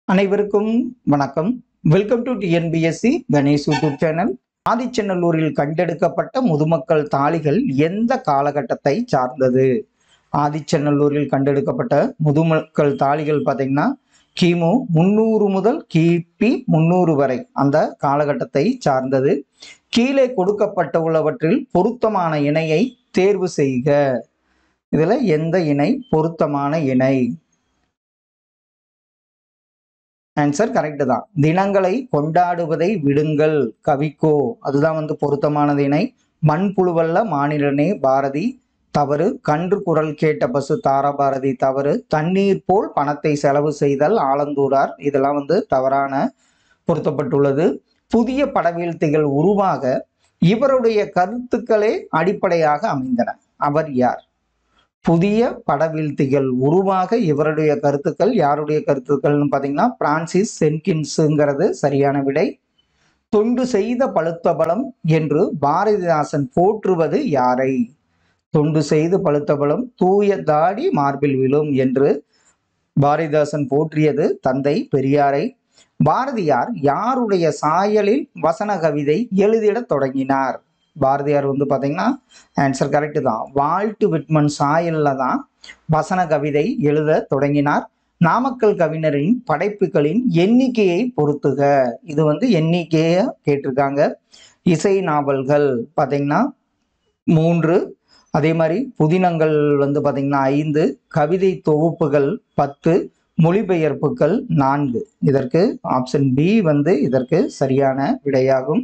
அனைவருக்கும் வணக்கம் welcome to TNPSC Ganesh YouTube channel ஆதிச்சநல்லூரில் கண்டெடுக்கப்பட்ட முதுமக்கள் தாளிகள் எந்த காலகட்டத்தை சார்ந்தது ஆதிச்சநல்லூரில் கண்டெடுக்கப்பட்ட முதுமக்கள் தாளிகள் பார்த்தீங்கன்னா கிமு முன்னூறு முதல் கிபி முன்னூறு வரை அந்த காலகட்டத்தை சார்ந்தது கீழே கொடுக்கப்பட்ட உள்ளவற்றில் பொருத்தமான இணையை தேர்வு செய்க இதுல எந்த இணை பொருத்தமான இணை ஆன்சர் கரெக்ட் தான் தினங்களை கொண்டாடுவதை விடுங்கள் கவிக்கோ அதுதான் வந்து பொருத்தமானது இணை மண்புழுவல்ல மாநிலனே பாரதி தவறு கன்று குரல் கேட்ட பசு தாராபாரதி தவறு தண்ணீர் போல் பணத்தை செலவு செய்தல் ஆலந்தூரார் இதெல்லாம் வந்து தவறான பொருத்தப்பட்டுள்ளது புதிய படவீழ்த்திகள் உருவாக இவருடைய கருத்துக்களே அடிப்படையாக அமைந்தன அவர் யார் புதிய படவீழ்த்திகள் உருவாக இவருடைய கருத்துக்கள் யாருடைய கருத்துக்கள்னு பார்த்தீங்கன்னா பிரான்சிஸ் சென்கின்ஸுங்கிறது சரியான விடை தொண்டு செய்த பழுத்த பலம் என்று பாரதிதாசன் போற்றுவது யாரை தொண்டு செய்து பழுத்த பலம் தூய தாடி மார்பில் விழும் என்று பாரதிதாசன் போற்றியது தந்தை பெரியாரை பாரதியார் யாருடைய சாயலில் வசன கவிதை எழுதிடத் தொடங்கினார் பாரதியார் வந்து பார்த்தீங்கன்னா ஆன்சர் கரெக்டு தான் வால்ட் விட்மன் சாயல்ல தான் வசன கவிதை எழுத தொடங்கினார் நாமக்கல் கவிஞரின் படைப்புகளின் எண்ணிக்கையை பொறுத்துக இது வந்து எண்ணிக்கையை கேட்டிருக்காங்க இசை நாவல்கள் பார்த்தீங்கன்னா மூன்று அதே மாதிரி புதினங்கள் வந்து பார்த்தீங்கன்னா ஐந்து கவிதை தொகுப்புகள் பத்து மொழிபெயர்ப்புகள் நான்கு இதற்கு ஆப்ஷன் பி வந்து இதற்கு சரியான விடையாகும்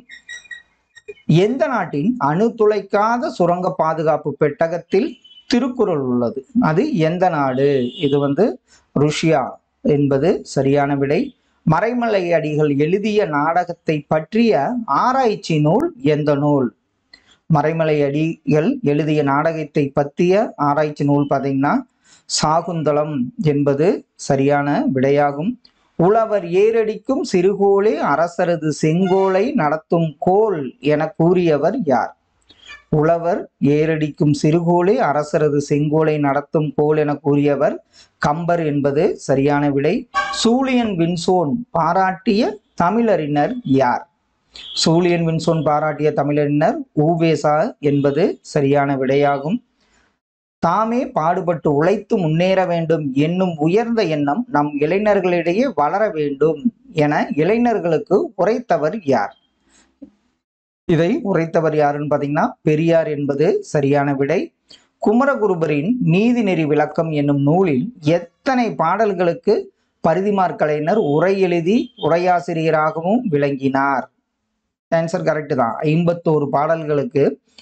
எந்த நாட்டின் அணு துளைக்காத சுரங்க பாதுகாப்பு பெட்டகத்தில் திருக்குறள் உள்ளது அது எந்த நாடு இது வந்து ருஷ்யா என்பது சரியான விடை மறைமலை அடிகள் எழுதிய நாடகத்தை பற்றிய ஆராய்ச்சி நூல் எந்த நூல் மறைமலை அடிகள் எழுதிய நாடகத்தை பற்றிய ஆராய்ச்சி நூல் பார்த்தீங்கன்னா சாகுந்தலம் என்பது சரியான விடையாகும் உழவர் ஏரடிக்கும் சிறுகோளே அரசரது செங்கோலை நடத்தும் கோல் என கூறியவர் யார் உழவர் ஏரடிக்கும் சிறுகோளே அரசரது செங்கோலை நடத்தும் கோல் என கூறியவர் கம்பர் என்பது சரியான விடை சூழியன் வின்சோன் பாராட்டிய தமிழறிஞர் யார் சூழியன் வின்சோன் பாராட்டிய தமிழறிஞர் ஊவேசா என்பது சரியான விடையாகும் தாமே பாடுபட்டு உழைத்து முன்னேற வேண்டும் என்னும் உயர்ந்த எண்ணம் நம் இளைஞர்களிடையே வளர வேண்டும் என இளைஞர்களுக்கு உரைத்தவர் யார் இதை உரைத்தவர் யாருன்னு பார்த்தீங்கன்னா பெரியார் என்பது சரியான விடை குமரகுருபரின் நீதிநெறி விளக்கம் என்னும் நூலில் எத்தனை பாடல்களுக்கு பரிதிமார் கலைஞர் உரை எழுதி உரையாசிரியராகவும் விளங்கினார் ஆன்சர் கரெக்ட் தான் ஐம்பத்தோரு பாடல்களுக்கு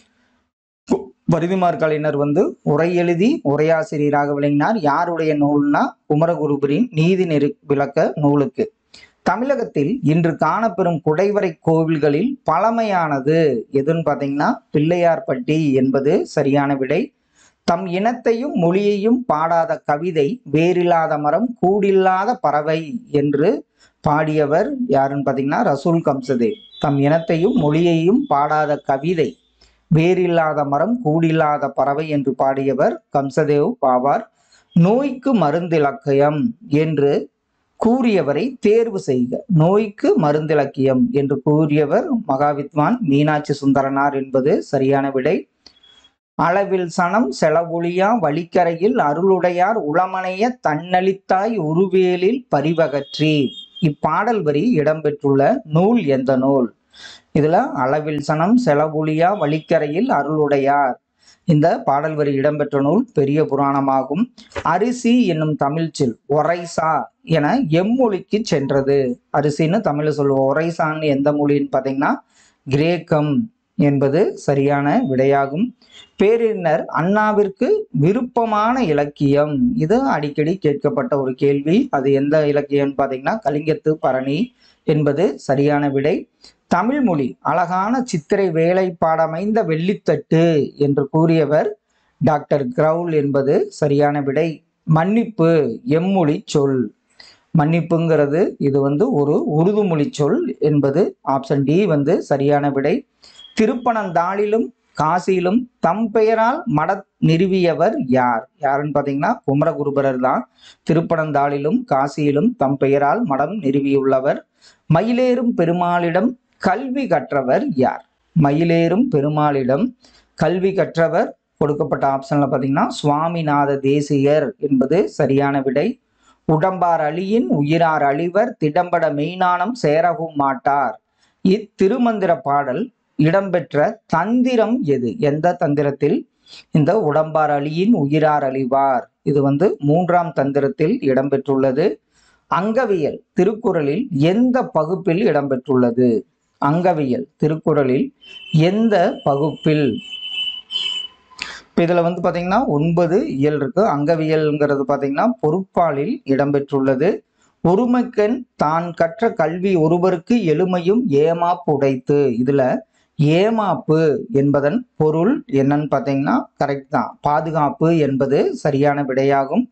பரிதிமார் கலைஞர் வந்து உரை எழுதி உரையாசிரியராக விளங்கினார் யாருடைய நூல்னா குமரகுருபரின் நீதி நெறி விளக்க நூலுக்கு தமிழகத்தில் இன்று காணப்பெறும் குடைவரை கோவில்களில் பழமையானது எதுன்னு பார்த்தீங்கன்னா பிள்ளையார்பட்டி என்பது சரியான விடை தம் இனத்தையும் மொழியையும் பாடாத கவிதை வேறில்லாத மரம் கூடில்லாத பறவை என்று பாடியவர் யாருன்னு பார்த்தீங்கன்னா ரசூல் கம்சதேவ் தம் இனத்தையும் மொழியையும் பாடாத கவிதை வேறில்லாத மரம் கூடில்லாத பறவை என்று பாடியவர் கம்சதேவ் பாவார் நோய்க்கு மருந்திலக்கியம் என்று கூறியவரை தேர்வு செய்க நோய்க்கு மருந்திலக்கியம் என்று கூறியவர் மகாவித்வான் மீனாட்சி சுந்தரனார் என்பது சரியான விடை அளவில் சனம் செலவொழியா வழிக்கரையில் அருளுடையார் உளமனைய தன்னளித்தாய் உருவேலில் பரிவகற்றி இப்பாடல் வரி இடம்பெற்றுள்ள நூல் எந்த நூல் இதுல அளவில் சனம் செலவுலியா வழிக்கரையில் அருளுடையார் இந்த பாடல் வரி இடம்பெற்ற நூல் பெரிய புராணமாகும் அரிசி என்னும் தமிழ் சொல் ஒரைசா என எம்மொழிக்கு சென்றது அரிசின்னு தமிழ்ல சொல்லுவோம் ஒரைசான்னு எந்த மொழின்னு பார்த்தீங்கன்னா கிரேக்கம் என்பது சரியான விடையாகும் பேரினர் அண்ணாவிற்கு விருப்பமான இலக்கியம் இது அடிக்கடி கேட்கப்பட்ட ஒரு கேள்வி அது எந்த இலக்கியம்னு பார்த்தீங்கன்னா கலிங்கத்து பரணி என்பது சரியான விடை தமிழ் மொழி அழகான சித்திரை வேலைப்பாடமைந்த வெள்ளித்தட்டு என்று கூறியவர் டாக்டர் கிரவுல் என்பது சரியான விடை மன்னிப்பு எம்மொழி சொல் மன்னிப்புங்கிறது இது வந்து ஒரு உருது மொழி சொல் என்பது ஆப்ஷன் டி வந்து சரியான விடை திருப்பனந்தாளிலும் காசியிலும் தம் பெயரால் மட நிறுவியவர் யார் யாருன்னு பார்த்தீங்கன்னா குமரகுருபரர் தான் திருப்பனந்தாளிலும் காசியிலும் தம் பெயரால் மடம் நிறுவியுள்ளவர் மயிலேறும் பெருமாளிடம் கல்வி கற்றவர் யார் மயிலேறும் பெருமாளிடம் கல்வி கற்றவர் கொடுக்கப்பட்ட ஆப்ஷன்ல பார்த்தீங்கன்னா சுவாமிநாத தேசிகர் என்பது சரியான விடை உடம்பார் அழியின் உயிரார் அழிவர் திடம்பட மெய்ஞானம் சேரவும் மாட்டார் இத்திருமந்திர பாடல் இடம்பெற்ற தந்திரம் எது எந்த தந்திரத்தில் இந்த உடம்பார் அழியின் உயிரார் அழிவார் இது வந்து மூன்றாம் தந்திரத்தில் இடம்பெற்றுள்ளது அங்கவியல் திருக்குறளில் எந்த பகுப்பில் இடம்பெற்றுள்ளது அங்கவியல் திருக்குறளில் எந்த பகுப்பில் இப்போ இதில் வந்து பார்த்தீங்கன்னா ஒன்பது இயல் இருக்கு அங்கவியல்ங்கிறது பார்த்தீங்கன்னா பொறுப்பாளில் இடம்பெற்றுள்ளது ஒருமைக்கண் தான் கற்ற கல்வி ஒருவருக்கு எளிமையும் ஏமாப்பு உடைத்து இதுல ஏமாப்பு என்பதன் பொருள் என்னன்னு பார்த்தீங்கன்னா கரெக்ட் தான் பாதுகாப்பு என்பது சரியான விடையாகும்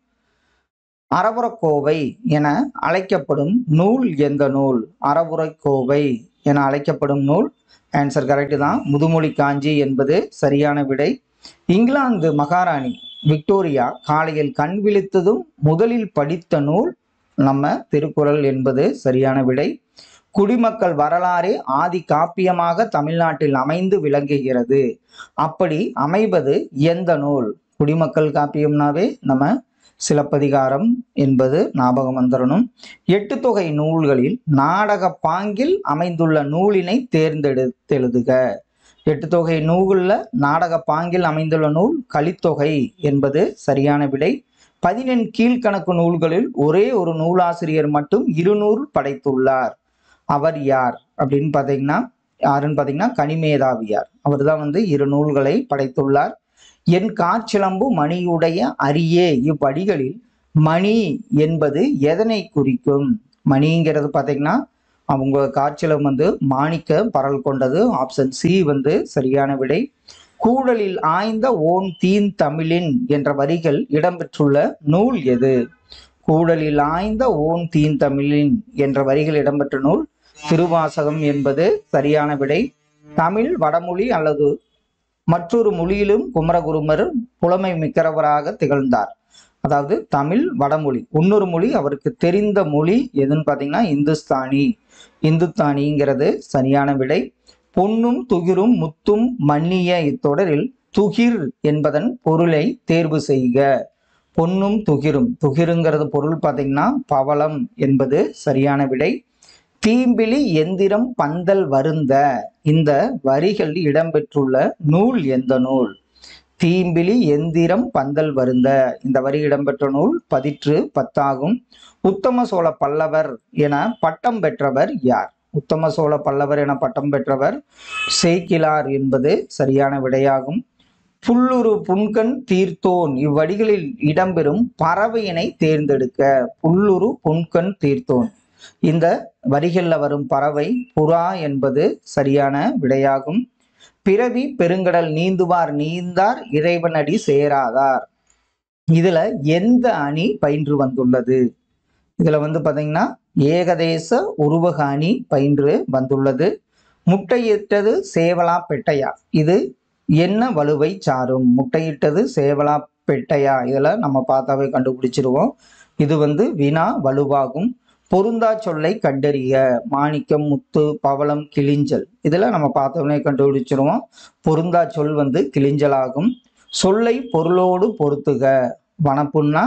அறவுரக்கோவை என அழைக்கப்படும் நூல் எந்த நூல் அறவுரைக்கோவை என அழைக்கப்படும் நூல் ஆன்சர் கரெக்ட் தான் முதுமொழி காஞ்சி என்பது சரியான விடை இங்கிலாந்து மகாராணி விக்டோரியா காலையில் கண் விழித்ததும் முதலில் படித்த நூல் நம்ம திருக்குறள் என்பது சரியான விடை குடிமக்கள் வரலாறு ஆதி காப்பியமாக தமிழ்நாட்டில் அமைந்து விளங்குகிறது அப்படி அமைவது எந்த நூல் குடிமக்கள் காப்பியம்னாவே நம்ம சிலப்பதிகாரம் என்பது ஞாபகம் வந்துடணும் எட்டு தொகை நூல்களில் நாடக பாங்கில் அமைந்துள்ள நூலினை தேர்ந்தெடுத்தெழுதுக எட்டு தொகை நூல்களில் நாடக பாங்கில் அமைந்துள்ள நூல் கலித்தொகை என்பது சரியான விடை பதினெண் கீழ்கணக்கு நூல்களில் ஒரே ஒரு நூலாசிரியர் மட்டும் இருநூறு படைத்துள்ளார் அவர் யார் அப்படின்னு பார்த்தீங்கன்னா யாருன்னு பார்த்தீங்கன்னா கனிமேதாவியார் அவர் தான் வந்து இரு நூல்களை படைத்துள்ளார் என் காற்றிலம்பு மணியுடைய அரியே இவ்வடிகளில் மணி என்பது எதனை குறிக்கும் மணிங்கிறது பார்த்தீங்கன்னா அவங்க காய்ச்சலம் வந்து மாணிக்க பரல் கொண்டது ஆப்ஷன் சி வந்து சரியான விடை கூடலில் ஆய்ந்த ஓன் தீன் தமிழின் என்ற வரிகள் இடம்பெற்றுள்ள நூல் எது கூடலில் ஆய்ந்த ஓன் தீன் தமிழின் என்ற வரிகள் இடம்பெற்ற நூல் திருவாசகம் என்பது சரியான விடை தமிழ் வடமொழி அல்லது மற்றொரு மொழியிலும் குமரகுருமர் புலமை மிக்கவராக திகழ்ந்தார் அதாவது தமிழ் வடமொழி இன்னொரு மொழி அவருக்கு தெரிந்த மொழி எதுன்னு பார்த்தீங்கன்னா இந்துஸ்தானி இந்துத்தானிங்கிறது சரியான விடை பொன்னும் துகிரும் முத்தும் மன்னிய இத்தொடரில் துகிர் என்பதன் பொருளை தேர்வு செய்க பொன்னும் துகிரும் துகிருங்கிறது பொருள் பார்த்தீங்கன்னா பவளம் என்பது சரியான விடை தீம்பிலி எந்திரம் பந்தல் வருந்த இந்த வரிகள் இடம்பெற்றுள்ள நூல் எந்த நூல் தீம்பிலி எந்திரம் பந்தல் வருந்த இந்த வரி இடம்பெற்ற நூல் பதிற்று பத்தாகும் உத்தம சோழ பல்லவர் என பட்டம் பெற்றவர் யார் உத்தம சோழ பல்லவர் என பட்டம் பெற்றவர் சேக்கிலார் என்பது சரியான விடையாகும் புல்லுரு புன்கண் தீர்த்தோன் இவ்வடிகளில் இடம்பெறும் பறவையினை தேர்ந்தெடுக்க புல்லுரு புன்கண் தீர்த்தோன் இந்த வரிகளில் வரும் பறவை புறா என்பது சரியான விடையாகும் பிறவி பெருங்கடல் நீந்துவார் நீந்தார் இறைவனடி சேராதார் இதுல எந்த அணி பயின்று வந்துள்ளது இதுல வந்து பாத்தீங்கன்னா ஏகதேச உருவக அணி பயின்று வந்துள்ளது முட்டையிட்டது சேவலா பெட்டையா இது என்ன வலுவை சாரும் முட்டையிட்டது சேவலா பெட்டையா இதுல நம்ம பார்த்தாவே கண்டுபிடிச்சிருவோம் இது வந்து வினா வலுவாகும் பொருந்தா சொல்லை கண்டறிய மாணிக்கம் முத்து பவளம் கிளிஞ்சல் இதுல நம்ம பார்த்தோன்னே கண்டுபிடிச்சிருவோம் பொருந்தா சொல் வந்து கிளிஞ்சலாகும் சொல்லை பொருளோடு பொருத்துக வனப்புன்னா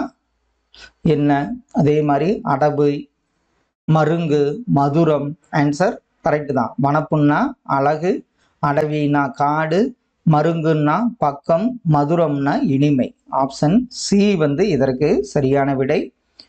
என்ன அதே மாதிரி அடபு மருங்கு மதுரம் ஆன்சர் கரெக்ட் தான் வனப்புன்னா அழகு அடவினா காடு மருங்குன்னா பக்கம் மதுரம்னா இனிமை ஆப்ஷன் சி வந்து இதற்கு சரியான விடை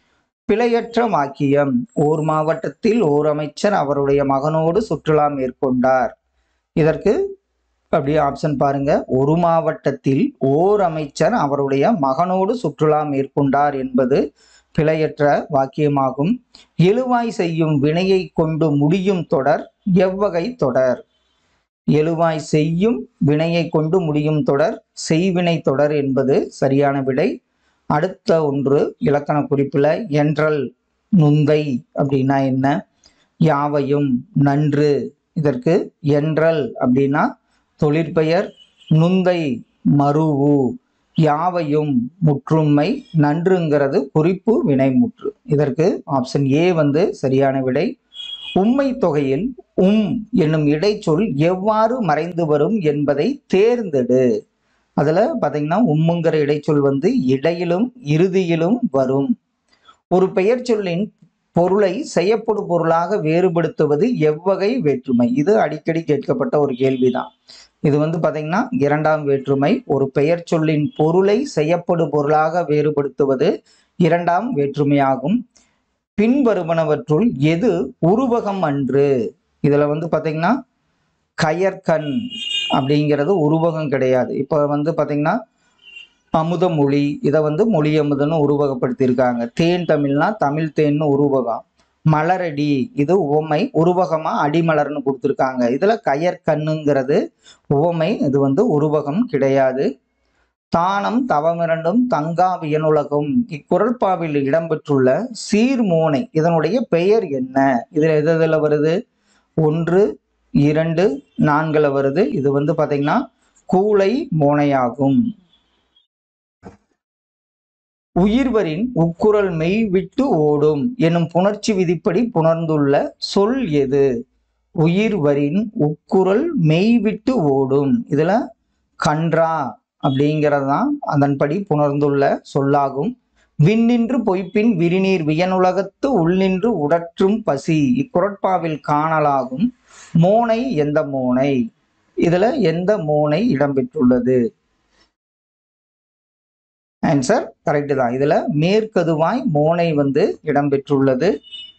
பிழையற்ற வாக்கியம் ஓர் மாவட்டத்தில் ஓர் அமைச்சர் அவருடைய மகனோடு சுற்றுலா மேற்கொண்டார் இதற்கு அப்படியே ஆப்ஷன் பாருங்க ஒரு மாவட்டத்தில் ஓர் அமைச்சர் அவருடைய மகனோடு சுற்றுலா மேற்கொண்டார் என்பது பிழையற்ற வாக்கியமாகும் எழுவாய் செய்யும் வினையை கொண்டு முடியும் தொடர் எவ்வகை தொடர் எழுவாய் செய்யும் வினையை கொண்டு முடியும் தொடர் செய்வினை தொடர் என்பது சரியான விடை அடுத்த ஒன்று இலக்கண குறிப்பில் என்றல் நுந்தை அப்படின்னா என்ன யாவையும் நன்று இதற்கு என்றல் அப்படின்னா தொழிற்பெயர் நுந்தை மருவு யாவையும் முற்றுமை நன்றுங்கிறது குறிப்பு வினைமுற்று இதற்கு ஆப்ஷன் ஏ வந்து சரியான விடை உம்மை தொகையில் உம் என்னும் இடைச்சொல் எவ்வாறு மறைந்து வரும் என்பதை தேர்ந்தெடு அதுல பாத்தீங்கன்னா உம்முங்கிற இடைச்சொல் வந்து இடையிலும் இறுதியிலும் வரும் ஒரு பெயர் சொல்லின் பொருளை செய்யப்படும் பொருளாக வேறுபடுத்துவது எவ்வகை வேற்றுமை இது அடிக்கடி கேட்கப்பட்ட ஒரு கேள்விதான் இது வந்து பாத்தீங்கன்னா இரண்டாம் வேற்றுமை ஒரு பெயர் சொல்லின் பொருளை செய்யப்படும் பொருளாக வேறுபடுத்துவது இரண்டாம் வேற்றுமையாகும் பின்வருவனவற்றுள் எது உருவகம் அன்று இதுல வந்து பாத்தீங்கன்னா கயற்கண் அப்படிங்கிறது உருவகம் கிடையாது இப்போ வந்து பாத்தீங்கன்னா அமுத மொழி இதை வந்து மொழி அமுதன்னு உருவகப்படுத்தியிருக்காங்க தேன் தமிழ்னா தமிழ் தேன்னு உருவகம் மலரடி இது உவமை உருவகமா அடிமலர்னு கொடுத்துருக்காங்க இதுல கயற்கண்ணுங்கிறது உவமை இது வந்து உருவகம் கிடையாது தானம் தவமிரண்டும் தங்கா வியனுலகம் இக்குரல்பாவில் இடம்பெற்றுள்ள சீர்மோனை இதனுடைய பெயர் என்ன இதுல எது எதுல வருது ஒன்று இரண்டு நான்குல வருது இது வந்து பாத்தீங்கன்னா கூளை மோனையாகும் உயிர்வரின் உக்குரல் மெய் விட்டு ஓடும் எனும் புணர்ச்சி விதிப்படி புணர்ந்துள்ள சொல் எது உயிர்வரின் உக்குரல் மெய் விட்டு ஓடும் இதுல கன்றா அப்படிங்கிறது தான் அதன்படி புணர்ந்துள்ள சொல்லாகும் விண்ணின்று பொய்ப்பின் விரிநீர் வியனுலகத்து உள்நின்று உடற்றும் பசி இக்குரட்பாவில் காணலாகும் மோனை எந்த மோனை இதுல எந்த மோனை இடம்பெற்றுள்ளது ஆன்சர் கரெக்ட் தான் இதுல மேற்கதுவாய் மோனை வந்து இடம்பெற்றுள்ளது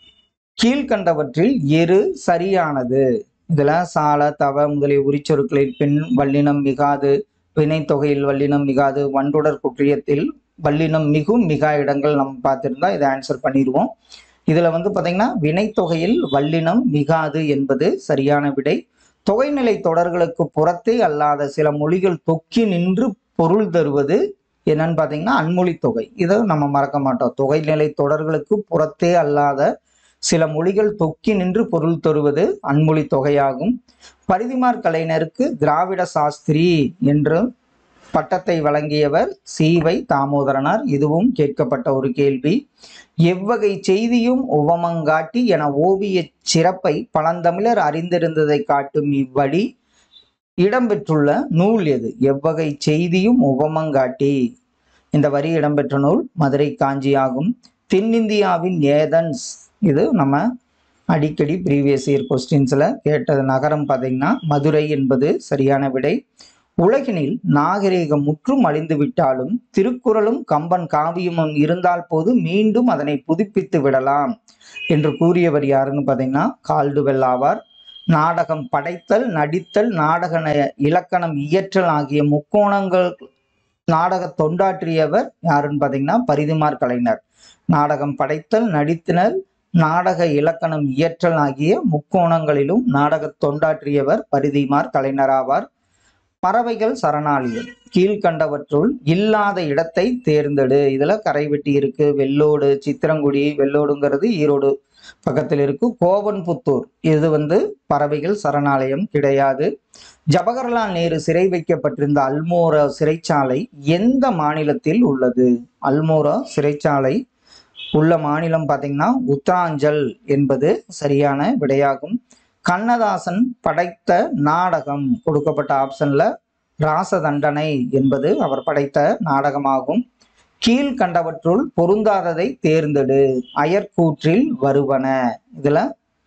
கீழ்கண்டவற்றில் எரு சரியானது இதுல சால தவ முதலிய உரிச்சொற்களில் பெண் வல்லினம் மிகாது வினைத்தொகையில் வல்லினம் மிகாது வண்டுடர் குற்றியத்தில் வல்லினம் மிகும் மிகா இடங்கள் நம்ம பார்த்திருந்தா இதை ஆன்சர் பண்ணிடுவோம் இதுல வந்து பாத்தீங்கன்னா வினைத்தொகையில் வல்லினம் மிகாது என்பது சரியான விடை தொகைநிலை தொடர்களுக்கு புறத்தே அல்லாத சில மொழிகள் தொக்கி நின்று பொருள் தருவது என்னன்னு பார்த்தீங்கன்னா அன்மொழி தொகை இதை நம்ம மறக்க மாட்டோம் தொகைநிலை தொடர்களுக்கு புறத்தே அல்லாத சில மொழிகள் தொக்கி நின்று பொருள் தருவது அன்மொழி தொகையாகும் பரிதிமார் கலைஞருக்கு திராவிட சாஸ்திரி என்று பட்டத்தை வழங்கியவர் சீவை தாமோதரனார் இதுவும் கேட்கப்பட்ட ஒரு கேள்வி எவ்வகை செய்தியும் உவமங்காட்டி என ஓவிய சிறப்பை பழந்தமிழர் அறிந்திருந்ததை காட்டும் இவ்வழி இடம்பெற்றுள்ள நூல் எது எவ்வகை செய்தியும் உவமங்காட்டி இந்த வரி இடம்பெற்ற நூல் மதுரை காஞ்சி ஆகும் தென்னிந்தியாவின் ஏதன்ஸ் இது நம்ம அடிக்கடி ப்ரீவியஸ் இயர் கொஸ்டின்ஸில் கேட்டது நகரம் பார்த்தீங்கன்னா மதுரை என்பது சரியான விடை உலகினில் நாகரிகம் முற்றும் அழிந்து விட்டாலும் திருக்குறளும் கம்பன் காவியமும் இருந்தால் போது மீண்டும் அதனை புதுப்பித்து விடலாம் என்று கூறியவர் யாருன்னு பார்த்தீங்கன்னா கால்டுவெல் ஆவார் நாடகம் படைத்தல் நடித்தல் நாடக நய- இலக்கணம் இயற்றல் ஆகிய முக்கோணங்கள் நாடக தொண்டாற்றியவர் யாருன்னு பார்த்தீங்கன்னா பரிதிமார் கலைஞர் நாடகம் படைத்தல் நடித்தல் நாடக இலக்கணம் இயற்றல் ஆகிய முக்கோணங்களிலும் நாடக தொண்டாற்றியவர் பரிதிமார் கலைஞர் ஆவார் பறவைகள் சரணாலயம் கீழ்கண்டவற்றுள் இல்லாத இடத்தை தேர்ந்தெடு இதுல கரைவெட்டி இருக்கு வெள்ளோடு சித்திரங்குடி வெள்ளோடுங்கிறது ஈரோடு பக்கத்தில் இருக்கு கோவன்புத்தூர் இது வந்து பறவைகள் சரணாலயம் கிடையாது ஜவஹர்லால் நேரு சிறை வைக்கப்பட்டிருந்த அல்மோரா சிறைச்சாலை எந்த மாநிலத்தில் உள்ளது அல்மோரா சிறைச்சாலை உள்ள மாநிலம் பார்த்தீங்கன்னா உத்தராஞ்சல் என்பது சரியான விடையாகும் கண்ணதாசன் படைத்த நாடகம் கொடுக்கப்பட்ட ஆப்ஷன்ல ராசதண்டனை என்பது அவர் படைத்த நாடகமாகும் கீழ்கண்டவற்றுள் பொருந்தாததை தேர்ந்தெடு அயற்கூற்றில் வருவன இதுல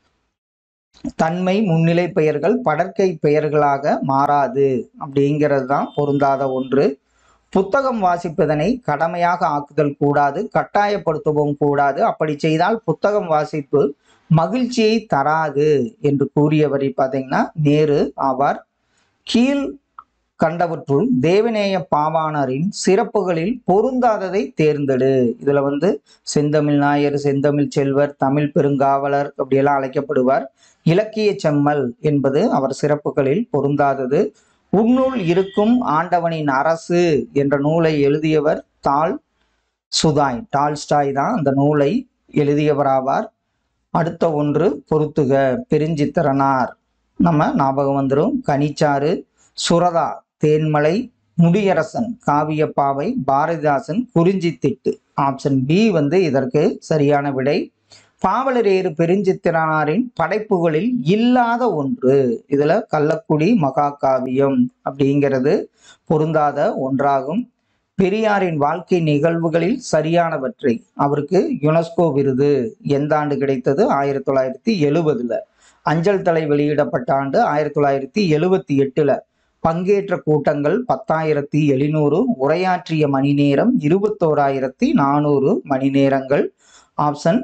தன்மை முன்னிலை பெயர்கள் படற்கை பெயர்களாக மாறாது அப்படிங்கிறது தான் பொருந்தாத ஒன்று புத்தகம் வாசிப்பதனை கடமையாக ஆக்குதல் கூடாது கட்டாயப்படுத்தவும் கூடாது அப்படி செய்தால் புத்தகம் வாசிப்பு மகிழ்ச்சியை தராது என்று கூறியவரை பார்த்தீங்கன்னா நேரு ஆவார் கீழ் கண்டவற்றுள் தேவநேய பாவாணரின் சிறப்புகளில் பொருந்தாததை தேர்ந்தெடு இதுல வந்து செந்தமிழ் நாயர் செந்தமிழ் செல்வர் தமிழ் பெருங்காவலர் அப்படியெல்லாம் அழைக்கப்படுவார் இலக்கிய செம்மல் என்பது அவர் சிறப்புகளில் பொருந்தாதது உன்னுள் இருக்கும் ஆண்டவனின் அரசு என்ற நூலை எழுதியவர் தால் சுதாய் டால்ஸ்டாய் தான் அந்த நூலை எழுதியவராவார் அடுத்த ஒன்று பொறுத்துக பெருஞ்சித்திரனார் நம்ம ஞாபகம் வந்துடும் கனிச்சாறு சுரதா தேன்மலை முடியரசன் காவியப்பாவை பாரதிதாசன் குறிஞ்சித்திட்டு ஆப்ஷன் பி வந்து இதற்கு சரியான விடை பாவலரேறு பெருஞ்சித்திரனாரின் படைப்புகளில் இல்லாத ஒன்று இதுல கள்ளக்குடி மகாகாவியம் அப்படிங்கிறது பொருந்தாத ஒன்றாகும் பெரியாரின் வாழ்க்கை நிகழ்வுகளில் சரியானவற்றை அவருக்கு யுனெஸ்கோ விருது எந்த ஆண்டு கிடைத்தது ஆயிரத்தி தொள்ளாயிரத்தி எழுபதுல அஞ்சல் தலை வெளியிடப்பட்ட ஆண்டு ஆயிரத்தி தொள்ளாயிரத்தி எழுபத்தி எட்டுல பங்கேற்ற கூட்டங்கள் பத்தாயிரத்தி எழுநூறு உரையாற்றிய மணி நேரம் இருபத்தோராயிரத்தி நானூறு மணி நேரங்கள் ஆப்ஷன்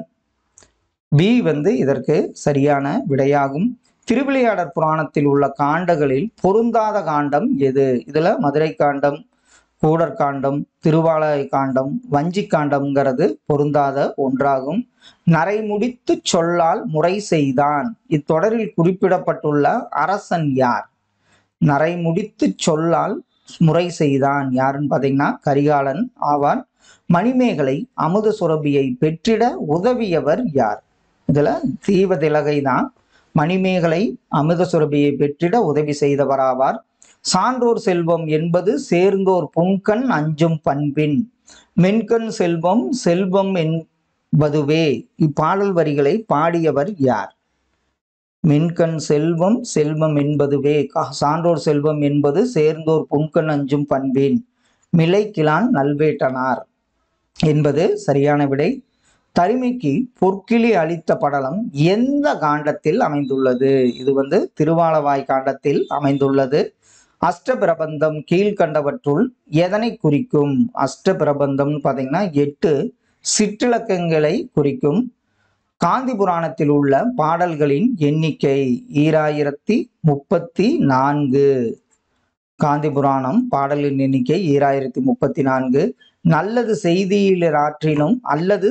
பி வந்து இதற்கு சரியான விடையாகும் திருவிளையாடற் புராணத்தில் உள்ள காண்டங்களில் பொருந்தாத காண்டம் எது இதுல மதுரை காண்டம் கூடற்காண்டம் திருவாலய காண்டம் வஞ்சி காண்டம்ங்கிறது பொருந்தாத ஒன்றாகும் நரைமுடித்து சொல்லால் முறை செய்தான் இத்தொடரில் குறிப்பிடப்பட்டுள்ள அரசன் யார் நரைமுடித்து சொல்லால் முறை செய்தான் யாருன்னு பார்த்தீங்கன்னா கரிகாலன் ஆவார் மணிமேகலை அமுத சுரபியை பெற்றிட உதவியவர் யார் இதுல தீவதிலகை தான் மணிமேகலை அமுத சுரபியை பெற்றிட உதவி செய்தவராவார் சான்றோர் செல்வம் என்பது சேர்ந்தோர் புன்கண் அஞ்சும் பண்பின் மென்கண் செல்வம் செல்வம் என்பதுவே இப்பாடல் வரிகளை பாடியவர் யார் மென்கண் செல்வம் செல்வம் என்பதுவே கா- சான்றோர் செல்வம் என்பது சேர்ந்தோர் புன்கண் அஞ்சும் பண்பின் மிளைக்கிலான் நல்வேட்டனார் என்பது சரியான விடை தரிமைக்கு பொற்கிளி அளித்த படலம் எந்த காண்டத்தில் அமைந்துள்ளது இது வந்து திருவாலவாய் காண்டத்தில் அமைந்துள்ளது அஷ்டபிரபந்தம் கீழ்கண்டவற்றுள் எதனை குறிக்கும் அஷ்டபிரபந்தம்னு பார்த்தீங்கன்னா எட்டு சிற்றிலக்கங்களை குறிக்கும் காந்தி புராணத்தில் உள்ள பாடல்களின் எண்ணிக்கை ஈராயிரத்தி முப்பத்தி நான்கு காந்தி புராணம் பாடலின் எண்ணிக்கை ஈராயிரத்தி முப்பத்தி நான்கு நல்லது செய்தியிலாற்றினும் அல்லது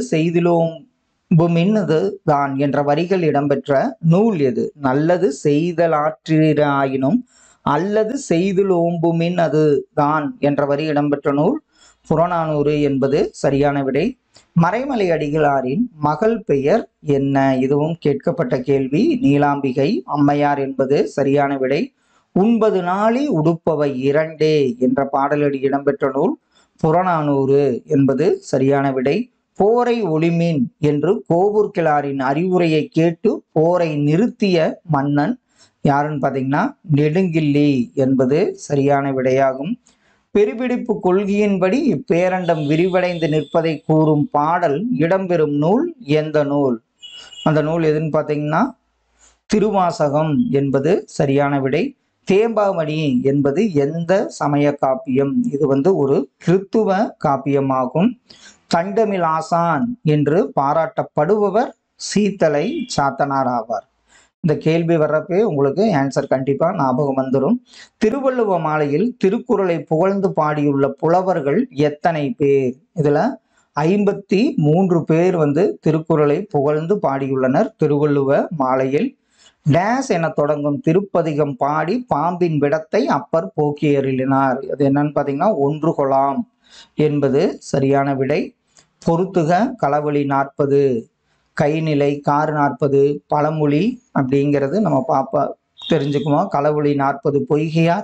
செய்திலோம்புமின்னது தான் என்ற வரிகள் இடம்பெற்ற நூல் எது நல்லது செய்தலாற்றினாயினும் அல்லது செய்திலோம்புமின் அது தான் என்ற வரி இடம்பெற்ற நூல் புறநானூறு என்பது சரியான விடை மறைமலை அடிகளாரின் மகள் பெயர் என்ன இதுவும் கேட்கப்பட்ட கேள்வி நீலாம்பிகை அம்மையார் என்பது சரியான விடை உண்பது நாளி உடுப்பவை இரண்டே என்ற பாடலடி இடம்பெற்ற நூல் புறநானூறு என்பது சரியான விடை போரை ஒளிமீன் என்று கோவூர் கிளாரின் அறிவுரையை கேட்டு போரை நிறுத்திய மன்னன் யாருன்னு பார்த்தீங்கன்னா நெடுங்கில்லி என்பது சரியான விடையாகும் பெருபிடிப்பு கொள்கையின்படி இப்பேரண்டம் விரிவடைந்து நிற்பதை கூறும் பாடல் இடம்பெறும் நூல் எந்த நூல் அந்த நூல் எதுன்னு பார்த்தீங்கன்னா திருவாசகம் என்பது சரியான விடை தேம்பாவணி என்பது எந்த சமய காப்பியம் இது வந்து ஒரு கிறித்துவ காப்பியமாகும் தண்டமில் ஆசான் என்று பாராட்டப்படுபவர் சீத்தலை சாத்தனார் ஆவார் இந்த கேள்வி வர்றப்பே உங்களுக்கு ஆன்சர் கண்டிப்பா ஞாபகம் வந்துடும் திருவள்ளுவ மாலையில் திருக்குறளை புகழ்ந்து பாடியுள்ள புலவர்கள் எத்தனை பேர் இதுல ஐம்பத்தி மூன்று பேர் வந்து திருக்குறளை புகழ்ந்து பாடியுள்ளனர் திருவள்ளுவ மாலையில் டேஸ் என தொடங்கும் திருப்பதிகம் பாடி பாம்பின் விடத்தை அப்பர் போக்கி அருளினார் அது என்னன்னு பார்த்தீங்கன்னா ஒன்று கொலாம் என்பது சரியான விடை பொறுத்துக களவழி நாற்பது கைநிலை கார் நாற்பது பழமொழி அப்படிங்கிறது நம்ம பாப்பா தெரிஞ்சுக்குவோம் களவழி நாற்பது பொய்கையார்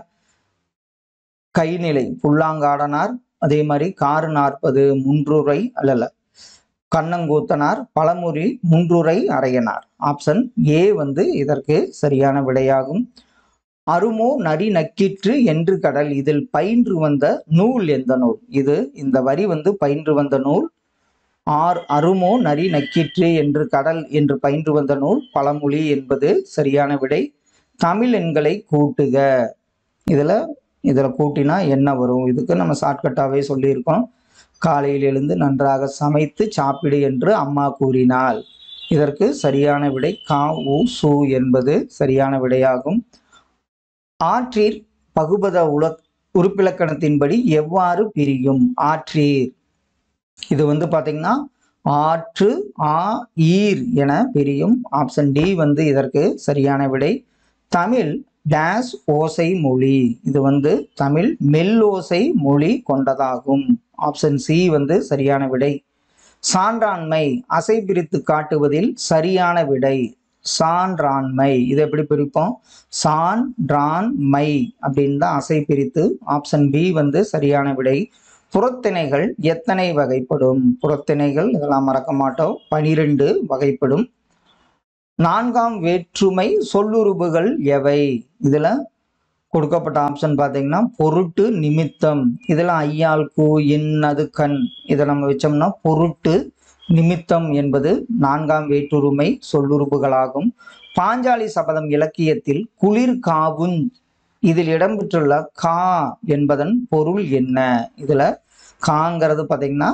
கைநிலை புல்லாங்காடனார் அதே மாதிரி காரு நாற்பது முன்றுரை அல்லல கண்ணங்கூத்தனார் பழமொழி முன்றுரை அறையனார் ஆப்ஷன் ஏ வந்து இதற்கு சரியான விடையாகும் அருமோ நரி நக்கிற்று என்று கடல் இதில் பயின்று வந்த நூல் எந்த நூல் இது இந்த வரி வந்து பயின்று வந்த நூல் ஆர் அருமோ நரி நக்கிற்று என்று கடல் என்று பயின்று வந்த நூல் பழமொழி என்பது சரியான விடை தமிழ் எண்களை கூட்டுக இதுல இதுல கூட்டினா என்ன வரும் இதுக்கு நம்ம ஷார்ட்கட்டாவே சொல்லியிருக்கோம் காலையில் எழுந்து நன்றாக சமைத்து சாப்பிடு என்று அம்மா கூறினாள் இதற்கு சரியான விடை கா உ சு என்பது சரியான விடையாகும் ஆற்றீர் பகுபத உல உறுப்பிலக்கணத்தின்படி எவ்வாறு பிரியும் ஆற்றீர் இது வந்து பாத்தீங்கன்னா ஆற்று ஆ ஈர் என பிரியும் ஆப்ஷன் டி வந்து இதற்கு சரியான விடை தமிழ் டேஸ் ஓசை மொழி இது வந்து தமிழ் மெல்லோசை மொழி கொண்டதாகும் ஆப்ஷன் சி வந்து சரியான விடை சான்றாண்மை அசை பிரித்து காட்டுவதில் சரியான விடை சான்றாண்மை இது எப்படி பிரிப்போம் சான் டிரான் மை அப்படின்னு தான் அசை பிரித்து ஆப்ஷன் பி வந்து சரியான விடை புறத்திணைகள் எத்தனை வகைப்படும் புறத்திணைகள் இதெல்லாம் மறக்க மாட்டோம் பனிரெண்டு வகைப்படும் நான்காம் வேற்றுமை சொல்லுறுப்புகள் எவை இதுல கொடுக்கப்பட்ட ஆப்ஷன் பார்த்தீங்கன்னா பொருட்டு நிமித்தம் இதில் ஐயால் கூ இன் அது கண் இதை நம்ம வச்சோம்னா பொருட்டு நிமித்தம் என்பது நான்காம் வேற்றுரிமை சொல்லுறுப்புகளாகும் பாஞ்சாலி சபதம் இலக்கியத்தில் குளிர் காவுஞ் இதில் இடம்பெற்றுள்ள கா என்பதன் பொருள் என்ன இதுல காங்கிறது பார்த்தீங்கன்னா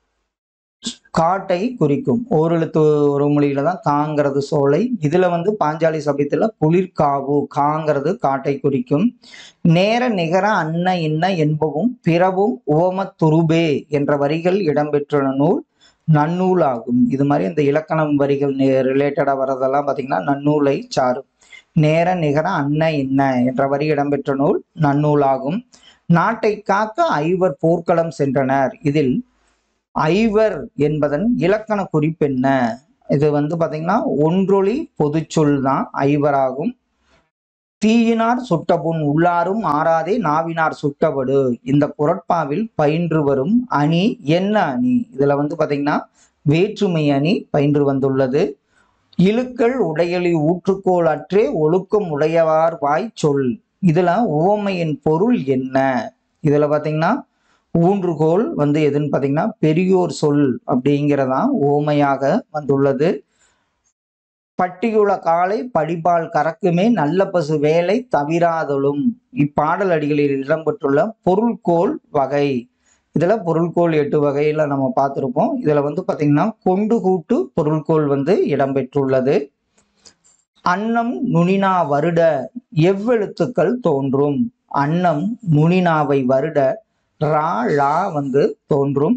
காட்டை குறிக்கும் ஓரெழுத்து ஒரு மொழியில தான் காங்கிறது சோலை இதுல வந்து பாஞ்சாலி சபைத்துல குளிர்காவு காங்கிறது காட்டை குறிக்கும் நேர நிகர அன்ன இன்ன என்பவும் பிறவும் உவம துருபே என்ற வரிகள் இடம்பெற்றுள்ள நூல் நன்னூல் ஆகும் இது மாதிரி இந்த இலக்கணம் வரிகள் ரிலேட்டடா வர்றதெல்லாம் பார்த்தீங்கன்னா நன்னூலை சாரும் நேர நிகர அன்ன இன்ன என்ற வரி இடம்பெற்ற நூல் நன்னூல் ஆகும் நாட்டை காக்க ஐவர் போர்க்களம் சென்றனர் இதில் ஐவர் என்பதன் இலக்கண குறிப்பு என்ன இது வந்து பாத்தீங்கன்னா ஒன்றொளி பொதுச்சொல் தான் ஐவராகும் தீயினார் சுட்டபுண் உள்ளாரும் ஆறாதே நாவினார் சுட்டபடு இந்த குரட்பாவில் பயின்று வரும் அணி என்ன அணி இதுல வந்து பாத்தீங்கன்னா வேற்றுமை அணி பயின்று வந்துள்ளது இழுக்கள் உடையலி ஊற்றுக்கோள் அற்றே ஒழுக்கம் உடையவார் வாய் சொல் இதுல உவமையின் பொருள் என்ன இதுல பாத்தீங்கன்னா ஊன்றுகோல் வந்து எதுன்னு பார்த்தீங்கன்னா பெரியோர் சொல் அப்படிங்கிறதான் ஓமையாக வந்துள்ளது பட்டியுள காலை படிபால் கறக்குமே நல்ல பசு வேலை தவிராதலும் இப்பாடல் அடிகளில் இடம்பெற்றுள்ள பொருள்கோள் வகை இதுல பொருள்கோள் எட்டு வகையில நம்ம பார்த்திருப்போம் இதுல வந்து பாத்தீங்கன்னா கொண்டு கூட்டு பொருள்கோள் வந்து இடம்பெற்றுள்ளது அன்னம் நுனினா வருட எவ்வெழுத்துக்கள் தோன்றும் அன்னம் நுனினாவை வருட ரா லா வந்து தோன்றும்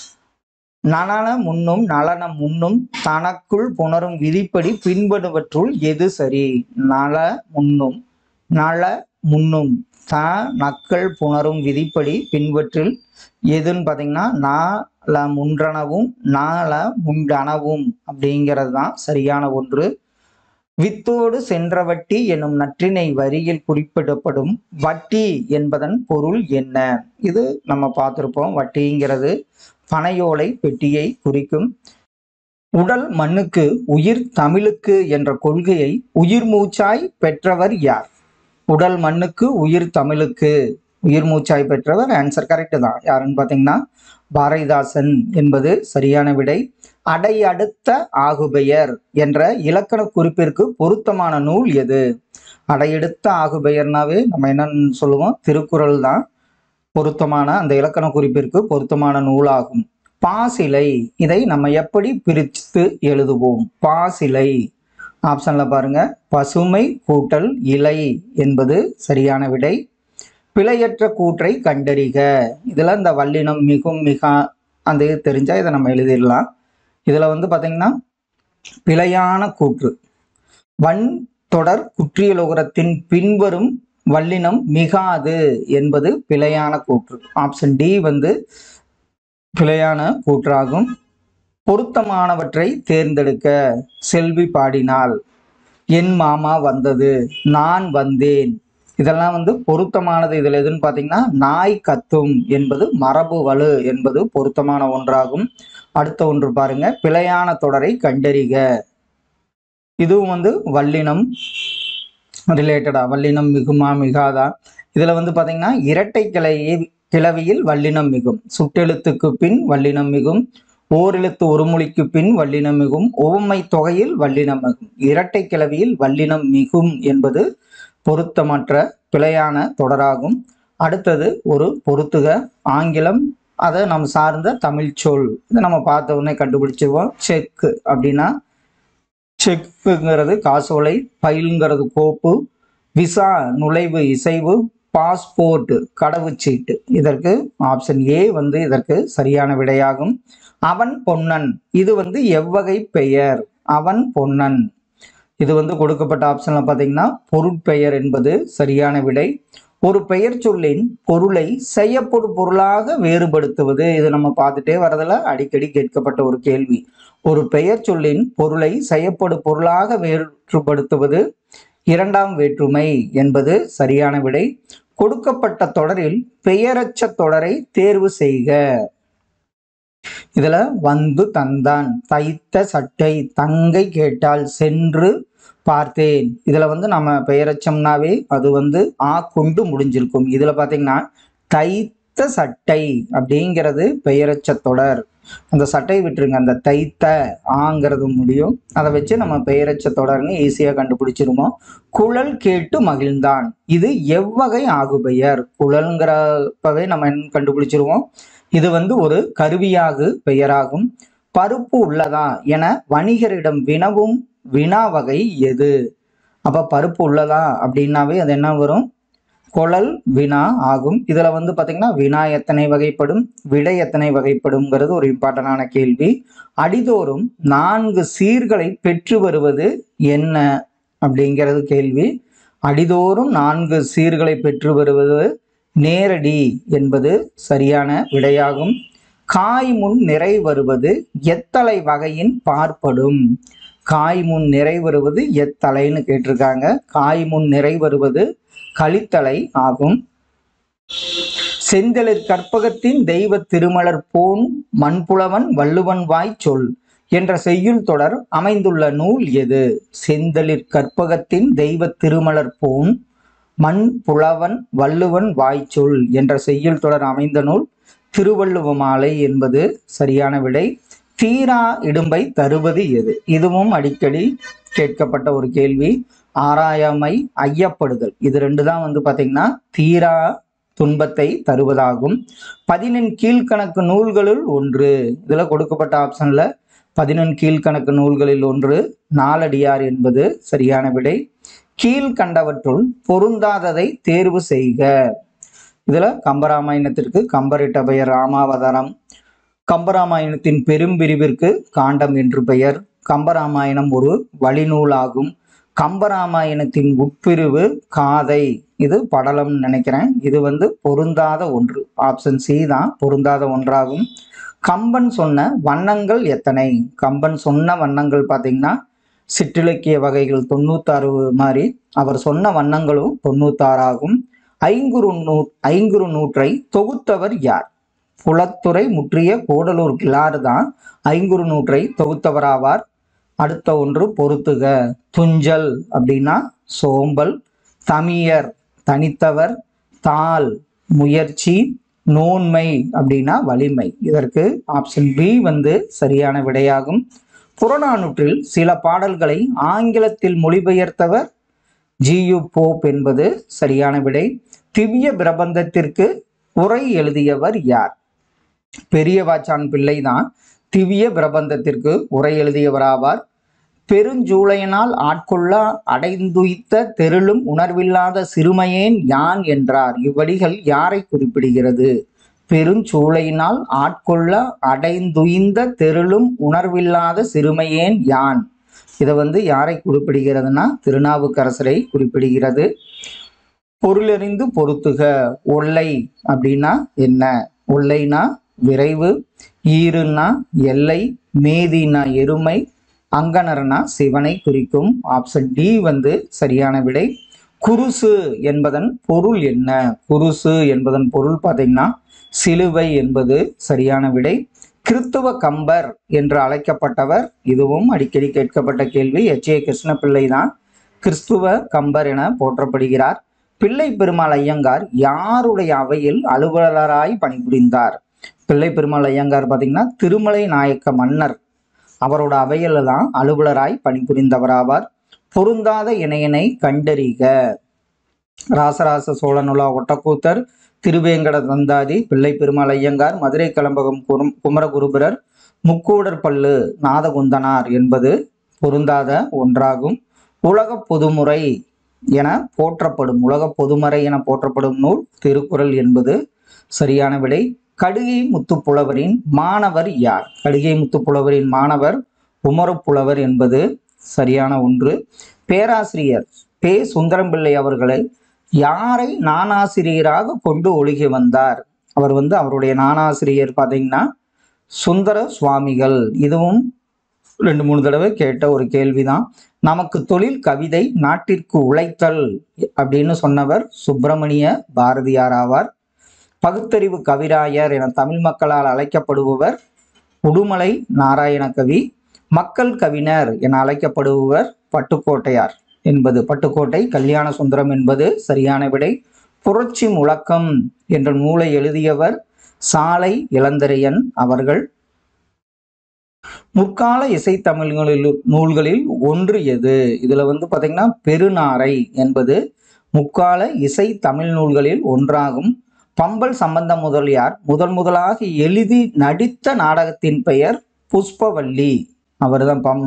நலன முன்னும் நலன முன்னும் தனக்குள் புணரும் விதிப்படி பின்படுவற்றுள் எது சரி நல முன்னும் நல முன்னும் த நக்கள் புணரும் விதிப்படி பின்பற்றில் எதுன்னு பார்த்தீங்கன்னா நால முன்றனவும் நால முண்டனவும் அப்படிங்கிறது தான் சரியான ஒன்று வித்தோடு சென்ற வட்டி எனும் நற்றினை வரியில் குறிப்பிடப்படும் வட்டி என்பதன் பொருள் என்ன இது நம்ம பார்த்திருப்போம் வட்டிங்கிறது பனையோலை பெட்டியை குறிக்கும் உடல் மண்ணுக்கு உயிர் தமிழுக்கு என்ற கொள்கையை உயிர் மூச்சாய் பெற்றவர் யார் உடல் மண்ணுக்கு உயிர் தமிழுக்கு உயிர் மூச்சாய் பெற்றவர் ஆன்சர் கரெக்ட் தான் யாருன்னு பார்த்தீங்கன்னா பாரதிதாசன் என்பது சரியான விடை அடை அடுத்த ஆகுபெயர் என்ற இலக்கண குறிப்பிற்கு பொருத்தமான நூல் எது அடையெடுத்த ஆகுபெயர்னாவே நம்ம என்னன்னு சொல்லுவோம் திருக்குறள் தான் பொருத்தமான அந்த இலக்கண குறிப்பிற்கு பொருத்தமான நூலாகும் பாசிலை இதை நம்ம எப்படி பிரித்து எழுதுவோம் பாசிலை ஆப்ஷன்ல பாருங்க பசுமை கூட்டல் இலை என்பது சரியான விடை பிழையற்ற கூற்றை கண்டறிக இதுல இந்த வல்லினம் மிகும் மிகா அந்த இது தெரிஞ்சா இதை நம்ம எழுதிடலாம் இதுல வந்து பாத்தீங்கன்னா பிழையான கூற்று வன் தொடர் குற்றியலுகரத்தின் பின்வரும் வல்லினம் மிகாது என்பது பிழையான கூற்று ஆப்ஷன் டி வந்து பிழையான கூற்றாகும் பொருத்தமானவற்றை தேர்ந்தெடுக்க செல்வி பாடினாள் என் மாமா வந்தது நான் வந்தேன் இதெல்லாம் வந்து பொருத்தமானது இதில் எதுன்னு பார்த்தீங்கன்னா நாய் கத்தும் என்பது மரபு வலு என்பது பொருத்தமான ஒன்றாகும் அடுத்த ஒன்று பாருங்க பிழையான தொடரை கண்டறிக இதுவும் வந்து வல்லினம் ரிலேட்டடா வல்லினம் மிகுமா மிகாதா இதுல வந்து பாத்தீங்கன்னா இரட்டை கிளையை கிளவியில் வல்லினம் மிகும் சுட்டெழுத்துக்கு பின் வல்லினம் மிகும் ஓரெழுத்து ஒரு மொழிக்கு பின் வல்லினம் மிகும் ஒவ்மை தொகையில் வல்லினம் மிகும் இரட்டை கிளவியில் வல்லினம் மிகும் என்பது பொருத்தமற்ற பிழையான தொடராகும் அடுத்தது ஒரு பொருத்துக ஆங்கிலம் அதை நம்ம சார்ந்த தமிழ் சொல் இதை நம்ம பார்த்த உடனே கண்டுபிடிச்சிருவோம் செக் அப்படின்னா செக்குங்கிறது காசோலை ஃபைலுங்கிறது கோப்பு விசா நுழைவு இசைவு பாஸ்போர்ட் கடவுச்சீட்டு இதற்கு ஆப்ஷன் ஏ வந்து இதற்கு சரியான விடையாகும் அவன் பொன்னன் இது வந்து எவ்வகை பெயர் அவன் பொன்னன் இது வந்து கொடுக்கப்பட்ட ஆப்ஷன்ல பார்த்தீங்கன்னா பொருட்பெயர் என்பது சரியான விடை ஒரு பெயர் சொல்லின் பொருளை செய்யப்படும் பொருளாக வேறுபடுத்துவது இது நம்ம பார்த்துட்டே வரதுல அடிக்கடி கேட்கப்பட்ட ஒரு கேள்வி ஒரு பெயர் சொல்லின் பொருளை செய்யப்படும் பொருளாக வேறுபடுத்துவது இரண்டாம் வேற்றுமை என்பது சரியான விடை கொடுக்கப்பட்ட தொடரில் பெயரச்ச தொடரை தேர்வு செய்க இதுல வந்து தந்தான் தைத்த சட்டை தங்கை கேட்டால் சென்று பார்த்தேன் இதுல வந்து நம்ம பெயரச்சம்னாவே அது வந்து ஆ கொண்டு முடிஞ்சிருக்கும் இதுல பாத்தீங்கன்னா தைத்த சட்டை அப்படிங்கிறது பெயரச்ச தொடர் அந்த சட்டை விட்டுருங்க அந்த தைத்த ஆங்கிறது முடியும் அதை வச்சு நம்ம பெயரச்ச தொடர்னு ஈஸியாக கண்டுபிடிச்சிருவோம் குழல் கேட்டு மகிழ்ந்தான் இது எவ்வகை ஆகுபெயர் குழல்ங்கிறப்பவே நம்ம என்ன கண்டுபிடிச்சிருவோம் இது வந்து ஒரு கருவியாகு பெயராகும் பருப்பு உள்ளதா என வணிகரிடம் வினவும் வினா வகை எது அப்ப பருப்பு உள்ளதா அப்படின்னாவே அது என்ன வரும் குழல் வினா ஆகும் இதுல வந்து பாத்தீங்கன்னா வினா எத்தனை வகைப்படும் விடை எத்தனை வகைப்படும்ங்கிறது ஒரு இம்பார்ட்டன்டான கேள்வி அடிதோறும் நான்கு சீர்களை பெற்று வருவது என்ன அப்படிங்கிறது கேள்வி அடிதோறும் நான்கு சீர்களை பெற்று வருவது நேரடி என்பது சரியான விடையாகும் காய் முன் நிறை வருவது எத்தலை வகையின் பார்ப்படும் காய் முன் நிறை வருவது எத்தலைன்னு கேட்டிருக்காங்க காய் முன் நிறை வருவது கலித்தலை ஆகும் செந்தளிர் கற்பகத்தின் தெய்வ திருமலர் போன் மண்புலவன் வள்ளுவன் வாய் சொல் என்ற செய்யுள் தொடர் அமைந்துள்ள நூல் எது செந்தளிர் கற்பகத்தின் தெய்வ திருமலர் போன் மண் புலவன் வள்ளுவன் வாய்ச்சொல் என்ற செய்யுள் தொடர் அமைந்த நூல் திருவள்ளுவ மாலை என்பது சரியான விடை தீரா இடும்பை தருவது எது இதுவும் அடிக்கடி கேட்கப்பட்ட ஒரு கேள்வி ஆராயாமை ஐயப்படுதல் இது ரெண்டு தான் வந்து பாத்தீங்கன்னா தீரா துன்பத்தை தருவதாகும் பதினெண் கீழ்கணக்கு நூல்களுள் ஒன்று இதுல கொடுக்கப்பட்ட ஆப்ஷன்ல பதினெண் கீழ்கணக்கு நூல்களில் ஒன்று நாலடியார் என்பது சரியான விடை கீழ்கண்டவற்றுள் பொருந்தாததை தேர்வு செய்க இதுல கம்பராமாயணத்திற்கு கம்பரிட்ட பெயர் ராமாவதாரம் கம்பராமாயணத்தின் பெரும்பிரிவிற்கு காண்டம் என்று பெயர் கம்பராமாயணம் ஒரு வழிநூலாகும் கம்பராமாயணத்தின் உட்பிரிவு காதை இது படலம்னு நினைக்கிறேன் இது வந்து பொருந்தாத ஒன்று ஆப்ஷன் சி தான் பொருந்தாத ஒன்றாகும் கம்பன் சொன்ன வண்ணங்கள் எத்தனை கம்பன் சொன்ன வண்ணங்கள் பார்த்தீங்கன்னா சிற்றிலக்கிய வகைகள் தொண்ணூத்தாறு மாதிரி அவர் சொன்ன வண்ணங்களும் தொண்ணூத்தாறாகும் ஐங்குறு நூ ஐங்குறு நூற்றை தொகுத்தவர் யார் புலத்துறை முற்றிய கூடலூர் கிளாறு தான் ஐங்குறு நூற்றை தொகுத்தவராவார் அடுத்த ஒன்று பொறுத்துக துஞ்சல் அப்படின்னா சோம்பல் தமியர் தனித்தவர் தாள் முயற்சி நோன்மை அப்படின்னா வலிமை இதற்கு ஆப்ஷன் பி வந்து சரியான விடையாகும் புறநானூற்றில் சில பாடல்களை ஆங்கிலத்தில் மொழிபெயர்த்தவர் ஜியு போப் என்பது சரியான விடை திவ்ய பிரபந்தத்திற்கு உரை எழுதியவர் யார் பெரியவாச்சான் பிள்ளை தான் திவ்ய பிரபந்தத்திற்கு உரை எழுதியவராவார் பெருஞ்சூளையனால் ஆட்கொள்ள அடைந்துய்த்த தெருளும் உணர்வில்லாத சிறுமையேன் யான் என்றார் இவ்வடிகள் யாரை குறிப்பிடுகிறது பெருஞ்சூளையினால் ஆட்கொள்ள அடைந்துய்ந்த தெருளும் உணர்வில்லாத சிறுமையேன் யான் இதை வந்து யாரை குறிப்பிடுகிறதுனா திருநாவுக்கரசரை குறிப்பிடுகிறது பொருளறிந்து பொருத்துக ஒல்லை அப்படின்னா என்ன ஒல்லைனா விரைவு ஈருன்னா எல்லை மேதினா எருமை அங்கனர்னா சிவனை குறிக்கும் ஆப்ஷன் டி வந்து சரியான விடை குருசு என்பதன் பொருள் என்ன குருசு என்பதன் பொருள் பார்த்தீங்கன்னா சிலுவை என்பது சரியான விடை கிறித்துவ கம்பர் என்று அழைக்கப்பட்டவர் இதுவும் அடிக்கடி கேட்கப்பட்ட கேள்வி எச் ஏ கிருஷ்ணபிள்ளை தான் கிறிஸ்துவ கம்பர் என போற்றப்படுகிறார் பிள்ளை பெருமாள் ஐயங்கார் யாருடைய அவையில் அலுவலராய் பணிபுரிந்தார் பிள்ளை பெருமாள் ஐயங்கார் பார்த்தீங்கன்னா திருமலை நாயக்க மன்னர் அவரோட அவையில தான் அலுவலராய் பணிபுரிந்தவராவார் பொருந்தாத இணையனை கண்டறிக ராசராச சோழனுலா ஒட்டக்கூத்தர் திருவேங்கட தந்தாதி பிள்ளை பெருமாள் ஐயங்கார் மதுரை கலம்பகம் குரும் குமரகுருபரர் முக்கூடர் பல்லு நாதகுந்தனார் என்பது பொருந்தாத ஒன்றாகும் உலக பொதுமுறை என போற்றப்படும் உலக பொதுமறை என போற்றப்படும் நூல் திருக்குறள் என்பது சரியான விடை கடுகை முத்துப்புலவரின் மாணவர் யார் கடுகை முத்துப்புலவரின் மாணவர் உமரப்புலவர் என்பது சரியான ஒன்று பேராசிரியர் பே சுந்தரம்பிள்ளை அவர்களை யாரை நானாசிரியராக கொண்டு ஒழுகி வந்தார் அவர் வந்து அவருடைய நானாசிரியர் பார்த்தீங்கன்னா சுந்தர சுவாமிகள் இதுவும் ரெண்டு மூணு தடவை கேட்ட ஒரு கேள்விதான் நமக்கு தொழில் கவிதை நாட்டிற்கு உழைத்தல் அப்படின்னு சொன்னவர் சுப்பிரமணிய பாரதியார் ஆவார் பகுத்தறிவு கவிராயர் என தமிழ் மக்களால் அழைக்கப்படுபவர் உடுமலை நாராயண கவி மக்கள் கவிஞர் என அழைக்கப்படுபவர் பட்டுக்கோட்டையார் என்பது பட்டுக்கோட்டை கல்யாண சுந்தரம் என்பது சரியான விடை புரட்சி முழக்கம் என்ற நூலை எழுதியவர் சாலை இளந்தரையன் அவர்கள் முற்கால இசைத்தமிழ்களில் நூல்களில் ஒன்று எது இதுல வந்து பாத்தீங்கன்னா பெருநாரை என்பது முக்கால இசை தமிழ் நூல்களில் ஒன்றாகும் பம்பல் சம்பந்த முதலியார் முதன் முதலாக எழுதி நடித்த நாடகத்தின் பெயர் புஷ்பவல்லி அவர்தான் பம்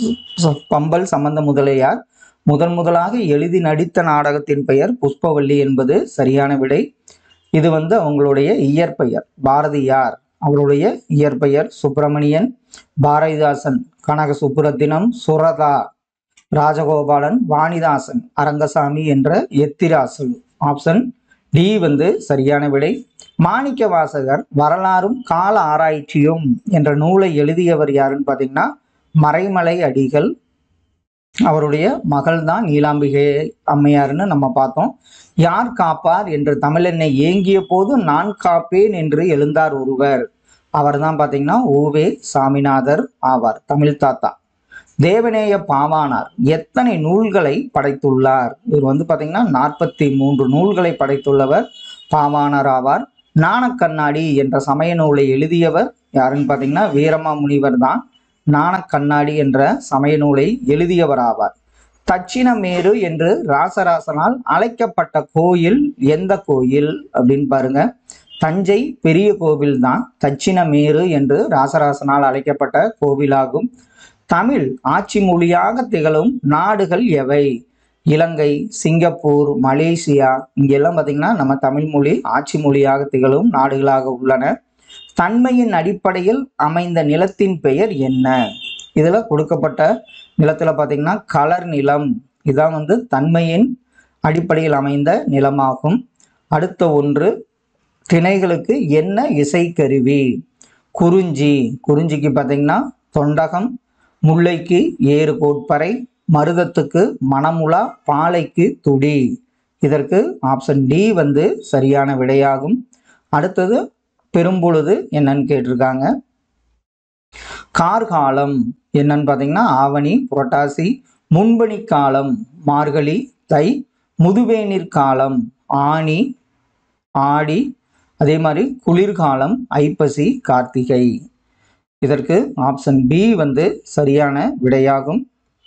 பம்பல் சம்பந்த முதலியார் முதன் முதலாக எழுதி நடித்த நாடகத்தின் பெயர் புஷ்பவல்லி என்பது சரியான விடை இது வந்து அவங்களுடைய இயற்பெயர் பாரதியார் அவருடைய இயற்பெயர் சுப்பிரமணியன் பாரதிதாசன் கனக சுப்புரத்தினம் சுரதா ராஜகோபாலன் வாணிதாசன் அரங்கசாமி என்ற எத்திராசல் ஆப்ஷன் டி வந்து சரியான விடை மாணிக்க வாசகர் வரலாறும் கால ஆராய்ச்சியும் என்ற நூலை எழுதியவர் யாருன்னு பார்த்தீங்கன்னா மறைமலை அடிகள் அவருடைய மகள் தான் நீலாம்பிகை அம்மையார்னு நம்ம பார்த்தோம் யார் காப்பார் என்று தமிழெண்ணை ஏங்கிய போது நான் காப்பேன் என்று எழுந்தார் ஒருவர் அவர் தான் பார்த்தீங்கன்னா ஓவே சாமிநாதர் ஆவார் தமிழ் தாத்தா தேவநேய பாவானார் எத்தனை நூல்களை படைத்துள்ளார் இவர் வந்து பார்த்தீங்கன்னா நாற்பத்தி மூன்று நூல்களை படைத்துள்ளவர் பாவானார் ஆவார் நாணக்கண்ணாடி என்ற சமய நூலை எழுதியவர் யாருன்னு பார்த்தீங்கன்னா வீரமா முனிவர் தான் நாணக்கண்ணாடி என்ற சமய நூலை எழுதியவர் ஆவார் தட்சிணமேரு என்று ராசராசனால் அழைக்கப்பட்ட கோயில் எந்த கோயில் அப்படின்னு பாருங்க தஞ்சை பெரிய கோவில் தான் தட்சிணமேரு என்று ராசராசனால் அழைக்கப்பட்ட கோவிலாகும் தமிழ் ஆட்சி மொழியாக திகழும் நாடுகள் எவை இலங்கை சிங்கப்பூர் மலேசியா இங்கெல்லாம் பார்த்தீங்கன்னா நம்ம தமிழ் மொழி ஆட்சி மொழியாக திகழும் நாடுகளாக உள்ளன தன்மையின் அடிப்படையில் அமைந்த நிலத்தின் பெயர் என்ன இதில் கொடுக்கப்பட்ட நிலத்தில் பார்த்தீங்கன்னா கலர் நிலம் இதான் வந்து தன்மையின் அடிப்படையில் அமைந்த நிலமாகும் அடுத்த ஒன்று திணைகளுக்கு என்ன இசைக்கருவி குறிஞ்சி குறிஞ்சிக்கு பார்த்தீங்கன்னா தொண்டகம் முல்லைக்கு ஏறு கோட்பறை மருதத்துக்கு மணமுலா பாலைக்கு துடி இதற்கு ஆப்ஷன் டி வந்து சரியான விடையாகும் அடுத்தது பெரும்பொழுது என்னன்னு கேட்டிருக்காங்க கார்காலம் என்னன்னு பார்த்தீங்கன்னா ஆவணி புரட்டாசி முன்பனி காலம் மார்கழி தை முதுவேநீர் காலம் ஆனி ஆடி அதே மாதிரி குளிர்காலம் ஐப்பசி கார்த்திகை இதற்கு ஆப்ஷன் பி வந்து சரியான விடையாகும்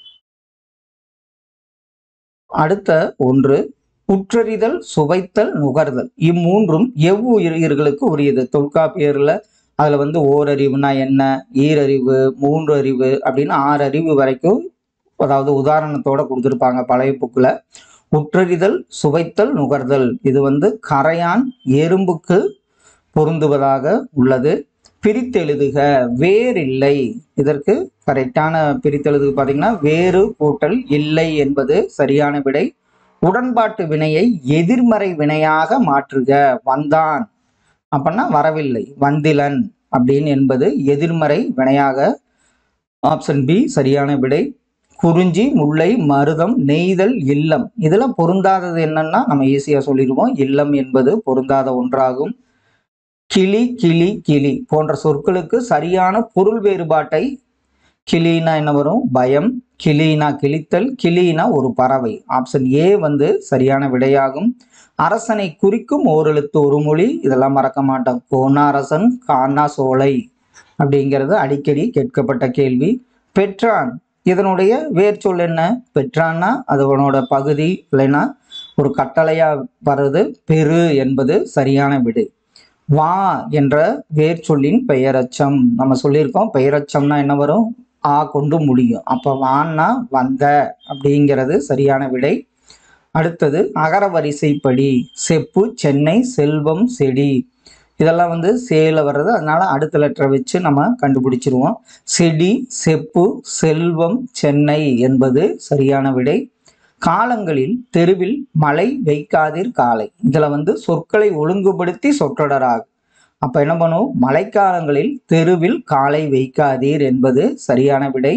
அடுத்த ஒன்று உற்றறிதல் சுவைத்தல் நுகர்தல் இம்மூன்றும் எவ்வுயிர்களுக்கு உரியது தொல்காப்பியர்ல அதுல வந்து ஓரறிவுனா என்ன ஈரறிவு மூன்று அறிவு அப்படின்னு ஆறு அறிவு வரைக்கும் அதாவது உதாரணத்தோட கொடுத்துருப்பாங்க பழைய புக்கில் உற்றறிதல் சுவைத்தல் நுகர்தல் இது வந்து கரையான் எறும்புக்கு பொருந்துவதாக உள்ளது பிரித்தெழுதுக வேறில்லை இதற்கு கரெக்டான பிரித்தெழுதுக பார்த்தீங்கன்னா வேறு கூட்டல் இல்லை என்பது சரியான விடை உடன்பாட்டு வினையை எதிர்மறை வினையாக மாற்றுக வந்தான் அப்படின்னா வரவில்லை வந்திலன் அப்படின்னு என்பது எதிர்மறை வினையாக ஆப்ஷன் பி சரியான விடை குறிஞ்சி முல்லை மருதம் நெய்தல் இல்லம் இதில் பொருந்தாதது என்னன்னா நம்ம ஈஸியாக சொல்லிடுவோம் இல்லம் என்பது பொருந்தாத ஒன்றாகும் கிளி கிளி கிளி போன்ற சொற்களுக்கு சரியான பொருள் வேறுபாட்டை கிளினா என்ன வரும் பயம் கிளினா கிழித்தல் கிளினா ஒரு பறவை ஆப்ஷன் ஏ வந்து சரியான விடையாகும் அரசனை குறிக்கும் ஓரெழுத்து ஒரு மொழி இதெல்லாம் மறக்க மாட்டோம் கோனா அரசன் கானா சோலை அப்படிங்கிறது அடிக்கடி கேட்கப்பட்ட கேள்வி பெற்றான் இதனுடைய வேர்ச்சொல் என்ன பெற்றான்னா அதனோட பகுதி இல்லைன்னா ஒரு கட்டளையா வருது பெரு என்பது சரியான விடை வா என்ற வேர்ச்சொல்லின் பெயரச்சம் நம்ம சொல்லியிருக்கோம் பெயரச்சம்னா என்ன வரும் ஆ கொண்டு முடியும் அப்போ வான்னா வந்த அப்படிங்கிறது சரியான விடை அடுத்தது அகர வரிசைப்படி செப்பு சென்னை செல்வம் செடி இதெல்லாம் வந்து சேல வர்றது அதனால அடுத்த லெட்டரை வச்சு நம்ம கண்டுபிடிச்சிருவோம் செடி செப்பு செல்வம் சென்னை என்பது சரியான விடை காலங்களில் தெருவில் மழை வைக்காதீர் காலை இதுல வந்து சொற்களை ஒழுங்குபடுத்தி சொற்றொடராகும் அப்ப என்ன பண்ணும் மழைக்காலங்களில் தெருவில் காலை வைக்காதீர் என்பது சரியான விடை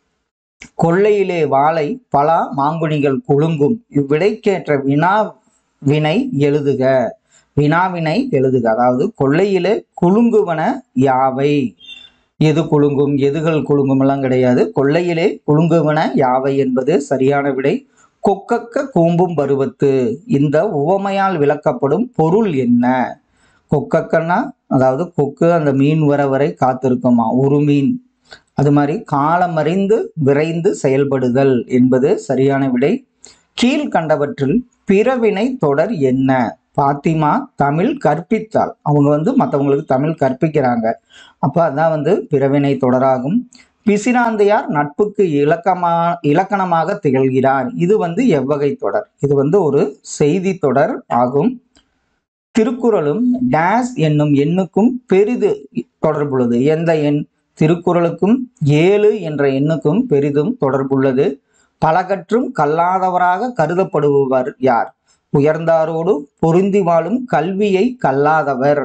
கொள்ளையிலே வாழை பலா மாங்குனிகள் குலுங்கும் இவ்விடைக்கேற்ற வினா வினை எழுதுக வினாவினை எழுதுக அதாவது கொள்ளையிலே குலுங்குவன யாவை எது குலுங்கும் எதுகள் குலுங்கும் எல்லாம் கிடையாது கொள்ளையிலே குலுங்குவன யாவை என்பது சரியான விடை கொக்கக்க கூம்பும் பருவத்து இந்த உவமையால் விளக்கப்படும் பொருள் என்ன கொக்கக்கன்னா அதாவது கொக்கு அந்த மீன் வர வரை காத்திருக்குமா ஒரு மீன் அது மாதிரி காலமறிந்து விரைந்து செயல்படுதல் என்பது சரியான விடை கீழ்கண்டவற்றில் பிறவினை தொடர் என்ன பாத்திமா தமிழ் கற்பித்தாள் அவங்க வந்து மற்றவங்களுக்கு தமிழ் கற்பிக்கிறாங்க அப்போ அதான் வந்து பிறவினை தொடராகும் பிசிராந்தையார் நட்புக்கு இலக்கமா இலக்கணமாக திகழ்கிறார் இது வந்து எவ்வகை தொடர் இது வந்து ஒரு செய்தி தொடர் ஆகும் திருக்குறளும் டேஸ் என்னும் எண்ணுக்கும் பெரிது தொடர்புள்ளது எந்த எண் திருக்குறளுக்கும் ஏழு என்ற எண்ணுக்கும் பெரிதும் தொடர்புள்ளது பலகற்றும் கல்லாதவராக கருதப்படுபவர் யார் உயர்ந்தாரோடு பொருந்தி வாழும் கல்வியை கல்லாதவர்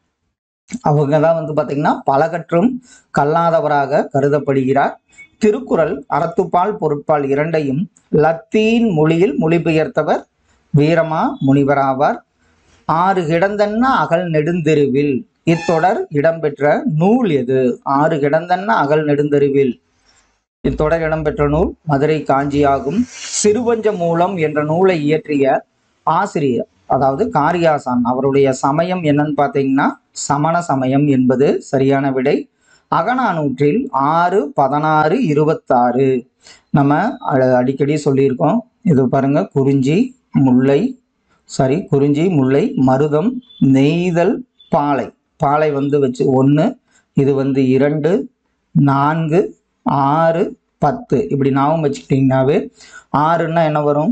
அவங்க தான் வந்து பாத்தீங்கன்னா பலகற்றும் கல்லாதவராக கருதப்படுகிறார் திருக்குறள் அறத்துப்பால் பொருட்பால் இரண்டையும் லத்தீன் மொழியில் மொழிபெயர்த்தவர் வீரமா முனிவராவார் ஆறு கிடந்தன்ன அகல் நெடுந்தெருவில் இத்தொடர் இடம்பெற்ற நூல் எது ஆறு கிடந்தன்ன அகல் நெடுந்தெருவில் இத்தொடர் இடம்பெற்ற நூல் மதுரை காஞ்சியாகும் சிறுவஞ்ச மூலம் என்ற நூலை இயற்றிய ஆசிரியர் அதாவது காரியாசான் அவருடைய சமயம் என்னன்னு பார்த்தீங்கன்னா சமண சமயம் என்பது சரியான விடை அகநானூற்றில் ஆறு பதினாறு இருபத்தாறு நம்ம அ- அடிக்கடி சொல்லியிருக்கோம் இது பாருங்க குறிஞ்சி முல்லை சாரி குறிஞ்சி முல்லை மருதம் நெய்தல் பாலை பாலை வந்து வச்சு ஒன்று இது வந்து இரண்டு நான்கு ஆறு பத்து இப்படி ஞாபகம் வச்சுக்கிட்டிங்கனாவே ஆறுன்னா என்ன வரும்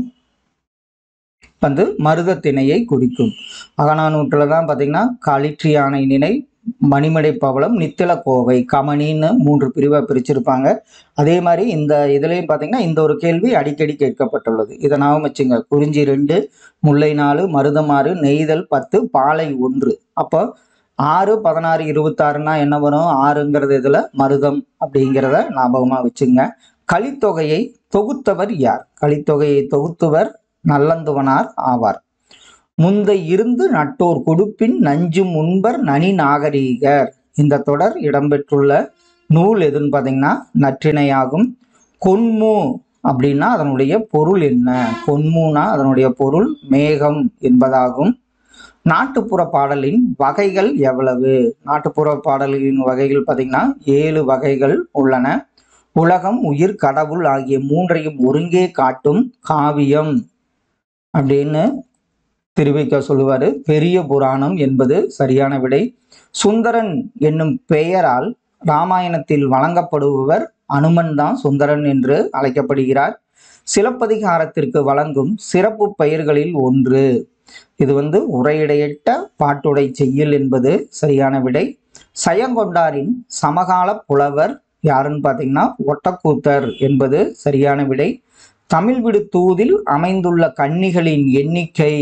வந்து மருதத்திணையை குறிக்கும் அகநானூற்றில் தான் பார்த்தீங்கன்னா களிற்றியானை நினை மணிமடை பவளம் நித்தில கோவை கமனின்னு மூன்று பிரிவை பிரிச்சிருப்பாங்க அதே மாதிரி இந்த இதுலேயும் பார்த்தீங்கன்னா இந்த ஒரு கேள்வி அடிக்கடி கேட்கப்பட்டுள்ளது இதை ஞாபகம் வச்சுங்க குறிஞ்சி ரெண்டு முல்லை நாலு மருதம் ஆறு நெய்தல் பத்து பாலை ஒன்று அப்போ ஆறு பதினாறு இருபத்தாறுனா என்ன வரும் ஆறுங்கிறது இதில் மருதம் அப்படிங்கிறத ஞாபகமாக வச்சுங்க கலித்தொகையை தொகுத்தவர் யார் கலித்தொகையை தொகுத்தவர் நல்லந்துவனார் ஆவார் முந்தை இருந்து நட்டோர் கொடுப்பின் நஞ்சும் உண்பர் நனி நாகரீகர் இந்த தொடர் இடம்பெற்றுள்ள நூல் எதுன்னு பார்த்தீங்கன்னா நற்றிணையாகும் கொன்மு அப்படின்னா அதனுடைய பொருள் என்ன கொன்முனா அதனுடைய பொருள் மேகம் என்பதாகும் நாட்டுப்புற பாடலின் வகைகள் எவ்வளவு நாட்டுப்புற பாடல்களின் வகைகள் பார்த்தீங்கன்னா ஏழு வகைகள் உள்ளன உலகம் உயிர் கடவுள் ஆகிய மூன்றையும் ஒருங்கே காட்டும் காவியம் அப்படின்னு திருவிக்க சொல்லுவாரு பெரிய புராணம் என்பது சரியான விடை சுந்தரன் என்னும் பெயரால் ராமாயணத்தில் வழங்கப்படுபவர் அனுமன் தான் சுந்தரன் என்று அழைக்கப்படுகிறார் சிலப்பதிகாரத்திற்கு வழங்கும் சிறப்பு பெயர்களில் ஒன்று இது வந்து உரையிடையிட்ட பாட்டுடை செய்யுள் என்பது சரியான விடை சயங்கொண்டாரின் சமகால புலவர் யாருன்னு பார்த்தீங்கன்னா ஒட்டக்கூத்தர் என்பது சரியான விடை தமிழ் விடு தூதில் அமைந்துள்ள கன்னிகளின் எண்ணிக்கை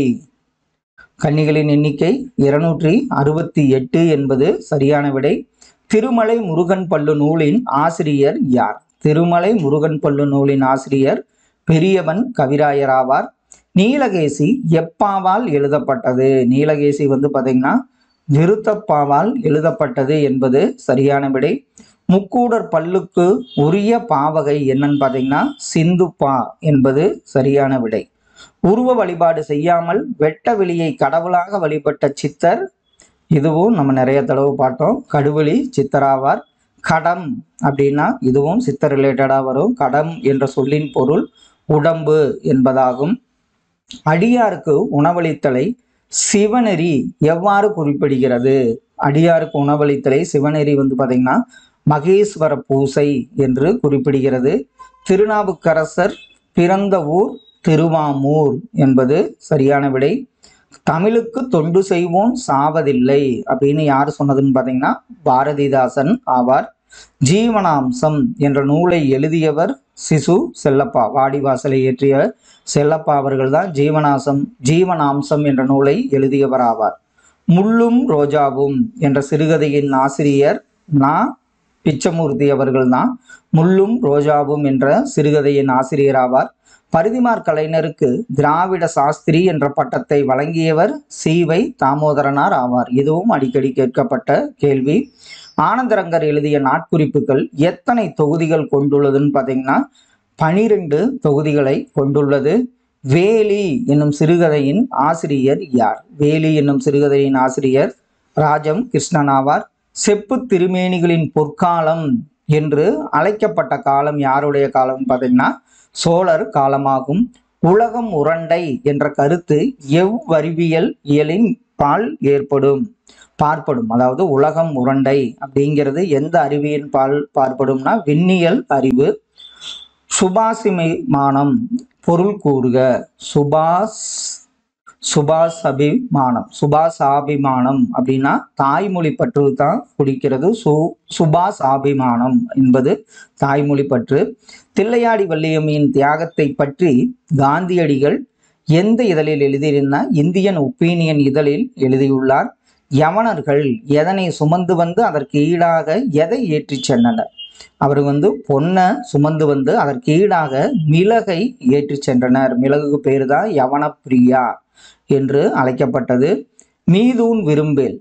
கன்னிகளின் எண்ணிக்கை இருநூற்றி அறுபத்தி எட்டு என்பது சரியான விடை திருமலை முருகன் பள்ளு நூலின் ஆசிரியர் யார் திருமலை முருகன் பள்ளு நூலின் ஆசிரியர் பெரியவன் கவிராயராவார் நீலகேசி எப்பாவால் எழுதப்பட்டது நீலகேசி வந்து பார்த்தீங்கன்னா விருத்தப்பாவால் எழுதப்பட்டது என்பது சரியான விடை முக்கூடர் பல்லுக்கு உரிய பாவகை என்னன்னு பார்த்தீங்கன்னா சிந்துப்பா என்பது சரியான விடை உருவ வழிபாடு செய்யாமல் வெட்ட வெளியை கடவுளாக வழிபட்ட சித்தர் இதுவும் நம்ம நிறைய தடவை பார்த்தோம் கடுவெளி சித்தராவார் கடம் அப்படின்னா இதுவும் சித்தர் ரிலேட்டடாக வரும் கடம் என்ற சொல்லின் பொருள் உடம்பு என்பதாகும் அடியாருக்கு உணவளித்தலை சிவநெறி எவ்வாறு குறிப்பிடுகிறது அடியாருக்கு உணவளித்தலை சிவநெறி வந்து பார்த்தீங்கன்னா மகேஸ்வர பூசை என்று குறிப்பிடுகிறது திருநாவுக்கரசர் பிறந்த ஊர் திருவாமூர் என்பது சரியான விடை தமிழுக்கு தொண்டு செய்வோம் சாவதில்லை அப்படின்னு யார் சொன்னதுன்னு பார்த்தீங்கன்னா பாரதிதாசன் ஆவார் ஜீவனாம்சம் என்ற நூலை எழுதியவர் சிசு செல்லப்பா வாடிவாசலை இயற்றிய செல்லப்பா அவர்கள் தான் ஜீவனாசம் ஜீவனாம்சம் என்ற நூலை எழுதியவர் ஆவார் முள்ளும் ரோஜாவும் என்ற சிறுகதையின் ஆசிரியர் நா பிச்சமூர்த்தி அவர்கள் தான் முள்ளும் ரோஜாவும் என்ற சிறுகதையின் ஆசிரியர் ஆவார் பரிதிமார் கலைஞருக்கு திராவிட சாஸ்திரி என்ற பட்டத்தை வழங்கியவர் சீவை தாமோதரனார் ஆவார் இதுவும் அடிக்கடி கேட்கப்பட்ட கேள்வி ஆனந்தரங்கர் எழுதிய நாட்குறிப்புகள் எத்தனை தொகுதிகள் கொண்டுள்ளதுன்னு பார்த்தீங்கன்னா பனிரெண்டு தொகுதிகளை கொண்டுள்ளது வேலி என்னும் சிறுகதையின் ஆசிரியர் யார் வேலி என்னும் சிறுகதையின் ஆசிரியர் ராஜம் கிருஷ்ணன் ஆவார் செப்பு திருமேனிகளின் பொற்காலம் என்று அழைக்கப்பட்ட காலம் யாருடைய காலம் பார்த்தீங்கன்னா சோழர் காலமாகும் உலகம் உரண்டை என்ற கருத்து எவ்வறிவியல் இயலின் பால் ஏற்படும் பார்ப்படும் அதாவது உலகம் உரண்டை அப்படிங்கிறது எந்த அறிவியல் பால் பார்ப்படும்னா விண்ணியல் அறிவு சுபாசிமானம் பொருள் கூறுக சுபாஸ் சுபாசபிமானம் சுபாசாபிமானம் அப்படின்னா தாய்மொழி பற்று தான் குடிக்கிறது சு சுபாசாபிமானம் என்பது தாய்மொழி பற்று தில்லையாடி வள்ளியம்மையின் தியாகத்தை பற்றி காந்தியடிகள் எந்த இதழில் எழுதியிருந்தா இந்தியன் ஒப்பீனியன் இதழில் எழுதியுள்ளார் யவனர்கள் எதனை சுமந்து வந்து அதற்கு ஈடாக எதை ஏற்றிச் சென்றனர் அவர் வந்து பொன்னை சுமந்து வந்து அதற்கு ஈடாக மிளகை ஏற்றிச் சென்றனர் மிளகுக்கு பேர் தான் யவனப்பிரியா என்று அழைக்கப்பட்டது மீதூன் விரும்பேல்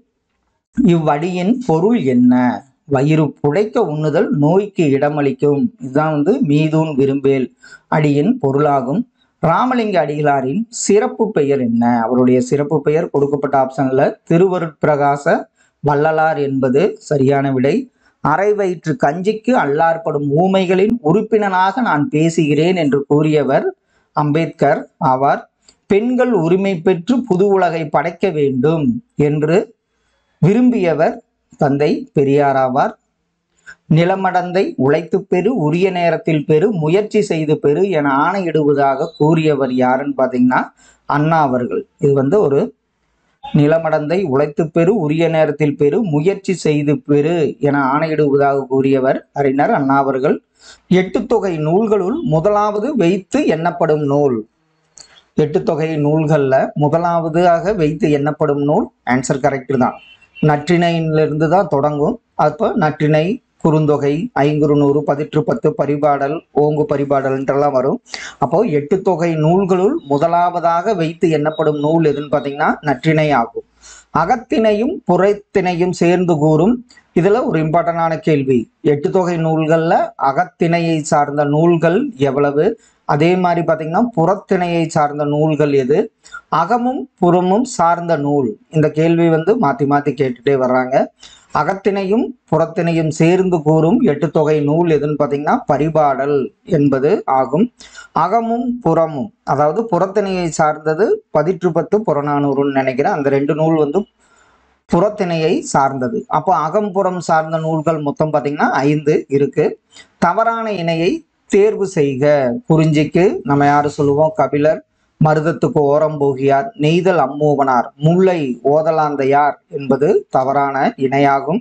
இவ்வடியின் பொருள் என்ன வயிறு புடைக்க உண்ணுதல் நோய்க்கு இடமளிக்கும் இதுதான் வந்து மீதூன் விரும்பேல் அடியின் பொருளாகும் ராமலிங்க அடிகளாரின் சிறப்பு பெயர் என்ன அவருடைய சிறப்பு பெயர் கொடுக்கப்பட்ட ஆப்ஷன்ல திருவருட்பிரகாச வள்ளலார் என்பது சரியான விடை அரை வயிற்று கஞ்சிக்கு அல்லார்படும் ஊமைகளின் உறுப்பினனாக நான் பேசுகிறேன் என்று கூறியவர் அம்பேத்கர் ஆவார் பெண்கள் உரிமை பெற்று புது உலகை படைக்க வேண்டும் என்று விரும்பியவர் தந்தை பெரியார் ஆவார் நிலமடந்தை உழைத்து பெறு உரிய நேரத்தில் பெறு முயற்சி செய்து பெறு என ஆணையிடுவதாக கூறியவர் யாருன்னு பார்த்தீங்கன்னா அண்ணா அவர்கள் இது வந்து ஒரு நிலமடந்தை உழைத்து பெறு உரிய நேரத்தில் பெறு முயற்சி செய்து பெறு என ஆணையிடுவதாக கூறியவர் அறிஞர் அண்ணா அவர்கள் எட்டு தொகை நூல்களுள் முதலாவது வைத்து எண்ணப்படும் நூல் எட்டு தொகை நூல்கள்ல முதலாவதாக வைத்து எண்ணப்படும் நூல் ஆன்சர் கரெக்ட் தான் நற்றினையிலிருந்து தான் தொடங்கும் அப்போ நற்றினை குறுந்தொகை ஐங்குறு நூறு பதிற்று பத்து பரிபாடல் ஓங்கு பரிபாடல்ன்றெல்லாம் வரும் அப்போ எட்டு தொகை நூல்களுள் முதலாவதாக வைத்து எண்ணப்படும் நூல் எதுன்னு பார்த்தீங்கன்னா நற்றிணை ஆகும் அகத்தினையும் புறத்தினையும் சேர்ந்து கூறும் இதுல ஒரு இம்பார்ட்டண்டான கேள்வி எட்டு தொகை நூல்கள்ல அகத்திணையை சார்ந்த நூல்கள் எவ்வளவு அதே மாதிரி பார்த்தீங்கன்னா புறத்திணையை சார்ந்த நூல்கள் எது அகமும் புறமும் சார்ந்த நூல் இந்த கேள்வி வந்து மாற்றி மாற்றி கேட்டுட்டே வர்றாங்க அகத்தினையும் புறத்தினையும் சேர்ந்து கூறும் எட்டு தொகை நூல் எதுன்னு பார்த்தீங்கன்னா பரிபாடல் என்பது ஆகும் அகமும் புறமும் அதாவது புறத்திணையை சார்ந்தது பதிற்று பத்து புறநானூறுன்னு நினைக்கிறேன் அந்த ரெண்டு நூல் வந்து புறத்திணையை சார்ந்தது அப்போ அகம்புறம் சார்ந்த நூல்கள் மொத்தம் பார்த்தீங்கன்னா ஐந்து இருக்கு தவறான இணையை தேர்வு செய்க குறிஞ்சிக்கு நம்ம யாரு சொல்லுவோம் கபிலர் மருதத்துக்கு ஓரம் போகியார் நெய்தல் அம்மூவனார் முல்லை ஓதலாந்தையார் என்பது தவறான இணையாகும்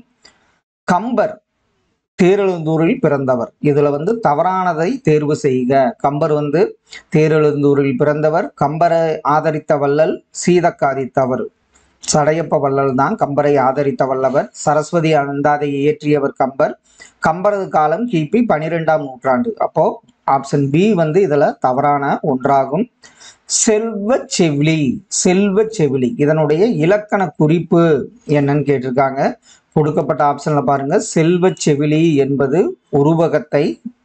கம்பர் தேரெழுந்தூரில் பிறந்தவர் இதுல வந்து தவறானதை தேர்வு செய்க கம்பர் வந்து தேரெழுந்தூரில் பிறந்தவர் கம்பரை ஆதரித்த வள்ளல் சீதக்காதி தவறு சடையப்ப வள்ளல் தான் கம்பரை ஆதரித்த வல்லவர் சரஸ்வதி அந்தாதை இயற்றியவர் கம்பர் கம்பரது காலம் கிபி பனிரெண்டாம் நூற்றாண்டு அப்போ ஆப்ஷன் பி வந்து இதுல தவறான ஒன்றாகும் செல்வ செவிலி செல்வ செவிலி இதனுடைய இலக்கண குறிப்பு என்னன்னு கேட்டிருக்காங்க கொடுக்கப்பட்ட ஆப்ஷன்ல பாருங்க செல்வ செவிலி என்பது உருவகத்தை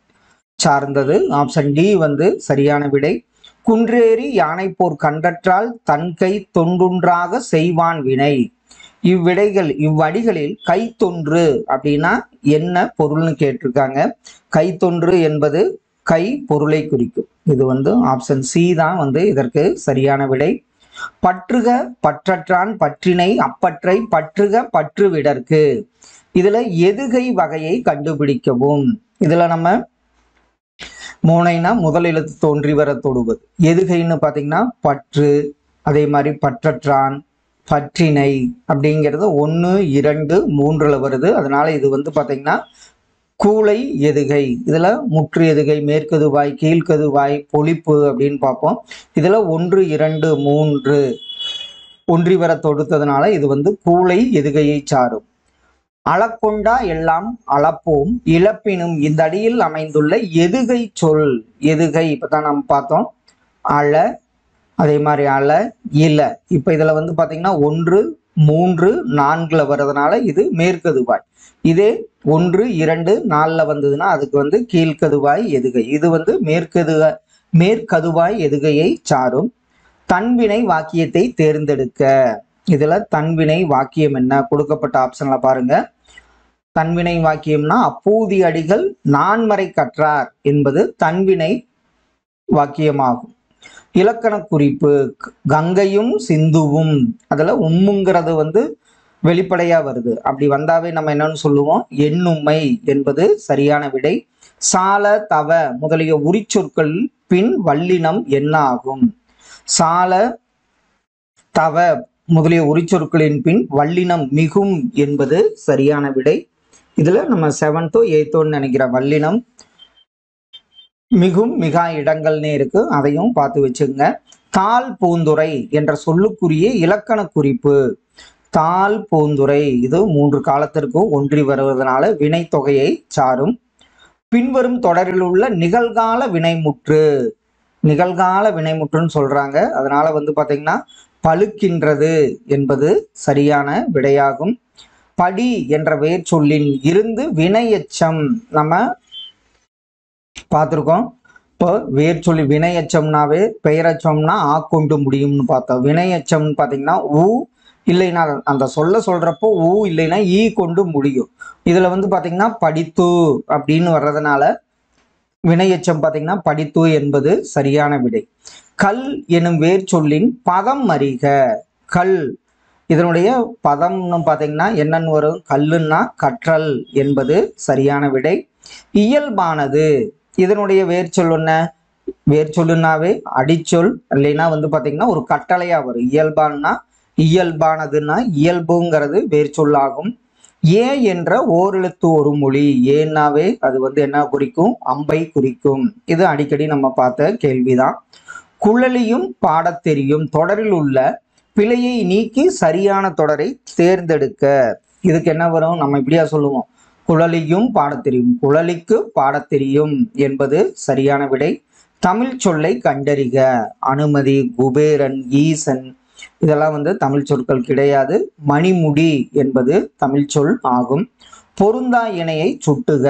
சார்ந்தது ஆப்ஷன் டி வந்து சரியான விடை குன்றேறி யானைப்போர் கண்டற்றால் தன் கை தொண்டுன்றாக செய்வான் வினை இவ்விடைகள் இவ்வடிகளில் கைத்தொன்று அப்படின்னா என்ன பொருள்னு கேட்டிருக்காங்க கைத்தொன்று என்பது கை பொருளை குறிக்கும் இது வந்து ஆப்ஷன் சி தான் வந்து இதற்கு சரியான விடை பற்றுக பற்றற்றான் பற்றினை அப்பற்றை பற்றுக பற்று விடற்கு இதுல எதுகை வகையை கண்டுபிடிக்கவும் இதுல நம்ம மூனைனா முதல் எழுத்து தோன்றி வர தொடுவது எதுகைன்னு பார்த்தீங்கன்னா பற்று அதே மாதிரி பற்றற்றான் பற்றினை அப்படிங்கிறது ஒன்று இரண்டு மூன்றில் வருது அதனால இது வந்து பார்த்தீங்கன்னா கூளை எதுகை இதுல முற்று எதுகை மேற்கதுவாய் கீழ்கதுவாய் பொழிப்பு அப்படின்னு பார்ப்போம் இதுல ஒன்று இரண்டு மூன்று ஒன்றி வர தொடுத்ததுனால இது வந்து கூளை எதுகையை சாரும் அளக்கொண்டா எல்லாம் அளப்போம் இழப்பினும் இந்த அடியில் அமைந்துள்ள எதுகை சொல் எதுகை இப்பதான் நம்ம பார்த்தோம் அழ அதே மாதிரி அல இல இப்ப இதுல வந்து பாத்தீங்கன்னா ஒன்று மூன்று நான்குல வர்றதுனால இது மேற்கதுவாய் இதே ஒன்று இரண்டு நாலுல வந்ததுன்னா அதுக்கு வந்து கீழ்கதுவாய் எதுகை இது வந்து மேற்கது மேற்கதுவாய் எதுகையை சாரும் தன்வினை வாக்கியத்தை தேர்ந்தெடுக்க இதுல தன்வினை வாக்கியம் என்ன கொடுக்கப்பட்ட ஆப்ஷன்ல பாருங்க தன்வினை வாக்கியம்னா அப்பூதி அடிகள் நான்மறை கற்றார் என்பது தன்வினை வாக்கியமாகும் இலக்கண குறிப்பு க- கங்கையும் சிந்துவும் அதுல உம்முங்கிறது வந்து வெளிப்படையா வருது அப்படி வந்தாவே நம்ம என்னன்னு சொல்லுவோம் எண்ணுமை என்பது சரியான விடை சால தவ முதலிய உரிச்சொற்கள் பின் வல்லினம் என்ன ஆகும் சால தவ முதலிய உரிச்சொற்களின் பின் வல்லினம் மிகும் என்பது சரியான விடை இதுல நம்ம செவன்த்தோ எயித்தோன்னு நினைக்கிற வல்லினம் மிகும் மிகா இடங்கள்னே இருக்கு அதையும் பார்த்து வச்சுங்க தால் பூந்துரை என்ற சொல்லுக்குரிய இலக்கண குறிப்பு தால் பூந்துரை இது மூன்று காலத்திற்கும் ஒன்றி வருவதனால வினைத்தொகையை சாரும் பின்வரும் தொடரில் உள்ள நிகழ்கால வினைமுற்று நிகழ்கால வினைமுற்றுன்னு சொல்றாங்க அதனால வந்து பாத்தீங்கன்னா பழுக்கின்றது என்பது சரியான விடையாகும் படி என்ற வேர் சொல்லின் இருந்து வினையச்சம் நம்ம பார்த்துருக்கோம் இப்போ வேர் சொல்லி வினையச்சம்னாவே பெயரச்சம்னா ஆ கொண்டு முடியும்னு பார்த்தோம் வினையச்சம்னு பார்த்தீங்கன்னா ஊ இல்லைன்னா அந்த சொல்ல சொல்றப்போ ஊ இல்லைன்னா ஈ கொண்டு முடியும் இதுல வந்து பாத்தீங்கன்னா படித்து அப்படின்னு வர்றதுனால வினையச்சம் பாத்தீங்கன்னா படித்து என்பது சரியான விடை கல் எனும் வேர் சொல்லின் பதம் அறிக கல் இதனுடைய பதம்னு பார்த்தீங்கன்னா என்னன்னு வரும் கல்லுன்னா கற்றல் என்பது சரியான விடை இயல்பானது இதனுடைய வேர்ச்சொல் என்ன வேர்ச்சொல்லுனாவே அடிச்சொல் இல்லைன்னா வந்து பாத்தீங்கன்னா ஒரு கட்டளையா வரும் இயல்பான்னா இயல்பானதுன்னா இயல்புங்கிறது வேர்ச்சொல்லாகும் ஏ என்ற ஓரெழுத்து ஒரு மொழி ஏன்னாவே அது வந்து என்ன குறிக்கும் அம்பை குறிக்கும் இது அடிக்கடி நம்ம பார்த்த கேள்விதான் குழலியும் பாடத் தெரியும் தொடரில் உள்ள பிழையை நீக்கி சரியான தொடரை தேர்ந்தெடுக்க இதுக்கு என்ன வரும் நம்ம இப்படியா சொல்லுவோம் குழலியும் பாடத் தெரியும் குழலிக்கு பாடத் தெரியும் என்பது சரியான விடை தமிழ் சொல்லை கண்டறிக அனுமதி குபேரன் ஈசன் இதெல்லாம் வந்து தமிழ் சொற்கள் கிடையாது மணிமுடி என்பது தமிழ் சொல் ஆகும் பொருந்தா இணையை சுட்டுக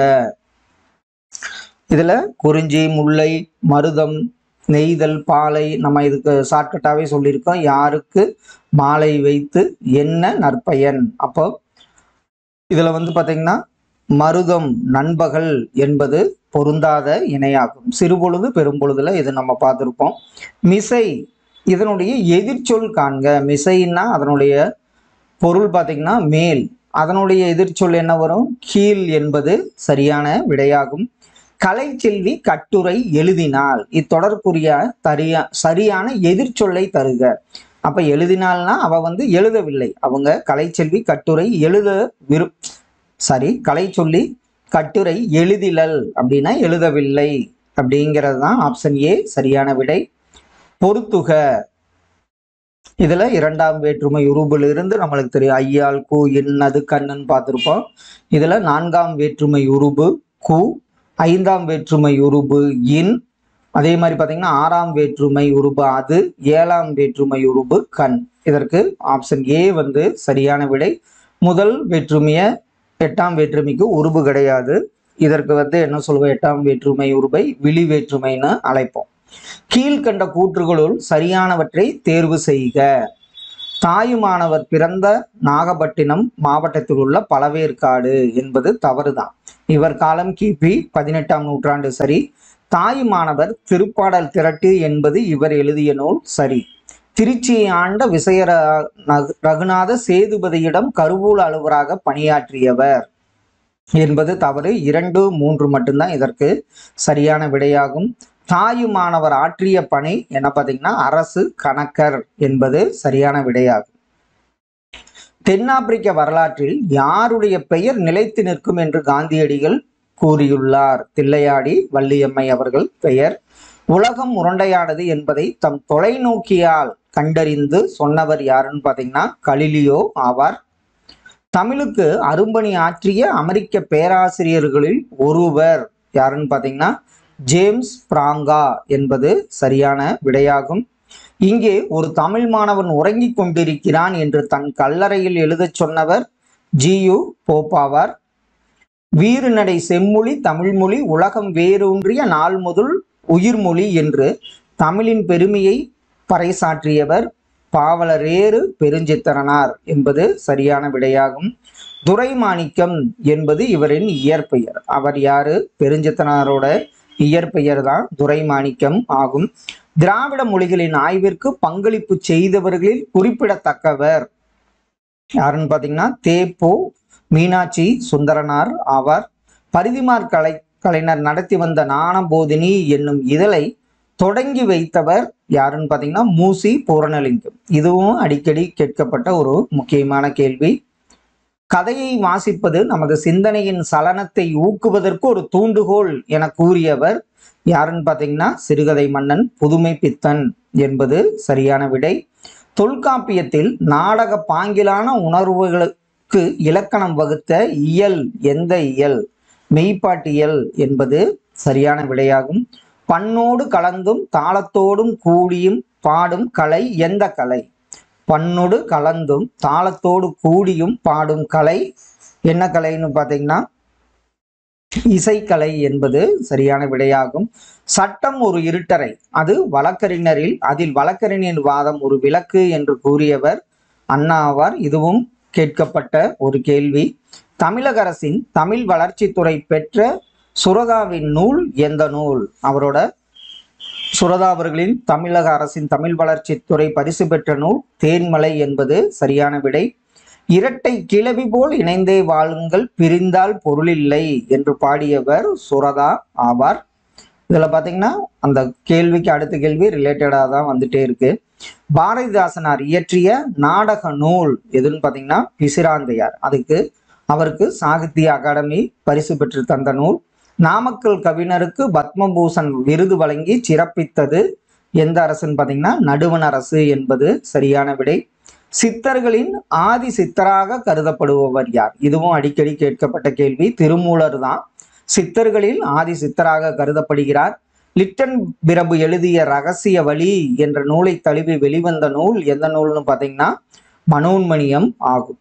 இதுல குறிஞ்சி முல்லை மருதம் நெய்தல் பாலை நம்ம இதுக்கு ஷார்ட்கட்டாவே சொல்லியிருக்கோம் யாருக்கு மாலை வைத்து என்ன நற்பயன் அப்போ இதுல வந்து பாத்தீங்கன்னா மருதம் நண்பகல் என்பது பொருந்தாத இணையாகும் சிறுபொழுது பெரும்பொழுதுல இது நம்ம பார்த்துருப்போம் மிசை இதனுடைய எதிர்ச்சொல் காண்க மிசைன்னா அதனுடைய பொருள் பார்த்தீங்கன்னா மேல் அதனுடைய எதிர்ச்சொல் என்ன வரும் கீழ் என்பது சரியான விடையாகும் கலைச்செல்வி கட்டுரை எழுதினால் இத்தொடர்க்குரிய தரியா சரியான எதிர்ச்சொல்லை தருக அப்ப எழுதினால்னா அவ வந்து எழுதவில்லை அவங்க கலைச்செல்வி கட்டுரை எழுத விரு சாரி கலை சொல்லி கட்டுரை எழுதிலல் அப்படின்னா எழுதவில்லை அப்படிங்கிறது தான் ஆப்ஷன் ஏ சரியான விடை பொருத்துக இதுல இரண்டாம் வேற்றுமை உருபில் இருந்து நம்மளுக்கு தெரியும் ஐயால் கு என்னது கண்ணுன்னு பார்த்துருப்போம் இதுல நான்காம் வேற்றுமை உருபு கு ஐந்தாம் வேற்றுமை உருபு இன் அதே மாதிரி பார்த்தீங்கன்னா ஆறாம் வேற்றுமை உருபு அது ஏழாம் வேற்றுமை உருபு கண் இதற்கு ஆப்ஷன் ஏ வந்து சரியான விடை முதல் வேற்றுமைய எட்டாம் வேற்றுமைக்கு உருபு கிடையாது இதற்கு வந்து என்ன சொல்லுவோம் எட்டாம் வேற்றுமை உருபை விழி வேற்றுமைன்னு அழைப்போம் கீழ்கண்ட கூற்றுகளுள் சரியானவற்றை தேர்வு செய்க தாயுமானவர் பிறந்த நாகப்பட்டினம் மாவட்டத்தில் உள்ள பழவேற்காடு என்பது தவறுதான் இவர் காலம் கிபி பதினெட்டாம் நூற்றாண்டு சரி தாயுமானவர் திருப்பாடல் திரட்டு என்பது இவர் எழுதிய நூல் சரி திருச்சியை ஆண்ட விசய ர- நகு- ரகுநாத சேதுபதியிடம் கருவூல அலுவலராக பணியாற்றியவர் என்பது தவறு இரண்டு மூன்று மட்டும்தான் இதற்கு சரியான விடையாகும் தாயுமானவர் ஆற்றிய பணி என்ன பார்த்தீங்கன்னா அரசு கணக்கர் என்பது சரியான விடையாகும் தென்னாப்பிரிக்க வரலாற்றில் யாருடைய பெயர் நிலைத்து நிற்கும் என்று காந்தியடிகள் கூறியுள்ளார் தில்லையாடி வள்ளியம்மை அவர்கள் பெயர் உலகம் உருண்டையானது என்பதை தம் தொலைநோக்கியால் கண்டறிந்து சொன்னவர் யாருன்னு பார்த்தீங்கன்னா கலிலியோ ஆவார் தமிழுக்கு அரும்பணி ஆற்றிய அமெரிக்க பேராசிரியர்களில் ஒருவர் யாருன்னு பார்த்தீங்கன்னா ஜேம்ஸ் பிராங்கா என்பது சரியான விடையாகும் இங்கே ஒரு தமிழ் மாணவன் உறங்கிக் கொண்டிருக்கிறான் என்று தன் கல்லறையில் எழுதச் சொன்னவர் ஜியு போப்பாவார் வீறுநடை செம்மொழி தமிழ்மொழி உலகம் வேரூன்றிய நாள் முதல் உயிர்மொழி என்று தமிழின் பெருமையை பறைசாற்றியவர் பாவலரேறு பெருஞ்சித்திரனார் என்பது சரியான விடையாகும் துரைமாணிக்கம் என்பது இவரின் இயற்பெயர் அவர் யாரு பெருஞ்சித்திரனாரோட இயற்பெயர் தான் துரைமாணிக்கம் ஆகும் திராவிட மொழிகளின் ஆய்விற்கு பங்களிப்பு செய்தவர்களில் குறிப்பிடத்தக்கவர் யாருன்னு பார்த்தீங்கன்னா தேப்போ மீனாட்சி சுந்தரனார் ஆவார் பரிதிமார் கலை கலைஞர் நடத்தி வந்த நாணபோதினி என்னும் இதழை தொடங்கி வைத்தவர் யாருன்னு பார்த்தீங்கன்னா மூசி பூரணலிங்கம் இதுவும் அடிக்கடி கேட்கப்பட்ட ஒரு முக்கியமான கேள்வி கதையை வாசிப்பது நமது சிந்தனையின் சலனத்தை ஊக்குவதற்கு ஒரு தூண்டுகோல் என கூறியவர் யாருன்னு பார்த்தீங்கன்னா சிறுகதை மன்னன் புதுமை பித்தன் என்பது சரியான விடை தொல்காப்பியத்தில் நாடக பாங்கிலான உணர்வுகளுக்கு இலக்கணம் வகுத்த இயல் எந்த இயல் மெய்ப்பாட்டியல் என்பது சரியான விடையாகும் பண்ணோடு கலந்தும் தாளத்தோடும் கூடியும் பாடும் கலை எந்த கலை பண்ணோடு கலந்தும் தாளத்தோடு கூடியும் பாடும் கலை என்ன கலைன்னு பார்த்தீங்கன்னா இசைக்கலை என்பது சரியான விடையாகும் சட்டம் ஒரு இருட்டறை அது வழக்கறிஞரில் அதில் வழக்கறிஞர் வாதம் ஒரு விளக்கு என்று கூறியவர் அண்ணா ஆவார் இதுவும் கேட்கப்பட்ட ஒரு கேள்வி தமிழக அரசின் தமிழ் வளர்ச்சித்துறை பெற்ற சுரதாவின் நூல் எந்த நூல் அவரோட சுரதா அவர்களின் தமிழக அரசின் தமிழ் வளர்ச்சித்துறை பரிசு பெற்ற நூல் தேன்மலை என்பது சரியான விடை இரட்டை கிளவி போல் இணைந்தே வாழுங்கள் பிரிந்தால் பொருளில்லை என்று பாடியவர் சுரதா ஆவார் இதில் பார்த்தீங்கன்னா அந்த கேள்விக்கு அடுத்த கேள்வி ரிலேட்டடாக தான் வந்துட்டே இருக்கு பாரதிதாசனார் இயற்றிய நாடக நூல் எதுன்னு பார்த்தீங்கன்னா பிசிராந்தையார் அதுக்கு அவருக்கு சாகித்ய அகாடமி பரிசு பெற்று தந்த நூல் நாமக்கல் கவிஞருக்கு பத்மபூஷன் விருது வழங்கி சிறப்பித்தது எந்த அரசுன்னு பார்த்தீங்கன்னா நடுவண் அரசு என்பது சரியான விடை சித்தர்களின் ஆதி சித்தராக கருதப்படுபவர் யார் இதுவும் அடிக்கடி கேட்கப்பட்ட கேள்வி திருமூலர் தான் சித்தர்களில் ஆதி சித்தராக கருதப்படுகிறார் லிட்டன் பிரபு எழுதிய ரகசிய வழி என்ற நூலை தழுவி வெளிவந்த நூல் எந்த நூல்னு பார்த்தீங்கன்னா மனோன்மணியம் ஆகும்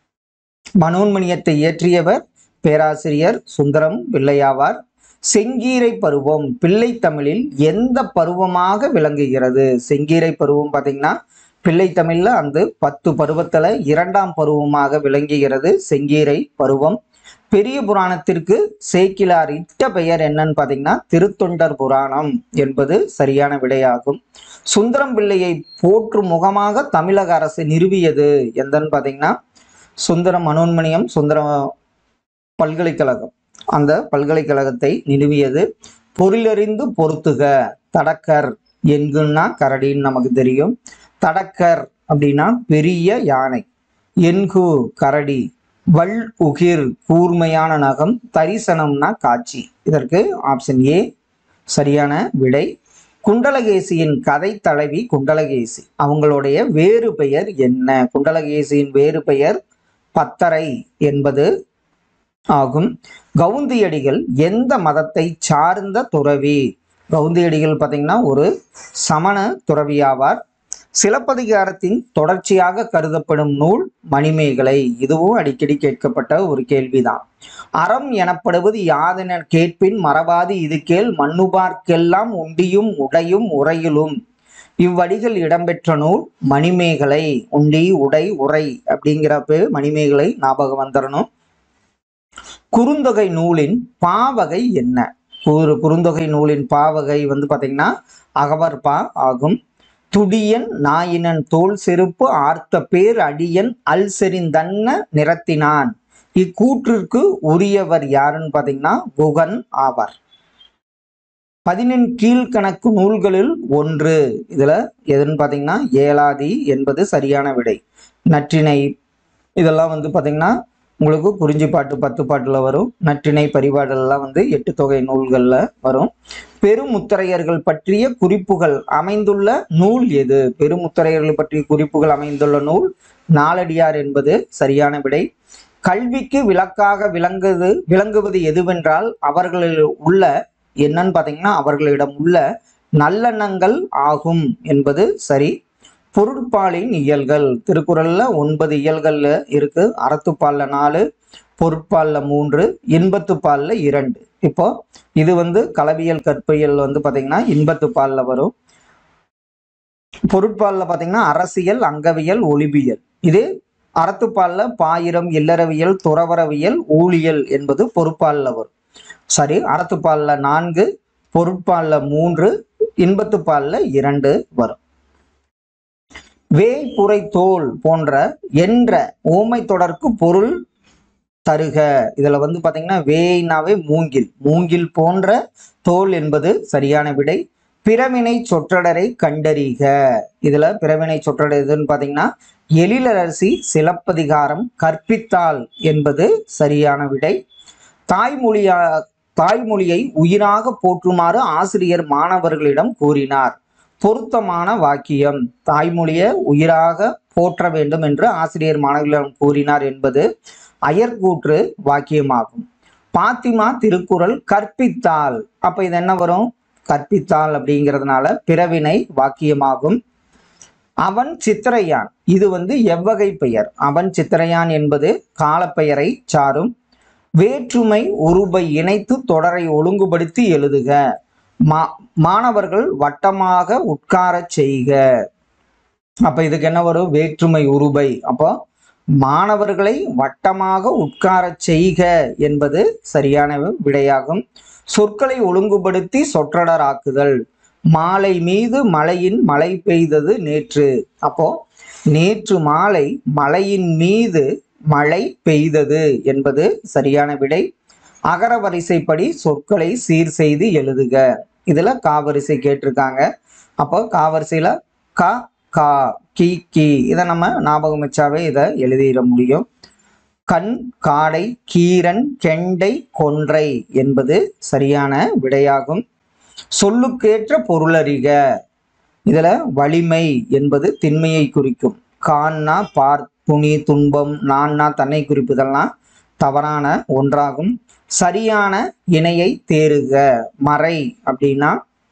மனோன்மணியத்தை இயற்றியவர் பேராசிரியர் சுந்தரம் பிள்ளையாவார் செங்கீரை பருவம் பிள்ளை தமிழில் எந்த பருவமாக விளங்குகிறது செங்கீரை பருவம் பார்த்தீங்கன்னா பிள்ளை தமிழ்ல அந்த பத்து பருவத்துல இரண்டாம் பருவமாக விளங்குகிறது செங்கீரை பருவம் பெரிய புராணத்திற்கு சேக்கிலார் இட்ட பெயர் என்னன்னு பார்த்தீங்கன்னா திருத்தொண்டர் புராணம் என்பது சரியான விடையாகும் சுந்தரம் பிள்ளையை போற்றும் முகமாக தமிழக அரசு நிறுவியது எந்தன்னு பார்த்தீங்கன்னா சுந்தரம் மனோன்மணியம் சுந்தரம் பல்கலைக்கழகம் அந்த பல்கலைக்கழகத்தை நிறுவியது பொருளறிந்து பொருத்துக தடக்கர் என்குன்னா கரடின்னு நமக்கு தெரியும் தடக்கர் அப்படின்னா பெரிய யானை என்கு கரடி வல் உகிர் கூர்மையான நகம் தரிசனம்னா காட்சி இதற்கு ஆப்ஷன் ஏ சரியான விடை குண்டலகேசியின் கதை தலைவி குண்டலகேசி அவங்களுடைய வேறு பெயர் என்ன குண்டலகேசியின் வேறு பெயர் பத்தரை என்பது ஆகும் கவுந்தியடிகள் எந்த மதத்தை சார்ந்த துறவி கவுந்தியடிகள் பார்த்தீங்கன்னா ஒரு சமண துறவியாவார் சிலப்பதிகாரத்தின் தொடர்ச்சியாக கருதப்படும் நூல் மணிமேகலை இதுவும் அடிக்கடி கேட்கப்பட்ட ஒரு கேள்விதான் அறம் எனப்படுவது யாதென கேட்பின் மறவாது இது கேள் மண்ணுபார்க்கெல்லாம் உண்டியும் உடையும் உரையிலும் இவ்வடிகள் இடம்பெற்ற நூல் மணிமேகலை உண்டி உடை உரை அப்படிங்கிறப்ப மணிமேகலை ஞாபகம் வந்துடணும் குறுந்தொகை நூலின் பாவகை என்ன குறு குறுந்தொகை நூலின் பாவகை வந்து பார்த்தீங்கன்னா அகவற்பா ஆகும் துடியன் நாயினன் தோல் செருப்பு ஆர்த்த பேர் அடியன் அல் செறிந்தன்ன நிறத்தினான் இக்கூற்றிற்கு உரியவர் யாருன்னு பார்த்தீங்கன்னா குகன் ஆவார் பதினெண் கீழ்கணக்கு நூல்களில் ஒன்று இதுல எதுன்னு பார்த்தீங்கன்னா ஏலாதி என்பது சரியான விடை நற்றினை இதெல்லாம் வந்து பார்த்தீங்கன்னா உங்களுக்கு குறிஞ்சிப்பாட்டு பத்து பாட்டுல வரும் நற்றிணை பரிபாடல்லாம் வந்து எட்டு தொகை நூல்கள்ல வரும் பெருமுத்தரையர்கள் பற்றிய குறிப்புகள் அமைந்துள்ள நூல் எது பெருமுத்தரையர்கள் பற்றிய குறிப்புகள் அமைந்துள்ள நூல் நாலடியார் என்பது சரியான விடை கல்விக்கு விளக்காக விளங்குது விளங்குவது எதுவென்றால் அவர்களில் உள்ள என்னன்னு பார்த்தீங்கன்னா அவர்களிடம் உள்ள நல்லெண்ணங்கள் ஆகும் என்பது சரி பொருட்பாலின் இயல்கள் திருக்குறள்ல ஒன்பது இயல்கள்ல இருக்கு அறத்துப்பால்ல நாலு பொருட்பால்ல மூன்று இன்பத்துப்பால்ல இரண்டு இப்போ இது வந்து களவியல் கற்பியல் வந்து பாத்தீங்கன்னா இன்பத்துப்பால்ல வரும் பொருட்பால்ல பாத்தீங்கன்னா அரசியல் அங்கவியல் ஒளிபியல் இது அறத்துப்பால்ல பாயிரம் இல்லறவியல் துறவரவியல் ஊழியல் என்பது பொறுப்பால்ல வரும் சரி அறத்துப்பால்ல நான்கு பொருட்பால்ல மூன்று இன்பத்துப்பால்ல இரண்டு வரும் வேய் புரை தோல் போன்ற என்ற ஓமை தொடர்க்கு பொருள் தருக இதுல வந்து பாத்தீங்கன்னா வேய்னாவே மூங்கில் மூங்கில் போன்ற தோல் என்பது சரியான விடை பிறவினை சொற்றொடரை கண்டறிக இதுல பிறவினை சொற்றொடர் எதுன்னு பாத்தீங்கன்னா எழிலரசி சிலப்பதிகாரம் கற்பித்தால் என்பது சரியான விடை தாய்மொழியா தாய்மொழியை உயிராக போற்றுமாறு ஆசிரியர் மாணவர்களிடம் கூறினார் பொருத்தமான வாக்கியம் தாய்மொழியை உயிராக போற்ற வேண்டும் என்று ஆசிரியர் மாணவர்களிடம் கூறினார் என்பது அயர்கூற்று வாக்கியமாகும் பாத்திமா திருக்குறள் கற்பித்தால் அப்ப இது என்ன வரும் கற்பித்தால் அப்படிங்கிறதுனால பிறவினை வாக்கியமாகும் அவன் சித்திரையான் இது வந்து எவ்வகை பெயர் அவன் சித்திரையான் என்பது காலப்பெயரை சாரும் வேற்றுமை உருபை இணைத்து தொடரை ஒழுங்குபடுத்தி எழுதுக மா மாணவர்கள் வட்டமாக உட்காரச் செய்க அப்ப இதுக்கு என்ன வரும் வேற்றுமை உருபை அப்போ மாணவர்களை வட்டமாக உட்காரச் செய்க என்பது சரியான விடையாகும் சொற்களை ஒழுங்குபடுத்தி சொற்றொடராக்குதல் மாலை மீது மழையின் மழை பெய்தது நேற்று அப்போ நேற்று மாலை மழையின் மீது மழை பெய்தது என்பது சரியான விடை அகர வரிசைப்படி சொற்களை சீர் செய்து எழுதுக இதுல காவரிசை கேட்டிருக்காங்க அப்போ காவரிசையில க கா கி கி இதை நம்ம ஞாபகம் வச்சாவே இதை எழுதிட முடியும் கண் காடை கீரன் கெண்டை கொன்றை என்பது சரியான விடையாகும் சொல்லுக்கேற்ற பொருளறிக இதுல வலிமை என்பது திண்மையை குறிக்கும் கான்னா பார் துணி துன்பம் நான்னா தன்னை குறிப்பதெல்லாம் தவறான ஒன்றாகும் சரியான இணையை தேறுக மறை அப்படின்னா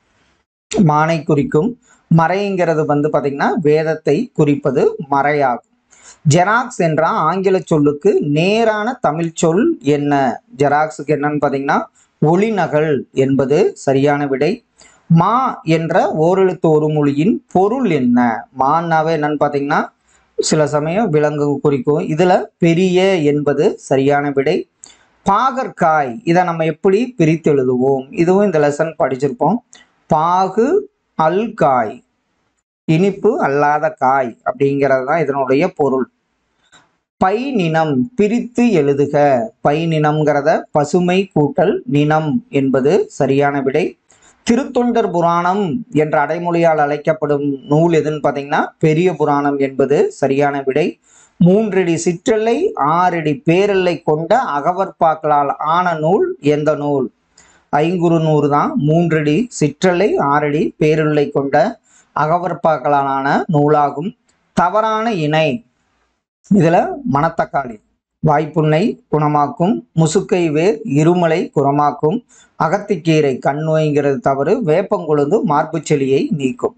மானை குறிக்கும் மறைங்கிறது வந்து பாத்தீங்கன்னா வேதத்தை குறிப்பது மறையாகும் ஜெராக்ஸ் என்ற ஆங்கில சொல்லுக்கு நேரான தமிழ் சொல் என்ன ஜெராக்ஸுக்கு என்னன்னு பாத்தீங்கன்னா ஒளிநகல் என்பது சரியான விடை மா என்ற ஓரெழுத்து ஒரு மொழியின் பொருள் என்ன மான்னாவே என்னன்னு பாத்தீங்கன்னா சில சமயம் விலங்கு குறிக்கும் இதுல பெரிய என்பது சரியான விடை பாகற்காய் இதை நம்ம எப்படி பிரித்து எழுதுவோம் இதுவும் இந்த லெசன் படிச்சிருப்போம் பாகு அல்காய் இனிப்பு அல்லாத காய் அப்படிங்கிறது தான் இதனுடைய பொருள் பை நினம் பிரித்து எழுதுக பை நினம்ங்கிறத பசுமை கூட்டல் நினம் என்பது சரியான விடை திருத்தொண்டர் புராணம் என்ற அடைமொழியால் அழைக்கப்படும் நூல் எதுன்னு பார்த்தீங்கன்னா பெரிய புராணம் என்பது சரியான விடை மூன்றடி சிற்றெல்லை ஆறடி பேரெல்லை கொண்ட அகவற்பாக்களால் ஆன நூல் எந்த நூல் ஐங்குறு நூறு தான் மூன்றடி சிற்றலை ஆறடி பேருள்ளை கொண்ட அகவற்பாக்களாலான நூலாகும் தவறான இணை இதுல மணத்தக்காளி வாய்ப்புண்ணை குணமாக்கும் முசுக்கை வேர் இருமலை குணமாக்கும் அகத்திக்கீரை கண் நோய்ங்கிறது தவறு வேப்பங்கொழுந்து மார்புச் செளியை நீக்கும்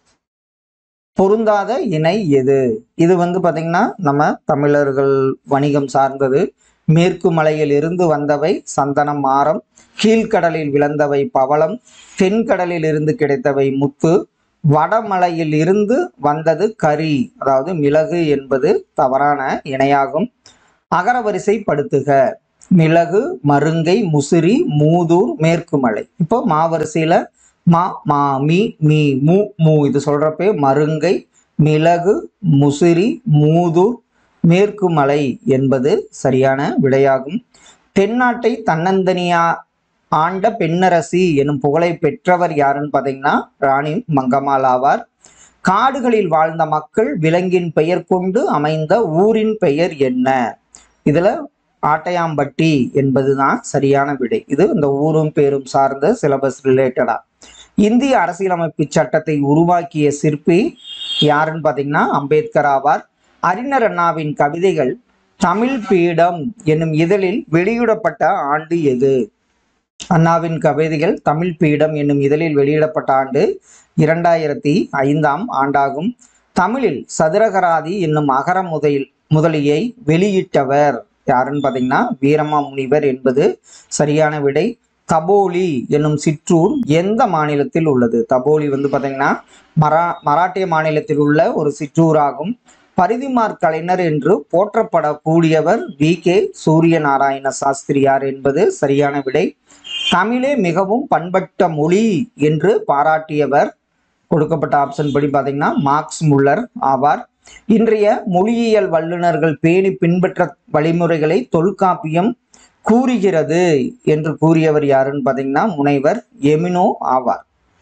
பொருந்தாத இணை எது இது வந்து பாத்தீங்கன்னா நம்ம தமிழர்கள் வணிகம் சார்ந்தது மேற்கு மலையில் இருந்து வந்தவை சந்தனம் மாரம் கீழ்கடலில் விளந்தவை பவளம் தென்கடலில் இருந்து கிடைத்தவை முத்து வடமலையில் இருந்து வந்தது கரி அதாவது மிளகு என்பது தவறான இணையாகும் அகரவரிசைப்படுத்துக மிளகு மருங்கை முசிறி மூதூர் மேற்கு மலை இப்போ மாவரிசையில மா மா மீ மீ மூ மூ இது சொல்றப்பே மருங்கை மிளகு முசிறி மூதூர் மேற்கு மலை என்பது சரியான விடையாகும் தென்னாட்டை தன்னந்தனியா ஆண்ட பெண்ணரசி எனும் புகழை பெற்றவர் யாருன்னு பார்த்தீங்கன்னா ராணி மங்கம்மாள் ஆவார் காடுகளில் வாழ்ந்த மக்கள் விலங்கின் பெயர் கொண்டு அமைந்த ஊரின் பெயர் என்ன இதுல ஆட்டையாம்பட்டி என்பதுதான் சரியான விடை இது இந்த ஊரும் பேரும் சார்ந்த சிலபஸ் ரிலேட்டடா இந்திய அரசியலமைப்பு சட்டத்தை உருவாக்கிய சிற்பி யாருன்னு பார்த்தீங்கன்னா அம்பேத்கர் ஆவார் அறிஞர் அண்ணாவின் கவிதைகள் தமிழ் பீடம் என்னும் இதழில் வெளியிடப்பட்ட ஆண்டு எது அண்ணாவின் கவிதைகள் தமிழ் பீடம் என்னும் இதழில் வெளியிடப்பட்ட ஆண்டு இரண்டாயிரத்தி ஐந்தாம் ஆண்டாகும் தமிழில் சதுரகராதி என்னும் அகர முதல் முதலியை வெளியிட்டவர் யாருன்னு பார்த்தீங்கன்னா வீரமா முனிவர் என்பது சரியான விடை தபோலி என்னும் சிற்றூர் எந்த மாநிலத்தில் உள்ளது தபோலி வந்து பார்த்தீங்கன்னா மரா மராட்டிய மாநிலத்தில் உள்ள ஒரு சிற்றூராகும் பரிதிமார் கலைஞர் என்று போற்றப்படக்கூடியவர் வி கே சூரிய நாராயண சாஸ்திரியார் என்பது சரியான விடை தமிழே மிகவும் பண்பட்ட மொழி என்று பாராட்டியவர் கொடுக்கப்பட்ட ஆப்ஷன் படி பார்த்தீங்கன்னா மார்க்ஸ் முல்லர் ஆவார் இன்றைய மொழியியல் வல்லுநர்கள் பேணி பின்பற்ற வழிமுறைகளை தொல்காப்பியம் கூறுகிறது என்று கூறியவர் யாருன்னு பார்த்தீங்கன்னா முனைவர் எமினோ ஆவார்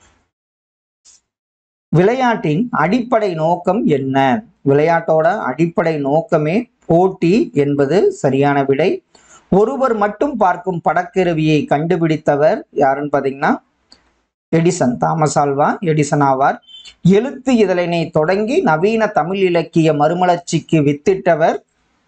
விளையாட்டின் அடிப்படை நோக்கம் என்ன விளையாட்டோட அடிப்படை நோக்கமே போட்டி என்பது சரியான விடை ஒருவர் மட்டும் பார்க்கும் படக்கருவியை கண்டுபிடித்தவர் யாருன்னு பார்த்தீங்கன்னா எடிசன் தாமஸ் ஆல்வா எடிசன் ஆவார் எழுத்து இதழினை தொடங்கி நவீன தமிழ் இலக்கிய மறுமலர்ச்சிக்கு வித்திட்டவர்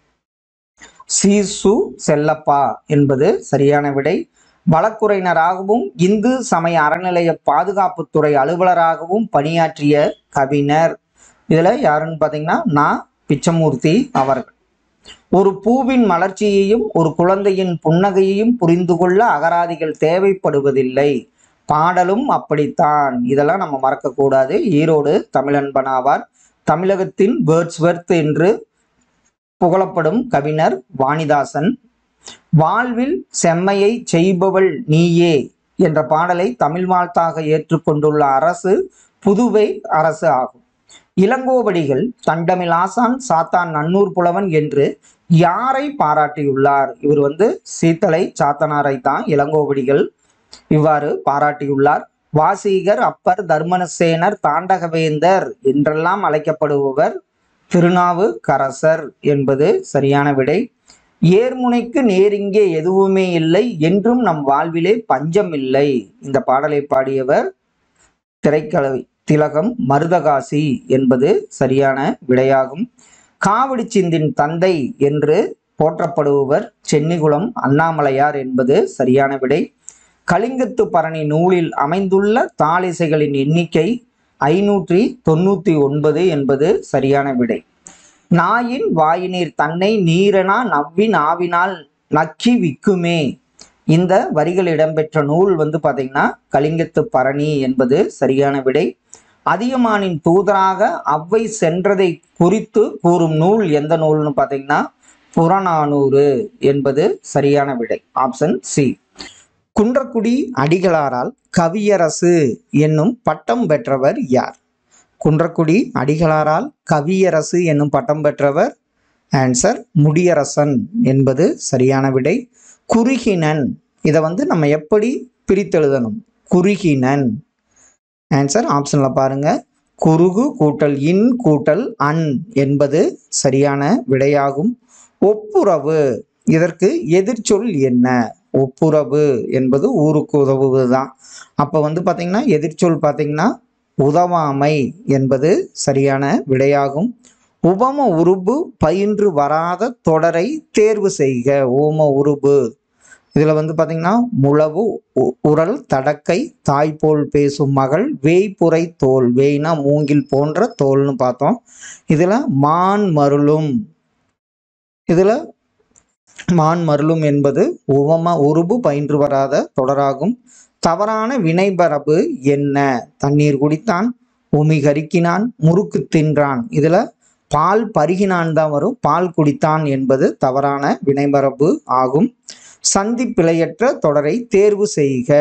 சீசு செல்லப்பா என்பது சரியான விடை வழக்குரைஞராகவும் இந்து சமய அறநிலைய பாதுகாப்புத்துறை அலுவலராகவும் பணியாற்றிய கவிஞர் இதுல யாருன்னு பார்த்தீங்கன்னா நான் பிச்சமூர்த்தி அவர்கள் ஒரு பூவின் மலர்ச்சியையும் ஒரு குழந்தையின் புன்னகையையும் புரிந்து கொள்ள அகராதிகள் தேவைப்படுவதில்லை பாடலும் அப்படித்தான் இதெல்லாம் நம்ம மறக்கக்கூடாது ஈரோடு தமிழன்பன் ஆவார் தமிழகத்தின் வேர்ட்ஸ்வர்த் என்று புகழப்படும் கவிஞர் வாணிதாசன் வாழ்வில் செம்மையை செய்பவள் நீயே என்ற பாடலை தமிழ் வாழ்த்தாக ஏற்றுக்கொண்டுள்ள அரசு புதுவை அரசு ஆகும் இளங்கோவடிகள் தண்டமிழ் ஆசான் சாத்தான் நன்னூர் புலவன் என்று யாரை பாராட்டியுள்ளார் இவர் வந்து சீத்தலை சாத்தனாரை தான் இளங்கோவடிகள் இவ்வாறு பாராட்டியுள்ளார் வாசீகர் அப்பர் தர்மனசேனர் தாண்டகவேந்தர் என்றெல்லாம் அழைக்கப்படுபவர் திருநாவுக்கரசர் என்பது சரியான விடை ஏர்முனைக்கு நேரிங்கே எதுவுமே இல்லை என்றும் நம் வாழ்விலே பஞ்சம் இல்லை இந்த பாடலை பாடியவர் திரைக்கலவை திலகம் மருதகாசி என்பது சரியான விடையாகும் காவடி சிந்தின் தந்தை என்று போற்றப்படுபவர் சென்னிகுளம் அண்ணாமலையார் என்பது சரியான விடை கலிங்கத்து பரணி நூலில் அமைந்துள்ள தாளிசைகளின் எண்ணிக்கை ஐநூற்றி தொண்ணூற்றி ஒன்பது என்பது சரியான விடை நாயின் வாயினீர் தன்னை நீரெனா நவ்வின் ஆவினால் நக்கி விக்குமே இந்த வரிகள் இடம்பெற்ற நூல் வந்து பார்த்தீங்கன்னா கலிங்கத்து பரணி என்பது சரியான விடை அதியமானின் தூதராக அவ்வை சென்றதை குறித்து கூறும் நூல் எந்த நூல்னு பார்த்தீங்கன்னா புறநானூறு என்பது சரியான விடை ஆப்ஷன் சி குன்றக்குடி அடிகளாரால் கவியரசு என்னும் பட்டம் பெற்றவர் யார் குன்றக்குடி அடிகளாரால் கவியரசு என்னும் பட்டம் பெற்றவர் ஆன்சர் முடியரசன் என்பது சரியான விடை குறுகினன் இதை வந்து நம்ம எப்படி பிரித்தெழுதணும் குறுகினன் ஆன்சர் ஆப்ஷனில் பாருங்க குறுகு கூட்டல் இன் கூட்டல் அன் என்பது சரியான விடையாகும் ஒப்புரவு இதற்கு எதிர்ச்சொல் என்ன ஒப்புரவு என்பது ஊருக்கு உதவுவது தான் அப்போ வந்து பார்த்தீங்கன்னா எதிர்ச்சொல் பார்த்தீங்கன்னா உதவாமை என்பது சரியான விடையாகும் உபம உருபு பயின்று வராத தொடரை தேர்வு செய்க ஓம உருபு இதில் வந்து பார்த்தீங்கன்னா முழவு உ- உரல் தடக்கை தாய் போல் பேசும் மகள் வேய்ப்புரை தோல் வேய்னா மூங்கில் போன்ற தோல்னு பார்த்தோம் இதில் மான் மருளும் இதில் மான் மருளும் என்பது உவம உருபு பயின்று வராத தொடராகும் தவறான வினைபரபு என்ன தண்ணீர் குடித்தான் உமி கருக்கினான் முறுக்கு தின்றான் இதுல பால் பருகினான் தான் வரும் பால் குடித்தான் என்பது தவறான வினைபரபு ஆகும் சந்தி பிழையற்ற தொடரை தேர்வு செய்க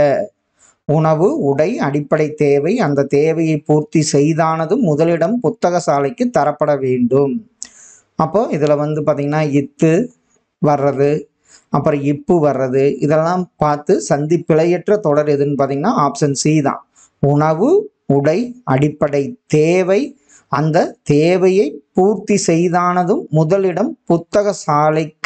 உணவு உடை அடிப்படை தேவை அந்த தேவையை பூர்த்தி செய்தானதும் முதலிடம் புத்தக சாலைக்கு தரப்பட வேண்டும் அப்போ இதுல வந்து பாத்தீங்கன்னா இத்து வர்றது அப்புறம் இப்பு வர்றது இதெல்லாம் பார்த்து சந்தி பிழையற்ற தொடர் எதுன்னு பார்த்தீங்கன்னா ஆப்ஷன் சி தான் உணவு உடை அடிப்படை தேவை அந்த தேவையை பூர்த்தி செய்தானதும் முதலிடம் புத்தக சாலைக்கு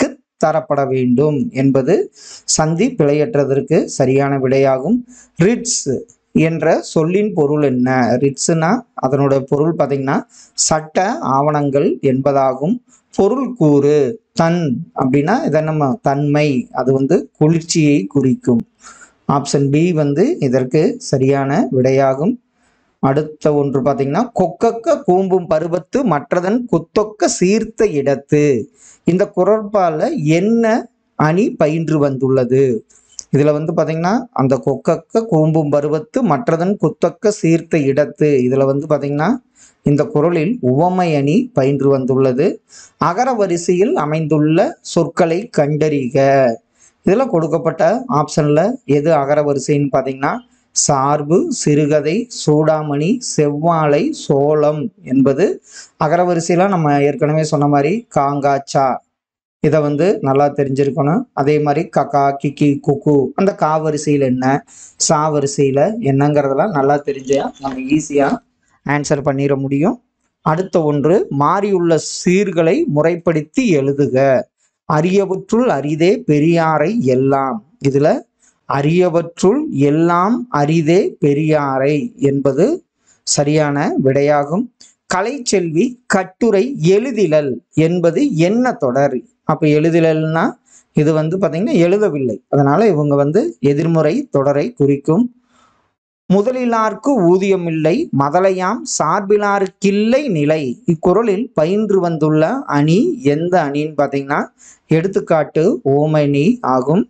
தரப்பட வேண்டும் என்பது சந்தி பிழையற்றதற்கு சரியான விடையாகும் ரிட்ஸ் என்ற சொல்லின் பொருள் என்ன ரிட்ஸ்னா அதனோட பொருள் பார்த்தீங்கன்னா சட்ட ஆவணங்கள் என்பதாகும் பொருள் கூறு தன் அப்படின்னா இதை நம்ம தன்மை அது வந்து குளிர்ச்சியை குறிக்கும் ஆப்ஷன் பி வந்து இதற்கு சரியான விடையாகும் அடுத்த ஒன்று பார்த்தீங்கன்னா கொக்கக்க கூம்பும் பருவத்து மற்றதன் குத்தொக்க சீர்த்த இடத்து இந்த குரற்பால என்ன அணி பயின்று வந்துள்ளது இதுல வந்து பாத்தீங்கன்னா அந்த கொக்கக்க கூம்பும் பருவத்து மற்றதன் குத்தொக்க சீர்த்த இடத்து இதுல வந்து பாத்தீங்கன்னா இந்த குரலில் உவமை அணி பயின்று வந்துள்ளது அகர வரிசையில் அமைந்துள்ள சொற்களை கண்டறிக இதில் கொடுக்கப்பட்ட ஆப்ஷனில் எது அகர வரிசைன்னு பார்த்தீங்கன்னா சார்பு சிறுகதை சூடாமணி செவ்வாழை சோளம் என்பது அகர வரிசையில் நம்ம ஏற்கனவே சொன்ன மாதிரி காங்காச்சா இதை வந்து நல்லா தெரிஞ்சிருக்கணும் அதே மாதிரி கக்கா கிக்கி குக்கு அந்த கா வரிசையில் என்ன சா வரிசையில் என்னங்கிறதெல்லாம் நல்லா தெரிஞ்சா நம்ம ஈஸியாக ஆன்சர் பண்ணிட முடியும் அடுத்த ஒன்று மாறியுள்ள சீர்களை முறைப்படுத்தி எழுதுக அரியவற்றுள் அரிதே பெரியாரை எல்லாம் இதுல அரியவற்றுள் எல்லாம் அரிதே பெரியாரை என்பது சரியான விடையாகும் கலைச்செல்வி கட்டுரை எழுதிலல் என்பது என்ன தொடர் அப்ப எழுதிலல்னா இது வந்து பாத்தீங்கன்னா எழுதவில்லை அதனால இவங்க வந்து எதிர்முறை தொடரை குறிக்கும் முதலிலார்க்கு ஊதியம் இல்லை மதலையாம் சார்பிலாருக்கில்லை நிலை இக்குறளில் பயின்று வந்துள்ள அணி எந்த அணின்னு பார்த்தீங்கன்னா எடுத்துக்காட்டு ஓமணி ஆகும்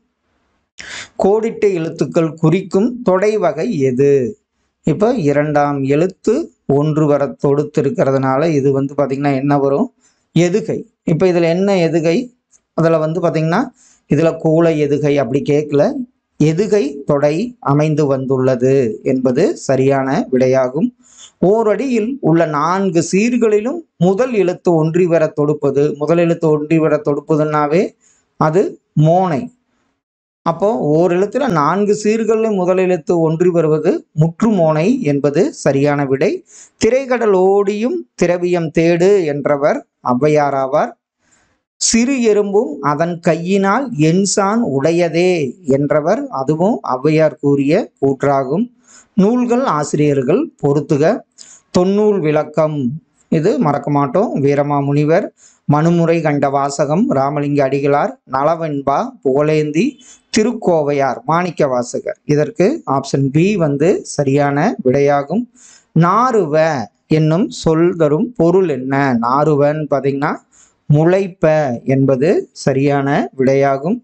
கோடிட்ட எழுத்துக்கள் குறிக்கும் தொடை வகை எது இப்போ இரண்டாம் எழுத்து ஒன்று வர தொடுத்து இருக்கிறதுனால இது வந்து பார்த்தீங்கன்னா என்ன வரும் எதுகை இப்போ இதில் என்ன எதுகை அதில் வந்து பார்த்தீங்கன்னா இதில் கூல எதுகை அப்படி கேட்கல எதுகை தொடை அமைந்து வந்துள்ளது என்பது சரியான விடையாகும் ஓரடியில் உள்ள நான்கு சீர்களிலும் முதல் எழுத்து ஒன்றி வர தொடுப்பது முதல் எழுத்து ஒன்றி வர தொடுப்பதுன்னாவே அது மோனை அப்போ ஓர் எழுத்துல நான்கு சீர்களில் முதல் எழுத்து ஒன்றி வருவது முற்றுமோனை என்பது சரியான விடை திரைக்கடல் ஓடியும் திரவியம் தேடு என்றவர் ஔவையார் ஆவார் சிறு எறும்பும் அதன் கையினால் என்சான் உடையதே என்றவர் அதுவும் ஔவையார் கூறிய கூற்றாகும் நூல்கள் ஆசிரியர்கள் பொறுத்துக தொன்னூல் விளக்கம் இது மறக்க மாட்டோம் வீரமா முனிவர் மனுமுறை கண்ட வாசகம் ராமலிங்க அடிகளார் நலவெண்பா புகழேந்தி திருக்கோவையார் மாணிக்க வாசகர் இதற்கு ஆப்ஷன் பி வந்து சரியான விடையாகும் நாறுவ என்னும் சொல் தரும் பொருள் என்ன நாறுவன்னு பார்த்தீங்கன்னா முளைப்ப என்பது சரியான விடையாகும்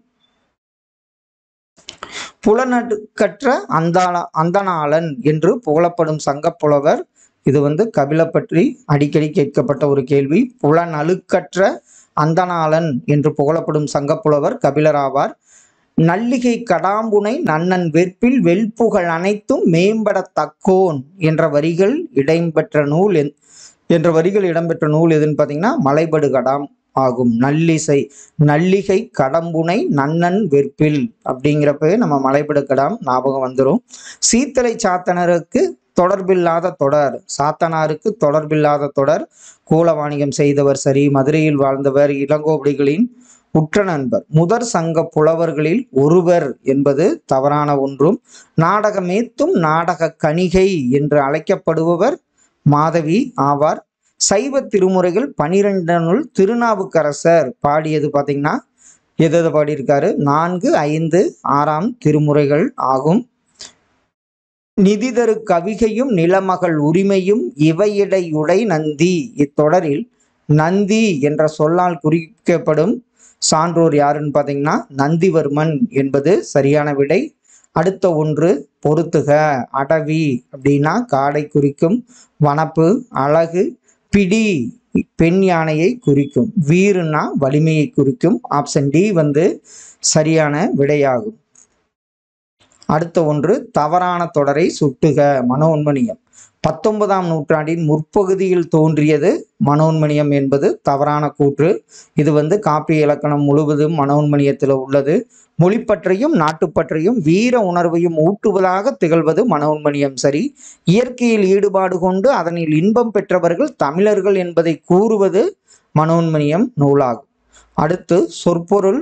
புலனடுக்கற்ற அந்தாள அந்தணாளன் என்று புகழப்படும் சங்கப்புலவர் இது வந்து கபில பற்றி அடிக்கடி கேட்கப்பட்ட ஒரு கேள்வி புலனழுக்கற்ற அந்தணாளன் என்று புகழப்படும் சங்கப்புலவர் கபிலர் ஆவார் நல்லிகை கடாம்புனை நன்னன் வெற்பில் வெல்புகழ் அனைத்தும் மேம்படத்தக்கோன் என்ற வரிகள் இடம்பெற்ற நூல் என்- என்ற வரிகள் இடம்பெற்ற நூல் எதுன்னு பார்த்தீங்கன்னா மலைபடு கடாம் ஆகும் நல்லிசை நல்லிகை கடம்புனை நன்னன் வெற்பில் அப்படிங்கிறப்பவே நம்ம மலைபடு கடாம் ஞாபகம் வந்துடும் சீத்தலை சாத்தனருக்கு தொடர்பில்லாத தொடர் சாத்தனாருக்கு தொடர்பில்லாத தொடர் கூல வாணிகம் செய்தவர் சரி மதுரையில் வாழ்ந்தவர் இளங்கோவடிகளின் உற்ற நண்பர் முதற் சங்க புலவர்களில் ஒருவர் என்பது தவறான ஒன்றும் நாடகமேத்தும் நாடக கணிகை என்று அழைக்கப்படுபவர் மாதவி ஆவார் சைவ திருமுறைகள் பனிரெண்டனுள் திருநாவுக்கரசர் பாடியது பார்த்தீங்கன்னா எது எது பாடியிருக்காரு நான்கு ஐந்து ஆறாம் திருமுறைகள் ஆகும் நிதிதரு கவிகையும் நிலமகள் உரிமையும் இவையிடையுடை நந்தி இத்தொடரில் நந்தி என்ற சொல்லால் குறிக்கப்படும் சான்றோர் யாருன்னு பார்த்தீங்கன்னா நந்திவர்மன் என்பது சரியான விடை அடுத்த ஒன்று பொறுத்துக அடவி அப்படின்னா காடை குறிக்கும் வனப்பு அழகு பிடி பெண் யானையை குறிக்கும் வீறுனா வலிமையை குறிக்கும் ஆப்ஷன் டி வந்து சரியான விடையாகும் அடுத்த ஒன்று தவறான தொடரை சுட்டுக மனோன்மணியம் பத்தொன்பதாம் நூற்றாண்டின் முற்பகுதியில் தோன்றியது மனோன்மணியம் என்பது தவறான கூற்று இது வந்து காப்பிய இலக்கணம் முழுவதும் மனோன்மணியத்தில் உள்ளது மொழிப்பற்றையும் நாட்டுப்பற்றையும் வீர உணர்வையும் ஊட்டுவதாக திகழ்வது மனோன்மணியம் சரி இயற்கையில் ஈடுபாடு கொண்டு அதனில் இன்பம் பெற்றவர்கள் தமிழர்கள் என்பதை கூறுவது மனோன்மணியம் நூலாகும் அடுத்து சொற்பொருள்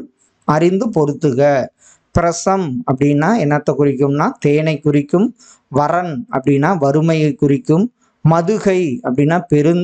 அறிந்து பொருத்துக பிரசம் அப்படின்னா என்னத்தை குறிக்கும்னா தேனை குறிக்கும் வரன் அப்படின்னா வறுமையை குறிக்கும் மதுகை அப்படின்னா பெருந்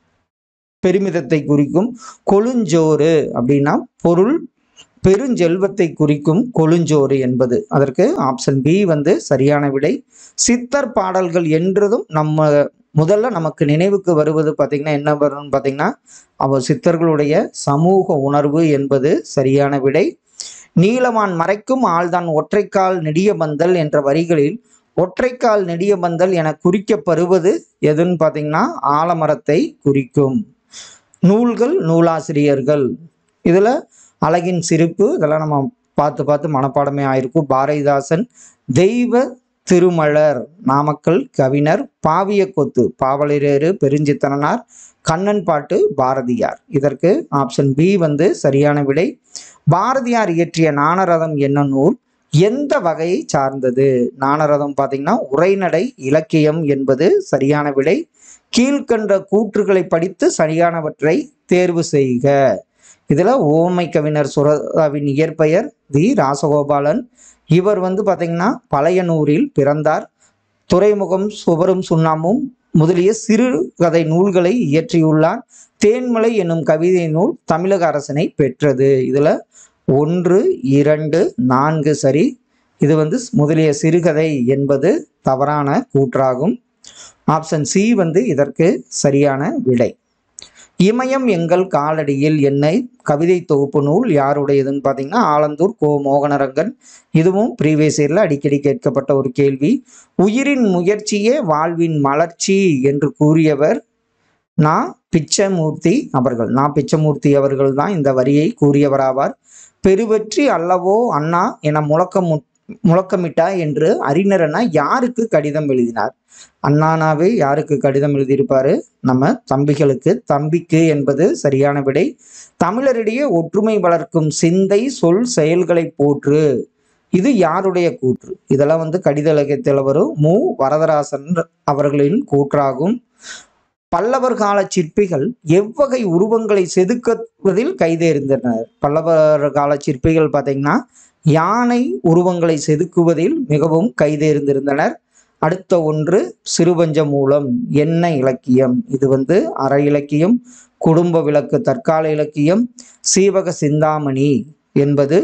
பெருமிதத்தை குறிக்கும் கொழுஞ்சோறு அப்படின்னா பொருள் பெருஞ்செல்வத்தை குறிக்கும் கொழுஞ்சோறு என்பது அதற்கு ஆப்ஷன் பி வந்து சரியான விடை சித்தர் பாடல்கள் என்றதும் நம்ம முதல்ல நமக்கு நினைவுக்கு வருவது பார்த்தீங்கன்னா என்ன வரும்னு பார்த்தீங்கன்னா அவர் சித்தர்களுடைய சமூக உணர்வு என்பது சரியான விடை நீலவான் மறைக்கும் ஆள்தான் ஒற்றைக்கால் நெடிய பந்தல் என்ற வரிகளில் ஒற்றைக்கால் நெடிய பந்தல் என குறிக்கப்படுவது எதுன்னு பார்த்தீங்கன்னா ஆலமரத்தை குறிக்கும் நூல்கள் நூலாசிரியர்கள் இதில் அழகின் சிரிப்பு இதெல்லாம் நம்ம பார்த்து பார்த்து மனப்பாடமே ஆயிருக்கும் பாரதிதாசன் தெய்வ திருமலர் நாமக்கல் கவிஞர் பாவிய கொத்து பாவலரேறு பெருஞ்சித்தனார் கண்ணன் பாட்டு பாரதியார் இதற்கு ஆப்ஷன் பி வந்து சரியான விடை பாரதியார் இயற்றிய நாணரதம் என்ன நூல் எந்த வகையை சார்ந்தது நாணரதம் பார்த்தீங்கன்னா உரைநடை இலக்கியம் என்பது சரியான விடை கீழ்கண்ட கூற்றுகளை படித்து சரியானவற்றை தேர்வு செய்க இதுல ஓமை கவிஞர் சுரதாவின் இயற்பெயர் வி ராசகோபாலன் இவர் வந்து பார்த்தீங்கன்னா பழையனூரில் பிறந்தார் துறைமுகம் சுவரும் சுண்ணாமும் முதலிய சிறுகதை நூல்களை இயற்றியுள்ளார் தேன்மலை என்னும் கவிதை நூல் தமிழக அரசனை பெற்றது இதுல ஒன்று இரண்டு நான்கு சரி இது வந்து முதலிய சிறுகதை என்பது தவறான கூற்றாகும் ஆப்ஷன் சி வந்து இதற்கு சரியான விடை இமயம் எங்கள் காலடியில் என்னை கவிதை தொகுப்பு நூல் யாருடையதுன்னு பார்த்தீங்கன்னா ஆலந்தூர் கோ மோகனரங்கன் இதுவும் ப்ரீவியஸ் இயரில் அடிக்கடி கேட்கப்பட்ட ஒரு கேள்வி உயிரின் முயற்சியே வாழ்வின் மலர்ச்சி என்று கூறியவர் நான் பிச்சமூர்த்தி அவர்கள் நான் பிச்சமூர்த்தி அவர்கள் தான் இந்த வரியை கூறியவராவார் பெருவெற்றி அல்லவோ அண்ணா என முழக்கம் முழக்கமிட்டா என்று அறிஞரனா யாருக்கு கடிதம் எழுதினார் அண்ணானாவே யாருக்கு கடிதம் எழுதியிருப்பாரு நம்ம தம்பிகளுக்கு தம்பிக்கு என்பது சரியான விடை தமிழரிடையே ஒற்றுமை வளர்க்கும் சிந்தை சொல் செயல்களை போற்று இது யாருடைய கூற்று இதெல்லாம் வந்து கடித இலக்கியத்தில் வரும் மு வரதராசன் அவர்களின் கூற்றாகும் பல்லவர் கால சிற்பிகள் எவ்வகை உருவங்களை செதுக்குவதில் கைதேர்ந்தனர் பல்லவர் கால சிற்பிகள் பார்த்தீங்கன்னா யானை உருவங்களை செதுக்குவதில் மிகவும் கைதேர்ந்திருந்தனர் அடுத்த ஒன்று சிறுபஞ்ச மூலம் என்ன இலக்கியம் இது வந்து அற இலக்கியம் குடும்ப விளக்கு தற்கால இலக்கியம் சீவக சிந்தாமணி என்பது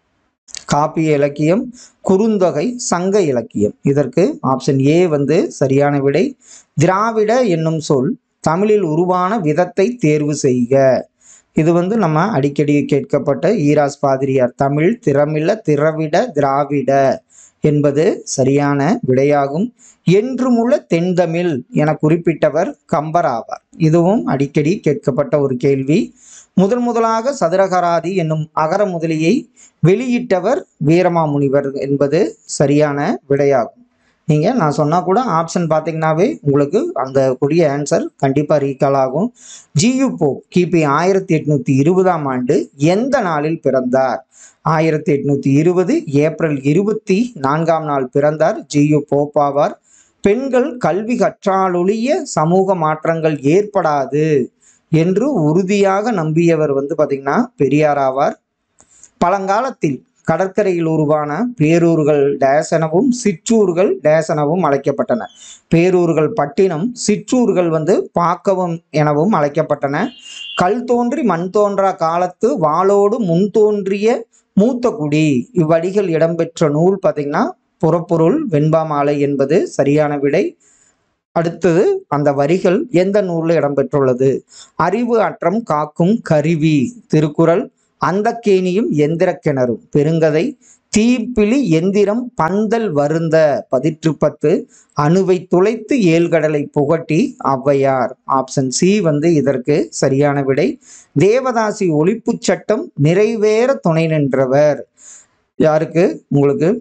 காப்பிய இலக்கியம் குறுந்தொகை சங்க இலக்கியம் இதற்கு ஆப்ஷன் ஏ வந்து சரியான விடை திராவிட என்னும் சொல் தமிழில் உருவான விதத்தை தேர்வு செய்க இது வந்து நம்ம அடிக்கடி கேட்கப்பட்ட ஈராஸ் பாதிரியார் தமிழ் திறமில்ல திரவிட திராவிட என்பது சரியான விடையாகும் என்றுமுள்ள தென்தமிழ் என குறிப்பிட்டவர் கம்பர் ஆவார் இதுவும் அடிக்கடி கேட்கப்பட்ட ஒரு கேள்வி முதல் முதலாக சதுரகராதி என்னும் அகர முதலியை வெளியிட்டவர் வீரமாமுனிவர் என்பது சரியான விடையாகும் நீங்க நான் சொன்னா கூட ஆப்ஷன் பார்த்தீங்கன்னாவே உங்களுக்கு அந்த கூடிய ஆன்சர் கண்டிப்பா ரீகால் ஆகும் ஜியு போப் கிபி ஆயிரத்தி எட்நூத்தி இருபதாம் ஆண்டு எந்த நாளில் பிறந்தார் ஆயிரத்தி எட்நூத்தி இருபது ஏப்ரல் இருபத்தி நான்காம் நாள் பிறந்தார் ஜியு போப் ஆவார் பெண்கள் கல்வி கற்றாலொழிய சமூக மாற்றங்கள் ஏற்படாது என்று உறுதியாக நம்பியவர் வந்து பாத்தீங்கன்னா பெரியார் ஆவார் பழங்காலத்தில் கடற்கரையில் உருவான பேரூர்கள் டேஸ் எனவும் சிற்றூர்கள் டேஸ் எனவும் அழைக்கப்பட்டன பேரூர்கள் பட்டினம் சிற்றூர்கள் வந்து பாக்கவும் எனவும் அழைக்கப்பட்டன கல் தோன்றி மண் தோன்றா காலத்து வாளோடு முன் தோன்றிய மூத்த குடி இவ்வடிகள் இடம்பெற்ற நூல் பார்த்தீங்கன்னா புறப்பொருள் வெண்பா மாலை என்பது சரியான விடை அடுத்தது அந்த வரிகள் எந்த நூலில் இடம்பெற்றுள்ளது அறிவு அற்றம் காக்கும் கருவி திருக்குறள் அந்த கேணியும் எந்திர கிணறும் பெருங்கதை தீப்பிலி எந்திரம் பந்தல் வருந்த பதிற்று பத்து அணுவை துளைத்து ஏழ்கடலை புகட்டி ஔவையார் ஆப்ஷன் சி வந்து இதற்கு சரியான விடை தேவதாசி ஒழிப்புச் சட்டம் நிறைவேற துணை நின்றவர் யாருக்கு உங்களுக்கு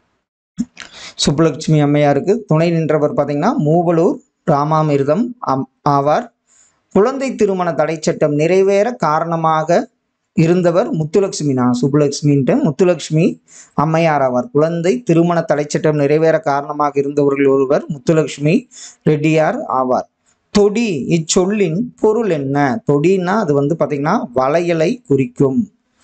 சுப்புலட்சுமி அம்மையாருக்கு துணை நின்றவர் பார்த்தீங்கன்னா மூவலூர் ராமாமிர்தம் அம்- ஆவார் குழந்தை திருமண தடை சட்டம் நிறைவேற காரணமாக இருந்தவர் முத்துலட்சுமி நான் சுப்புலட்சுமின்ட்டு முத்துலட்சுமி அம்மையார் ஆவார் குழந்தை திருமண தடை சட்டம் நிறைவேற காரணமாக இருந்தவர்கள் ஒருவர் முத்துலட்சுமி ரெட்டியார் ஆவார் தொடி இச்சொல்லின் பொருள் என்ன தொடின்னா அது வந்து பார்த்தீங்கன்னா வளையலை குறிக்கும்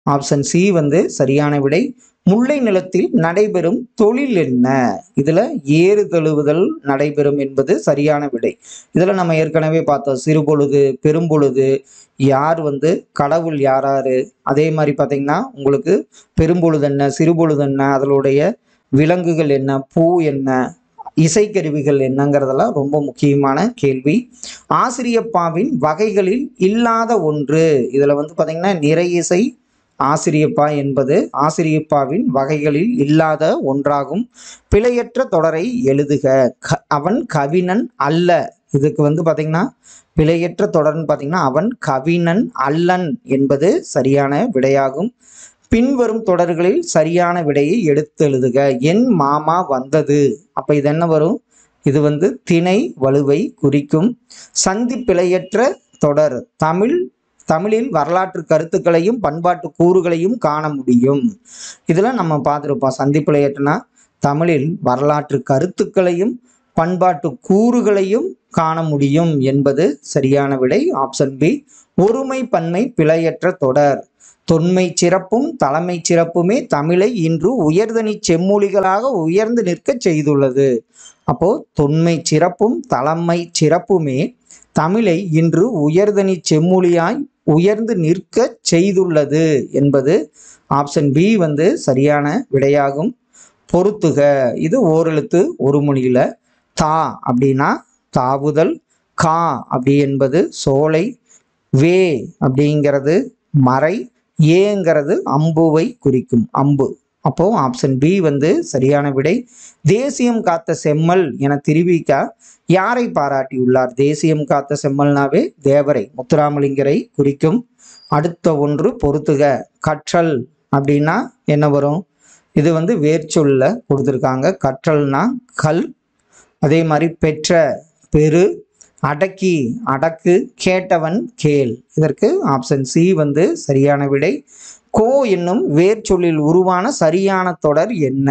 ஆப்ஷன் சி வந்து சரியான விடை முல்லை நிலத்தில் நடைபெறும் தொழில் என்ன இதுல ஏறு தழுவுதல் நடைபெறும் என்பது சரியான விடை இதுல நம்ம ஏற்கனவே பார்த்தோம் சிறுபொழுது பெரும்பொழுது யார் வந்து கடவுள் யாராரு அதே மாதிரி பார்த்தீங்கன்னா உங்களுக்கு பெரும்பொழுது என்ன சிறுபொழுது என்ன அதனுடைய விலங்குகள் என்ன பூ என்ன இசைக்கருவிகள் என்னங்கிறதெல்லாம் ரொம்ப முக்கியமான கேள்வி ஆசிரியப்பாவின் வகைகளில் இல்லாத ஒன்று இதில் வந்து பார்த்தீங்கன்னா நிறை இசை ஆசிரியப்பா என்பது ஆசிரியப்பாவின் வகைகளில் இல்லாத ஒன்றாகும் பிழையற்ற தொடரை எழுதுக க- அவன் கவினன் அல்ல இதுக்கு வந்து பார்த்தீங்கன்னா பிழையற்ற தொடர்னு பார்த்தீங்கன்னா அவன் கவினன் அல்லன் என்பது சரியான விடையாகும் பின்வரும் தொடர்களில் சரியான விடையை எடுத்து எழுதுக என் மாமா வந்தது அப்ப இது என்ன வரும் இது வந்து திணை வலுவை குறிக்கும் சந்தி பிழையற்ற தொடர் தமிழ் தமிழில் வரலாற்று கருத்துக்களையும் பண்பாட்டு கூறுகளையும் காண முடியும் இதுல நம்ம பார்த்துருப்போம் சந்தி பிழையற்றனா தமிழில் வரலாற்று கருத்துக்களையும் பண்பாட்டு கூறுகளையும் காண முடியும் என்பது சரியான விடை ஆப்ஷன் பி ஒருமை பன்மை பிழையற்ற தொடர் தொன்மை சிறப்பும் தலைமை சிறப்புமே தமிழை இன்று உயர்தனி செம்மொழிகளாக உயர்ந்து நிற்கச் செய்துள்ளது அப்போ தொன்மை சிறப்பும் தலைமை சிறப்புமே தமிழை இன்று உயர்தனி செம்மொழியாய் உயர்ந்து நிற்கச் செய்துள்ளது என்பது ஆப்ஷன் பி வந்து சரியான விடையாகும் பொறுத்துக இது ஓரெழுத்து ஒரு மொழியில தா அப்படின்னா தாவுதல் கா அப்படி என்பது சோலை வே அப்படிங்கிறது மறை ஏங்கிறது அம்புவை குறிக்கும் அம்பு அப்போ ஆப்ஷன் பி வந்து சரியான விடை தேசியம் காத்த செம்மல் என திருவிக்கா யாரை பாராட்டியுள்ளார் தேசியம் காத்த செம்மல்னாவே தேவரை முத்துராமலிங்கரை குறிக்கும் அடுத்த ஒன்று பொறுத்துக கற்றல் அப்படின்னா என்ன வரும் இது வந்து வேர்ச்சொல்ல கொடுத்துருக்காங்க கற்றல்னா கல் அதே மாதிரி பெற்ற பெரு அடக்கி அடக்கு கேட்டவன் கேள் இதற்கு ஆப்ஷன் சி வந்து சரியான விடை கோ என்னும் வேர்ச்சொல்லில் உருவான சரியான தொடர் என்ன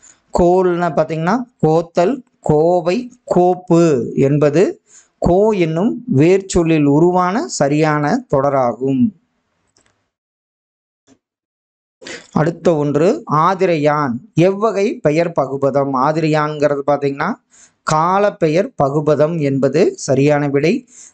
கோல்னா பார்த்தீங்கன்னா கோத்தல் கோவை கோப்பு என்பது கோ என்னும் வேர்ச்சொல்லில் உருவான சரியான தொடராகும் அடுத்த ஒன்று ஆதிரையான் எவ்வகை பெயர் பகுபதம் ஆதிரையான்ங்கிறது பார்த்தீங்கன்னா காலப்பெயர் பகுபதம் என்பது சரியான விடை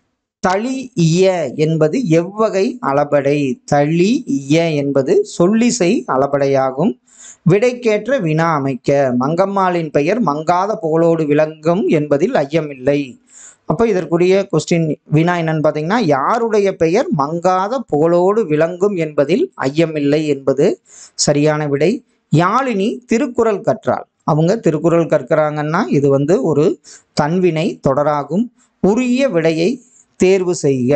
தளி இய என்பது எவ்வகை அளபடை தளி இய என்பது சொல்லிசை அளபடையாகும் விடைக்கேற்ற வினா அமைக்க மங்கம்மாளின் பெயர் மங்காத புகழோடு விளங்கும் என்பதில் ஐயமில்லை அப்போ இதற்குரிய கொஸ்டின் வினா என்னன்னு பார்த்தீங்கன்னா யாருடைய பெயர் மங்காத புகழோடு விளங்கும் என்பதில் ஐயமில்லை என்பது சரியான விடை யாழினி திருக்குறள் கற்றாள் அவங்க திருக்குறள் கற்கிறாங்கன்னா இது வந்து ஒரு தன்வினை தொடராகும் உரிய விடையை தேர்வு செய்க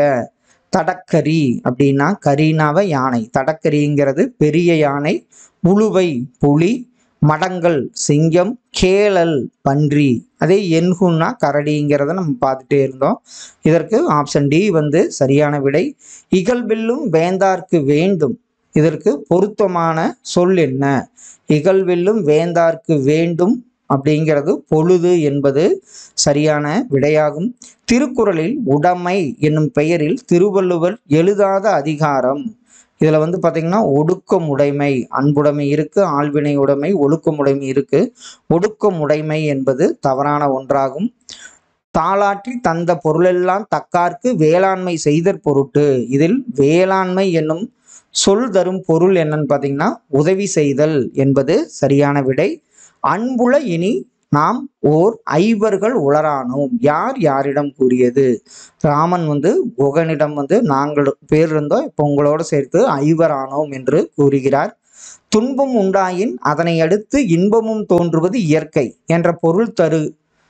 தடக்கரி அப்படின்னா கரீனாவ யானை தடக்கரிங்கிறது பெரிய யானை உழுவை புலி மடங்கள் சிங்கம் கேளல் பன்றி அதே என்குன்னா கரடிங்கிறத நம்ம பார்த்துட்டே இருந்தோம் இதற்கு ஆப்ஷன் டி வந்து சரியான விடை இகழ்வெல்லும் வேந்தார்க்கு வேண்டும் இதற்கு பொருத்தமான சொல் என்ன இகழ்வெல்லும் வேந்தார்க்கு வேண்டும் அப்படிங்கிறது பொழுது என்பது சரியான விடையாகும் திருக்குறளில் உடைமை என்னும் பெயரில் திருவள்ளுவர் எழுதாத அதிகாரம் இதில் வந்து பார்த்தீங்கன்னா ஒடுக்கமுடைமை அன்புடைமை இருக்கு ஆள்வினை உடைமை ஒழுக்கமுடைமை இருக்கு ஒடுக்கமுடைமை என்பது தவறான ஒன்றாகும் தாளாற்றி தந்த பொருளெல்லாம் தக்கார்க்கு வேளாண்மை செய்தற் பொருட்டு இதில் வேளாண்மை என்னும் சொல் தரும் பொருள் என்னன்னு பார்த்தீங்கன்னா உதவி செய்தல் என்பது சரியான விடை அன்புல இனி நாம் ஓர் ஐவர்கள் உளரானோம் யார் யாரிடம் கூறியது ராமன் வந்து குகனிடம் வந்து நாங்கள் பேர் இருந்தோம் இப்போ உங்களோட சேர்த்து ஐவரானோம் என்று கூறுகிறார் துன்பம் உண்டாயின் அதனை அடுத்து இன்பமும் தோன்றுவது இயற்கை என்ற பொருள் தரு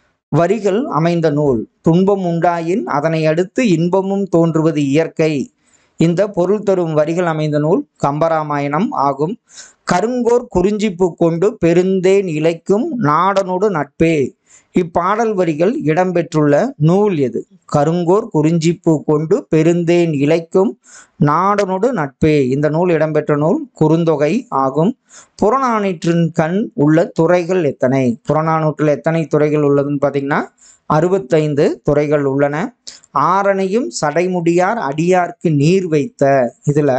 வரிகள் அமைந்த நூல் துன்பம் உண்டாயின் அதனை அடுத்து இன்பமும் தோன்றுவது இயற்கை இந்த பொருள் தரும் வரிகள் அமைந்த நூல் கம்பராமாயணம் ஆகும் கருங்கோர் குறிஞ்சிப்பு கொண்டு பெருந்தேன் இழைக்கும் நாடனோடு நட்பே இப்பாடல் வரிகள் இடம்பெற்றுள்ள நூல் எது கருங்கோர் குறிஞ்சிப்பு கொண்டு பெருந்தேன் இழைக்கும் நாடனோடு நட்பே இந்த நூல் இடம்பெற்ற நூல் குறுந்தொகை ஆகும் புறநானூற்றின் கண் உள்ள துறைகள் எத்தனை புறநானூற்றில் எத்தனை துறைகள் உள்ளதுன்னு பார்த்தீங்கன்னா அறுபத்தைந்து துறைகள் உள்ளன ஆரணையும் சடைமுடியார் அடியார்க்கு நீர் வைத்த இதுல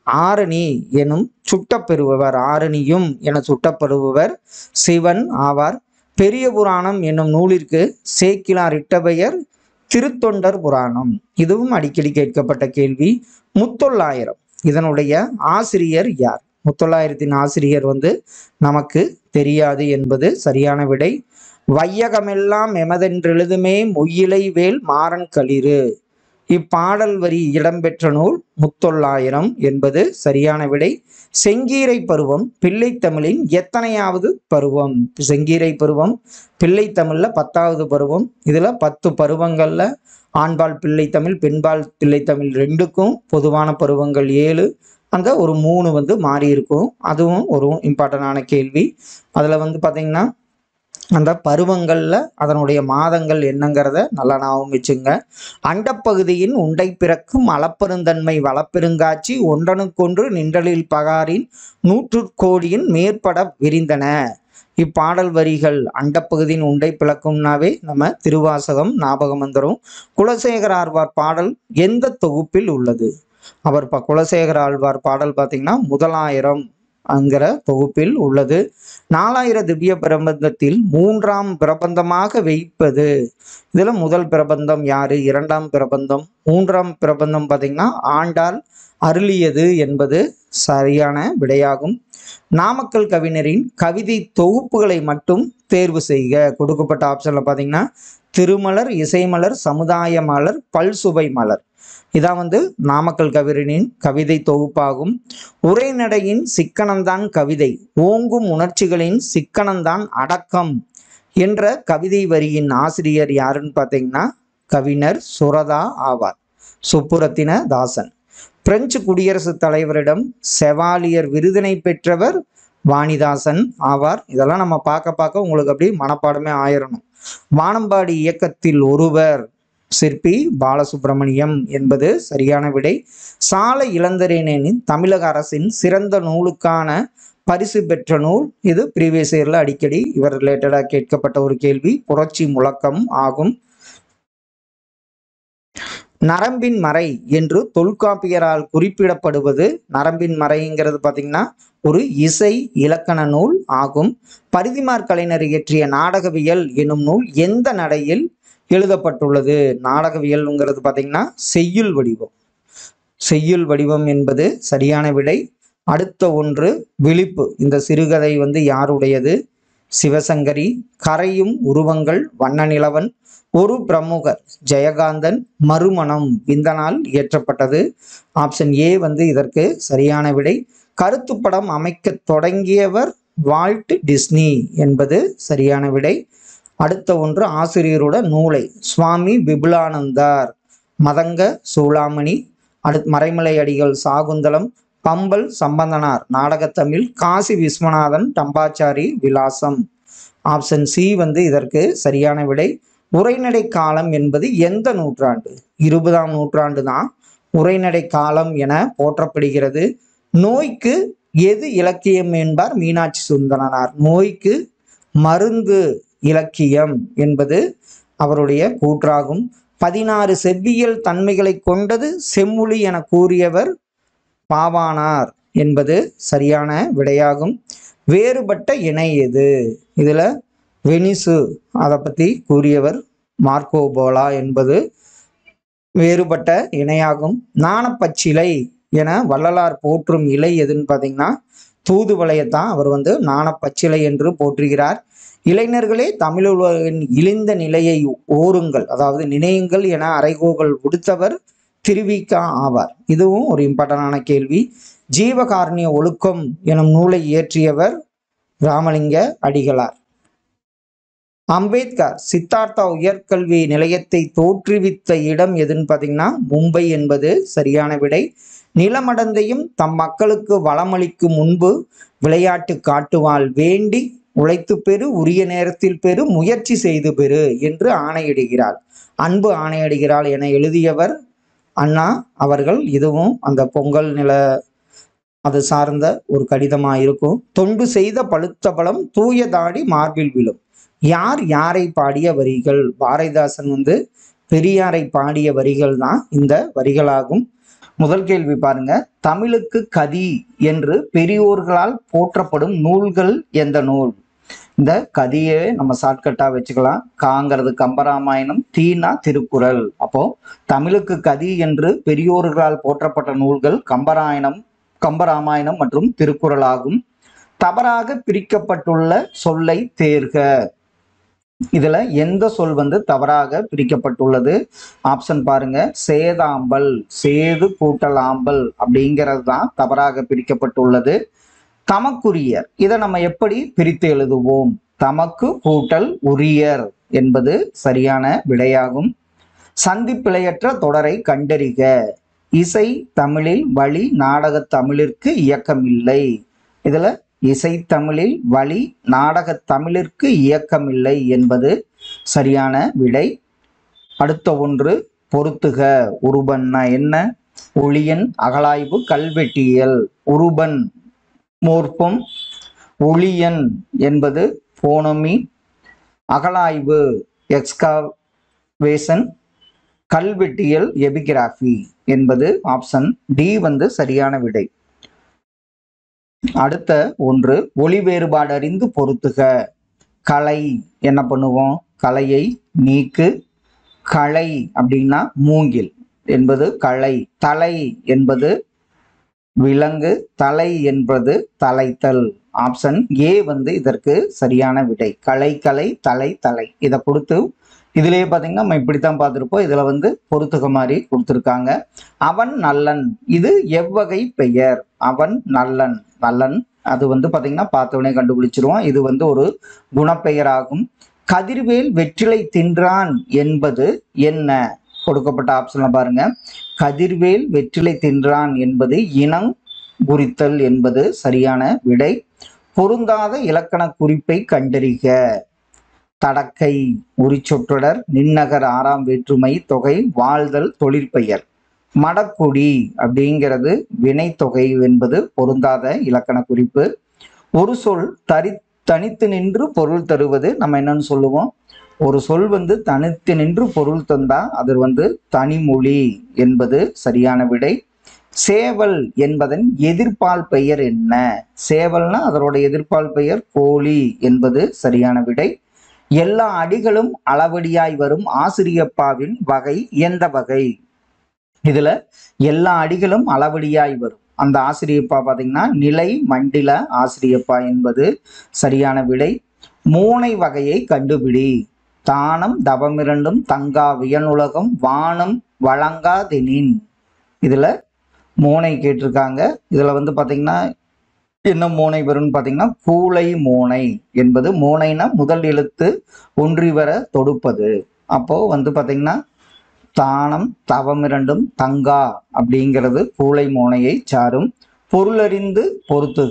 ஆரணி எனும் சுட்டப்பெறுபவர் ஆரணியும் என சுட்டப்படுபவர் சிவன் ஆவார் பெரிய புராணம் என்னும் நூலிற்கு சேக்கிலார் இட்ட பெயர் திருத்தொண்டர் புராணம் இதுவும் அடிக்கடி கேட்கப்பட்ட கேள்வி முத்தொள்ளாயிரம் இதனுடைய ஆசிரியர் யார் முத்தொள்ளாயிரத்தின் ஆசிரியர் வந்து நமக்கு தெரியாது என்பது சரியான விடை வையகமெல்லாம் எமதென்றெழுதுமே மொய்யிலை வேல் மாறன் களிறு இப்பாடல் வரி இடம்பெற்ற நூல் முத்தொள்ளாயிரம் என்பது சரியான விடை செங்கீரை பருவம் பிள்ளைத்தமிழின் எத்தனையாவது பருவம் செங்கீரை பருவம் பிள்ளைத்தமிழ்ல பத்தாவது பருவம் இதுல பத்து பருவங்கள்ல ஆண்பால் பிள்ளைத்தமிழ் பெண்பால் பிள்ளைத்தமிழ் ரெண்டுக்கும் பொதுவான பருவங்கள் ஏழு அங்க ஒரு மூணு வந்து மாறி இருக்கும் அதுவும் ஒரு இம்பார்ட்டண்டான கேள்வி அதுல வந்து பாத்தீங்கன்னா அந்த பருவங்களில் அதனுடைய மாதங்கள் என்னங்கிறத நல்லா ஞாபகம் வச்சுங்க அண்டப்பகுதியின் உண்டை பிறக்கும் அளப்பெருந்தன்மை வளப்பெருங்காட்சி ஒன்றனுக்கொன்று நின்றலில் பகாரின் நூற்றுக்கோடியின் மேற்பட விரிந்தன இப்பாடல் வரிகள் அண்டப்பகுதியின் உண்டை பிளக்கும்னாவே நம்ம திருவாசகம் ஞாபகம் வந்துடும் குலசேகர ஆழ்வார் பாடல் எந்த தொகுப்பில் உள்ளது அவர் ப குலசேகர ஆழ்வார் பாடல் பார்த்தீங்கன்னா முதலாயிரம் என்கிற தொகுப்பில் உள்ளது நாலாயிர திவ்ய பிரபந்தத்தில் மூன்றாம் பிரபந்தமாக வைப்பது இதுல முதல் பிரபந்தம் யாரு இரண்டாம் பிரபந்தம் மூன்றாம் பிரபந்தம் பார்த்தீங்கன்னா ஆண்டாள் அருளியது என்பது சரியான விடையாகும் நாமக்கல் கவிஞரின் கவிதை தொகுப்புகளை மட்டும் தேர்வு செய்க கொடுக்கப்பட்ட ஆப்ஷன்ல பார்த்தீங்கன்னா திருமலர் இசைமலர் சமுதாய மலர் பல்சுவை மலர் இதான் வந்து நாமக்கல் கவிஞரின் கவிதை தொகுப்பாகும் உரைநடையின் சிக்கனம்தான் கவிதை ஓங்கும் உணர்ச்சிகளின் சிக்கனம்தான் அடக்கம் என்ற கவிதை வரியின் ஆசிரியர் யாருன்னு பார்த்தீங்கன்னா கவிஞர் சுரதா ஆவார் சுப்புரத்தின தாசன் பிரெஞ்சு குடியரசுத் தலைவரிடம் செவாலியர் விருதினை பெற்றவர் வாணிதாசன் ஆவார் இதெல்லாம் நம்ம பார்க்க பார்க்க உங்களுக்கு அப்படி மனப்பாடமே ஆயிரணும் வானம்பாடி இயக்கத்தில் ஒருவர் சிற்பி பாலசுப்பிரமணியம் என்பது சரியான விடை சாலை இளந்தரேனின் தமிழக அரசின் சிறந்த நூலுக்கான பரிசு பெற்ற நூல் இது ப்ரீவியஸ் இயர்ல அடிக்கடி இவர் ரிலேட்டடாக கேட்கப்பட்ட ஒரு கேள்வி புரட்சி முழக்கம் ஆகும் நரம்பின் மறை என்று தொல்காப்பியரால் குறிப்பிடப்படுவது நரம்பின் மறைங்கிறது பார்த்தீங்கன்னா ஒரு இசை இலக்கண நூல் ஆகும் பரிதிமார் கலைஞர் இயற்றிய நாடகவியல் என்னும் நூல் எந்த நடையில் எழுதப்பட்டுள்ளது நாடகவியல்ங்கிறது பார்த்தீங்கன்னா செய்யுள் வடிவம் செய்யுள் வடிவம் என்பது சரியான விடை அடுத்த ஒன்று விழிப்பு இந்த சிறுகதை வந்து யாருடையது சிவசங்கரி கரையும் உருவங்கள் வண்ணநிலவன் ஒரு பிரமுகர் ஜெயகாந்தன் மறுமணம் இந்த நாள் இயற்றப்பட்டது ஆப்ஷன் ஏ வந்து இதற்கு சரியான விடை கருத்துப்படம் அமைக்க தொடங்கியவர் வால்ட் டிஸ்னி என்பது சரியான விடை அடுத்த ஒன்று ஆசிரியரோட நூலை சுவாமி விபுலானந்தார் மதங்க சூளாமணி அடு மறைமலை அடிகள் சாகுந்தலம் பம்பல் சம்பந்தனார் நாடகத்தமிழ் காசி விஸ்வநாதன் டம்பாச்சாரி விலாசம் ஆப்ஷன் சி வந்து இதற்கு சரியான விடை உரைநடை காலம் என்பது எந்த நூற்றாண்டு இருபதாம் நூற்றாண்டு தான் உரைநடை காலம் என போற்றப்படுகிறது நோய்க்கு எது இலக்கியம் என்பார் மீனாட்சி சுந்தரனார் நோய்க்கு மருந்து இலக்கியம் என்பது அவருடைய கூற்றாகும் பதினாறு செவ்வியல் தன்மைகளை கொண்டது செம்மொழி என கூறியவர் பாவானார் என்பது சரியான விடையாகும் வேறுபட்ட இணை எது இதுல வெனிசு அதை பற்றி கூறியவர் மார்க்கோ போலா என்பது வேறுபட்ட இணையாகும் நாணப்பச்சிலை என வள்ளலார் போற்றும் இலை எதுன்னு பார்த்தீங்கன்னா தூதுவளையத்தான் அவர் வந்து நாணப்பச்சிலை என்று போற்றுகிறார் இளைஞர்களே தமிழுலகின் இழிந்த நிலையை ஓருங்கள் அதாவது நினையுங்கள் என அறைகோகள் விடுத்தவர் திருவிக்கா ஆவார் இதுவும் ஒரு இம்பார்ட்டண்டான கேள்வி ஜீவகாருண்ய ஒழுக்கம் எனும் நூலை இயற்றியவர் ராமலிங்க அடிகளார் அம்பேத்கர் சித்தார்த்தா உயர்கல்வி நிலையத்தை தோற்றுவித்த இடம் எதுன்னு பார்த்தீங்கன்னா மும்பை என்பது சரியான விடை நிலமடந்தையும் தம் மக்களுக்கு வளமளிக்கும் முன்பு விளையாட்டு காட்டுவாள் வேண்டி உழைத்து பெறு உரிய நேரத்தில் பெறு முயற்சி செய்து பெறு என்று ஆணையிடுகிறாள் அன்பு ஆணையிடுகிறாள் என எழுதியவர் அண்ணா அவர்கள் இதுவும் அந்த பொங்கல் நில அது சார்ந்த ஒரு கடிதமாக இருக்கும் தொண்டு செய்த பழுத்த பழம் தூய தாடி மார்பில் விழும் யார் யாரை பாடிய வரிகள் பாரதிதாசன் வந்து பெரியாரை பாடிய வரிகள் தான் இந்த வரிகளாகும் முதல் கேள்வி பாருங்க தமிழுக்கு கதி என்று பெரியோர்களால் போற்றப்படும் நூல்கள் எந்த நூல் இந்த கதியை நம்ம ஷார்ட்கட்டா வச்சுக்கலாம் காங்கிறது கம்பராமாயணம் தீனா திருக்குறள் அப்போ தமிழுக்கு கதி என்று பெரியோர்களால் போற்றப்பட்ட நூல்கள் கம்பராயணம் கம்பராமாயணம் மற்றும் திருக்குறள் ஆகும் தவறாக பிரிக்கப்பட்டுள்ள சொல்லை தேர்க இதுல எந்த சொல் வந்து தவறாக பிரிக்கப்பட்டுள்ளது ஆப்ஷன் பாருங்க சேதாம்பல் சேது கூட்டல் ஆம்பல் அப்படிங்கிறது தான் தவறாக பிரிக்கப்பட்டுள்ளது தமக்குரியர் இதை நம்ம எப்படி பிரித்து எழுதுவோம் தமக்கு கூட்டல் உரியர் என்பது சரியான விடையாகும் சந்திப்பிழையற்ற தொடரை கண்டறிக இசை தமிழில் வழி நாடகத் தமிழிற்கு இயக்கமில்லை இதுல இசை தமிழில் வழி நாடகத் தமிழிற்கு இயக்கமில்லை என்பது சரியான விடை அடுத்த ஒன்று பொருத்துக உருபன்னா என்ன ஒளியன் அகலாய்வு கல்வெட்டியல் உருபன் மோர்ப்பம் ஒளியன் என்பது போனமி அகலாய்வு எக்ஸ்காவேஷன் கல்வெட்டியல் எபிகிராஃபி என்பது ஆப்ஷன் டி வந்து சரியான விடை அடுத்த ஒன்று ஒளி வேறுபாடு அறிந்து பொருத்துக கலை என்ன பண்ணுவோம் கலையை நீக்கு களை அப்படின்னா மூங்கில் என்பது களை தலை என்பது விலங்கு தலை என்பது தலைத்தல் ஆப்ஷன் ஏ வந்து இதற்கு சரியான விடை கலை கலை தலை தலை இதை கொடுத்து இதுலயே பார்த்தீங்கன்னா நம்ம இப்படித்தான் பார்த்துருப்போம் இதுல வந்து பொறுத்துக்க மாதிரி கொடுத்துருக்காங்க அவன் நல்லன் இது எவ்வகை பெயர் அவன் நல்லன் நல்லன் அது வந்து பார்த்தீங்கன்னா பார்த்தவனே கண்டுபிடிச்சிருவோம் இது வந்து ஒரு குணப்பெயராகும் கதிர்வேல் வெற்றிலை தின்றான் என்பது என்ன கொடுக்கப்பட்ட ஆப்ஷன்ல பாருங்க கதிர்வேல் வெற்றிலை தின்றான் என்பது இனம் குறித்தல் என்பது சரியான விடை பொருந்தாத இலக்கண குறிப்பை கண்டறிக தடக்கை உரிச்சொற்றொடர் நின்னகர் ஆறாம் வேற்றுமை தொகை வாழ்தல் தொழிற்பெயர் மடக்குடி அப்படிங்கிறது வினைத்தொகை என்பது பொருந்தாத இலக்கண குறிப்பு ஒரு சொல் தரி தனித்து நின்று பொருள் தருவது நம்ம என்னன்னு சொல்லுவோம் ஒரு சொல் வந்து தனித்து நின்று பொருள் தந்தா அது வந்து தனிமொழி என்பது சரியான விடை சேவல் என்பதன் எதிர்ப்பால் பெயர் என்ன சேவல்னா அதனோட எதிர்ப்பால் பெயர் கோழி என்பது சரியான விடை எல்லா அடிகளும் அளவடியாய் வரும் ஆசிரியப்பாவின் வகை எந்த வகை இதுல எல்லா அடிகளும் அளவடியாய் வரும் அந்த ஆசிரியப்பா பார்த்தீங்கன்னா நிலை மண்டில ஆசிரியப்பா என்பது சரியான விடை மூனை வகையை கண்டுபிடி தானம் தவமிரண்டும் தங்கா வியனுலகம் வானம் வழங்காதெனின் இதுல மூனை கேட்டிருக்காங்க இதுல வந்து பாத்தீங்கன்னா என்ன மூனை வரும்னு பாத்தீங்கன்னா கூளை மூனை என்பது மூனைனா முதல் எழுத்து ஒன்றி வர தொடுப்பது அப்போ வந்து பாத்தீங்கன்னா தானம் தவமிரண்டும் தங்கா அப்படிங்கிறது கூளை மோனையை சாரும் பொருளறிந்து பொருத்துக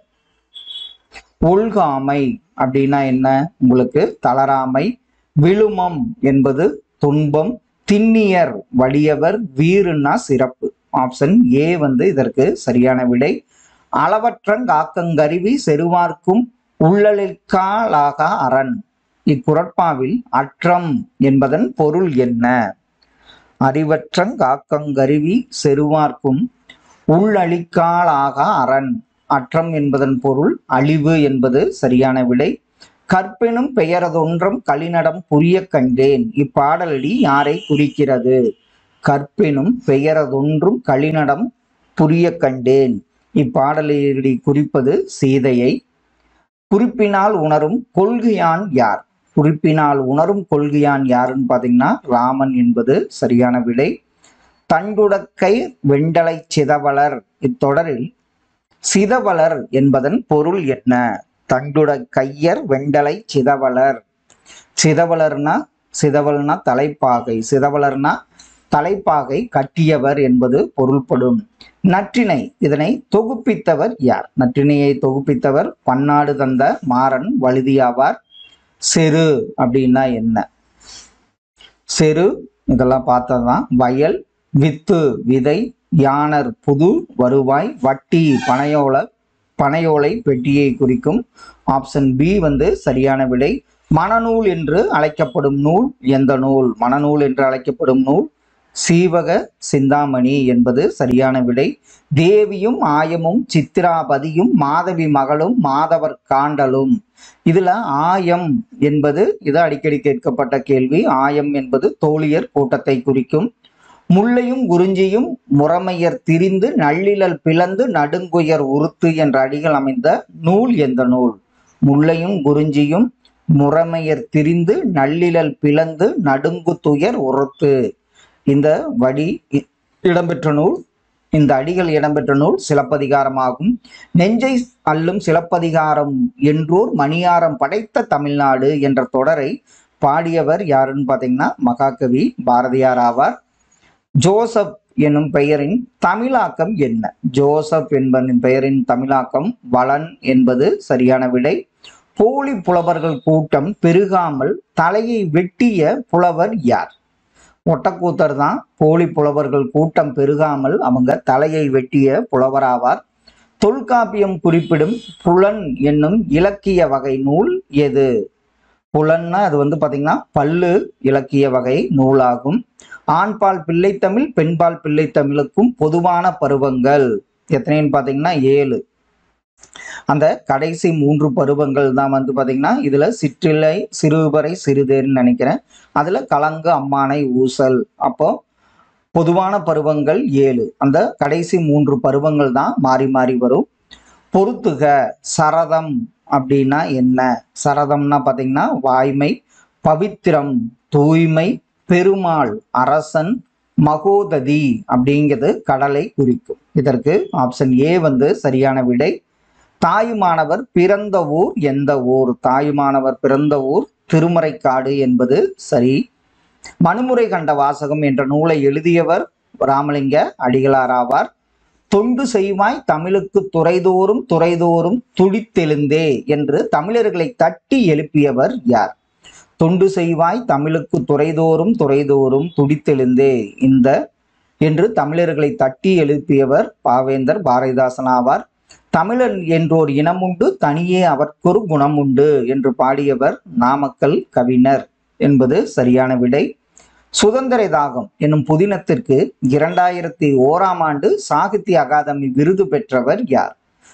ஒழ்காமை அப்படின்னா என்ன உங்களுக்கு தளராமை விழுமம் என்பது துன்பம் திண்ணியர் வலியவர் வீருன்னா சிறப்பு ஆப்ஷன் ஏ வந்து இதற்கு சரியான விடை அளவற்றங்காக்கங்கருவி செருவார்க்கும் உள்ளலிற்காலாக அரண் இக்குரட்பாவில் அற்றம் என்பதன் பொருள் என்ன அறிவற்றங்காக்கங்கருவி செருவார்க்கும் உள்ளழிக்காலாக அரண் அற்றம் என்பதன் பொருள் அழிவு என்பது சரியான விடை கற்பெனும் பெயரதொன்றம் களிநடம் புரிய கண்டேன் இப்பாடலடி யாரை குறிக்கிறது கற்பெனும் பெயரதொன்றும் களிநடம் புரிய கண்டேன் இப்பாடலடி குறிப்பது சீதையை குறிப்பினால் உணரும் கொள்கையான் யார் குறிப்பினால் உணரும் கொள்கையான் யாருன்னு பார்த்தீங்கன்னா ராமன் என்பது சரியான விடை தண்டுடக்கை வெண்டலை சிதவலர் இத்தொடரில் சிதவலர் என்பதன் பொருள் என்ன தண்டுட கையர் வெண்டலை சிதவலர் சிதவலர்னா சிதவல்னா தலைப்பாகை சிதவலர்னா தலைப்பாகை கட்டியவர் என்பது பொருள்படும் நற்றினை இதனை தொகுப்பித்தவர் யார் நற்றினையை தொகுப்பித்தவர் பன்னாடு தந்த மாறன் வழுதியாவார் செரு அப்படின்னா என்ன செரு இதெல்லாம் பார்த்ததுதான் வயல் வித்து விதை யானர் புது வருவாய் வட்டி பனையோல பனையோலை பெட்டியை குறிக்கும் ஆப்ஷன் பி வந்து சரியான விடை மணநூல் என்று அழைக்கப்படும் நூல் எந்த நூல் மணநூல் என்று அழைக்கப்படும் நூல் சீவக சிந்தாமணி என்பது சரியான விடை தேவியும் ஆயமும் சித்திராபதியும் மாதவி மகளும் மாதவர் காண்டலும் இதுல ஆயம் என்பது இது அடிக்கடி கேட்கப்பட்ட கேள்வி ஆயம் என்பது தோழியர் கூட்டத்தை குறிக்கும் முல்லையும் குறிஞ்சியும் முறைமையர் திரிந்து நள்ளிலல் பிளந்து நடுங்குயர் உருத்து என்ற அடிகள் அமைந்த நூல் எந்த நூல் முல்லையும் குறிஞ்சியும் முறைமையர் திரிந்து நள்ளிலல் பிளந்து நடுங்கு துயர் உருத்து இந்த வடி இ- இடம்பெற்ற நூல் இந்த அடிகள் இடம்பெற்ற நூல் சிலப்பதிகாரமாகும் நெஞ்சை அள்ளும் சிலப்பதிகாரம் என்றோர் மணியாரம் படைத்த தமிழ்நாடு என்ற தொடரை பாடியவர் யாருன்னு பார்த்தீங்கன்னா மகாகவி பாரதியார் ஆவார் ஜோசப் என்னும் பெயரின் தமிழாக்கம் என்ன ஜோசப் என்பதன் பெயரின் தமிழாக்கம் வளன் என்பது சரியான விடை போலி புலவர்கள் கூட்டம் பெருகாமல் தலையை வெட்டிய புலவர் யார் ஒட்டக்கூத்தர் தான் போலி புலவர்கள் கூட்டம் பெருகாமல் அவங்க தலையை வெட்டிய புலவராவார் தொல்காப்பியம் குறிப்பிடும் புலன் என்னும் இலக்கிய வகை நூல் எது புலன்னா அது வந்து பாத்தீங்கன்னா பல்லு இலக்கிய வகை நூலாகும் ஆண்பால் பிள்ளைத்தமிழ் பெண்பால் பிள்ளைத்தமிழுக்கும் பொதுவான பருவங்கள் எத்தனைன்னு பாத்தீங்கன்னா ஏழு அந்த கடைசி மூன்று பருவங்கள் தான் வந்து பாத்தீங்கன்னா இதுல சிற்றிலை சிறுவரை சிறுதேர்னு நினைக்கிறேன் அதுல கலங்கு அம்மானை ஊசல் அப்போ பொதுவான பருவங்கள் ஏழு அந்த கடைசி மூன்று பருவங்கள் தான் மாறி மாறி வரும் பொறுத்துக சரதம் அப்படின்னா என்ன சரதம்னா பாத்தீங்கன்னா வாய்மை பவித்திரம் தூய்மை பெருமாள் அரசன் மகோததி அப்படிங்கிறது கடலை குறிக்கும் இதற்கு ஆப்ஷன் ஏ வந்து சரியான விடை தாயுமானவர் பிறந்த ஊர் எந்த ஊர் தாயுமானவர் பிறந்த ஊர் திருமறைக்காடு என்பது சரி மனுமுறை கண்ட வாசகம் என்ற நூலை எழுதியவர் ராமலிங்க அடிகளார் ஆவார் தொண்டு செய்வாய் தமிழுக்கு துறைதோறும் துறைதோறும் துடித்தெழுந்தே என்று தமிழர்களை தட்டி எழுப்பியவர் யார் தொண்டு செய்வாய் தமிழுக்கு துறைதோறும் துறைதோறும் துடித்தெழுந்தே இந்த என்று தமிழர்களை தட்டி எழுப்பியவர் பாவேந்தர் பாரதிதாசன் ஆவார் தமிழன் என்றோர் இனமுண்டு தனியே அவர்க்கொரு குணம் உண்டு என்று பாடியவர் நாமக்கல் கவிஞர் என்பது சரியான விடை சுதந்திர தாகம் என்னும் புதினத்திற்கு இரண்டாயிரத்தி ஓராம் ஆண்டு சாகித்ய அகாதமி விருது பெற்றவர் யார்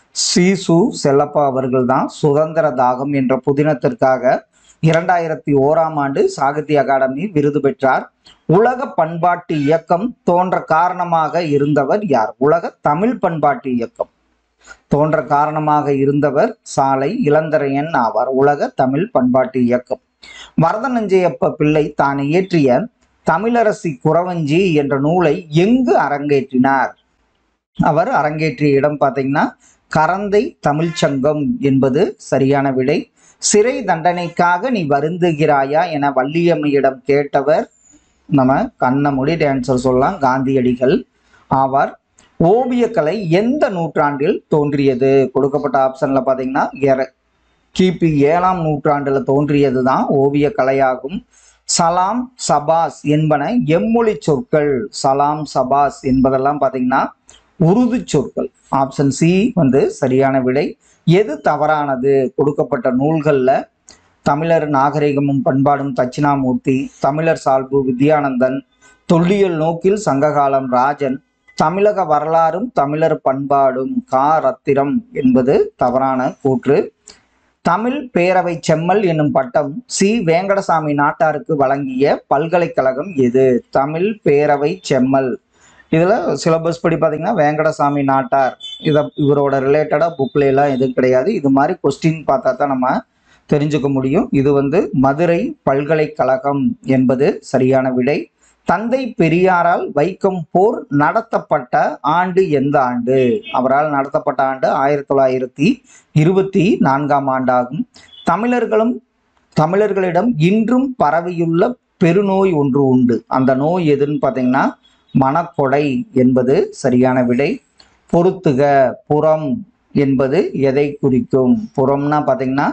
சீசு செல்லப்பா அவர்கள்தான் சுதந்திர தாகம் என்ற புதினத்திற்காக இரண்டாயிரத்தி ஓராம் ஆண்டு சாகித்ய அகாடமி விருது பெற்றார் உலக பண்பாட்டு இயக்கம் தோன்ற காரணமாக இருந்தவர் யார் உலக தமிழ் பண்பாட்டு இயக்கம் தோன்ற காரணமாக இருந்தவர் சாலை இளந்தரையன் ஆவார் உலக தமிழ் பண்பாட்டு இயக்கம் வரதநஞ்சையப்ப பிள்ளை தான் இயற்றிய தமிழரசி குறவஞ்சி என்ற நூலை எங்கு அரங்கேற்றினார் அவர் அரங்கேற்றிய இடம் பார்த்தீங்கன்னா கரந்தை தமிழ்ச்சங்கம் என்பது சரியான விடை சிறை தண்டனைக்காக நீ வருந்துகிறாயா என வள்ளியம்மையிடம் கேட்டவர் நம்ம கண்ண மூடி ஆன்சர் சொல்லலாம் காந்தியடிகள் ஆவார் ஓவியக்கலை எந்த நூற்றாண்டில் தோன்றியது கொடுக்கப்பட்ட ஆப்ஷன்ல பாத்தீங்கன்னா எர- கிபி ஏழாம் நூற்றாண்டுல தோன்றியது தான் ஓவிய கலையாகும் சலாம் சபாஸ் என்பன எம்மொழி சொற்கள் சலாம் சபாஸ் என்பதெல்லாம் பாத்தீங்கன்னா உருது சொற்கள் ஆப்ஷன் சி வந்து சரியான விடை எது தவறானது கொடுக்கப்பட்ட நூல்கள்ல தமிழர் நாகரிகமும் பண்பாடும் தட்சிணாமூர்த்தி தமிழர் சால்பு வித்யானந்தன் தொல்லியல் நோக்கில் சங்ககாலம் ராஜன் தமிழக வரலாறும் தமிழர் பண்பாடும் கா ரத்திரம் என்பது தவறான கூற்று தமிழ் பேரவை செம்மல் என்னும் பட்டம் சி வேங்கடசாமி நாட்டாருக்கு வழங்கிய பல்கலைக்கழகம் எது தமிழ் பேரவை செம்மல் இதுல சிலபஸ் படி பார்த்தீங்கன்னா வேங்கடசாமி நாட்டார் இதை இவரோட ரிலேட்டடாக புக்ல எல்லாம் எதுவும் கிடையாது இது மாதிரி கொஸ்டின் பார்த்தா தான் நம்ம தெரிஞ்சுக்க முடியும் இது வந்து மதுரை பல்கலைக்கழகம் என்பது சரியான விடை தந்தை பெரியாரால் வைக்கம் போர் நடத்தப்பட்ட ஆண்டு எந்த ஆண்டு அவரால் நடத்தப்பட்ட ஆண்டு ஆயிரத்தி தொள்ளாயிரத்தி இருபத்தி நான்காம் ஆண்டாகும் தமிழர்களும் தமிழர்களிடம் இன்றும் பரவியுள்ள பெருநோய் ஒன்று உண்டு அந்த நோய் எதுன்னு பார்த்தீங்கன்னா மனக்கொடை என்பது சரியான விடை பொறுத்துக புறம் என்பது எதை குறிக்கும் புறம்னா பார்த்தீங்கன்னா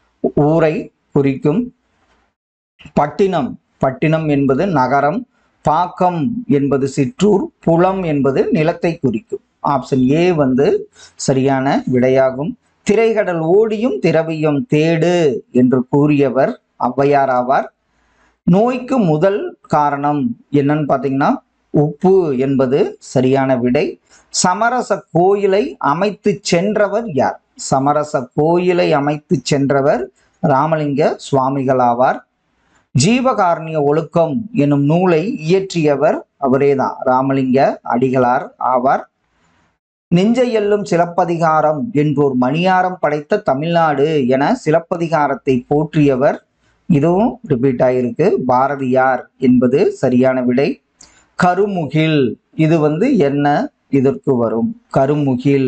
ஊரை குறிக்கும் பட்டினம் பட்டினம் என்பது நகரம் பாக்கம் என்பது சிற்றூர் புலம் என்பது நிலத்தை குறிக்கும் ஆப்ஷன் ஏ வந்து சரியான விடையாகும் திரைகடல் ஓடியும் திரவியம் தேடு என்று கூறியவர் ஔவையார் ஆவார் நோய்க்கு முதல் காரணம் என்னன்னு பார்த்தீங்கன்னா உப்பு என்பது சரியான விடை சமரச கோயிலை அமைத்து சென்றவர் யார் சமரச கோயிலை அமைத்து சென்றவர் ராமலிங்க சுவாமிகள் ஆவார் ஜீவகாருண்ய ஒழுக்கம் எனும் நூலை இயற்றியவர் அவரேதான் ராமலிங்க அடிகளார் ஆவார் நெஞ்சை எல்லும் சிலப்பதிகாரம் என்றோர் மணியாரம் படைத்த தமிழ்நாடு என சிலப்பதிகாரத்தை போற்றியவர் இதுவும் ரிப்பீட் ஆயிருக்கு பாரதியார் என்பது சரியான விடை கருமுகில் இது வந்து என்ன இதற்கு வரும் கருமுகில்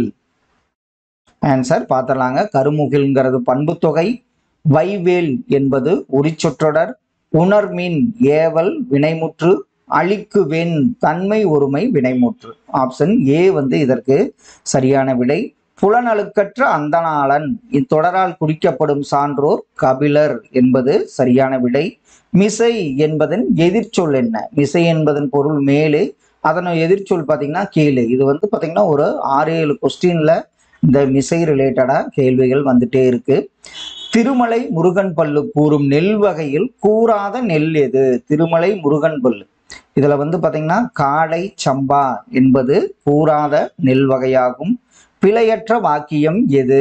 ஆன்சர் பார்த்துடலாங்க கருமுகில்ங்கிறது பண்புத்தொகை வைவேல் என்பது உரிச்சொற்றொடர் உணர்மின் ஏவல் வினைமுற்று அழிக்கு வெண் தன்மை ஒருமை வினைமுற்று ஆப்ஷன் ஏ வந்து இதற்கு சரியான விடை புலனழுக்கற்ற அந்தணாளன் இத்தொடரால் குறிக்கப்படும் சான்றோர் கபிலர் என்பது சரியான விடை மிசை என்பதன் எதிர்ச்சொல் என்ன மிசை என்பதன் பொருள் மேலே அதன் எதிர்ச்சொல் பார்த்தீங்கன்னா கீழே இது வந்து பார்த்தீங்கன்னா ஒரு ஆறு ஏழு கொஸ்டின்ல இந்த மிசை ரிலேட்டடா கேள்விகள் வந்துட்டே இருக்கு திருமலை முருகன் பல்லு கூறும் நெல் வகையில் கூறாத நெல் எது திருமலை முருகன் பல்லு இதுல வந்து பாத்தீங்கன்னா காடை சம்பா என்பது கூறாத நெல் வகையாகும் பிழையற்ற வாக்கியம் எது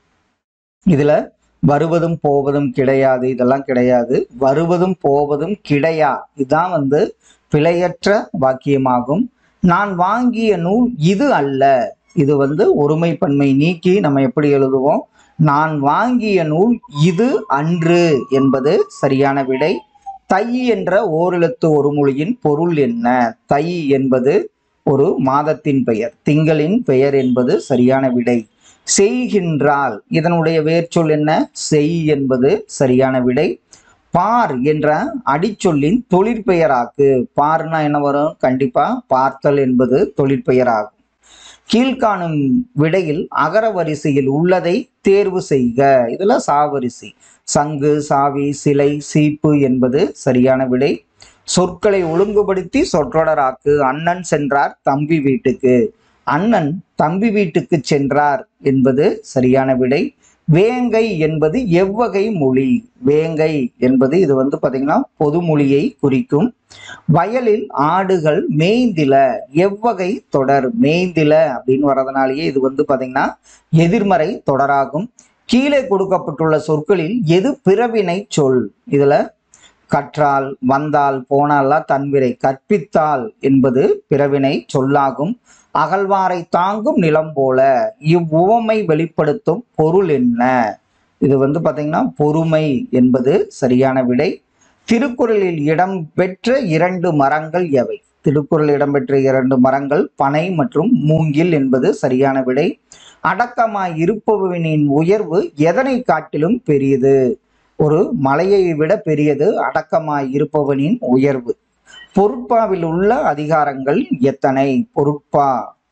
இதுல வருவதும் போவதும் கிடையாது இதெல்லாம் கிடையாது வருவதும் போவதும் கிடையா இதுதான் வந்து பிழையற்ற வாக்கியமாகும் நான் வாங்கிய நூல் இது அல்ல இது வந்து ஒருமைப்பன்மை நீக்கி நம்ம எப்படி எழுதுவோம் நான் வாங்கிய நூல் இது அன்று என்பது சரியான விடை தை என்ற ஓரெழுத்து ஒரு மொழியின் பொருள் என்ன தை என்பது ஒரு மாதத்தின் பெயர் திங்களின் பெயர் என்பது சரியான விடை செய்கின்றால் இதனுடைய வேர்ச்சொல் என்ன செய் என்பது சரியான விடை பார் என்ற அடிச்சொல்லின் தொழிற்பெயராக்கு பார்னா என்ன வரும் கண்டிப்பா பார்த்தல் என்பது தொழிற்பெயராகும் கீழ்காணும் விடையில் அகர வரிசையில் உள்ளதை தேர்வு செய்க இதுல சாவரிசை சங்கு சாவி சிலை சீப்பு என்பது சரியான விடை சொற்களை ஒழுங்குபடுத்தி சொற்றொடராக்கு அண்ணன் சென்றார் தம்பி வீட்டுக்கு அண்ணன் தம்பி வீட்டுக்கு சென்றார் என்பது சரியான விடை வேங்கை என்பது எவ்வகை மொழி வேங்கை என்பது இது வந்து பாத்தீங்கன்னா பொதுமொழியை குறிக்கும் வயலில் ஆடுகள் மேய்ந்தில எவ்வகை தொடர் மேய்ந்தில அப்படின்னு வர்றதுனாலேயே இது வந்து பாத்தீங்கன்னா எதிர்மறை தொடராகும் கீழே கொடுக்கப்பட்டுள்ள சொற்களில் எது பிறவினை சொல் இதுல கற்றால் வந்தால் போனாலாம் தன்விரை கற்பித்தால் என்பது பிறவினை சொல்லாகும் அகழ்வாரை தாங்கும் நிலம் போல இவ்வுவமை வெளிப்படுத்தும் பொருள் என்ன இது வந்து பாத்தீங்கன்னா பொறுமை என்பது சரியான விடை திருக்குறளில் இடம்பெற்ற இரண்டு மரங்கள் எவை திருக்குறளில் இடம்பெற்ற இரண்டு மரங்கள் பனை மற்றும் மூங்கில் என்பது சரியான விடை அடக்கமாய் இருப்பவனின் உயர்வு எதனை காட்டிலும் பெரியது ஒரு மலையை விட பெரியது அடக்கமாய் இருப்பவனின் உயர்வு பொருட்பாவில் உள்ள அதிகாரங்கள் எத்தனை பொருட்பா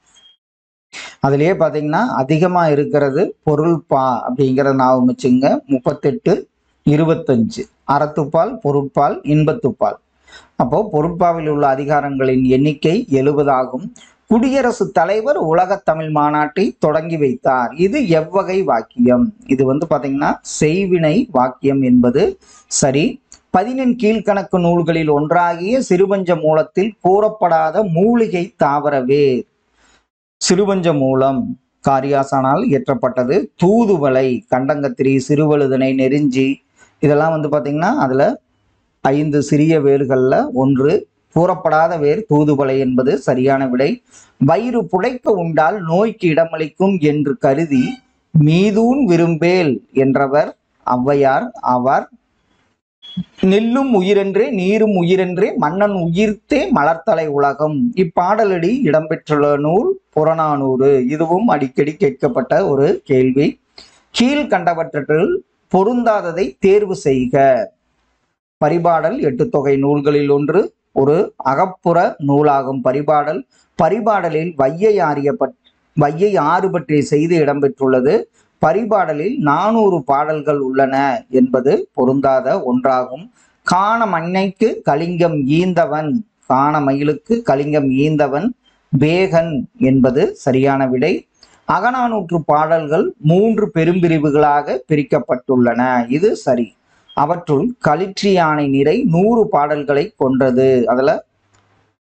அதுலயே பாத்தீங்கன்னா அதிகமா இருக்கிறது பொருள்பா அப்படிங்கிறத ஞாபகம் வச்சுங்க முப்பத்தெட்டு இருபத்தஞ்சு அறத்துப்பால் பொருட்பால் இன்பத்துப்பால் அப்போ பொருட்பாவில் உள்ள அதிகாரங்களின் எண்ணிக்கை எழுபது ஆகும் குடியரசுத் தலைவர் உலகத் தமிழ் மாநாட்டை தொடங்கி வைத்தார் இது எவ்வகை வாக்கியம் இது வந்து பாத்தீங்கன்னா செய்வினை வாக்கியம் என்பது சரி பதினெண் கீழ்கணக்கு நூல்களில் ஒன்றாகிய சிறுபஞ்ச மூலத்தில் கூறப்படாத மூலிகை தாவர வேர் சிறுபஞ்ச மூலம் காரியாசானால் இயற்றப்பட்டது தூதுவளை கண்டங்கத்திரி சிறுவழுதனை நெருஞ்சி இதெல்லாம் வந்து பாத்தீங்கன்னா அதுல ஐந்து சிறிய வேர்கள்ல ஒன்று கூறப்படாத வேர் தூதுவளை என்பது சரியான விடை வயிறு புடைக்க உண்டால் நோய்க்கு இடமளிக்கும் என்று கருதி மீதூன் விரும்பேல் என்றவர் ஔவையார் ஆவார் நெல்லும் உயிரென்றே நீரும் உயிரென்றே மன்னன் உயிர்த்தே மலர்த்தலை உலகம் இப்பாடலடி இடம்பெற்றுள்ள நூல் புறநானூறு இதுவும் அடிக்கடி கேட்கப்பட்ட ஒரு கேள்வி கீழ்கண்டவற்றில் பொருந்தாததை தேர்வு செய்க பரிபாடல் எட்டு தொகை நூல்களில் ஒன்று ஒரு அகப்புற நூலாகும் பரிபாடல் பரிபாடலில் வையை ஆரியப்பட் வையை ஆறு பற்றிய செய்தி இடம்பெற்றுள்ளது பரிபாடலில் நானூறு பாடல்கள் உள்ளன என்பது பொருந்தாத ஒன்றாகும் காண மண்ணைக்கு கலிங்கம் ஈந்தவன் காண மயிலுக்கு கலிங்கம் ஈந்தவன் வேகன் என்பது சரியான விடை அகநானூற்று பாடல்கள் மூன்று பெரும்பிரிவுகளாக பிரிக்கப்பட்டுள்ளன இது சரி அவற்றுள் களிற்றி யானை நிறை நூறு பாடல்களை கொன்றது அதுல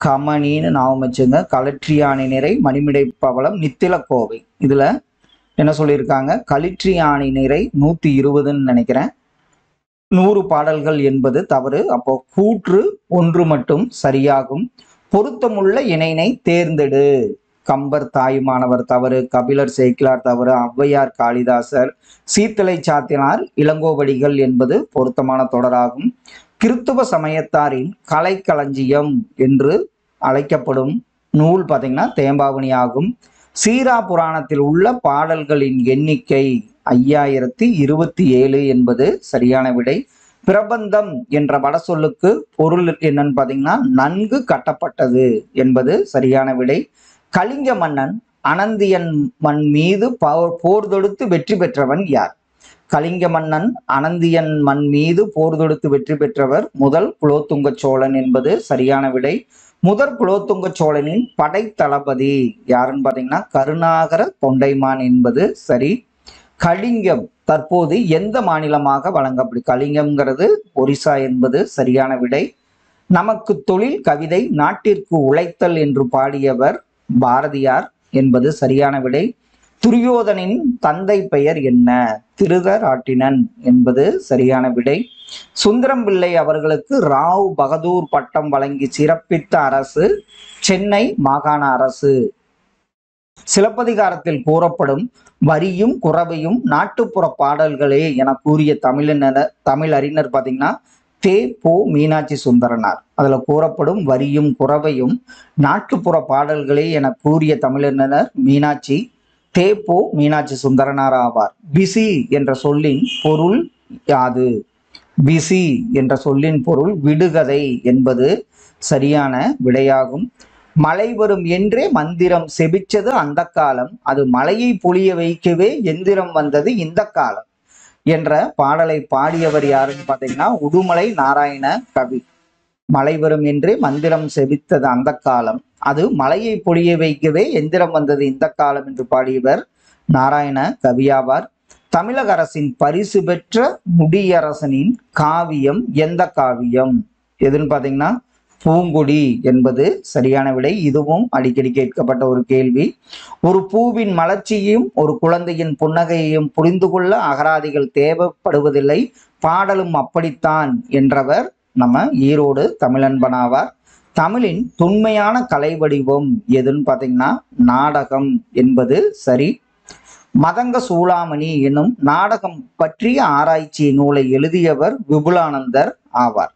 கமனின்னு ஞாபகம் வச்சுங்க களற்றியானை நிறை மணிமிடை பவளம் நித்தில கோவை இதுல என்ன சொல்லியிருக்காங்க களிற்றியானை நிறை நூத்தி இருபதுன்னு நினைக்கிறேன் நூறு பாடல்கள் என்பது தவறு அப்போ கூற்று ஒன்று மட்டும் சரியாகும் பொருத்தமுள்ள இணைனை தேர்ந்தெடு கம்பர் தாயுமானவர் தவறு கபிலர் சேக்கிலார் தவறு ஔவையார் காளிதாசர் சீத்தலை சாத்தினார் இளங்கோவடிகள் என்பது பொருத்தமான தொடராகும் கிறித்துவ சமயத்தாரின் கலைக்களஞ்சியம் என்று அழைக்கப்படும் நூல் பார்த்தீங்கன்னா தேம்பாவணி ஆகும் சீரா புராணத்தில் உள்ள பாடல்களின் எண்ணிக்கை ஐயாயிரத்தி இருபத்தி ஏழு என்பது சரியான விடை பிரபந்தம் என்ற வடசொல்லுக்கு பொருள் என்னன்னு பார்த்தீங்கன்னா நன்கு கட்டப்பட்டது என்பது சரியான விடை கலிங்க மன்னன் அனந்தியன் மண் மீது போ- போர் தொடுத்து வெற்றி பெற்றவன் யார் கலிங்க மன்னன் அனந்தியன் மண் மீது போர் தொடுத்து வெற்றி பெற்றவர் முதல் குலோத்துங்க சோழன் என்பது சரியான விடை முதற் குலோத்துங்க சோழனின் படைத்தளபதி யாருன்னு பார்த்தீங்கன்னா கருணாகர தொண்டைமான் என்பது சரி கலிங்கம் தற்போது எந்த மாநிலமாக வழங்கப்படு கலிங்கம்ங்கிறது ஒரிசா என்பது சரியான விடை நமக்கு தொழில் கவிதை நாட்டிற்கு உழைத்தல் என்று பாடியவர் பாரதியார் என்பது சரியான விடை துரியோதனின் தந்தை பெயர் என்ன திருதராட்டினன் என்பது சரியான விடை சுந்தரம் பிள்ளை அவர்களுக்கு ராவ் பகதூர் பட்டம் வழங்கி சிறப்பித்த அரசு சென்னை மாகாண அரசு சிலப்பதிகாரத்தில் கூறப்படும் வரியும் குறவையும் நாட்டுப்புற பாடல்களே என கூறிய தமிழினர் தமிழ் அறிஞர் பார்த்தீங்கன்னா தே போ மீனாட்சி சுந்தரனார் அதுல கூறப்படும் வரியும் குறவையும் நாட்டுப்புற பாடல்களே என கூறிய தமிழினர் மீனாட்சி தே போ மீனாட்சி சுந்தரனார் ஆவார் பிசி என்ற சொல்லின் பொருள் யாது பிசி என்ற சொல்லின் பொருள் விடுகதை என்பது சரியான விடையாகும் மழை வரும் என்றே மந்திரம் செபிச்சது அந்த காலம் அது மழையை பொழிய வைக்கவே எந்திரம் வந்தது இந்த காலம் என்ற பாடலை பாடியவர் யாருன்னு பார்த்தீங்கன்னா உடுமலை நாராயண கவி மழை வரும் என்றே மந்திரம் செபித்தது அந்த காலம் அது மழையை பொழிய வைக்கவே எந்திரம் வந்தது இந்த காலம் என்று பாடியவர் நாராயண கவியாவார் தமிழக அரசின் பரிசு பெற்ற முடியரசனின் காவியம் எந்த காவியம் எதுன்னு பார்த்தீங்கன்னா பூங்கொடி என்பது சரியான விடை இதுவும் அடிக்கடி கேட்கப்பட்ட ஒரு கேள்வி ஒரு பூவின் மலர்ச்சியையும் ஒரு குழந்தையின் புன்னகையையும் புரிந்து கொள்ள அகராதிகள் தேவைப்படுவதில்லை பாடலும் அப்படித்தான் என்றவர் நம்ம ஈரோடு தமிழன்பனாவார் தமிழின் தொன்மையான கலை வடிவம் எதுன்னு பார்த்தீங்கன்னா நாடகம் என்பது சரி மதங்க சூளாமணி எனும் நாடகம் பற்றிய ஆராய்ச்சி நூலை எழுதியவர் விபுலானந்தர் ஆவார்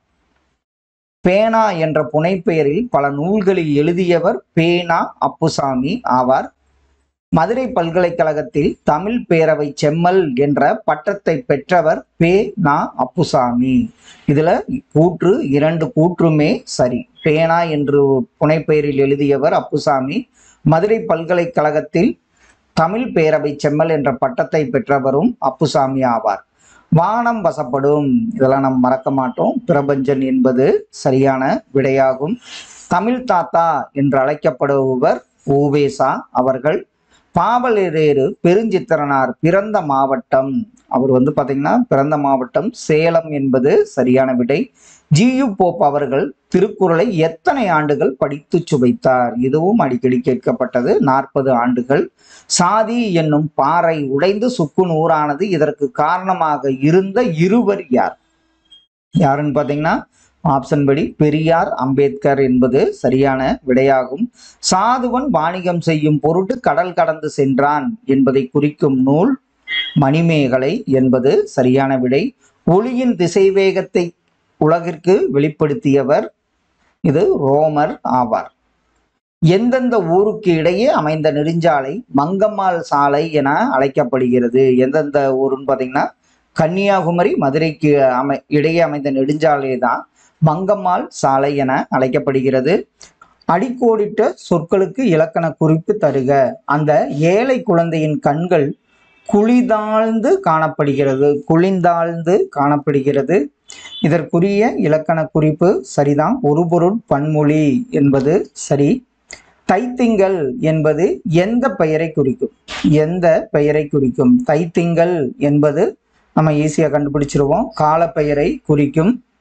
பேனா என்ற புனைப்பெயரில் பல நூல்களை எழுதியவர் பேனா அப்புசாமி ஆவார் மதுரை பல்கலைக்கழகத்தில் தமிழ் பேரவை செம்மல் என்ற பட்டத்தை பெற்றவர் பே நா அப்புசாமி இதுல கூற்று இரண்டு கூற்றுமே சரி பேனா என்று புனைப்பெயரில் எழுதியவர் அப்புசாமி மதுரை பல்கலைக்கழகத்தில் தமிழ் பேரவை செம்மல் என்ற பட்டத்தை பெற்றவரும் அப்புசாமி ஆவார் வானம் வசப்படும் இதெல்லாம் நம்ம மறக்க மாட்டோம் பிரபஞ்சன் என்பது சரியான விடையாகும் தமிழ் தாத்தா என்று அழைக்கப்படுபவர் ஊவேசா அவர்கள் பாவலரேறு பெருஞ்சித்திரனார் பிறந்த மாவட்டம் அவர் வந்து பாத்தீங்கன்னா பிறந்த மாவட்டம் சேலம் என்பது சரியான விடை ஜியு போப் அவர்கள் திருக்குறளை எத்தனை ஆண்டுகள் படித்து சுவைத்தார் இதுவும் அடிக்கடி கேட்கப்பட்டது நாற்பது ஆண்டுகள் சாதி என்னும் பாறை உடைந்து சுக்கு நூறானது இதற்கு காரணமாக இருந்த இருவர் யார் யாருன்னு பார்த்தீங்கன்னா ஆப்ஷன் படி பெரியார் அம்பேத்கர் என்பது சரியான விடையாகும் சாதுவன் வாணிகம் செய்யும் பொருட்டு கடல் கடந்து சென்றான் என்பதை குறிக்கும் நூல் மணிமேகலை என்பது சரியான விடை ஒளியின் திசைவேகத்தை உலகிற்கு வெளிப்படுத்தியவர் இது ரோமர் ஆவார் எந்தெந்த ஊருக்கு இடையே அமைந்த நெடுஞ்சாலை மங்கம்மாள் சாலை என அழைக்கப்படுகிறது எந்தெந்த ஊருன்னு பார்த்தீங்கன்னா கன்னியாகுமரி மதுரைக்கு அமை இடையே அமைந்த நெடுஞ்சாலை தான் மங்கம்மாள் சாலை என அழைக்கப்படுகிறது அடிக்கோடிட்ட சொற்களுக்கு இலக்கண குறிப்பு தருக அந்த ஏழை குழந்தையின் கண்கள் குளிதாழ்ந்து காணப்படுகிறது குளிந்தாழ்ந்து காணப்படுகிறது இதற்குரிய இலக்கண குறிப்பு சரிதான் ஒரு பொருள் பன்மொழி என்பது சரி தைத்திங்கள் என்பது எந்த பெயரை குறிக்கும் எந்த பெயரை குறிக்கும் தைத்திங்கள் என்பது நம்ம ஈஸியாக கண்டுபிடிச்சிருவோம் காலப்பெயரை குறிக்கும்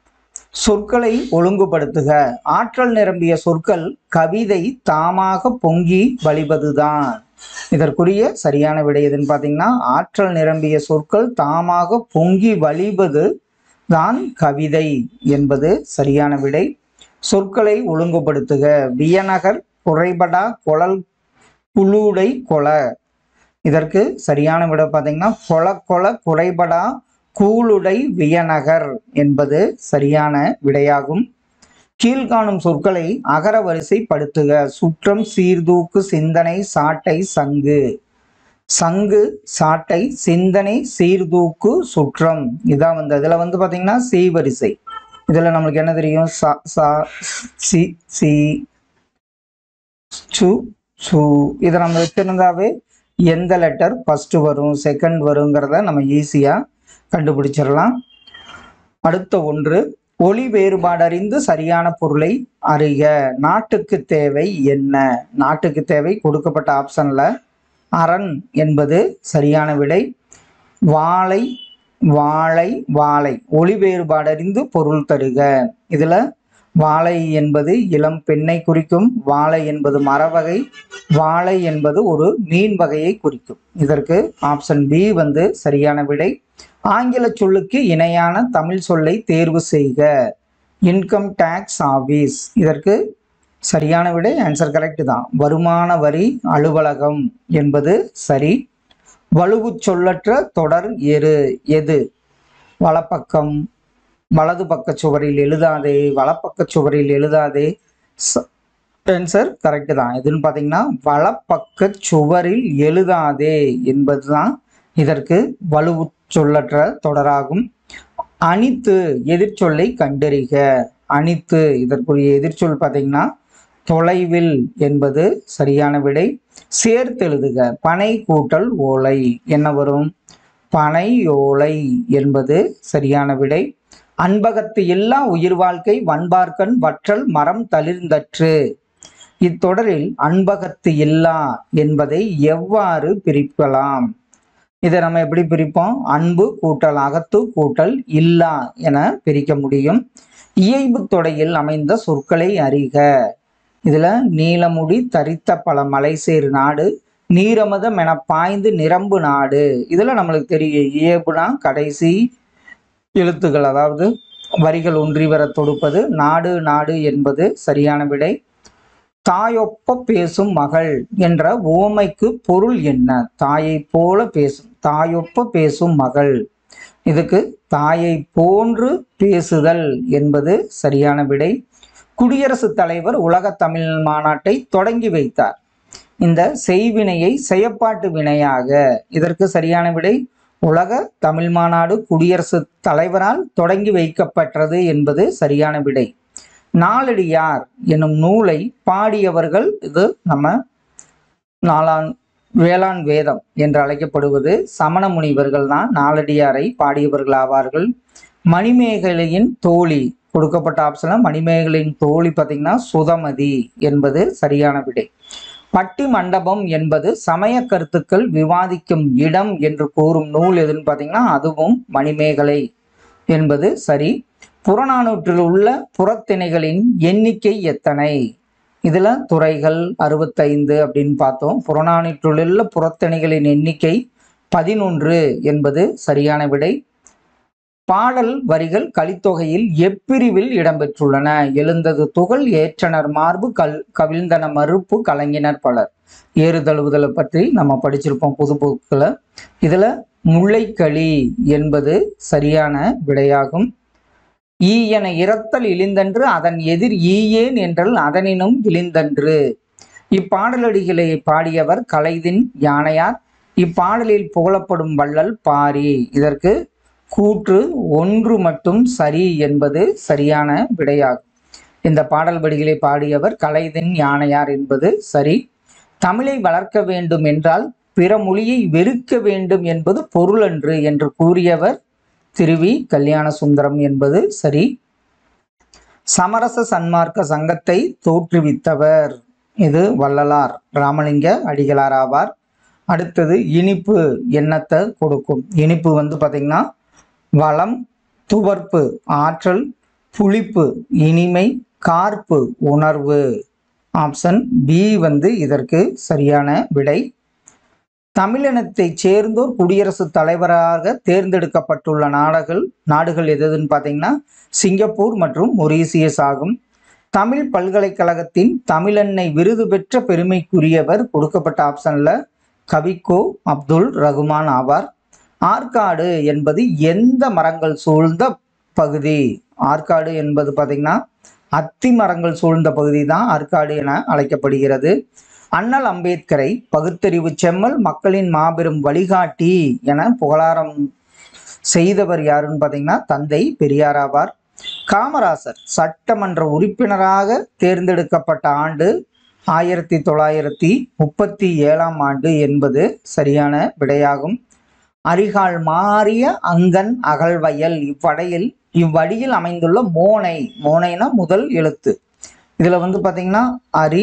சொற்களை ஒழுங்குபடுத்துக ஆற்றல் நிரம்பிய சொற்கள் கவிதை தாமாக பொங்கி வழிவதுதான் இதற்குரிய சரியான விடை எதுன்னு பார்த்தீங்கன்னா ஆற்றல் நிரம்பிய சொற்கள் தாமாக பொங்கி வழிவது தான் கவிதை என்பது சரியான விடை சொற்களை ஒழுங்குபடுத்துக வியநகர் குறைபடா கொழல் குழுடை கொல இதற்கு சரியான விட பார்த்தீங்கன்னா கொல கொல குறைபடா கூளுடை வியநகர் என்பது சரியான விடையாகும் கீழ்காணும் சொற்களை அகர வரிசைப்படுத்துக சுற்றம் சீர்தூக்கு சிந்தனை சாட்டை சங்கு சங்கு சாட்டை சிந்தனை சீர்தூக்கு சுற்றம் இதான் வந்து இதுல வந்து பாத்தீங்கன்னா சி வரிசை இதுல நம்மளுக்கு என்ன தெரியும் சா சா சி சி சு சு இதை நம்ம வச்சிருந்தாவே எந்த லெட்டர் ஃபர்ஸ்ட் வரும் செகண்ட் வருங்கிறத நம்ம ஈஸியா கண்டுபிடிச்சிடலாம் அடுத்த ஒன்று ஒளி வேறுபாடு அறிந்து சரியான பொருளை அறிக நாட்டுக்கு தேவை என்ன நாட்டுக்கு தேவை கொடுக்கப்பட்ட ஆப்ஷன்ல அரண் என்பது சரியான விடை வாழை வாழை வாழை ஒளி வேறுபாடு அறிந்து பொருள் தருக இதுல வாழை என்பது இளம் பெண்ணை குறிக்கும் வாழை என்பது மரவகை வாழை என்பது ஒரு மீன் வகையை குறிக்கும் இதற்கு ஆப்ஷன் பி வந்து சரியான விடை ஆங்கில சொல்லுக்கு இணையான தமிழ் சொல்லை தேர்வு செய்க இன்கம் டேக்ஸ் ஆபீஸ் இதற்கு சரியான விடை ஆன்சர் கரெக்ட் தான் வருமான வரி அலுவலகம் என்பது சரி வலுவு சொல்லற்ற தொடர் எரு எது வலப்பக்கம் வலது பக்க சுவரில் எழுதாதே வலப்பக்க சுவரில் எழுதாதே ஆன்சர் கரெக்ட் தான் எதுன்னு பார்த்தீங்கன்னா வலப்பக்க சுவரில் எழுதாதே என்பதுதான் இதற்கு வலுவு சொல்லற்ற தொடராகும் அணித்து எதிர்ச்சொல்லை கண்டறிக அணித்து இதற்குரிய எதிர்ச்சொல் பார்த்தீங்கன்னா தொலைவில் என்பது சரியான விடை சேர்த்து எழுதுக பனை கூட்டல் ஓலை என்ன வரும் பனை ஓலை என்பது சரியான விடை அன்பகத்து எல்லா உயிர் வாழ்க்கை வன்பார்க்கன் வற்றல் மரம் தளிர்ந்தற்று இத்தொடரில் அன்பகத்து இல்லா என்பதை எவ்வாறு பிரிக்கலாம் இதை நம்ம எப்படி பிரிப்போம் அன்பு கூட்டல் அகத்து கூட்டல் இல்லா என பிரிக்க முடியும் இயைபு தொடையில் அமைந்த சொற்களை அறிக இதுல நீலமுடி தரித்த பல மலைசேர் நாடு நீரமதம் என பாய்ந்து நிரம்பு நாடு இதுல நம்மளுக்கு தெரியும் இயல்புனா கடைசி எழுத்துக்கள் அதாவது வரிகள் ஒன்றி வர தொடுப்பது நாடு நாடு என்பது சரியான விடை தாயொப்ப பேசும் மகள் என்ற ஓமைக்கு பொருள் என்ன தாயை போல பேசும் தாயொப்ப பேசும் மகள் இதுக்கு தாயை போன்று பேசுதல் என்பது சரியான விடை குடியரசுத் தலைவர் உலக தமிழ் மாநாட்டை தொடங்கி வைத்தார் இந்த செய்வினையை செயப்பாட்டு வினையாக இதற்கு சரியான விடை உலக தமிழ் மாநாடு குடியரசுத் தலைவரால் தொடங்கி வைக்கப்பட்டது என்பது சரியான விடை நாலடியார் எனும் நூலை பாடியவர்கள் இது நம்ம நாலான் வேளாண் வேதம் என்று அழைக்கப்படுவது சமண முனிவர்கள் தான் நாலடியாரை பாடியவர்கள் ஆவார்கள் மணிமேகலையின் தோழி கொடுக்கப்பட்ட ஆப்ஷன்ல மணிமேகலையின் தோழி பார்த்தீங்கன்னா சுதமதி என்பது சரியான விடை பட்டி மண்டபம் என்பது சமய கருத்துக்கள் விவாதிக்கும் இடம் என்று கூறும் நூல் எதுன்னு பார்த்தீங்கன்னா அதுவும் மணிமேகலை என்பது சரி புறநானூற்றில் உள்ள புறத்திணைகளின் எண்ணிக்கை எத்தனை இதுல துறைகள் அறுபத்தைந்து அப்படின்னு பார்த்தோம் புறநானூற்றில் உள்ள புறத்திணைகளின் எண்ணிக்கை பதினொன்று என்பது சரியான விடை பாடல் வரிகள் கலித்தொகையில் எப்பிரிவில் இடம்பெற்றுள்ளன எழுந்தது துகள் ஏற்றனர் மார்பு கல் கவிழ்ந்தன மறுப்பு கலங்கினர் பலர் ஏறு தழுவுதலை பற்றி நம்ம படிச்சிருப்போம் புது புக்கில் இதுல முல்லைக்களி என்பது சரியான விடையாகும் ஈ என இறத்தல் இழிந்தன்று அதன் எதிர் ஈயேன் என்றல் அதனினும் இழிந்தன்று இப்பாடலடிகளை பாடியவர் கலைதின் யானையார் இப்பாடலில் புகழப்படும் வள்ளல் பாரி இதற்கு கூற்று ஒன்று மட்டும் சரி என்பது சரியான விடையாகும் இந்த பாடல் வடிகளை பாடியவர் கலைதின் யானையார் என்பது சரி தமிழை வளர்க்க வேண்டும் என்றால் பிற மொழியை வெறுக்க வேண்டும் என்பது பொருளன்று என்று கூறியவர் திருவி கல்யாண சுந்தரம் என்பது சரி சமரச சன்மார்க்க சங்கத்தை தோற்றுவித்தவர் இது வள்ளலார் ராமலிங்க அடிகளார் ஆவார் அடுத்தது இனிப்பு எண்ணத்தை கொடுக்கும் இனிப்பு வந்து பார்த்தீங்கன்னா வளம் துவர்ப்பு ஆற்றல் புளிப்பு இனிமை கார்ப்பு உணர்வு ஆப்ஷன் பி வந்து இதற்கு சரியான விடை தமிழினத்தைச் சேர்ந்தோர் குடியரசுத் தலைவராக தேர்ந்தெடுக்கப்பட்டுள்ள நாடுகள் நாடுகள் எது எதுன்னு பார்த்தீங்கன்னா சிங்கப்பூர் மற்றும் மொரீசியஸ் ஆகும் தமிழ் பல்கலைக்கழகத்தின் தமிழன்னை விருது பெற்ற பெருமைக்குரியவர் கொடுக்கப்பட்ட ஆப்ஷன்ல கவிக்கோ அப்துல் ரகுமான் ஆவார் ஆற்காடு என்பது எந்த மரங்கள் சூழ்ந்த பகுதி ஆற்காடு என்பது பார்த்தீங்கன்னா அத்தி மரங்கள் சூழ்ந்த பகுதி தான் ஆற்காடு என அழைக்கப்படுகிறது அண்ணல் அம்பேத்கரை பகுத்தறிவு செம்மல் மக்களின் மாபெரும் வழிகாட்டி என புகழாரம் செய்தவர் யாருன்னு பார்த்தீங்கன்னா தந்தை பெரியார் ஆவார் காமராசர் சட்டமன்ற உறுப்பினராக தேர்ந்தெடுக்கப்பட்ட ஆண்டு ஆயிரத்தி தொள்ளாயிரத்தி முப்பத்தி ஏழாம் ஆண்டு என்பது சரியான விடையாகும் அரிகால் மாறிய அங்கன் அகழ்வயல் இவ்வடையில் இவ்வடியில் அமைந்துள்ள மோனை மோனைனா முதல் எழுத்து இதுல வந்து பாத்தீங்கன்னா அரி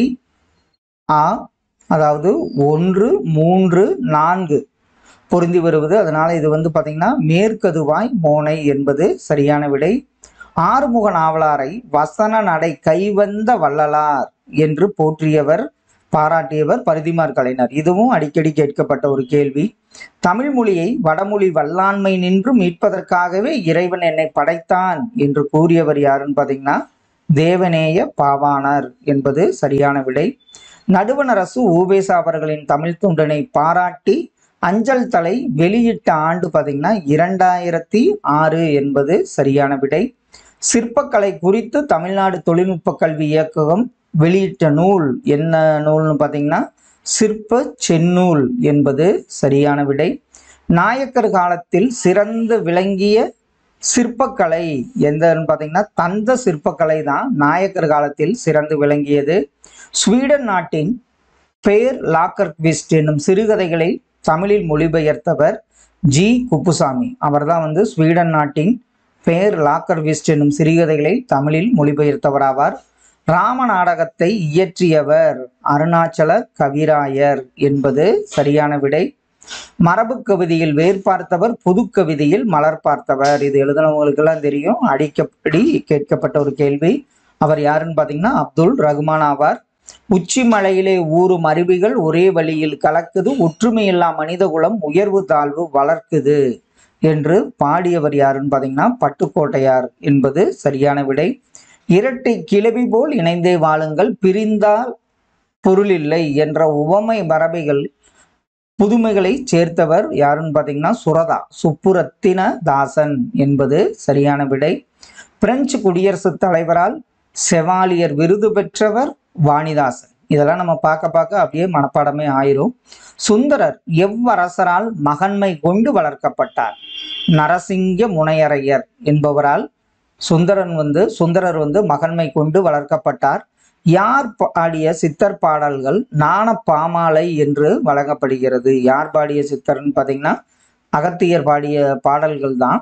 ஆ அதாவது ஒன்று மூன்று நான்கு பொருந்தி வருவது அதனால இது வந்து பாத்தீங்கன்னா மேற்கதுவாய் மோனை என்பது சரியான விடை ஆறுமுக நாவலாரை வசன நடை கைவந்த வள்ளலார் என்று போற்றியவர் பாராட்டியவர் பரிதிமார் கலைஞர் இதுவும் அடிக்கடி கேட்கப்பட்ட ஒரு கேள்வி தமிழ் மொழியை வடமொழி வல்லாண்மை நின்று மீட்பதற்காகவே இறைவன் என்னை படைத்தான் என்று கூறியவர் யாருன்னு பார்த்தீங்கன்னா தேவநேய பாவாணர் என்பது சரியான விடை நடுவண் அரசு ஊவேசா அவர்களின் தமிழ் துண்டனை பாராட்டி அஞ்சல் தலை வெளியிட்ட ஆண்டு பார்த்தீங்கன்னா இரண்டாயிரத்தி ஆறு என்பது சரியான விடை சிற்பக்கலை குறித்து தமிழ்நாடு தொழில்நுட்ப கல்வி இயக்ககம் வெளியிட்ட நூல் என்ன நூல்னு பார்த்தீங்கன்னா சிற்ப செந்நூல் என்பது சரியான விடை நாயக்கர் காலத்தில் சிறந்து விளங்கிய சிற்பக்கலை எந்தன்னு பார்த்தீங்கன்னா தந்த சிற்பக்கலை தான் நாயக்கர் காலத்தில் சிறந்து விளங்கியது ஸ்வீடன் நாட்டின் பேர் லாக்கர் குவிஸ்ட் என்னும் சிறுகதைகளை தமிழில் மொழிபெயர்த்தவர் ஜி குப்புசாமி அவர்தான் வந்து ஸ்வீடன் நாட்டின் பேர் லாக்கர் விஸ்ட் என்னும் சிறுகதைகளை தமிழில் மொழிபெயர்த்தவராவார் ராம நாடகத்தை இயற்றியவர் அருணாச்சல கவிராயர் என்பது சரியான விடை மரபு கவிதையில் வேர் பார்த்தவர் புது கவிதையில் மலர் பார்த்தவர் இது எழுதினவங்களுக்கெல்லாம் தெரியும் அடிக்கப்படி கேட்கப்பட்ட ஒரு கேள்வி அவர் யாருன்னு பார்த்தீங்கன்னா அப்துல் ரகுமான் ஆவார் உச்சி மலையிலே ஊறும் அருவிகள் ஒரே வழியில் கலக்குது ஒற்றுமையில்லா மனித குலம் உயர்வு தாழ்வு வளர்க்குது என்று பாடியவர் யாருன்னு பார்த்தீங்கன்னா பட்டுக்கோட்டையார் என்பது சரியான விடை இரட்டை கிளவி போல் இணைந்தே வாழுங்கள் பிரிந்தால் பொருள் இல்லை என்ற உவமை மரபைகள் புதுமைகளை சேர்த்தவர் யாருன்னு பார்த்தீங்கன்னா சுரதா சுப்புரத்தின தாசன் என்பது சரியான விடை பிரெஞ்சு குடியரசுத் தலைவரால் செவாலியர் விருது பெற்றவர் வாணிதாசன் இதெல்லாம் நம்ம பார்க்க பார்க்க அப்படியே மனப்பாடமே ஆயிரும் சுந்தரர் எவ்வரசரால் மகன்மை கொண்டு வளர்க்கப்பட்டார் நரசிங்க முனையரையர் என்பவரால் சுந்தரன் வந்து சுந்தரர் வந்து மகன்மை கொண்டு வளர்க்கப்பட்டார் யார் பாடிய சித்தர் பாடல்கள் நாண பாமாலை என்று வழங்கப்படுகிறது யார் பாடிய சித்தர்னு பார்த்தீங்கன்னா அகத்தியர் பாடிய பாடல்கள் தான்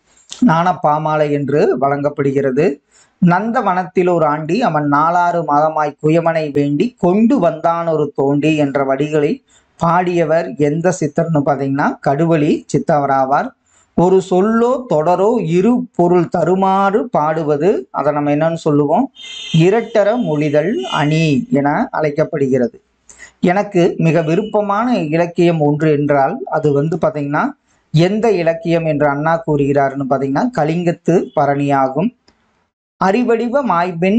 நாண பாமாலை என்று வழங்கப்படுகிறது நந்தவனத்தில் ஒரு ஆண்டி அவன் நாலாறு மாதமாய் குயவனை வேண்டி கொண்டு வந்தான் ஒரு தோண்டி என்ற வடிகளை பாடியவர் எந்த சித்தர்னு பார்த்தீங்கன்னா கடுவழி சித்தவராவார் ஒரு சொல்லோ தொடரோ இரு பொருள் தருமாறு பாடுவது அதை நம்ம என்னன்னு சொல்லுவோம் இரட்டர மொழிதல் அணி என அழைக்கப்படுகிறது எனக்கு மிக விருப்பமான இலக்கியம் ஒன்று என்றால் அது வந்து பார்த்தீங்கன்னா எந்த இலக்கியம் என்று அண்ணா கூறுகிறார்னு பார்த்தீங்கன்னா கலிங்கத்து பரணியாகும் அறிவடிவ மாய்பின்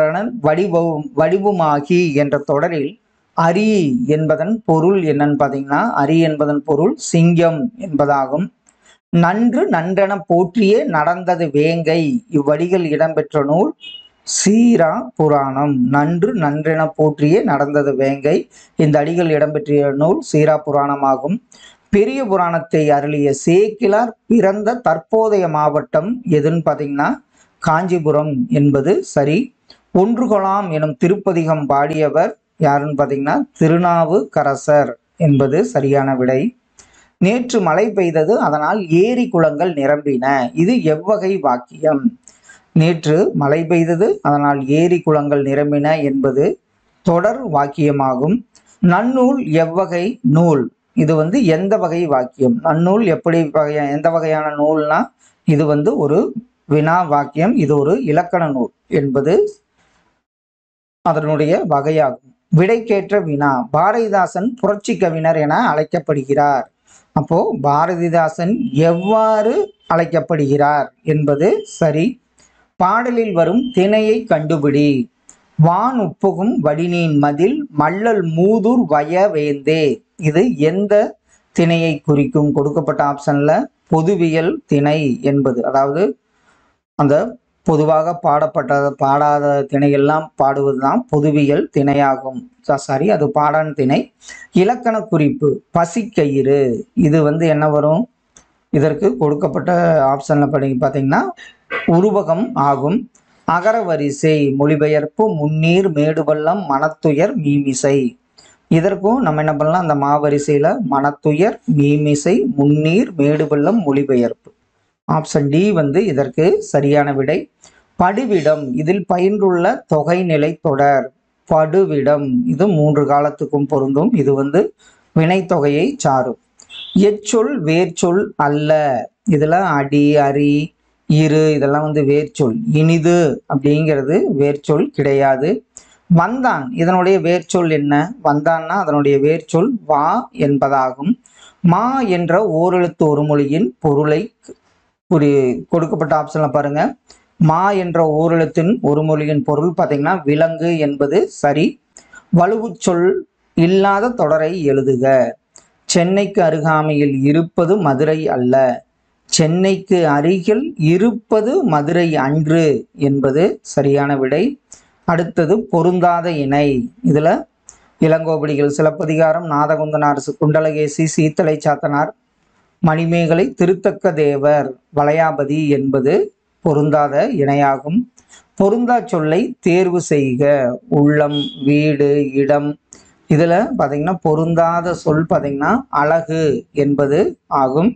வடிவம் வடிவுமாகி என்ற தொடரில் அரி என்பதன் பொருள் என்னன்னு பார்த்தீங்கன்னா அரி என்பதன் பொருள் சிங்கம் என்பதாகும் நன்று நன்றென போற்றியே நடந்தது வேங்கை இவ்வடிகள் இடம்பெற்ற நூல் சீரா புராணம் நன்று நன்றென போற்றியே நடந்தது வேங்கை இந்த அடிகள் இடம்பெற்றிய நூல் சீரா புராணமாகும் பெரிய புராணத்தை அருளிய சேக்கிலார் பிறந்த தற்போதைய மாவட்டம் எதுன்னு பார்த்தீங்கன்னா காஞ்சிபுரம் என்பது சரி ஒன்று கொலாம் எனும் திருப்பதிகம் பாடியவர் யாருன்னு பார்த்தீங்கன்னா திருநாவுக்கரசர் என்பது சரியான விடை நேற்று மழை பெய்தது அதனால் ஏரி குளங்கள் நிரம்பின இது எவ்வகை வாக்கியம் நேற்று மழை பெய்தது அதனால் ஏரி குளங்கள் நிரம்பின என்பது தொடர் வாக்கியமாகும் நன்னூல் எவ்வகை நூல் இது வந்து எந்த வகை வாக்கியம் நன்னூல் எப்படி வகையா எந்த வகையான நூல்னா இது வந்து ஒரு வினா வாக்கியம் இது ஒரு இலக்கண நூல் என்பது அதனுடைய வகையாகும் விடைக்கேற்ற வினா பாரதிதாசன் புரட்சி கவிஞர் என அழைக்கப்படுகிறார் அப்போ பாரதிதாசன் எவ்வாறு அழைக்கப்படுகிறார் என்பது சரி பாடலில் வரும் திணையை கண்டுபிடி வான் உப்புகும் வடிநீன் மதில் மல்லல் மூதூர் வய வேந்தே இது எந்த திணையை குறிக்கும் கொடுக்கப்பட்ட ஆப்ஷன்ல பொதுவியல் திணை என்பது அதாவது அந்த பொதுவாக பாடப்பட்ட பாடாத திணையெல்லாம் பாடுவதுதான் பொதுவியல் திணையாகும் சாரி அது பாடான் திணை இலக்கண குறிப்பு பசிக்கயிறு இது வந்து என்ன வரும் இதற்கு கொடுக்கப்பட்ட ஆப்ஷன்ல படி பார்த்தீங்கன்னா உருவகம் ஆகும் அகரவரிசை மொழிபெயர்ப்பு முன்னீர் மேடுபள்ளம் மனத்துயர் மீமிசை இதற்கும் நம்ம என்ன பண்ணலாம் அந்த மாவரிசையில மனத்துயர் மீமிசை முன்னீர் மேடுபள்ளம் மொழிபெயர்ப்பு ஆப்ஷன் டி வந்து இதற்கு சரியான விடை படுவிடம் இதில் பயின்றுள்ள தொகைநிலை தொடர் படுவிடம் இது மூன்று காலத்துக்கும் பொருந்தும் இது வந்து வினைத்தொகையை சாரும் எச்சொல் வேர்ச்சொல் அல்ல இதுல அடி அரி இரு இதெல்லாம் வந்து வேர்ச்சொல் இனிது அப்படிங்கிறது வேர்ச்சொல் கிடையாது வந்தான் இதனுடைய வேர்ச்சொல் என்ன வந்தான்னா அதனுடைய வேர்ச்சொல் வா என்பதாகும் மா என்ற ஓரெழுத்து ஒரு மொழியின் பொருளை ஒரு கொடுக்கப்பட்ட ஆப்ஷன்ல பாருங்க மா என்ற ஓரெழுத்தின் ஒரு மொழியின் பொருள் பார்த்தீங்கன்னா விலங்கு என்பது சரி வலுவுச் சொல் இல்லாத தொடரை எழுதுக சென்னைக்கு அருகாமையில் இருப்பது மதுரை அல்ல சென்னைக்கு அருகில் இருப்பது மதுரை அன்று என்பது சரியான விடை அடுத்தது பொருந்தாத இணை இதுல இளங்கோவடிகள் சிலப்பதிகாரம் நாதகுந்தனார் குண்டலகேசி சீத்தலை சாத்தனார் மணிமேகலை திருத்தக்க தேவர் வளையாபதி என்பது பொருந்தாத இணையாகும் பொருந்தா சொல்லை தேர்வு செய்க உள்ளம் வீடு இடம் இதுல பாத்தீங்கன்னா பொருந்தாத சொல் பாத்தீங்கன்னா அழகு என்பது ஆகும்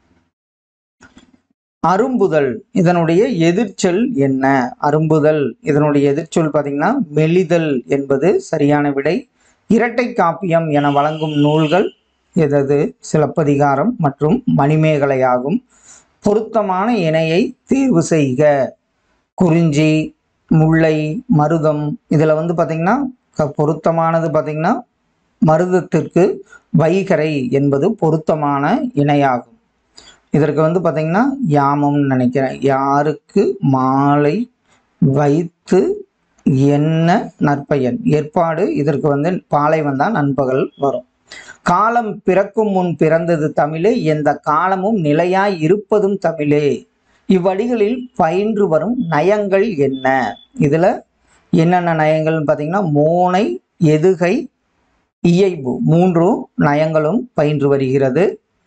அரும்புதல் இதனுடைய எதிர்ச்சொல் என்ன அரும்புதல் இதனுடைய எதிர்ச்சொல் பாத்தீங்கன்னா மெலிதல் என்பது சரியான விடை இரட்டை காப்பியம் என வழங்கும் நூல்கள் எதது சிலப்பதிகாரம் மற்றும் மணிமேகலையாகும் பொருத்தமான இணையை தேர்வு செய்க குறிஞ்சி முல்லை மருதம் இதில் வந்து பார்த்தீங்கன்னா க- பொருத்தமானது பார்த்தீங்கன்னா மருதத்திற்கு வைகரை என்பது பொருத்தமான இணையாகும் இதற்கு வந்து பார்த்தீங்கன்னா யாமம்னு நினைக்கிறேன் யாருக்கு மாலை வைத்து என்ன நற்பயன் ஏற்பாடு இதற்கு வந்து பாலை வந்தால் நண்பகல் வரும் காலம் பிறக்கும் முன் பிறந்தது தமிழே எந்த காலமும் நிலையாய் இருப்பதும் தமிழே இவ்வடிகளில் பயின்று வரும் நயங்கள் என்ன இதுல என்னென்ன நயங்கள்னு பார்த்தீங்கன்னா மோனை எதுகை இயைபு மூன்றும் நயங்களும் பயின்று வருகிறது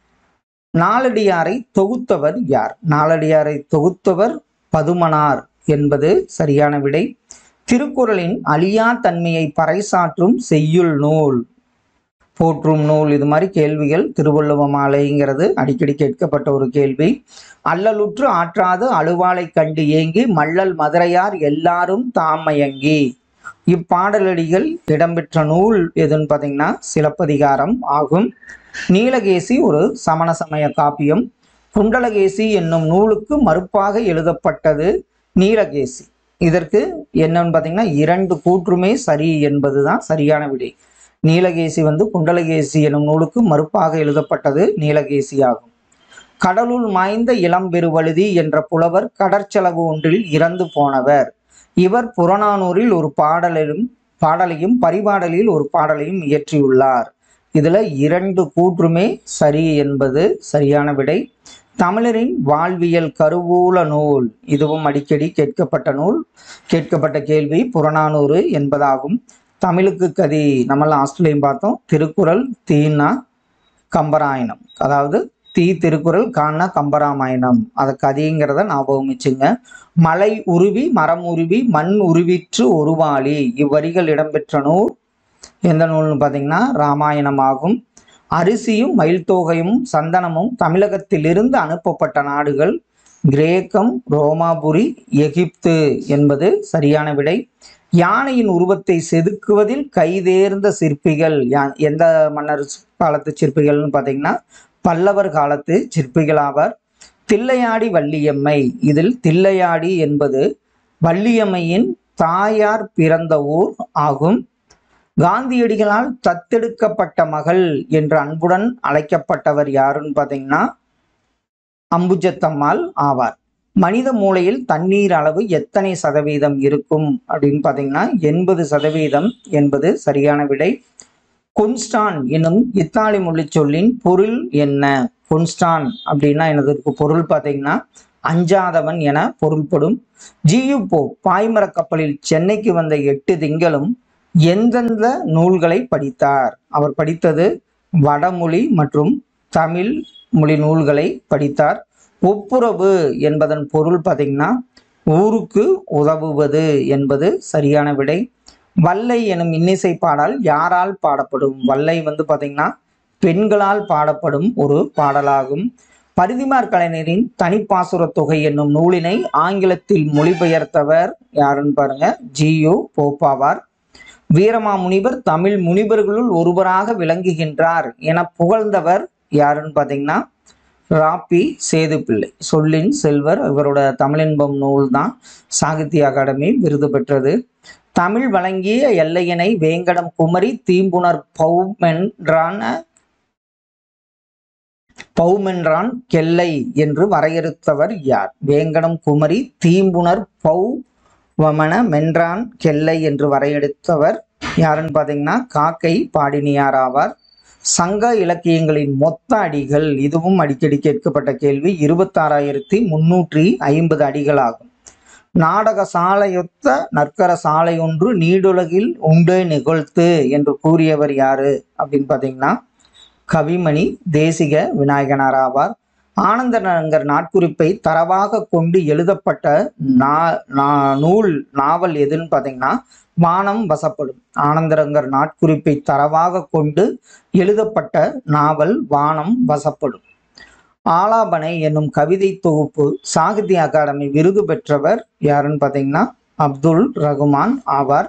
நாலடியாரை தொகுத்தவர் யார் நாலடியாரை தொகுத்தவர் பதுமனார் என்பது சரியான விடை திருக்குறளின் அழியா தன்மையை பறைசாற்றும் செய்யுள் நூல் போற்றும் நூல் இது மாதிரி கேள்விகள் திருவள்ளுவ மாலைங்கிறது அடிக்கடி கேட்கப்பட்ட ஒரு கேள்வி அல்லலுற்று ஆற்றாது அழுவாளை கண்டு ஏங்கி மள்ளல் மதுரையார் எல்லாரும் தாமயங்கி இப்பாடலடிகள் இடம்பெற்ற நூல் எதுன்னு பார்த்தீங்கன்னா சிலப்பதிகாரம் ஆகும் நீலகேசி ஒரு சமண சமய காப்பியம் குண்டலகேசி என்னும் நூலுக்கு மறுப்பாக எழுதப்பட்டது நீலகேசி இதற்கு என்னன்னு பார்த்தீங்கன்னா இரண்டு கூற்றுமே சரி என்பதுதான் சரியான விடை நீலகேசி வந்து குண்டலகேசி எனும் நூலுக்கு மறுப்பாக எழுதப்பட்டது நீலகேசி ஆகும் கடலுள் மாய்ந்த இளம்பெருவழுதி என்ற புலவர் கடற்செலவு ஒன்றில் இறந்து போனவர் இவர் புறநானூறில் ஒரு பாடலிலும் பாடலையும் பரிபாடலில் ஒரு பாடலையும் இயற்றியுள்ளார் இதுல இரண்டு கூற்றுமே சரி என்பது சரியான விடை தமிழரின் வாழ்வியல் கருவூல நூல் இதுவும் அடிக்கடி கேட்கப்பட்ட நூல் கேட்கப்பட்ட கேள்வி புறநானூறு என்பதாகும் தமிழுக்கு கதி நம்ம லாஸ்ட்லையும் பார்த்தோம் திருக்குறள் தீனா கம்பராயணம் அதாவது தீ திருக்குறள் காண கம்பராமாயணம் அது கதிங்கிறத ஞாபகம் வச்சுங்க மலை உருவி மரம் உருவி மண் உருவிற்று ஒருவாளி இவ்வரிகள் இடம்பெற்ற நூல் எந்த நூல்னு பார்த்தீங்கன்னா ராமாயணம் ஆகும் அரிசியும் மயில்தோகையும் சந்தனமும் தமிழகத்திலிருந்து அனுப்பப்பட்ட நாடுகள் கிரேக்கம் ரோமாபுரி எகிப்து என்பது சரியான விடை யானையின் உருவத்தை செதுக்குவதில் கைதேர்ந்த சிற்பிகள் யா- எந்த மன்னர் காலத்து சிற்பிகள்னு பார்த்தீங்கன்னா பல்லவர் காலத்து சிற்பிகள் ஆவர் தில்லையாடி வள்ளியம்மை இதில் தில்லையாடி என்பது வள்ளியம்மையின் தாயார் பிறந்த ஊர் ஆகும் காந்தியடிகளால் தத்தெடுக்கப்பட்ட மகள் என்று அன்புடன் அழைக்கப்பட்டவர் யாருன்னு பார்த்தீங்கன்னா அம்புஜத்தம்மாள் ஆவார் மனித மூளையில் தண்ணீர் அளவு எத்தனை சதவீதம் இருக்கும் அப்படின்னு பார்த்தீங்கன்னா எண்பது சதவீதம் என்பது சரியான விடை கொன்ஸ்டான் எனும் இத்தாலி மொழி சொல்லின் பொருள் என்ன கொன்ஸ்டான் அப்படின்னா எனதற்கு பொருள் பார்த்தீங்கன்னா அஞ்சாதவன் என பொருள்படும் ஜியு போ பாய்மரக் கப்பலில் சென்னைக்கு வந்த எட்டு திங்களும் எந்தெந்த நூல்களை படித்தார் அவர் படித்தது வடமொழி மற்றும் தமிழ் மொழி நூல்களை படித்தார் ஒப்புரவு என்பதன் பொருள் பார்த்தீங்கன்னா ஊருக்கு உதவுவது என்பது சரியான விடை வல்லை எனும் இன்னிசை பாடல் யாரால் பாடப்படும் வல்லை வந்து பார்த்தீங்கன்னா பெண்களால் பாடப்படும் ஒரு பாடலாகும் பரிதிமார் கலைஞரின் தனிப்பாசுர தொகை என்னும் நூலினை ஆங்கிலத்தில் மொழிபெயர்த்தவர் யாருன்னு பாருங்க ஜியு போப்பாவார் வீரமாமுனிவர் தமிழ் முனிவர்களுள் ஒருவராக விளங்குகின்றார் என புகழ்ந்தவர் யாருன்னு பார்த்தீங்கன்னா ராப்பி சேதுப்பிள்ளை சொல்லின் செல்வர் இவரோட தமிழின்பம் நூல் தான் சாகித்ய அகாடமி விருது பெற்றது தமிழ் வழங்கிய எல்லையினை வேங்கடம் குமரி தீம்புணர் பௌமென்றான பௌமென்றான் கெல்லை என்று வரையறுத்தவர் யார் வேங்கடம் குமரி தீம்புணர் பௌ வமன மென்றான் கெல்லை என்று வரையறுத்தவர் யாருன்னு பார்த்தீங்கன்னா காக்கை பாடினியார் ஆவார் சங்க இலக்கியங்களின் மொத்த அடிகள் இதுவும் அடிக்கடி கேட்கப்பட்ட கேள்வி இருபத்தாறாயிரத்தி முன்னூற்றி ஐம்பது அடிகள் ஆகும் நாடக சாலையொத்த நற்கர சாலை ஒன்று நீடுலகில் உண்டு நிகழ்த்து என்று கூறியவர் யாரு அப்படின்னு பார்த்தீங்கன்னா கவிமணி தேசிக விநாயகனார் ஆவார் ஆனந்தநங்கர் நாட்குறிப்பை தரவாக கொண்டு எழுதப்பட்ட நா நா- நூல் நாவல் எதுன்னு பார்த்தீங்கன்னா வானம் வசப்படும் ஆனந்தரங்கர் நாட்குறிப்பை தரவாக கொண்டு எழுதப்பட்ட நாவல் வானம் வசப்படும் ஆலாபனை என்னும் கவிதை தொகுப்பு சாகித்ய அகாடமி விருது பெற்றவர் யாருன்னு பார்த்தீங்கன்னா அப்துல் ரகுமான் ஆவார்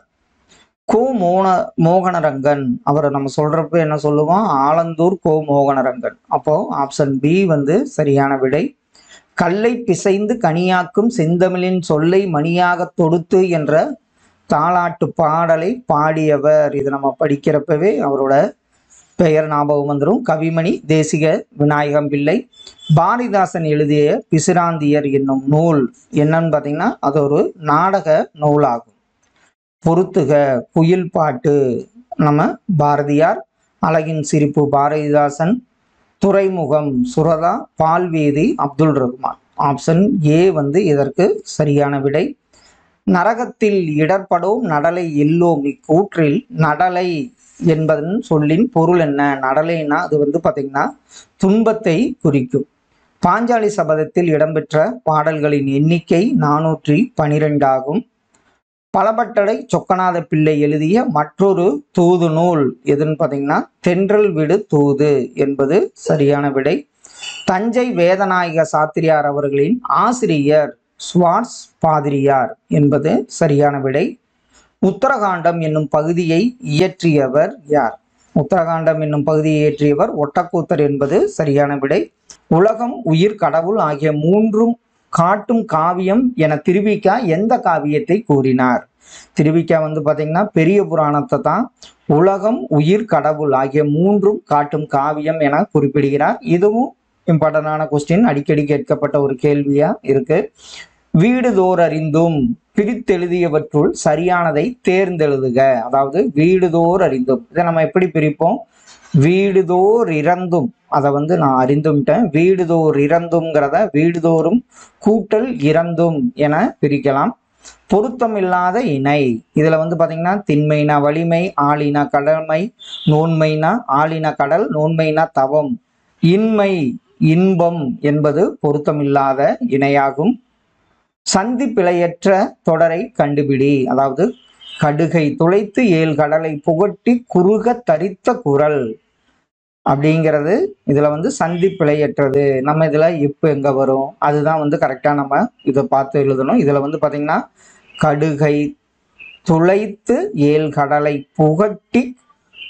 கோ மோன மோகனரங்கன் அவரை நம்ம சொல்றப்ப என்ன சொல்லுவோம் ஆலந்தூர் கோ மோகனரங்கன் அப்போ ஆப்ஷன் பி வந்து சரியான விடை கல்லை பிசைந்து கனியாக்கும் செந்தமிழின் சொல்லை மணியாக தொடுத்து என்ற தாலாட்டு பாடலை பாடியவர் இது நம்ம படிக்கிறப்பவே அவரோட பெயர் ஞாபகம் வந்துடும் கவிமணி தேசிக விநாயகம் பிள்ளை பாரதிதாசன் எழுதிய பிசிராந்தியர் என்னும் நூல் என்னன்னு பார்த்தீங்கன்னா அது ஒரு நாடக நூலாகும் பொறுத்துக குயில் பாட்டு நம்ம பாரதியார் அழகின் சிரிப்பு பாரதிதாசன் துறைமுகம் சுரதா பால்வேதி அப்துல் ரஹ்மான் ஆப்ஷன் ஏ வந்து இதற்கு சரியான விடை நரகத்தில் இடர்படோம் நடலை எல்லோம் இக்கூற்றில் நடலை என்பதன் சொல்லின் பொருள் என்ன நடலைன்னா அது வந்து பார்த்தீங்கன்னா துன்பத்தை குறிக்கும் பாஞ்சாலி சபதத்தில் இடம்பெற்ற பாடல்களின் எண்ணிக்கை நானூற்றி பனிரெண்டாகும் பலபட்டடை சொக்கநாத பிள்ளை எழுதிய மற்றொரு தூது நூல் எதுன்னு பார்த்தீங்கன்னா தென்றல் விடு தூது என்பது சரியான விடை தஞ்சை வேதநாயக சாத்திரியார் அவர்களின் ஆசிரியர் ஸ்வாட்ஸ் பாதிரியார் என்பது சரியான விடை உத்தரகாண்டம் என்னும் பகுதியை இயற்றியவர் யார் உத்தரகாண்டம் என்னும் பகுதியை இயற்றியவர் ஒட்டக்கூத்தர் என்பது சரியான விடை உலகம் உயிர் கடவுள் ஆகிய மூன்றும் காட்டும் காவியம் என திருவிக்கா எந்த காவியத்தை கூறினார் திருவிக்கா வந்து பாத்தீங்கன்னா பெரிய புராணத்தை தான் உலகம் உயிர் கடவுள் ஆகிய மூன்றும் காட்டும் காவியம் என குறிப்பிடுகிறார் இதுவும் இம்பார்ட்டன்டான கொஸ்டின் அடிக்கடி கேட்கப்பட்ட ஒரு கேள்வியா இருக்கு வீடுதோர் அறிந்தும் பிரித்தெழுதியவற்றுள் சரியானதை தேர்ந்தெழுதுக அதாவது வீடுதோர் அறிந்தும் இதை நம்ம எப்படி பிரிப்போம் வீடுதோர் இறந்தும் அதை வந்து நான் அறிந்தும்ட்டேன் வீடுதோர் இறந்தும்ங்கிறத வீடுதோறும் கூட்டல் இறந்தும் என பிரிக்கலாம் பொருத்தமில்லாத இணை இதுல வந்து பாத்தீங்கன்னா திண்மைனா வலிமை ஆளினா கடமை நோன்மைனா ஆளினா கடல் நோன்மைனா தவம் இன்மை இன்பம் என்பது பொருத்தமில்லாத இணையாகும் சந்தி பிழையற்ற தொடரை கண்டுபிடி அதாவது கடுகை துளைத்து ஏழு கடலை புகட்டி குறுக தரித்த குரல் அப்படிங்கிறது இதுல வந்து சந்தி பிழையற்றது நம்ம இதுல இப்போ எங்க வரும் அதுதான் வந்து கரெக்டா நம்ம இதை பார்த்து எழுதணும் இதுல வந்து பாத்தீங்கன்னா கடுகை துளைத்து ஏழு கடலை புகட்டி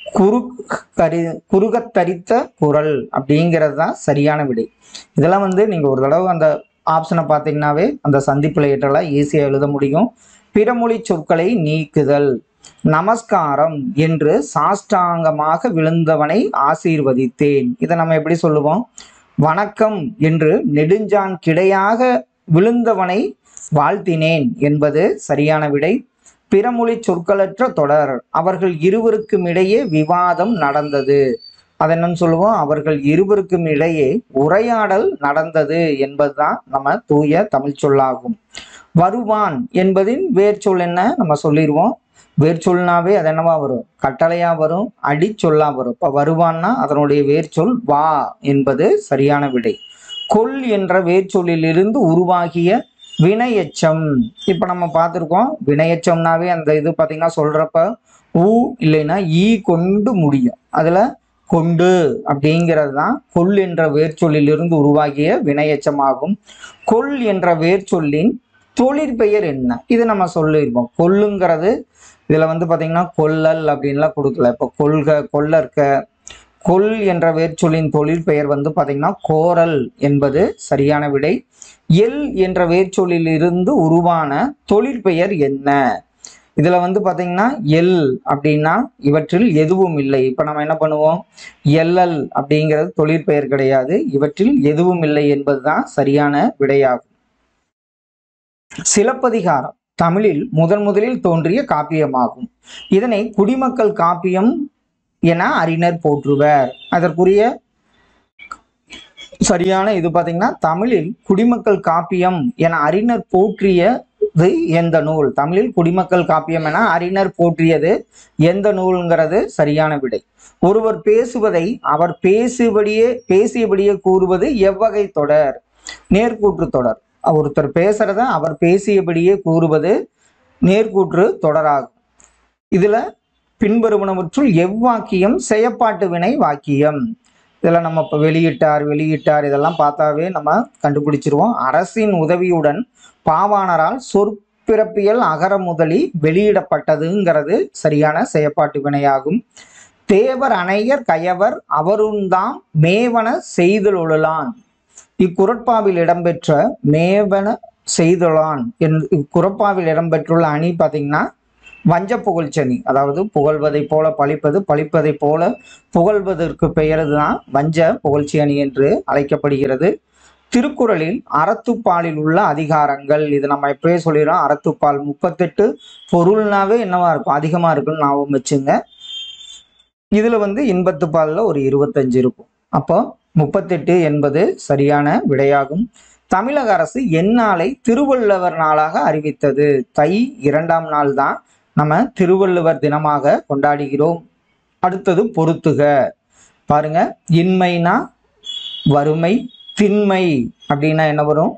குறுக்கரி குறுகத்தரித்த குரல் அப்படிங்கிறது தான் சரியான விடை இதெல்லாம் வந்து நீங்கள் ஒரு தடவை அந்த ஆப்ஷனை பார்த்தீங்கன்னாவே அந்த சந்திப்பில் ஏற்றலாம் ஈஸியாக எழுத முடியும் பிறமொழி சொற்களை நீக்குதல் நமஸ்காரம் என்று சாஷ்டாங்கமாக விழுந்தவனை ஆசீர்வதித்தேன் இதை நம்ம எப்படி சொல்லுவோம் வணக்கம் என்று நெடுஞ்சான் கிடையாக விழுந்தவனை வாழ்த்தினேன் என்பது சரியான விடை பிறமொழி சொற்களற்ற தொடர் அவர்கள் இருவருக்கும் இடையே விவாதம் நடந்தது அதை என்னன்னு சொல்லுவோம் அவர்கள் இருவருக்கும் இடையே உரையாடல் நடந்தது என்பதுதான் நம்ம தூய தமிழ் சொல்லாகும் வருவான் என்பதின் வேர்ச்சொல் என்ன நம்ம சொல்லிடுவோம் வேர்ச்சொல்னாவே அது என்னவா வரும் கட்டளையா வரும் அடிச்சொல்லா வரும் இப்ப வருவான்னா அதனுடைய வேர்ச்சொல் வா என்பது சரியான விடை கொல் என்ற வேர்ச்சொல்லிலிருந்து உருவாகிய வினையெச்சம் இப்ப நம்ம பார்த்திருக்கோம் வினையெச்சம்னாவே அந்த இது பாத்தீங்கன்னா சொல்றப்ப ஊ இல்லைன்னா ஈ கொண்டு முடியும் அதுல கொண்டு அப்படிங்கிறது தான் கொல் என்ற வேர்ச்சொல்லிலிருந்து உருவாகிய வினையெச்சமாகும் கொல் என்ற வேர்ச்சொல்லின் தொழிற்பெயர் என்ன இது நம்ம சொல்லியிருப்போம் கொல்லுங்கிறது இதுல வந்து பாத்தீங்கன்னா கொல்லல் அப்படின்லாம் கொடுக்கல இப்போ கொள்க கொல்லற்க கொல் என்ற வேர்ச்சொல்லின் தொழிற்பெயர் வந்து பாத்தீங்கன்னா கோரல் என்பது சரியான விடை எல் என்ற வேர்ச்சொல்லில் இருந்து உருவான தொழிற்பெயர் என்ன இதுல வந்து பாத்தீங்கன்னா எல் அப்படின்னா இவற்றில் எதுவும் இல்லை இப்ப நம்ம என்ன பண்ணுவோம் எல்எல் அப்படிங்கிறது தொழிற்பெயர் கிடையாது இவற்றில் எதுவும் இல்லை என்பதுதான் சரியான விடையாகும் சிலப்பதிகாரம் தமிழில் முதன் முதலில் தோன்றிய காப்பியமாகும் இதனை குடிமக்கள் காப்பியம் என அறிஞர் போற்றுவர் அதற்குரிய சரியான இது பாத்தீங்கன்னா தமிழில் குடிமக்கள் காப்பியம் என அறிஞர் போற்றியது எந்த நூல் தமிழில் குடிமக்கள் காப்பியம் என அறிஞர் போற்றியது எந்த நூல்ங்கிறது சரியான விடை ஒருவர் பேசுவதை அவர் பேசுபடியே பேசியபடியே கூறுவது எவ்வகை தொடர் நேர்கூற்று தொடர் ஒருத்தர் பேசுறத அவர் பேசியபடியே கூறுவது நேர்கூற்று தொடராகும் இதுல பின்வருவனவற்றுள் எவ்வாக்கியம் செயப்பாட்டு வினை வாக்கியம் இதெல்லாம் நம்ம இப்போ வெளியிட்டார் வெளியிட்டார் இதெல்லாம் பார்த்தாவே நம்ம கண்டுபிடிச்சிருவோம் அரசின் உதவியுடன் பாவாணரால் சொற்பிறப்பியல் அகர முதலி வெளியிடப்பட்டதுங்கிறது சரியான செயப்பாட்டு வினையாகும் தேவர் அணையர் கயவர் அவருந்தாம் மேவன செய்தொழலான் இக்குறட்பாவில் இடம்பெற்ற மேவன செய்தொழான் என் இக்குறட்பாவில் இடம்பெற்றுள்ள அணி பார்த்தீங்கன்னா வஞ்ச புகழ்ச்சனி அதாவது புகழ்வதை போல பழிப்பது பழிப்பதை போல புகழ்வதற்கு பெயர் தான் வஞ்ச புகழ்ச்சி அணி என்று அழைக்கப்படுகிறது திருக்குறளில் அறத்துப்பாலில் உள்ள அதிகாரங்கள் இது நம்ம எப்பயே சொல்லிடுறோம் அறத்துப்பால் முப்பத்தெட்டு பொருள்னாவே என்னவா இருக்கும் அதிகமா இருக்குன்னு ஞாபகம் வச்சுங்க இதுல வந்து இன்பத்துப்பால்ல ஒரு இருபத்தஞ்சு இருக்கும் அப்போ முப்பத்தெட்டு என்பது சரியான விடையாகும் தமிழக அரசு எந்நாளை திருவள்ளுவர் நாளாக அறிவித்தது தை இரண்டாம் நாள் தான் நம்ம திருவள்ளுவர் தினமாக கொண்டாடுகிறோம் அடுத்தது பொருத்துக பாருங்க இன்மைனா வறுமை திண்மை அப்படின்னா என்ன வரும்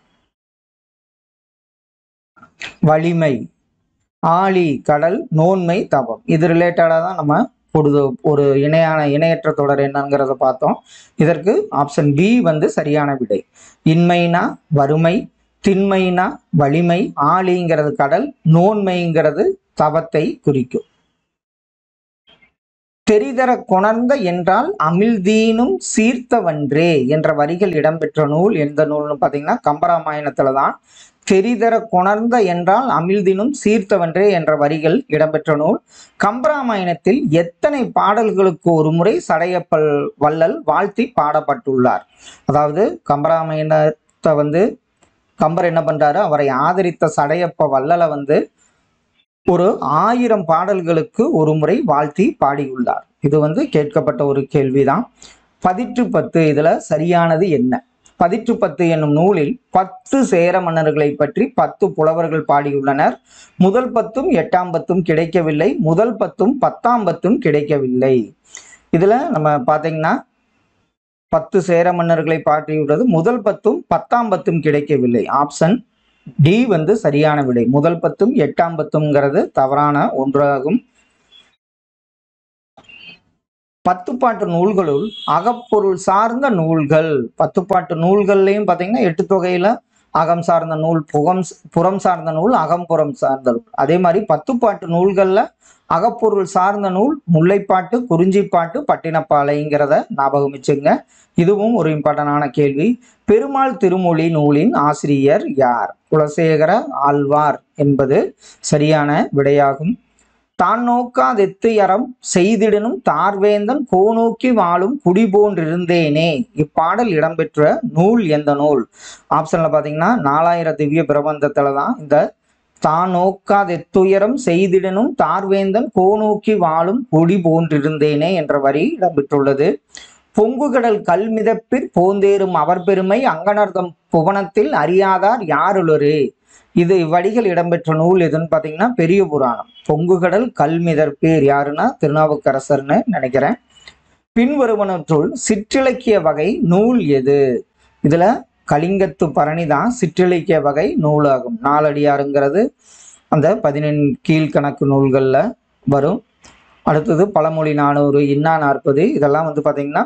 வலிமை ஆழி கடல் நோன்மை தவம் இது ரிலேட்டடாக தான் நம்ம பொழுது ஒரு இணையான இணையற்ற தொடர் என்னங்கிறத பார்த்தோம் இதற்கு ஆப்ஷன் பி வந்து சரியான விடை இன்மைனா வறுமை திண்மைனா வலிமை ஆழிங்கிறது கடல் நோன்மைங்கிறது தவத்தை குறிக்கும் தெரிதர கொணர்ந்த என்றால் அமிழ்தீனும் சீர்த்தவன்றே என்ற வரிகள் இடம்பெற்ற நூல் எந்த நூல்னு பார்த்தீங்கன்னா கம்பராமாயணத்துல தான் தெரிதர கொணர்ந்த என்றால் அமிழ்தினும் சீர்த்தவன்றே என்ற வரிகள் இடம்பெற்ற நூல் கம்பராமாயணத்தில் எத்தனை பாடல்களுக்கு ஒரு முறை சடையப்பல் வள்ளல் வாழ்த்தி பாடப்பட்டுள்ளார் அதாவது கம்பராமாயணத்தை வந்து கம்பர் என்ன பண்றாரு அவரை ஆதரித்த சடையப்ப வள்ளலை வந்து ஒரு ஆயிரம் பாடல்களுக்கு ஒரு முறை வாழ்த்தி பாடியுள்ளார் இது வந்து கேட்கப்பட்ட ஒரு கேள்விதான் பதிற்று பத்து இதுல சரியானது என்ன பதிற்று பத்து என்னும் நூலில் பத்து சேர மன்னர்களை பற்றி பத்து புலவர்கள் பாடியுள்ளனர் முதல் பத்தும் எட்டாம் பத்தும் கிடைக்கவில்லை முதல் பத்தும் பத்தாம் பத்தும் கிடைக்கவில்லை இதுல நம்ம பாத்தீங்கன்னா பத்து சேர மன்னர்களை பாடியுள்ளது முதல் பத்தும் பத்தாம் பத்தும் கிடைக்கவில்லை ஆப்ஷன் டி வந்து சரியான விடை முதல் பத்தும் எட்டாம் பத்தும்ங்கிறது தவறான ஒன்றாகும் பத்துப்பாட்டு நூல்களுள் அகப்பொருள் சார்ந்த நூல்கள் பத்துப்பாட்டு நூல்கள்லையும் பார்த்தீங்கன்னா எட்டு தொகையில அகம் சார்ந்த நூல் புகம் புறம் சார்ந்த நூல் அகம்புறம் சார்ந்த நூல் அதே மாதிரி பத்துப்பாட்டு நூல்கள்ல அகப்பொருள் சார்ந்த நூல் முல்லைப்பாட்டு குறிஞ்சிப்பாட்டு பட்டினப்பாலைங்கிறத ஞாபகம் வச்சுங்க இதுவும் ஒரு இம்பார்ட்டண்டான கேள்வி பெருமாள் திருமொழி நூலின் ஆசிரியர் யார் குலசேகர ஆழ்வார் என்பது சரியான விடையாகும் தான் நோக்காதெத்து அறம் செய்திடனும் தார்வேந்தன் கோநோக்கி வாழும் குடி போன்றிருந்தேனே இப்பாடல் இடம்பெற்ற நூல் எந்த நூல் ஆப்ஷன்ல பாத்தீங்கன்னா நாலாயிர திவ்ய பிரபந்தத்துல தான் இந்த தான் நோக்காதெத்துயரம் செய்திடனும் தார்வேந்தன் கோநோக்கி வாழும் குடி போன்றிருந்தேனே என்ற வரி இடம்பெற்றுள்ளது பொங்குகடல் கல்மிதப்பிற் போந்தேறும் அவர் பெருமை அங்கனர்தம் புவனத்தில் அறியாதார் யாருளரே இது இவ்வடிகள் இடம்பெற்ற நூல் எதுன்னு பார்த்தீங்கன்னா பெரிய புராணம் பொங்குகடல் கல்மிதற்பேர் யாருன்னா திருநாவுக்கரசர்னு நினைக்கிறேன் பின்வருவனற்றுள் சிற்றிலக்கிய வகை நூல் எது இதுல கலிங்கத்து பரணி தான் சிற்றிலக்கிய வகை நூலாகும் நாலடியாருங்கிறது அந்த பதினெண் கீழ்கணக்கு நூல்களில் வரும் அடுத்தது பழமொழி நானூறு இன்னா நாற்பது இதெல்லாம் வந்து பார்த்தீங்கன்னா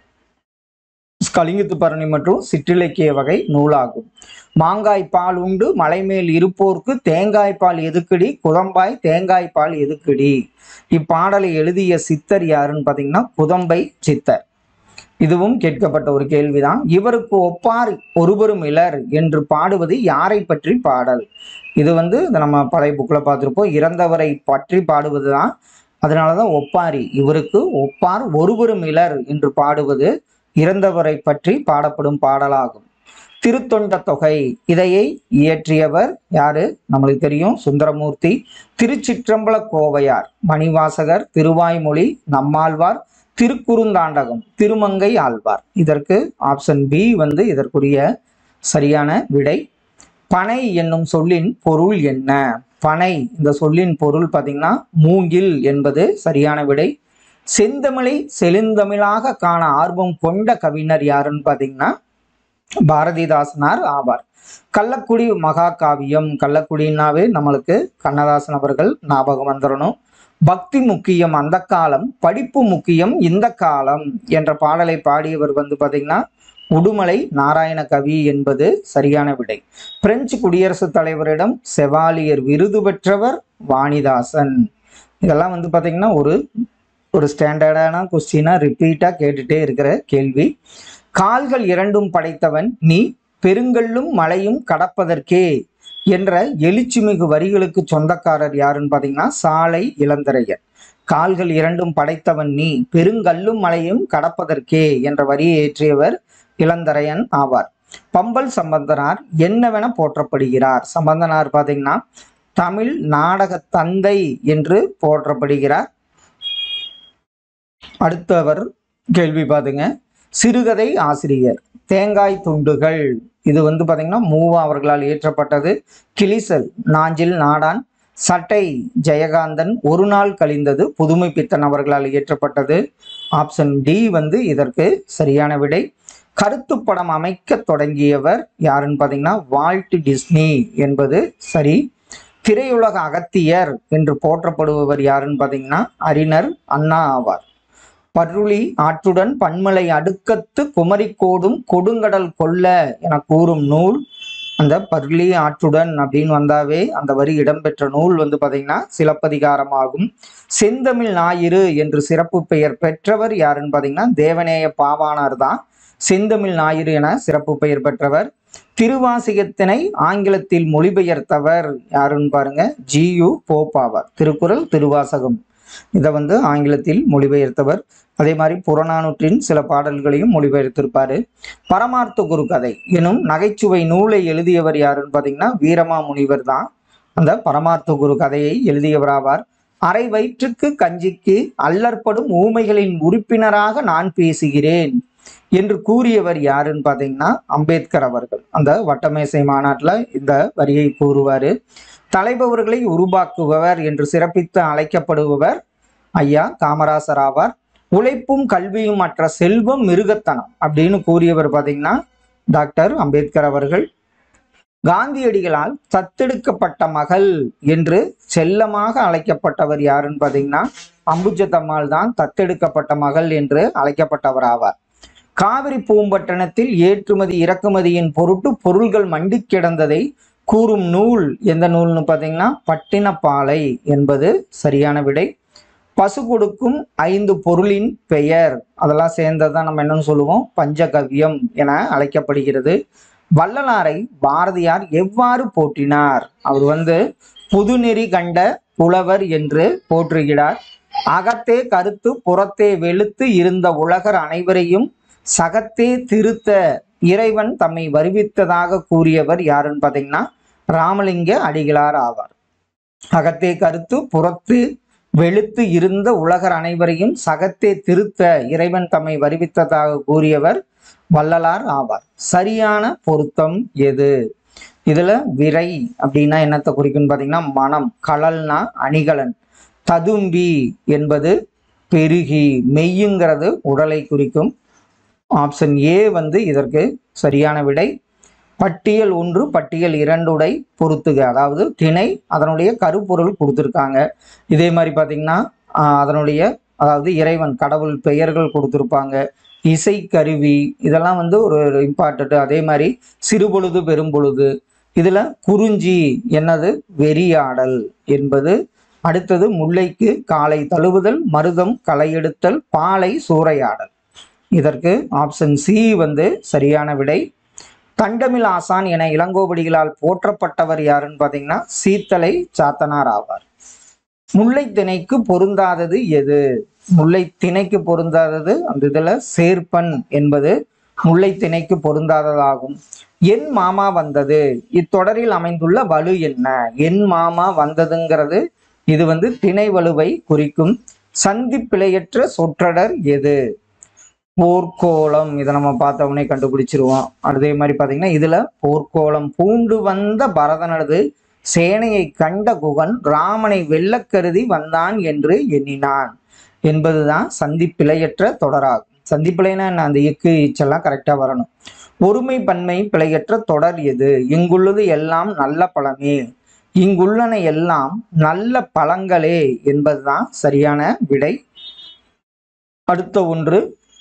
கலிங்கத்து பரணி மற்றும் சிற்றிலக்கிய வகை நூலாகும் மாங்காய் பால் உண்டு மலைமேல் இருப்போர்க்கு தேங்காய் பால் எதுக்குடி குதம்பாய் தேங்காய் பால் எதுக்குடி இப்பாடலை எழுதிய சித்தர் யாருன்னு பார்த்தீங்கன்னா குதம்பை சித்தர் இதுவும் கேட்கப்பட்ட ஒரு கேள்விதான் இவருக்கு ஒப்பார் ஒருவரும் இலர் என்று பாடுவது யாரை பற்றி பாடல் இது வந்து இதை நம்ம பழைய புக்கில் பார்த்துருப்போம் இறந்தவரை பற்றி பாடுவது தான் அதனாலதான் ஒப்பாரி இவருக்கு ஒப்பார் ஒருவரும் இலர் என்று பாடுவது இறந்தவரை பற்றி பாடப்படும் பாடலாகும் திருத்தொண்ட தொகை இதையை இயற்றியவர் யாரு நம்மளுக்கு தெரியும் சுந்தரமூர்த்தி திருச்சிற்றம்பல கோவையார் மணிவாசகர் திருவாய்மொழி நம்மாழ்வார் திருக்குறுந்தாண்டகம் திருமங்கை ஆழ்வார் இதற்கு ஆப்ஷன் பி வந்து இதற்குரிய சரியான விடை பனை என்னும் சொல்லின் பொருள் என்ன பனை இந்த சொல்லின் பொருள் பார்த்தீங்கன்னா மூங்கில் என்பது சரியான விடை செந்தமிழை செழுந்தமிழாக காண ஆர்வம் கொண்ட கவிஞர் யாருன்னு பார்த்தீங்கன்னா பாரதிதாசனார் ஆவார் கள்ளக்குடி மகாகாவியம் கள்ளக்குடினாவே நம்மளுக்கு கண்ணதாசன் அவர்கள் ஞாபகம் வந்துடணும் பக்தி முக்கியம் அந்த காலம் படிப்பு முக்கியம் இந்த காலம் என்ற பாடலை பாடியவர் வந்து பார்த்தீங்கன்னா உடுமலை நாராயண கவி என்பது சரியான விடை பிரெஞ்சு குடியரசுத் தலைவரிடம் செவாலியர் விருது பெற்றவர் வாணிதாசன் இதெல்லாம் வந்து பார்த்தீங்கன்னா ஒரு ஒரு ஸ்டாண்டர்டான கொஸ்டினாக ரிப்பீட்டாக கேட்டுட்டே இருக்கிற கேள்வி கால்கள் இரண்டும் படைத்தவன் நீ பெருங்கல்லும் மலையும் கடப்பதற்கே என்ற எழுச்சிமிகு வரிகளுக்கு சொந்தக்காரர் யாருன்னு பார்த்தீங்கன்னா சாலை இளந்தரையர் கால்கள் இரண்டும் படைத்தவன் நீ பெருங்கல்லும் மலையும் கடப்பதற்கே என்ற வரியை ஏற்றியவர் இளந்தரையன் ஆவார் பம்பல் சம்பந்தனார் என்னவென போற்றப்படுகிறார் சம்பந்தனார் பார்த்தீங்கன்னா தமிழ் நாடக தந்தை என்று போற்றப்படுகிறார் அடுத்தவர் கேள்வி பாருங்க சிறுகதை ஆசிரியர் தேங்காய் துண்டுகள் இது வந்து பாத்தீங்கன்னா மூவா அவர்களால் இயற்றப்பட்டது கிளிசல் நாஞ்சில் நாடான் சட்டை ஜெயகாந்தன் ஒரு நாள் கழிந்தது புதுமை பித்தன் அவர்களால் இயற்றப்பட்டது ஆப்ஷன் டி வந்து இதற்கு சரியான விடை கருத்து படம் அமைக்க தொடங்கியவர் யாருன்னு பார்த்தீங்கன்னா வால்ட் டிஸ்னி என்பது சரி திரையுலக அகத்தியர் என்று போற்றப்படுபவர் யாருன்னு பார்த்தீங்கன்னா அறிஞர் அண்ணா ஆவார் பருளி ஆற்றுடன் பன்மலை அடுக்கத்து குமரிக்கோடும் கொடுங்கடல் கொல்ல என கூறும் நூல் அந்த பருளி ஆற்றுடன் அப்படின்னு வந்தாவே அந்த வரி இடம்பெற்ற நூல் வந்து பார்த்தீங்கன்னா சிலப்பதிகாரம் ஆகும் செந்தமிழ் ஞாயிறு என்று சிறப்பு பெயர் பெற்றவர் யாருன்னு பார்த்தீங்கன்னா தேவநேய பாவாணர் தான் செந்தமிழ் ஞாயிறு என சிறப்பு பெயர் பெற்றவர் திருவாசிகத்தினை ஆங்கிலத்தில் மொழிபெயர்த்தவர் யாருன்னு பாருங்க ஜியு போப்பாவார் திருக்குறள் திருவாசகம் இதை வந்து ஆங்கிலத்தில் மொழிபெயர்த்தவர் அதே மாதிரி புறநானூற்றின் சில பாடல்களையும் மொழிபெயர்த்திருப்பாரு பரமார்த்த குரு கதை எனும் நகைச்சுவை நூலை எழுதியவர் யாருன்னு பார்த்தீங்கன்னா வீரமா முனிவர் தான் அந்த பரமார்த்த குரு கதையை எழுதியவராவார் அரை வயிற்றுக்கு கஞ்சிக்கு அல்லற்படும் ஊமைகளின் உறுப்பினராக நான் பேசுகிறேன் என்று கூறியவர் யாருன்னு பார்த்தீங்கன்னா அம்பேத்கர் அவர்கள் அந்த வட்டமேசை மாநாட்டில் இந்த வரியை கூறுவார் தலைபவர்களை உருவாக்குபவர் என்று சிறப்பித்து அழைக்கப்படுபவர் ஐயா காமராசர் ஆவார் உழைப்பும் கல்வியும் மற்ற செல்வம் மிருகத்தனம் அப்படின்னு கூறியவர் பார்த்தீங்கன்னா டாக்டர் அம்பேத்கர் அவர்கள் காந்தியடிகளால் தத்தெடுக்கப்பட்ட மகள் என்று செல்லமாக அழைக்கப்பட்டவர் யாருன்னு பார்த்தீங்கன்னா அம்புஜத்தம்மாள் தான் தத்தெடுக்கப்பட்ட மகள் என்று அழைக்கப்பட்டவர் ஆவார் காவிரி பூம்பட்டணத்தில் ஏற்றுமதி இறக்குமதியின் பொருட்டு பொருள்கள் மண்டி கிடந்ததை கூறும் நூல் எந்த நூல்னு பார்த்தீங்கன்னா பட்டினப்பாலை என்பது சரியான விடை பசு கொடுக்கும் ஐந்து பொருளின் பெயர் அதெல்லாம் சேர்ந்ததான் நம்ம என்னன்னு சொல்லுவோம் பஞ்சகவ்யம் என அழைக்கப்படுகிறது வள்ளலாரை பாரதியார் எவ்வாறு போற்றினார் அவர் வந்து புதுநெறி கண்ட புலவர் என்று போற்றுகிறார் அகத்தே கருத்து புறத்தே வெளுத்து இருந்த உலகர் அனைவரையும் சகத்தே திருத்த இறைவன் தம்மை வருவித்ததாக கூறியவர் யாருன்னு பார்த்தீங்கன்னா ராமலிங்க அடிகளார் ஆவார் அகத்தே கருத்து புறத்து வெளுத்து இருந்த உலகர் அனைவரையும் சகத்தே திருத்த இறைவன் தம்மை வருவித்ததாக கூறியவர் வள்ளலார் ஆவார் சரியான பொருத்தம் எது இதுல விரை அப்படின்னா என்னத்தை குறிக்கும்னு பார்த்தீங்கன்னா மனம் கலல்னா அணிகலன் ததும்பி என்பது பெருகி மெய்யுங்கிறது உடலை குறிக்கும் ஆப்ஷன் ஏ வந்து இதற்கு சரியான விடை பட்டியல் ஒன்று பட்டியல் இரண்டுடை பொறுத்துக அதாவது திணை அதனுடைய கருப்பொருள் கொடுத்துருக்காங்க இதே மாதிரி பார்த்தீங்கன்னா ஆஹ், அதனுடைய அதாவது இறைவன் கடவுள் பெயர்கள் கொடுத்துருப்பாங்க இசை கருவி இதெல்லாம் வந்து ஒரு இம்பார்ட்டன்ட் அதே மாதிரி சிறுபொழுது பெரும்பொழுது இதுல குறிஞ்சி என்னது வெறியாடல் என்பது அடுத்தது முல்லைக்கு காலை தழுவுதல் மருதம் களையெடுத்தல் பாலை சூறையாடல் இதற்கு ஆப்ஷன் சி வந்து சரியான விடை தண்டமில் ஆசான் என இளங்கோவடிகளால் போற்றப்பட்டவர் யாருன்னு பார்த்தீங்கன்னா சீத்தலை சாத்தனார் ஆவார் முல்லை திணைக்கு பொருந்தாதது எது முல்லை திணைக்கு பொருந்தாதது அந்த இதுல சேர்ப்பன் என்பது முல்லை திணைக்கு பொருந்தாததாகும் என் மாமா வந்தது இத்தொடரில் அமைந்துள்ள வலு என்ன என் மாமா வந்ததுங்கிறது இது வந்து திணை வலுவை குறிக்கும் சந்தி பிழையற்ற சொற்றொடர் எது போர்க்கோளம் இதை நம்ம பார்த்த உடனே கண்டுபிடிச்சிருவோம் அதே மாதிரி பார்த்தீங்கன்னா இதுல போர்க்கோளம் பூண்டு வந்த பரதனது சேனையை கண்ட குகன் ராமனை வெல்லக் கருதி வந்தான் என்று எண்ணினான் என்பதுதான் சந்திப்பிழையற்ற தொடராகும் சந்திப்பிழைனா என்ன அந்த இக்கு இச்செல்லாம் கரெக்டா வரணும் ஒருமை பன்மை பிழையற்ற தொடர் எது இங்குள்ளது எல்லாம் நல்ல பழமே இங்குள்ளன எல்லாம் நல்ல பழங்களே என்பதுதான் சரியான விடை அடுத்த ஒன்று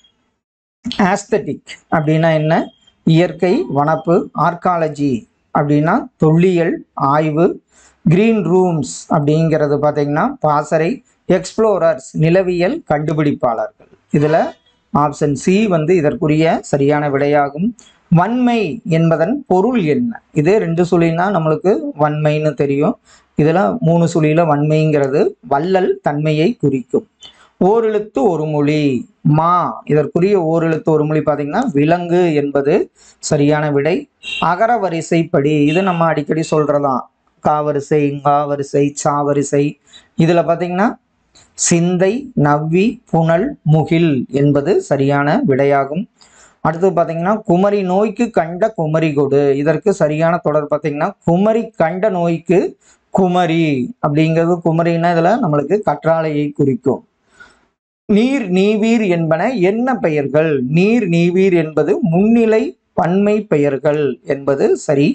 ஆஸ்தட்டிக் அப்படின்னா என்ன இயற்கை வனப்பு ஆர்காலஜி அப்படின்னா தொல்லியல் ஆய்வு கிரீன் ரூம்ஸ் அப்படிங்கிறது பார்த்தீங்கன்னா பாசறை எக்ஸ்ப்ளோரர்ஸ் நிலவியல் கண்டுபிடிப்பாளர்கள் இதில் ஆப்ஷன் சி வந்து இதற்குரிய சரியான விடையாகும் வன்மை என்பதன் பொருள் என்ன இதே ரெண்டு சுழினா நம்மளுக்கு வன்மைன்னு தெரியும் இதில் மூணு சுழியில வன்மைங்கிறது வள்ளல் தன்மையை குறிக்கும் ஓரெழுத்து ஒரு மொழி மா இதற்குரிய ஓரெழுத்து ஒரு மொழி பார்த்தீங்கன்னா விலங்கு என்பது சரியான விடை அகர வரிசைப்படி இது நம்ம அடிக்கடி சொல்றதாம் காவரிசை வரிசை சாவரிசை இதுல பார்த்தீங்கன்னா சிந்தை நவ்வி புனல் முகில் என்பது சரியான விடையாகும் அடுத்து பார்த்தீங்கன்னா குமரி நோய்க்கு கண்ட குமரி கொடு இதற்கு சரியான தொடர் பார்த்தீங்கன்னா குமரி கண்ட நோய்க்கு குமரி அப்படிங்கிறது குமரின்னா இதுல நம்மளுக்கு கற்றாழையை குறிக்கும் நீர் நீவீர் என்பன என்ன பெயர்கள் நீர் நீவீர் என்பது முன்னிலை பன்மை பெயர்கள் என்பது சரி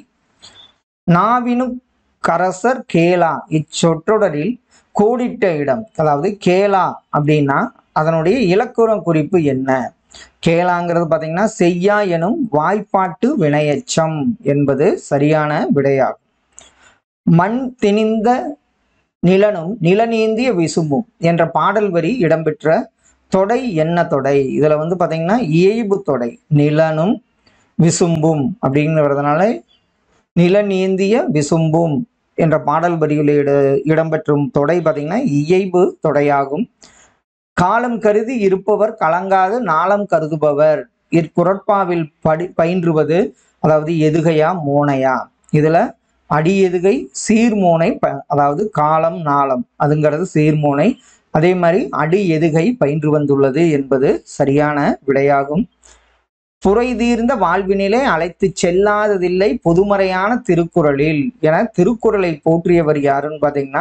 நாவினு கரசர் கேலா இச்சொற்றொடரில் கோடிட்ட இடம் அதாவது கேலா அப்படின்னா அதனுடைய இலக்குற குறிப்பு என்ன கேலாங்கிறது பார்த்தீங்கன்னா செய்யா எனும் வாய்ப்பாட்டு வினையச்சம் என்பது சரியான விடையாகும் மண் திணிந்த நிலனும் நிலநீந்திய விசும்பும் என்ற பாடல் வரி இடம்பெற்ற தொடை என்ன தொடை இதுல வந்து பாத்தீங்கன்னா இயைபு தொடை நிலனும் விசும்பும் அப்படிங்கிறதுனால நிலநீந்திய விசும்பும் என்ற பாடல் வரியில் இட இடம்பெற்றும் தொடை பார்த்தீங்கன்னா இயைபு தொடையாகும் காலம் கருதி இருப்பவர் கலங்காது நாளம் கருதுபவர் இக்குரட்பாவில் படி பயின்றுவது அதாவது எதுகையா மோனையா இதுல அடி எதுகை சீர்மோனை ப அதாவது காலம் நாளம் அதுங்கிறது சீர்மோனை அதே மாதிரி அடி எதுகை பயின்று வந்துள்ளது என்பது சரியான விடையாகும் புரை தீர்ந்த வாழ்வினிலே அழைத்து செல்லாததில்லை பொதுமறையான திருக்குறளில் என திருக்குறளை போற்றியவர் யாருன்னு பார்த்தீங்கன்னா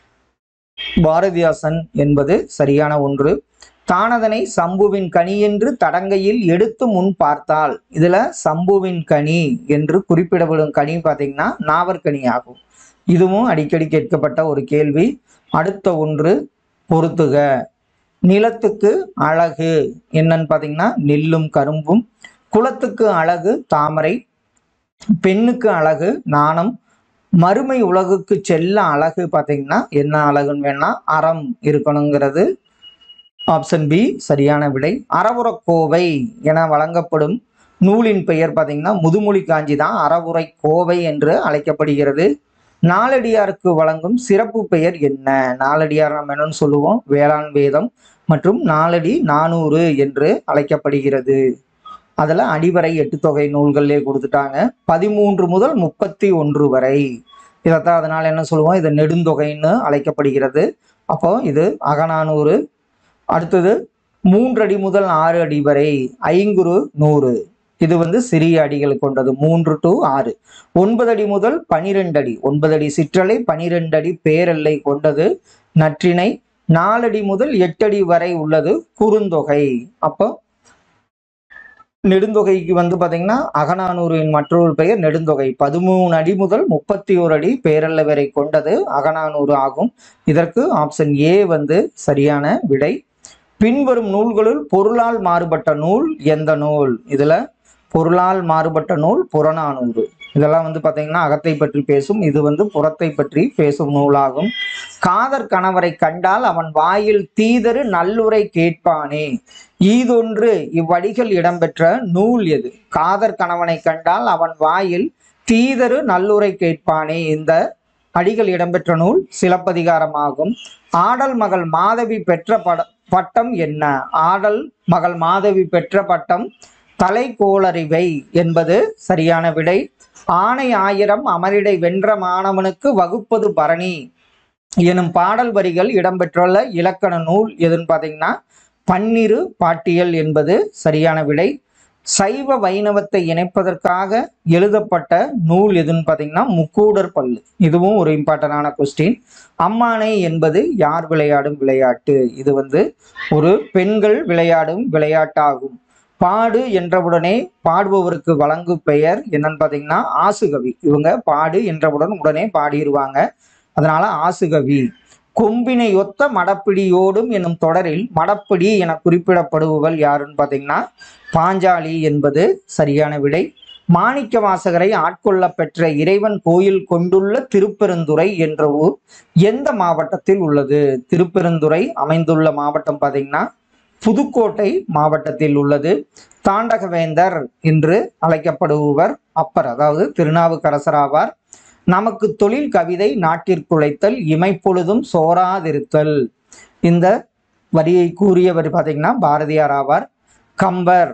பாரதிதாசன் என்பது சரியான ஒன்று தானதனை சம்புவின் கனி என்று தடங்கையில் எடுத்து முன் பார்த்தால் இதுல சம்புவின் கனி என்று குறிப்பிடப்படும் கனி பார்த்தீங்கன்னா நாவற்கனி ஆகும் இதுவும் அடிக்கடி கேட்கப்பட்ட ஒரு கேள்வி அடுத்த ஒன்று பொறுத்துக நிலத்துக்கு அழகு என்னன்னு பார்த்தீங்கன்னா நெல்லும் கரும்பும் குலத்துக்கு அழகு தாமரை பெண்ணுக்கு அழகு நாணம் மறுமை உலகுக்கு செல்ல அழகு பார்த்தீங்கன்னா என்ன அழகுன்னு வேணா அறம் இருக்கணுங்கிறது ஆப்ஷன் பி சரியான விடை அறவுரக்கோவை என வழங்கப்படும் நூலின் பெயர் பார்த்தீங்கன்னா முதுமொழி காஞ்சி தான் அறவுரை கோவை என்று அழைக்கப்படுகிறது நாலடியாருக்கு வழங்கும் சிறப்பு பெயர் என்ன நாலடியார் நம்ம என்னன்னு சொல்லுவோம் வேளாண் வேதம் மற்றும் நாலடி நானூறு என்று அழைக்கப்படுகிறது அதில் அடிவரை எட்டு தொகை நூல்கள்லே கொடுத்துட்டாங்க பதிமூன்று முதல் முப்பத்தி ஒன்று வரை இதைத்தான் அதனால் என்ன சொல்லுவோம் இது நெடுந்தொகைன்னு அழைக்கப்படுகிறது அப்போ இது அகநானூறு அடுத்தது மூன்றடி முதல் ஆறு அடி வரை ஐங்குறு நூறு இது வந்து சிறிய அடிகள் கொண்டது மூன்று டு ஆறு ஒன்பது அடி முதல் பனிரெண்டு அடி ஒன்பது அடி சிற்றலை பனிரெண்டு அடி பேரெல்லை கொண்டது நற்றிணை நாலடி முதல் எட்டடி வரை உள்ளது குறுந்தொகை அப்போ நெடுந்தொகைக்கு வந்து பாத்தீங்கன்னா அகநானூரின் மற்றொரு பெயர் நெடுந்தொகை பதிமூணு அடி முதல் முப்பத்தி ஒரு அடி பேரல்ல வரை கொண்டது அகநானூறு ஆகும் இதற்கு ஆப்ஷன் ஏ வந்து சரியான விடை பின்வரும் நூல்களுள் பொருளால் மாறுபட்ட நூல் எந்த நூல் இதுல பொருளால் மாறுபட்ட நூல் புறநானூறு இதெல்லாம் வந்து பாத்தீங்கன்னா அகத்தை பற்றி பேசும் இது வந்து புறத்தை பற்றி பேசும் நூலாகும் காதர் கணவரை கண்டால் அவன் வாயில் தீதரு நல்லுரை கேட்பானே ஈதொன்று இவ்வடிகள் இடம்பெற்ற நூல் எது காதர் கணவனை கண்டால் அவன் வாயில் தீதரு நல்லுரை கேட்பானே இந்த அடிகள் இடம்பெற்ற நூல் சிலப்பதிகாரமாகும் ஆடல் மகள் மாதவி பெற்ற பட பட்டம் என்ன ஆடல் மகள் மாதவி பெற்ற பட்டம் தலைக்கோளறிவை என்பது சரியான விடை ஆணை ஆயிரம் அமரிடை வென்ற மாணவனுக்கு வகுப்பது பரணி எனும் பாடல் வரிகள் இடம்பெற்றுள்ள இலக்கண நூல் எதுன்னு பார்த்தீங்கன்னா பன்னிரு பாட்டியல் என்பது சரியான விடை சைவ வைணவத்தை இணைப்பதற்காக எழுதப்பட்ட நூல் எதுன்னு பார்த்தீங்கன்னா முக்கூடர் பல்லு இதுவும் ஒரு இம்பார்ட்டண்டான கொஸ்டின் அம்மானை என்பது யார் விளையாடும் விளையாட்டு இது வந்து ஒரு பெண்கள் விளையாடும் விளையாட்டாகும் பாடு என்றவுடனே பாடுபவருக்கு வழங்கும் பெயர் என்னன்னு பார்த்தீங்கன்னா ஆசுகவி இவங்க பாடு என்றவுடன் உடனே பாடிடுவாங்க அதனால ஆசுகவி கொம்பினை ஒத்த மடப்பிடியோடும் என்னும் தொடரில் மடப்பிடி என குறிப்பிடப்படுபவள் யாருன்னு பார்த்தீங்கன்னா பாஞ்சாலி என்பது சரியான விடை மாணிக்க வாசகரை ஆட்கொள்ள பெற்ற இறைவன் கோயில் கொண்டுள்ள திருப்பெருந்துறை என்ற ஊர் எந்த மாவட்டத்தில் உள்ளது திருப்பெருந்துறை அமைந்துள்ள மாவட்டம் பார்த்தீங்கன்னா புதுக்கோட்டை மாவட்டத்தில் உள்ளது தாண்டகவேந்தர் என்று அழைக்கப்படுபவர் அப்பர் அதாவது திருநாவுக்கரசர் ஆவார் நமக்கு தொழில் கவிதை நாட்டிற்குழைத்தல் இமைப்பொழுதும் சோராதிருத்தல் இந்த வரியை கூறியவர் பார்த்தீங்கன்னா பாரதியார் ஆவார் கம்பர்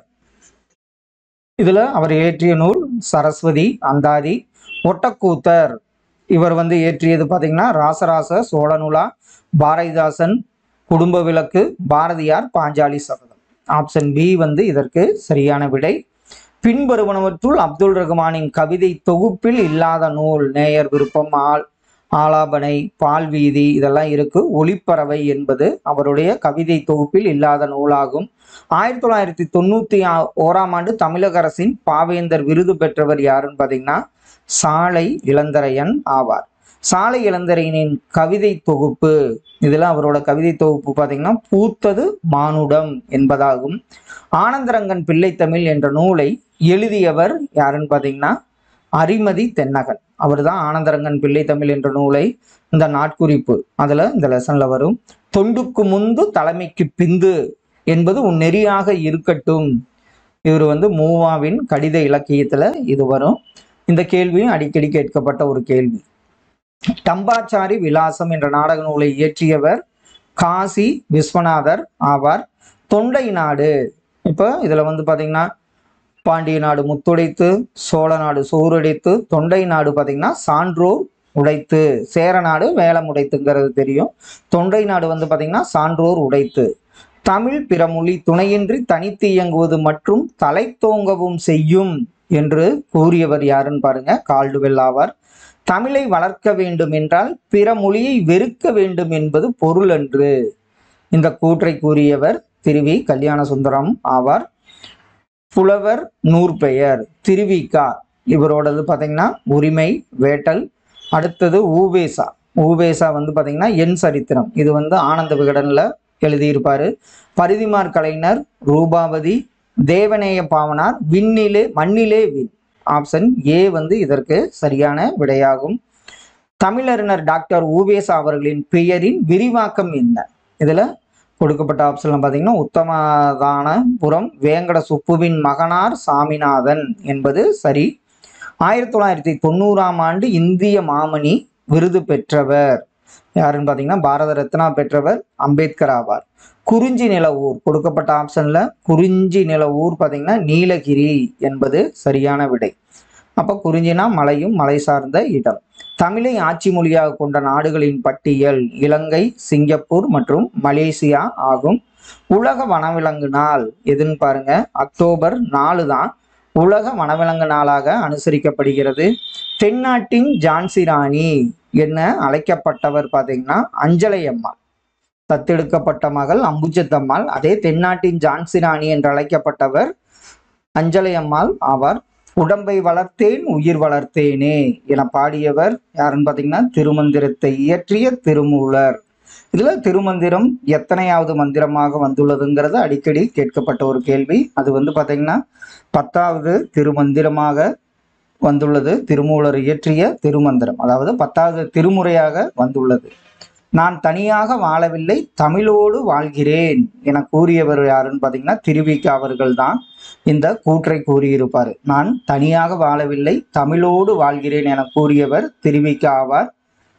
இதுல அவர் இயற்றிய நூல் சரஸ்வதி அந்தாதி ஒட்டக்கூத்தர் இவர் வந்து இயற்றியது பார்த்தீங்கன்னா ராசராச சோழனுலா பாரதிதாசன் குடும்ப விளக்கு பாரதியார் பாஞ்சாலி சபதம் ஆப்ஷன் பி வந்து இதற்கு சரியான விடை பின்வருவனவற்றுள் அப்துல் ரஹ்மானின் கவிதை தொகுப்பில் இல்லாத நூல் நேயர் விருப்பம் ஆள் ஆலாபனை பால்வீதி இதெல்லாம் இருக்கு ஒளிப்பறவை என்பது அவருடைய கவிதை தொகுப்பில் இல்லாத நூலாகும் ஆயிரத்தி தொள்ளாயிரத்தி தொண்ணூத்தி ஆ- ஓராம் ஆண்டு தமிழக அரசின் பாவேந்தர் விருது பெற்றவர் யாருன்னு பார்த்தீங்கன்னா சாலை இளந்தரையன் ஆவார் சாலை இளந்தரையனின் கவிதை தொகுப்பு இதுல அவரோட கவிதை தொகுப்பு பார்த்தீங்கன்னா பூத்தது மானுடம் என்பதாகும் ஆனந்தரங்கன் பிள்ளைத்தமிழ் என்ற நூலை எழுதியவர் யாருன்னு பார்த்தீங்கன்னா அரிமதி தென்னகன் அவர் தான் ஆனந்தரங்கன் பிள்ளைத்தமிழ் என்ற நூலை இந்த நாட்குறிப்பு அதுல இந்த லெசன்ல வரும் தொண்டுக்கு முந்து தலைமைக்கு பிந்து என்பது உன் நெறியாக இருக்கட்டும் இவர் வந்து மூவாவின் கடித இலக்கியத்துல இது வரும் இந்த கேள்வியும் அடிக்கடி கேட்கப்பட்ட ஒரு கேள்வி டம்பாச்சாரி விலாசம் என்ற நாடக நூலை இயற்றியவர் காசி விஸ்வநாதர் ஆவார் தொண்டை நாடு இப்போ இதுல வந்து பாத்தீங்கன்னா பாண்டிய நாடு முத்துடைத்து சோழ நாடு சோறுடைத்து தொண்டை நாடு பாத்தீங்கன்னா சான்றோர் உடைத்து சேர நாடு வேலம் உடைத்துங்கிறது தெரியும் தொண்டை நாடு வந்து பாத்தீங்கன்னா சான்றோர் உடைத்து தமிழ் பிற மொழி துணையின்றி தனித்து இயங்குவது மற்றும் தலை தோங்கவும் செய்யும் என்று கூறியவர் யாருன்னு பாருங்க கால்டுவெல் ஆவார் தமிழை வளர்க்க வேண்டும் என்றால் பிற மொழியை வெறுக்க வேண்டும் என்பது பொருள் என்று இந்த கூற்றை கூறியவர் திருவி கல்யாண சுந்தரம் ஆவார் புலவர் நூற்பெயர் திருவிக்கா இவரோடது பார்த்தீங்கன்னா உரிமை வேட்டல் அடுத்தது ஊவேசா ஊவேசா வந்து பார்த்தீங்கன்னா என் சரித்திரம் இது வந்து ஆனந்த விகடனில் எழுதியிருப்பாரு பரிதிமார் கலைஞர் ரூபாவதி தேவநேய பாவனார் விண்ணிலே மண்ணிலே விண் ஆப்ஷன் ஏ வந்து இதற்கு சரியான விடையாகும் தமிழறிஞர் டாக்டர் ஊவேசா அவர்களின் பெயரின் விரிவாக்கம் என்ன இதுல கொடுக்கப்பட்ட ஆப்ஷன்ல பார்த்தீங்கன்னா உத்தமதானபுரம் வேங்கட சுப்புவின் மகனார் சாமிநாதன் என்பது சரி ஆயிரத்தி தொள்ளாயிரத்தி தொண்ணூறாம் ஆண்டு இந்திய மாமணி விருது பெற்றவர் யாருன்னு பார்த்தீங்கன்னா பாரத ரத்னா பெற்றவர் அம்பேத்கர் ஆவார் குறிஞ்சி நில ஊர் கொடுக்கப்பட்ட ஆப்ஷன்ல குறிஞ்சி நில ஊர் பார்த்தீங்கன்னா நீலகிரி என்பது சரியான விடை அப்போ குறிஞ்சினா மலையும் மலை சார்ந்த இடம் தமிழை ஆட்சி மொழியாக கொண்ட நாடுகளின் பட்டியல் இலங்கை சிங்கப்பூர் மற்றும் மலேசியா ஆகும் உலக வனவிலங்கு நாள் எதுன்னு பாருங்க அக்டோபர் நாலு தான் உலக வனவிலங்கு நாளாக அனுசரிக்கப்படுகிறது தென்னாட்டின் ஜான்சி ராணி என்ன அழைக்கப்பட்டவர் பார்த்தீங்கன்னா அஞ்சலை அம்மாள் தத்தெடுக்கப்பட்ட மகள் அம்புஜத்தம்மாள் அதே தென்னாட்டின் ஜான்சி ராணி என்று அழைக்கப்பட்டவர் அஞ்சலை அம்மாள் ஆவார் உடம்பை வளர்த்தேன் உயிர் வளர்த்தேனே என பாடியவர் யாருன்னு பார்த்தீங்கன்னா திருமந்திரத்தை இயற்றிய திருமூலர் இதுல திருமந்திரம் எத்தனையாவது மந்திரமாக வந்துள்ளதுங்கிறது அடிக்கடி கேட்கப்பட்ட ஒரு கேள்வி அது வந்து பார்த்தீங்கன்னா பத்தாவது திருமந்திரமாக வந்துள்ளது திருமூலர் இயற்றிய திருமந்திரம் அதாவது பத்தாவது திருமுறையாக வந்துள்ளது நான் தனியாக வாழவில்லை தமிழோடு வாழ்கிறேன் என கூறியவர் யாருன்னு பார்த்தீங்கன்னா திருவிக்க அவர்கள் தான் இந்த கூற்றை கூறியிருப்பார் நான் தனியாக வாழவில்லை தமிழோடு வாழ்கிறேன் என கூறியவர் திருவிக்க ஆவார்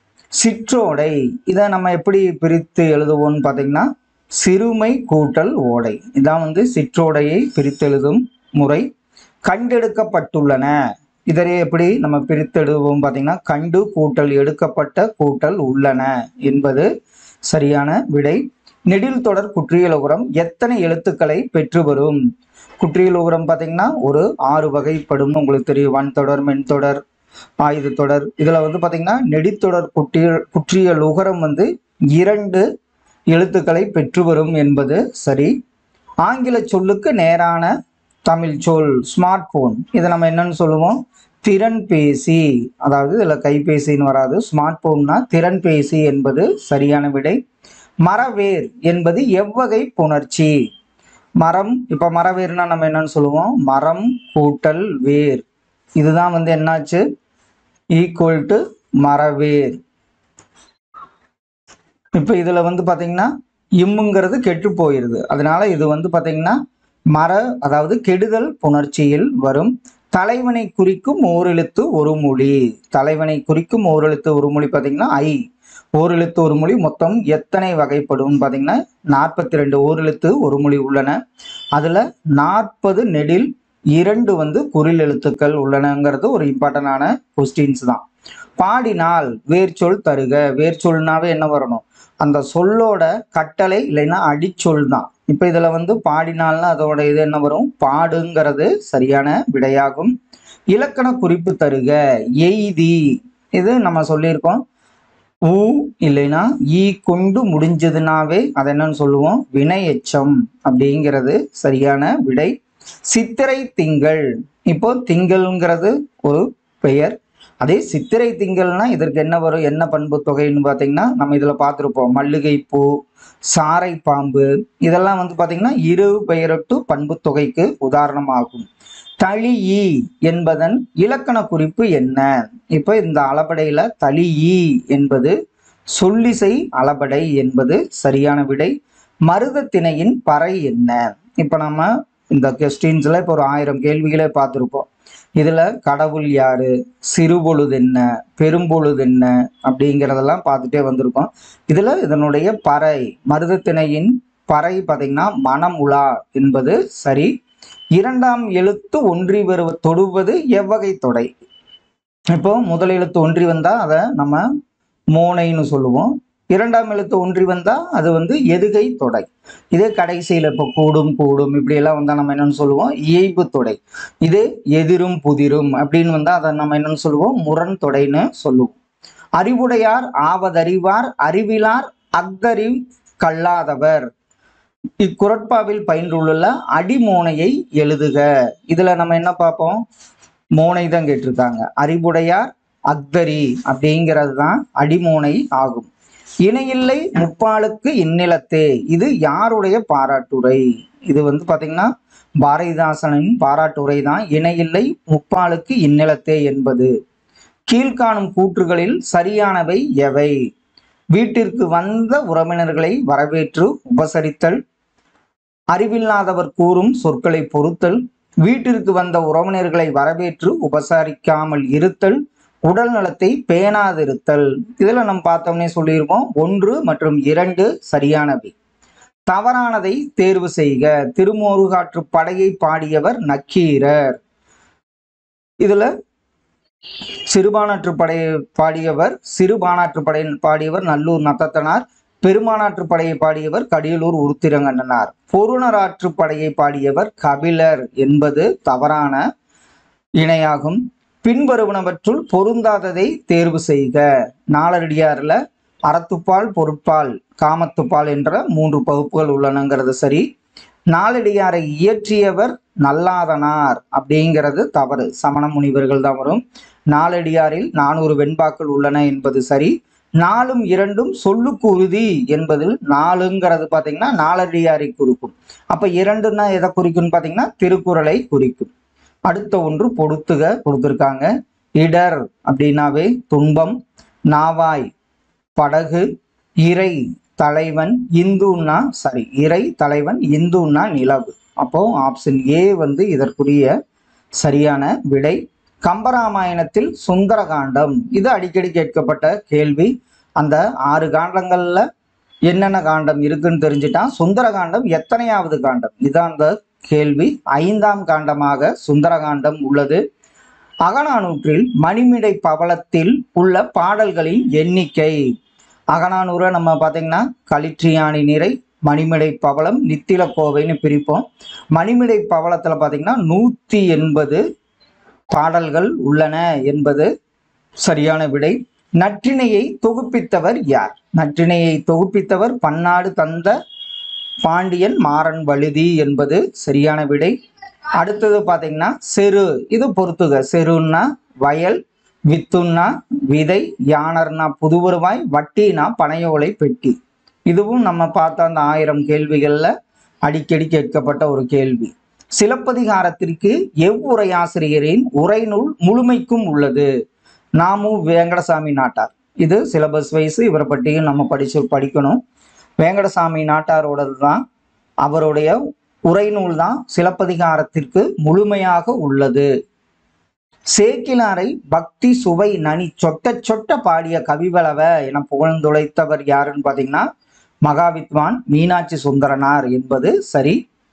சிற்றோடை இதை நம்ம எப்படி பிரித்து எழுதுவோம்னு பார்த்தீங்கன்னா சிறுமை கூட்டல் ஓடை இதான் வந்து சிற்றோடையை பிரித்து எழுதும் முறை கண்டெடுக்கப்பட்டுள்ளன இதனை எப்படி நம்ம பிரித்து எழுதுவோம் பார்த்தீங்கன்னா கண்டு கூட்டல் எடுக்கப்பட்ட கூட்டல் உள்ளன என்பது சரியான விடை நெடில் தொடர் குற்றியலுகரம் எத்தனை எழுத்துக்களை பெற்று வரும் குற்றியலுகரம் பார்த்தீங்கன்னா ஒரு ஆறு வகைப்படும் உங்களுக்கு தெரியும் வன் தொடர் மென் தொடர் ஆயுத தொடர் இதில் வந்து பார்த்தீங்கன்னா நெடித்தொடர் குற்றிய குற்றியல் உகரம் வந்து இரண்டு எழுத்துக்களை பெற்று வரும் என்பது சரி ஆங்கில சொல்லுக்கு நேரான தமிழ் சொல் ஸ்மார்ட் போன் இதை நம்ம என்னன்னு சொல்லுவோம் திறன்பேசி அதாவது இதில் கைபேசின்னு வராது ஸ்மார்ட் போன்னா திறன்பேசி என்பது சரியான விடை மரவேர் என்பது எவ்வகை புணர்ச்சி மரம் இப்போ மரவேர்னா நம்ம என்னன்னு சொல்லுவோம் மரம் கூட்டல் வேர் இதுதான் வந்து என்னாச்சு ஈக்குவல் டு மரவேர் இப்போ இதில் வந்து பார்த்தீங்கன்னா இம்முங்கிறது கெட்டு போயிருது அதனால இது வந்து பார்த்தீங்கன்னா மர அதாவது கெடுதல் புணர்ச்சியில் வரும் தலைவனை குறிக்கும் ஓரெழுத்து ஒரு மொழி தலைவனை குறிக்கும் ஓரெழுத்து ஒரு மொழி பார்த்தீங்கன்னா ஐ ஓரெழுத்து ஒரு மொழி மொத்தம் எத்தனை வகைப்படும் பார்த்தீங்கன்னா நாற்பத்தி ரெண்டு ஓரெழுத்து ஒரு மொழி உள்ளன அதில் நாற்பது நெடில் இரண்டு வந்து குறில் எழுத்துக்கள் உள்ளனங்கிறது ஒரு இம்பார்ட்டண்டான கொஸ்டின்ஸ் தான் பாடினால் வேர்ச்சொல் தருக வேர்ச்சொல்னாவே என்ன வரணும் அந்த சொல்லோட கட்டளை இல்லைன்னா அடிச்சொல் தான் இப்போ இதில் வந்து பாடினால்னா அதோட இது என்ன வரும் பாடுங்கிறது சரியான விடையாகும் இலக்கண குறிப்பு தருக எய்தி இது நம்ம சொல்லியிருக்கோம் ஊ இல்லைன்னா ஈ கொண்டு முடிஞ்சதுனாவே அதை என்னன்னு சொல்லுவோம் வினை எச்சம் அப்படிங்கிறது சரியான விடை சித்திரை திங்கள் இப்போ திங்கள்ங்கிறது ஒரு பெயர் அதே சித்திரை திங்கள்னா இதற்கு என்ன வரும் என்ன பண்பு தொகைன்னு பார்த்தீங்கன்னா நம்ம இதில் பார்த்துருப்போம் மல்லிகை பூ சாரை பாம்பு இதெல்லாம் வந்து பார்த்தீங்கன்னா இரு பெயரட்டு பண்பு தொகைக்கு உதாரணமாகும் தளியி என்பதன் இலக்கண குறிப்பு என்ன இப்போ இந்த அளபடையில தளியி என்பது சொல்லிசை அளபடை என்பது சரியான விடை மருத திணையின் பறை என்ன இப்போ நம்ம இந்த கொஸ்டின்ஸ்ல இப்போ ஒரு ஆயிரம் கேள்விகளே பார்த்துருப்போம் இதுல கடவுள் யாரு சிறுபொழுது என்ன பெரும்பொழுது என்ன அப்படிங்கிறதெல்லாம் பார்த்துட்டே வந்திருக்கோம் இதுல இதனுடைய பறை மருதத்திணையின் பறை பார்த்தீங்கன்னா மனம் உலா என்பது சரி இரண்டாம் எழுத்து ஒன்றி வருவ தொடுவது எவ்வகை தொடை இப்போ முதல் எழுத்து ஒன்றி வந்தா அதை நம்ம மோனைன்னு சொல்லுவோம் இரண்டாம் எழுத்து ஒன்றி வந்தா அது வந்து எதுகை தொடை இதே கடைசியில் இப்போ கூடும் கூடும் இப்படி எல்லாம் வந்தா நம்ம என்னன்னு சொல்லுவோம் இயைபு தொடை இது எதிரும் புதிரும் அப்படின்னு வந்தா அதை நம்ம என்னன்னு சொல்லுவோம் முரண் தொடைன்னு சொல்லுவோம் அறிவுடையார் ஆவதறிவார் அறிவிலார் அக்தறிவு கல்லாதவர் இக்குரட்பாவில் பயின்றுள்ள அடிமோனையை எழுதுக இதுல நம்ம என்ன பார்ப்போம் மோனை தான் கேட்டிருக்காங்க அறிவுடையார் அக்தரி அப்படிங்கிறது தான் அடிமோனை ஆகும் இணையில்லை முப்பாலுக்கு இந்நிலத்தே இது யாருடைய பாராட்டுரை இது வந்து பாத்தீங்கன்னா பாரதிதாசனின் பாராட்டுரை தான் இணையில்லை முப்பாலுக்கு இந்நிலத்தே என்பது கீழ்காணும் கூற்றுகளில் சரியானவை எவை வீட்டிற்கு வந்த உறவினர்களை வரவேற்று உபசரித்தல் அறிவில்லாதவர் கூறும் சொற்களை பொறுத்தல் வீட்டிற்கு வந்த உறவினர்களை வரவேற்று உபசரிக்காமல் இருத்தல் உடல் நலத்தை பேணாதிருத்தல் இதுல நம்ம பார்த்தோம்னே சொல்லியிருப்போம் ஒன்று மற்றும் இரண்டு சரியானவை தவறானதை தேர்வு செய்க திருமோருகாற்று படையை பாடியவர் நக்கீரர் இதுல சிறுபானாற்று படையை பாடியவர் சிறுபானாற்று படை பாடியவர் நல்லூர் நத்தத்தனார் பெருமானாற்று படையை பாடியவர் கடியலூர் உருத்திரங்கண்ணனார் பொருணராற்று படையை பாடியவர் கபிலர் என்பது தவறான இணையாகும் பின்வருவனவற்றுள் பொருந்தாததை தேர்வு செய்க நாலடியார்ல அறத்துப்பால் பொருட்பால் காமத்துப்பால் என்ற மூன்று பகுப்புகள் உள்ளனங்கிறது சரி நாலடியாரை இயற்றியவர் நல்லாதனார் அப்படிங்கிறது தவறு சமண முனிவர்கள் தான் வரும் நாலடியாரில் நானூறு வெண்பாக்கள் உள்ளன என்பது சரி நாலும் இரண்டும் சொல்லுக்கு உறுதி என்பதில் நாலுங்கிறது பார்த்தீங்கன்னா நாலடியாரை குறிக்கும் அப்ப இரண்டுன்னா எதை குறிக்கும்னு பார்த்தீங்கன்னா திருக்குறளை குறிக்கும் அடுத்த ஒன்று பொடுத்துக கொடுத்துருக்காங்க இடர் அப்படின்னாவே துன்பம் நாவாய் படகு இறை தலைவன் இந்துன்னா சரி இறை தலைவன் இந்துன்னா நிலவு அப்போ ஆப்ஷன் ஏ வந்து இதற்குரிய சரியான விடை கம்பராமாயணத்தில் சுந்தரகாண்டம் இது அடிக்கடி கேட்கப்பட்ட கேள்வி அந்த ஆறு காண்டங்கள்ல என்னென்ன காண்டம் இருக்குன்னு தெரிஞ்சுட்டா சுந்தரகாண்டம் எத்தனையாவது காண்டம் இதான் அந்த கேள்வி ஐந்தாம் காண்டமாக சுந்தரகாண்டம் உள்ளது அகநானூற்றில் மணிமிடை பவளத்தில் உள்ள பாடல்களின் எண்ணிக்கை அகநானூரை நம்ம பார்த்தீங்கன்னா களிற்றியானி நிறை மணிமிடை பவளம் நித்தில கோவைன்னு பிரிப்போம் மணிமிடை பவளத்தில் பார்த்தீங்கன்னா நூற்றி எண்பது பாடல்கள் உள்ளன என்பது சரியான விடை நற்றிணையை தொகுப்பித்தவர் யார் நற்றிணையை தொகுப்பித்தவர் பன்னாடு தந்த பாண்டியன் மாறன் வழுதி என்பது சரியான விடை அடுத்தது பார்த்தீங்கன்னா செரு இது பொறுத்துக செருன்னா வயல் வித்துன்னா விதை யானர்னா புது வருவாய் வட்டினா பனையோலை பெட்டி இதுவும் நம்ம பார்த்த அந்த ஆயிரம் கேள்விகள்ல அடிக்கடி கேட்கப்பட்ட ஒரு கேள்வி சிலப்பதிகாரத்திற்கு எவ்வுரையாசிரியரின் உரைநூல் முழுமைக்கும் உள்ளது நாமு வேங்கடசாமி நாட்டார் இது சிலபஸ் வைஸ் இவரை பற்றியும் நம்ம படிச்சு படிக்கணும் வேங்கடசாமி நாட்டாரோடது தான் அவருடைய உரைநூல் தான் சிலப்பதிகாரத்திற்கு முழுமையாக உள்ளது சேக்கிலாரை பக்தி சுவை நனி சொட்ட சொட்ட பாடிய கவிவளவ என புகழ்ந்துழைத்தவர் யாருன்னு பார்த்தீங்கன்னா மகாவித்வான் மீனாட்சி சுந்தரனார் என்பது சரி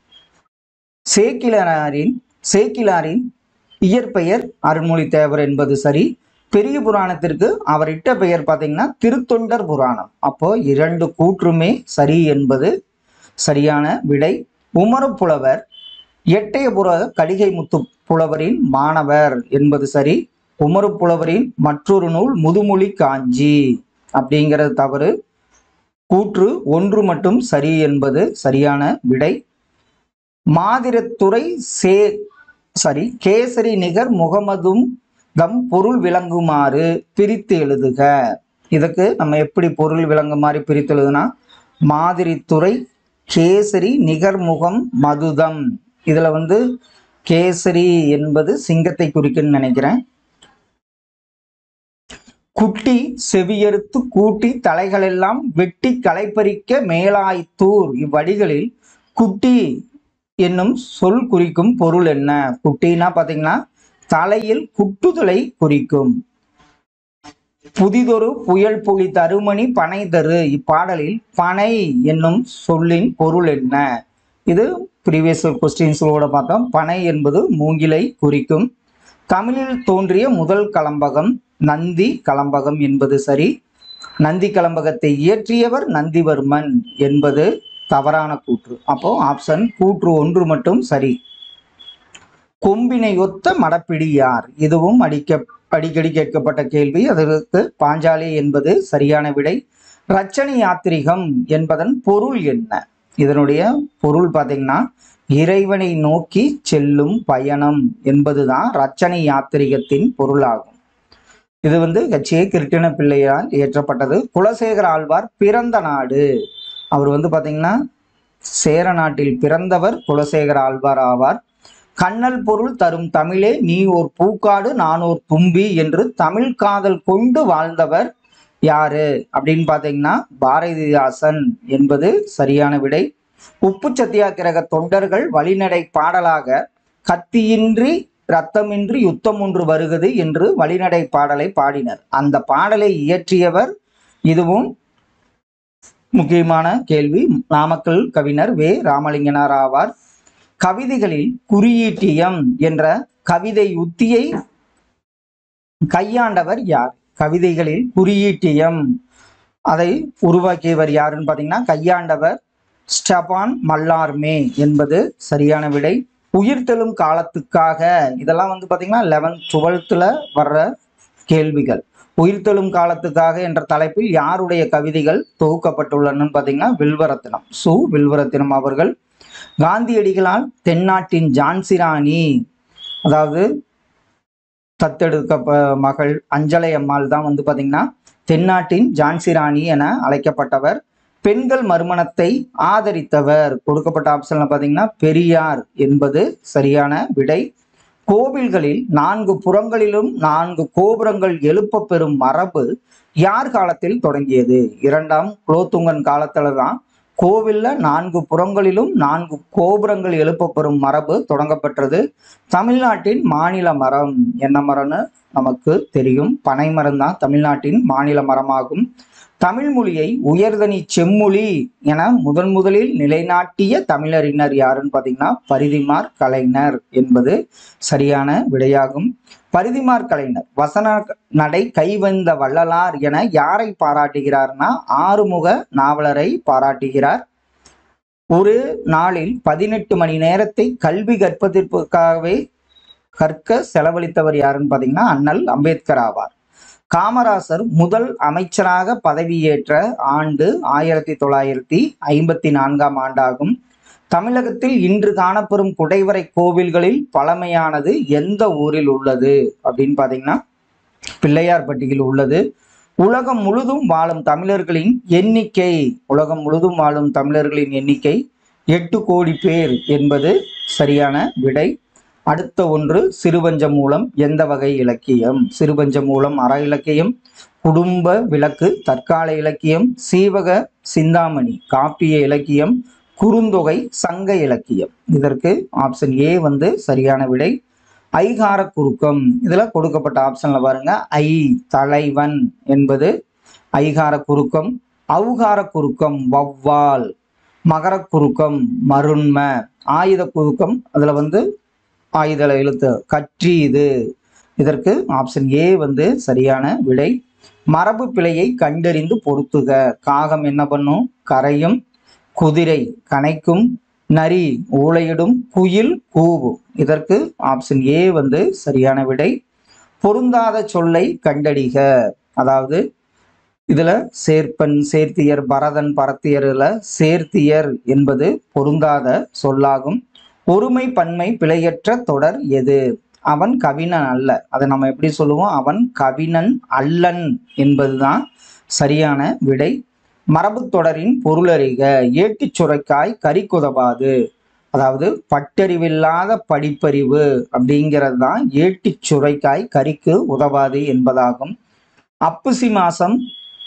சேக்கிலாரின் சேக்கிலாரின் இயற்பெயர் அருள்மொழி தேவர் என்பது சரி பெரிய புராணத்திற்கு அவர் இட்ட பெயர் பார்த்தீங்கன்னா திருத்தொண்டர் புராணம் அப்போ இரண்டு கூற்றுமே சரி என்பது சரியான விடை உமரப்புலவர் எட்டயபுர கடிகை முத்து புலவரின் மாணவர் என்பது சரி உமரு புலவரின் மற்றொரு நூல் முதுமொழி காஞ்சி அப்படிங்கிறது தவறு கூற்று ஒன்று மட்டும் சரி என்பது சரியான விடை மாதிரத்துறை சே சரி கேசரி நிகர் முகமதும் தம் பொருள் விளங்குமாறு பிரித்து எழுதுக இதுக்கு நம்ம எப்படி பொருள் விளங்குமாறு பிரித்து எழுதுனா மாதிரித்துறை கேசரி நிகர்முகம் மதுதம் இதுல வந்து கேசரி என்பது சிங்கத்தை குறிக்குன்னு நினைக்கிறேன் குட்டி செவியறுத்து கூட்டி தலைகளெல்லாம் வெட்டி களைப்பறிக்க மேலாய்த்தூர் இவ்வடிகளில் குட்டி என்னும் சொல் குறிக்கும் பொருள் என்ன குட்டினா பாத்தீங்கன்னா தலையில் குட்டுதலை குறிக்கும் புதிதொரு புயல் புலி தருமணி பனை தரு இப்பாடலில் பனை என்னும் சொல்லின் பொருள் என்ன இது ப்ரீவியஸ் கொஸ்டின்ஸோட பார்த்தோம் பனை என்பது மூங்கிலை குறிக்கும் தமிழில் தோன்றிய முதல் கலம்பகம் நந்தி கலம்பகம் என்பது சரி நந்தி கலம்பகத்தை இயற்றியவர் நந்திவர்மன் என்பது தவறான கூற்று அப்போ ஆப்ஷன் கூற்று ஒன்று மட்டும் சரி கொம்பினையொத்த மடப்பிடி யார் இதுவும் அடிக்க அடிக்கடி கேட்கப்பட்ட கேள்வி அதற்கு பாஞ்சாலி என்பது சரியான விடை ரச்சனை யாத்திரிகம் என்பதன் பொருள் என்ன இதனுடைய பொருள் பார்த்தீங்கன்னா இறைவனை நோக்கி செல்லும் பயணம் என்பதுதான் ரச்சனை யாத்திரிகத்தின் பொருளாகும் இது வந்து கட்சியை கிருட்டின பிள்ளையால் இயற்றப்பட்டது குலசேகர ஆழ்வார் பிறந்த நாடு அவர் வந்து பாத்தீங்கன்னா சேர நாட்டில் பிறந்தவர் குலசேகர ஆழ்வார் ஆவார் கண்ணல் பொருள் தரும் தமிழே நீ ஓர் பூக்காடு நான் ஓர் தும்பி என்று தமிழ் காதல் கொண்டு வாழ்ந்தவர் யாரு அப்படின்னு பாத்தீங்கன்னா பாரதிதாசன் என்பது சரியான விடை உப்பு சத்தியாகிரக தொண்டர்கள் வழிநடை பாடலாக கத்தியின்றி ரத்தமின்றி யுத்தம் ஒன்று வருகிறது என்று வழிநடை பாடலை பாடினர் அந்த பாடலை இயற்றியவர் இதுவும் முக்கியமான கேள்வி நாமக்கல் கவிஞர் வே ராமலிங்கனார் ஆவார் கவிதைகளில் குறியீட்டியம் என்ற கவிதை உத்தியை கையாண்டவர் யார் கவிதைகளில் குறியீட்டியம் அதை உருவாக்கியவர் யாருன்னு பார்த்தீங்கன்னா கையாண்டவர் ஸ்டபான் மல்லார்மே என்பது சரியான விடை உயிர்த்தெழும் காலத்துக்காக இதெல்லாம் வந்து பார்த்தீங்கன்னா லெவன்த் டுவெல்த்தில் வர்ற கேள்விகள் உயிர்த்தெழும் காலத்துக்காக என்ற தலைப்பில் யாருடைய கவிதைகள் தொகுக்கப்பட்டுள்ளனன்னு பார்த்தீங்கன்னா வில்வரத்தினம் சு வில்வரத்தினம் அவர்கள் காந்தியடிகளால் தென்னாட்டின் ஜான்சிராணி அதாவது தத்தெடுக்க ப- மகள் அஞ்சலை அம்மாள் தான் வந்து பார்த்தீங்கன்னா தென்னாட்டின் ஜான்சிராணி என அழைக்கப்பட்டவர் பெண்கள் மறுமணத்தை ஆதரித்தவர் கொடுக்கப்பட்ட ஆப்ஷன்ல பார்த்தீங்கன்னா பெரியார் என்பது சரியான விடை கோவில்களில் நான்கு புறங்களிலும் நான்கு கோபுரங்கள் எழுப்பப் பெறும் மரபு யார் காலத்தில் தொடங்கியது இரண்டாம் குலோத்துங்கன் காலத்துல தான் கோவில்ல நான்கு புறங்களிலும் நான்கு கோபுரங்கள் எழுப்பப்பெறும் மரபு தொடங்கப்பட்டது தமிழ்நாட்டின் மாநில மரம் என்ன மரம்னு நமக்கு தெரியும் பனை மரம் தான் தமிழ்நாட்டின் மாநில மரமாகும் தமிழ் மொழியை உயர்தனி செம்மொழி என முதன் முதலில் நிலைநாட்டிய தமிழறிஞர் யாருன்னு பார்த்தீங்கன்னா பரிதிமார் கலைஞர் என்பது சரியான விடையாகும் பரிதிமார் கலைஞர் வசன நடை கைவந்த வள்ளலார் என யாரை பாராட்டுகிறார்னா ஆறுமுக நாவலரை பாராட்டுகிறார் ஒரு நாளில் பதினெட்டு மணி நேரத்தை கல்வி கற்பதற்காகவே கற்க செலவழித்தவர் யாருன்னு பார்த்தீங்கன்னா அண்ணல் அம்பேத்கர் ஆவார் காமராசர் முதல் அமைச்சராக பதவியேற்ற ஆண்டு ஆயிரத்தி தொள்ளாயிரத்தி ஐம்பத்தி நான்காம் ஆண்டாகும் தமிழகத்தில் இன்று காணப்பெறும் குடைவரை கோவில்களில் பழமையானது எந்த ஊரில் உள்ளது அப்படின்னு பார்த்தீங்கன்னா பிள்ளையார்பட்டியில் உள்ளது உலகம் முழுதும் வாழும் தமிழர்களின் எண்ணிக்கை உலகம் முழுதும் வாழும் தமிழர்களின் எண்ணிக்கை எட்டு கோடி பேர் என்பது சரியான விடை அடுத்த ஒன்று சிறுபஞ்ச மூலம் எந்த வகை இலக்கியம் சிறுபஞ்ச மூலம் அற இலக்கியம் குடும்ப விளக்கு தற்கால இலக்கியம் சீவக சிந்தாமணி காப்பிய இலக்கியம் குறுந்தொகை சங்க இலக்கியம் இதற்கு ஆப்ஷன் ஏ வந்து சரியான விடை ஐகார குறுக்கம் இதுல கொடுக்கப்பட்ட ஆப்ஷன்ல பாருங்க ஐ தலைவன் என்பது ஐகார குறுக்கம் ஔகார குறுக்கம் வௌவால் மகர குறுக்கம் மருண்ம ஆயுத குறுக்கம் அதுல வந்து ஆயுத எழுத்து கற்றீது இதற்கு ஆப்ஷன் ஏ வந்து சரியான விடை மரபு பிழையை கண்டறிந்து பொருத்துக காகம் என்ன பண்ணும் கரையும் குதிரை கனைக்கும் நரி ஊளையிடும் குயில் கூவும் இதற்கு ஆப்ஷன் ஏ வந்து சரியான விடை பொருந்தாத சொல்லை கண்டடிக அதாவது இதுல சேர்ப்பன் சேர்த்தியர் பரதன் பரத்தியர்ல சேர்த்தியர் என்பது பொருந்தாத சொல்லாகும் ஒருமை பன்மை பிழையற்ற தொடர் எது அவன் கவினன் அல்ல அதை நம்ம எப்படி சொல்லுவோம் அவன் கவினன் அல்லன் என்பதுதான் சரியான விடை மரபுத் தொடரின் பொருளறிக ஏட்டிச் சுரைக்காய் கறிக்குதவாது அதாவது பட்டறிவில்லாத படிப்பறிவு அப்படிங்கிறது தான் ஏட்டிச் சுரைக்காய் கறிக்கு உதவாது என்பதாகும் அப்புசி மாசம்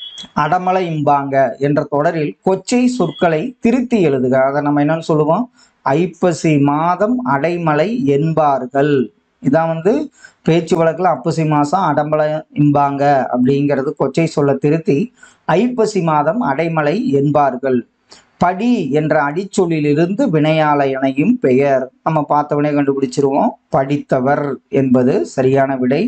அடமலை இம்பாங்க என்ற தொடரில் கொச்சை சொற்களை திருத்தி எழுதுக அதை நம்ம என்னன்னு சொல்லுவோம் ஐப்பசி மாதம் அடைமலை என்பார்கள் இதான் வந்து பேச்சு வழக்கில் அப்பசி மாதம் அடம்பலை இம்பாங்க அப்படிங்கிறது கொச்சை சொல்ல திருத்தி ஐப்பசி மாதம் அடைமலை என்பார்கள் படி என்ற அடிச்சொல்லிலிருந்து வினையாளையனையும் பெயர் நம்ம பார்த்தவனே கண்டுபிடிச்சிருவோம் படித்தவர் என்பது சரியான விடை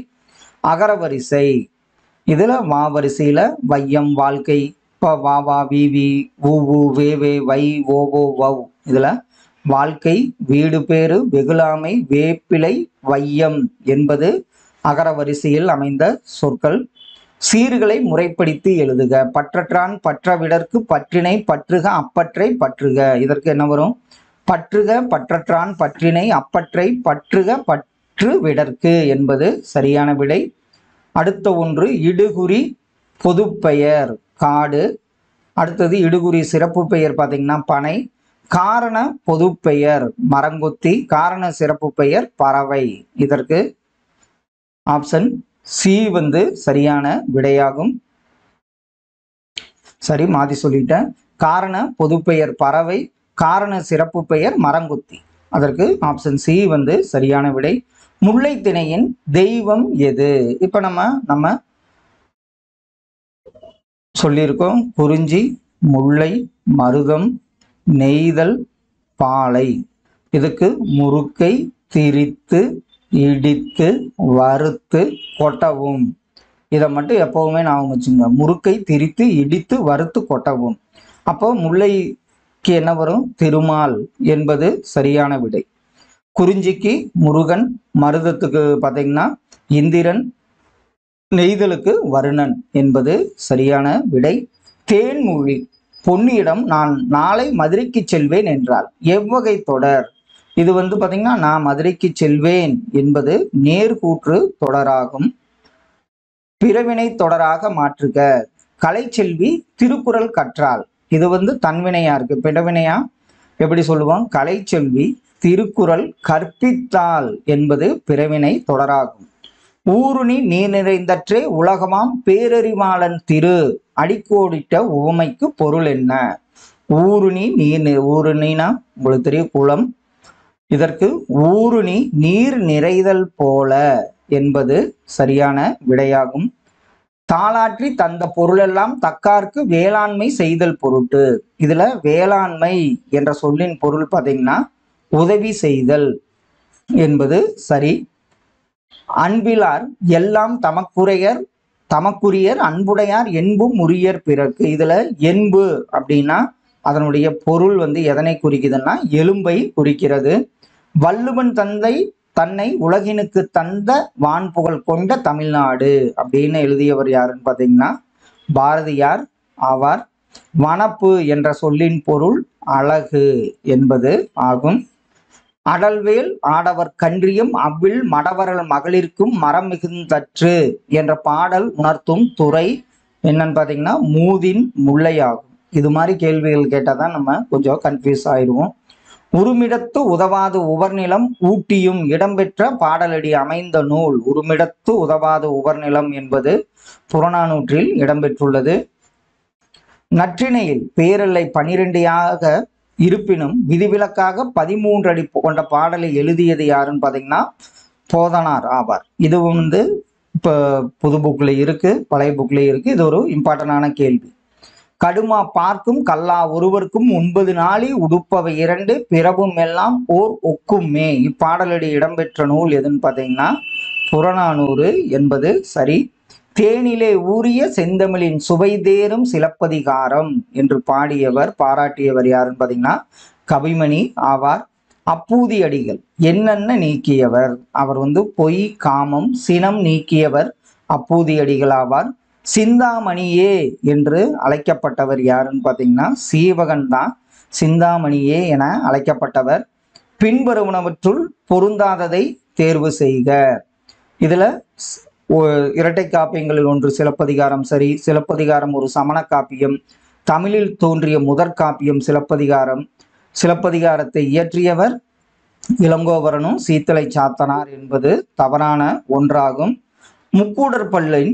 அகரவரிசை இதுல வா வரிசையில வையம் வாழ்க்கை ப வா வா வி வி ஊ ஊ வே வே வை ஓ ஓ வவ் இதுல வாழ்க்கை வீடு பேறு வெகுளாமை வேப்பிலை வையம் என்பது அகர வரிசையில் அமைந்த சொற்கள் சீர்களை முறைப்படுத்தி எழுதுக பற்றற்றான் பற்றவிடற்கு பற்றினை பற்றுக அப்பற்றை பற்றுக இதற்கு என்ன வரும் பற்றுக பற்றற்றான் பற்றினை அப்பற்றை பற்றுக பற்று விடற்கு என்பது சரியான விடை அடுத்த ஒன்று இடுகுறி பொதுப்பெயர் காடு அடுத்தது இடுகுறி சிறப்பு பெயர் பார்த்தீங்கன்னா பனை காரண பொதுப்பெயர் மரங்கொத்தி காரண சிறப்பு பெயர் பறவை இதற்கு ஆப்ஷன் சி வந்து சரியான விடையாகும் சரி மாத்தி சொல்லிட்டேன் காரண பொதுப்பெயர் பறவை காரண சிறப்பு பெயர் மரங்கொத்தி அதற்கு ஆப்ஷன் சி வந்து சரியான விடை முல்லை திணையின் தெய்வம் எது இப்ப நம்ம நம்ம சொல்லியிருக்கோம் குறிஞ்சி முல்லை மருதம் நெய்தல் பாலை இதுக்கு முறுக்கை திரித்து இடித்து வறுத்து கொட்டவும் இதை மட்டும் எப்பவுமே ஞாபகம் வச்சுங்க முறுக்கை திரித்து இடித்து வறுத்து கொட்டவும் அப்போ முல்லைக்கு என்ன வரும் திருமால் என்பது சரியான விடை குறிஞ்சிக்கு முருகன் மருதத்துக்கு பார்த்தீங்கன்னா இந்திரன் நெய்தலுக்கு வருணன் என்பது சரியான விடை தேன்மொழி பொன்னியிடம் நான் நாளை மதுரைக்கு செல்வேன் என்றால் எவ்வகை தொடர் இது வந்து பாத்தீங்கன்னா நான் மதுரைக்கு செல்வேன் என்பது நேர்கூற்று தொடராகும் பிறவினை தொடராக மாற்றுக கலைச்செல்வி திருக்குறள் கற்றால் இது வந்து தன்வினையா இருக்கு பிறவினையா எப்படி சொல்லுவோம் கலைச்செல்வி திருக்குறள் கற்பித்தால் என்பது பிறவினை தொடராகும் ஊருணி நீர் நிறைந்தற்றே உலகமாம் பேரறிவாளன் திரு அடிக்கோடிட்ட உவமைக்கு பொருள் என்ன ஊருணி நீர் நி- ஊருணினா உங்களுக்கு தெரியும் குளம் இதற்கு ஊருணி நீர் நிறைதல் போல என்பது சரியான விடையாகும் தாளாற்றி தந்த பொருளெல்லாம் தக்கார்க்கு வேளாண்மை செய்தல் பொருட்டு இதுல வேளாண்மை என்ற சொல்லின் பொருள் பார்த்தீங்கன்னா உதவி செய்தல் என்பது சரி அன்பிலார் எல்லாம் தமக்குரையர் தமக்குரியர் அன்புடையார் என்பும் உரியர் பிறர்க்கு இதுல என்பு அப்படின்னா அதனுடைய பொருள் வந்து எதனை குறிக்குதுன்னா எலும்பை குறிக்கிறது வள்ளுவன் தந்தை தன்னை உலகினுக்கு தந்த வான்புகழ் கொண்ட தமிழ்நாடு அப்படின்னு எழுதியவர் யாருன்னு பார்த்தீங்கன்னா பாரதியார் ஆவார் வனப்பு என்ற சொல்லின் பொருள் அழகு என்பது ஆகும் அடல்வேல் ஆடவர் கன்றியும் அவ்வில் மடவரல் மகளிர்க்கும் மரம் மிகுந்தற்று என்ற பாடல் உணர்த்தும் துறை என்னன்னு பார்த்தீங்கன்னா மூதின் முல்லையாகும் இது மாதிரி கேள்விகள் கேட்டால் தான் நம்ம கொஞ்சம் கன்ஃபியூஸ் ஆயிடுவோம் உருமிடத்து உதவாது உவர்நிலம் ஊட்டியும் இடம்பெற்ற பாடலடி அமைந்த நூல் உருமிடத்து உதவாது உவர்நிலம் என்பது புறநானூற்றில் இடம்பெற்றுள்ளது நற்றிணையில் பேரல்லை பனிரெண்டியாக இருப்பினும் விதிவிலக்காக பதிமூன்று அடி கொண்ட பாடலை எழுதியது யாருன்னு பார்த்தீங்கன்னா போதனார் ஆவார் இது வந்து இப்போ புது புக்கில் இருக்கு பழைய புக்கில் இருக்கு இது ஒரு இம்பார்ட்டண்டான கேள்வி கடுமா பார்க்கும் கல்லா ஒருவருக்கும் ஒன்பது நாளி உடுப்பவை இரண்டு பிறவும் எல்லாம் ஓர் ஒக்குமே இப்பாடலடி இடம்பெற்ற நூல் எதுன்னு பார்த்தீங்கன்னா புறநானூறு என்பது சரி தேனிலே ஊறிய செந்தமிழின் சுவை தேரும் சிலப்பதிகாரம் என்று பாடியவர் பாராட்டியவர் யாருன்னு பார்த்தீங்கன்னா கவிமணி ஆவார் அப்பூதி அடிகள் என்னென்ன நீக்கியவர் அவர் வந்து பொய் காமம் சினம் நீக்கியவர் அப்பூதி அடிகள் ஆவார் சிந்தாமணியே என்று அழைக்கப்பட்டவர் யாருன்னு பார்த்தீங்கன்னா சீவகன் தான் சிந்தாமணியே என அழைக்கப்பட்டவர் பின்வருவனவற்றுள் பொருந்தாததை தேர்வு செய்க இதுல ஸ்- ஒ- இரட்டை காப்பியங்களில் ஒன்று சிலப்பதிகாரம் சரி சிலப்பதிகாரம் ஒரு சமண காப்பியம் தமிழில் தோன்றிய முதற் காப்பியம் சிலப்பதிகாரம் சிலப்பதிகாரத்தை இயற்றியவர் இளங்கோவரனும் சீத்தலை சாத்தனார் என்பது தவறான ஒன்றாகும் முக்கூடர் பல்லின்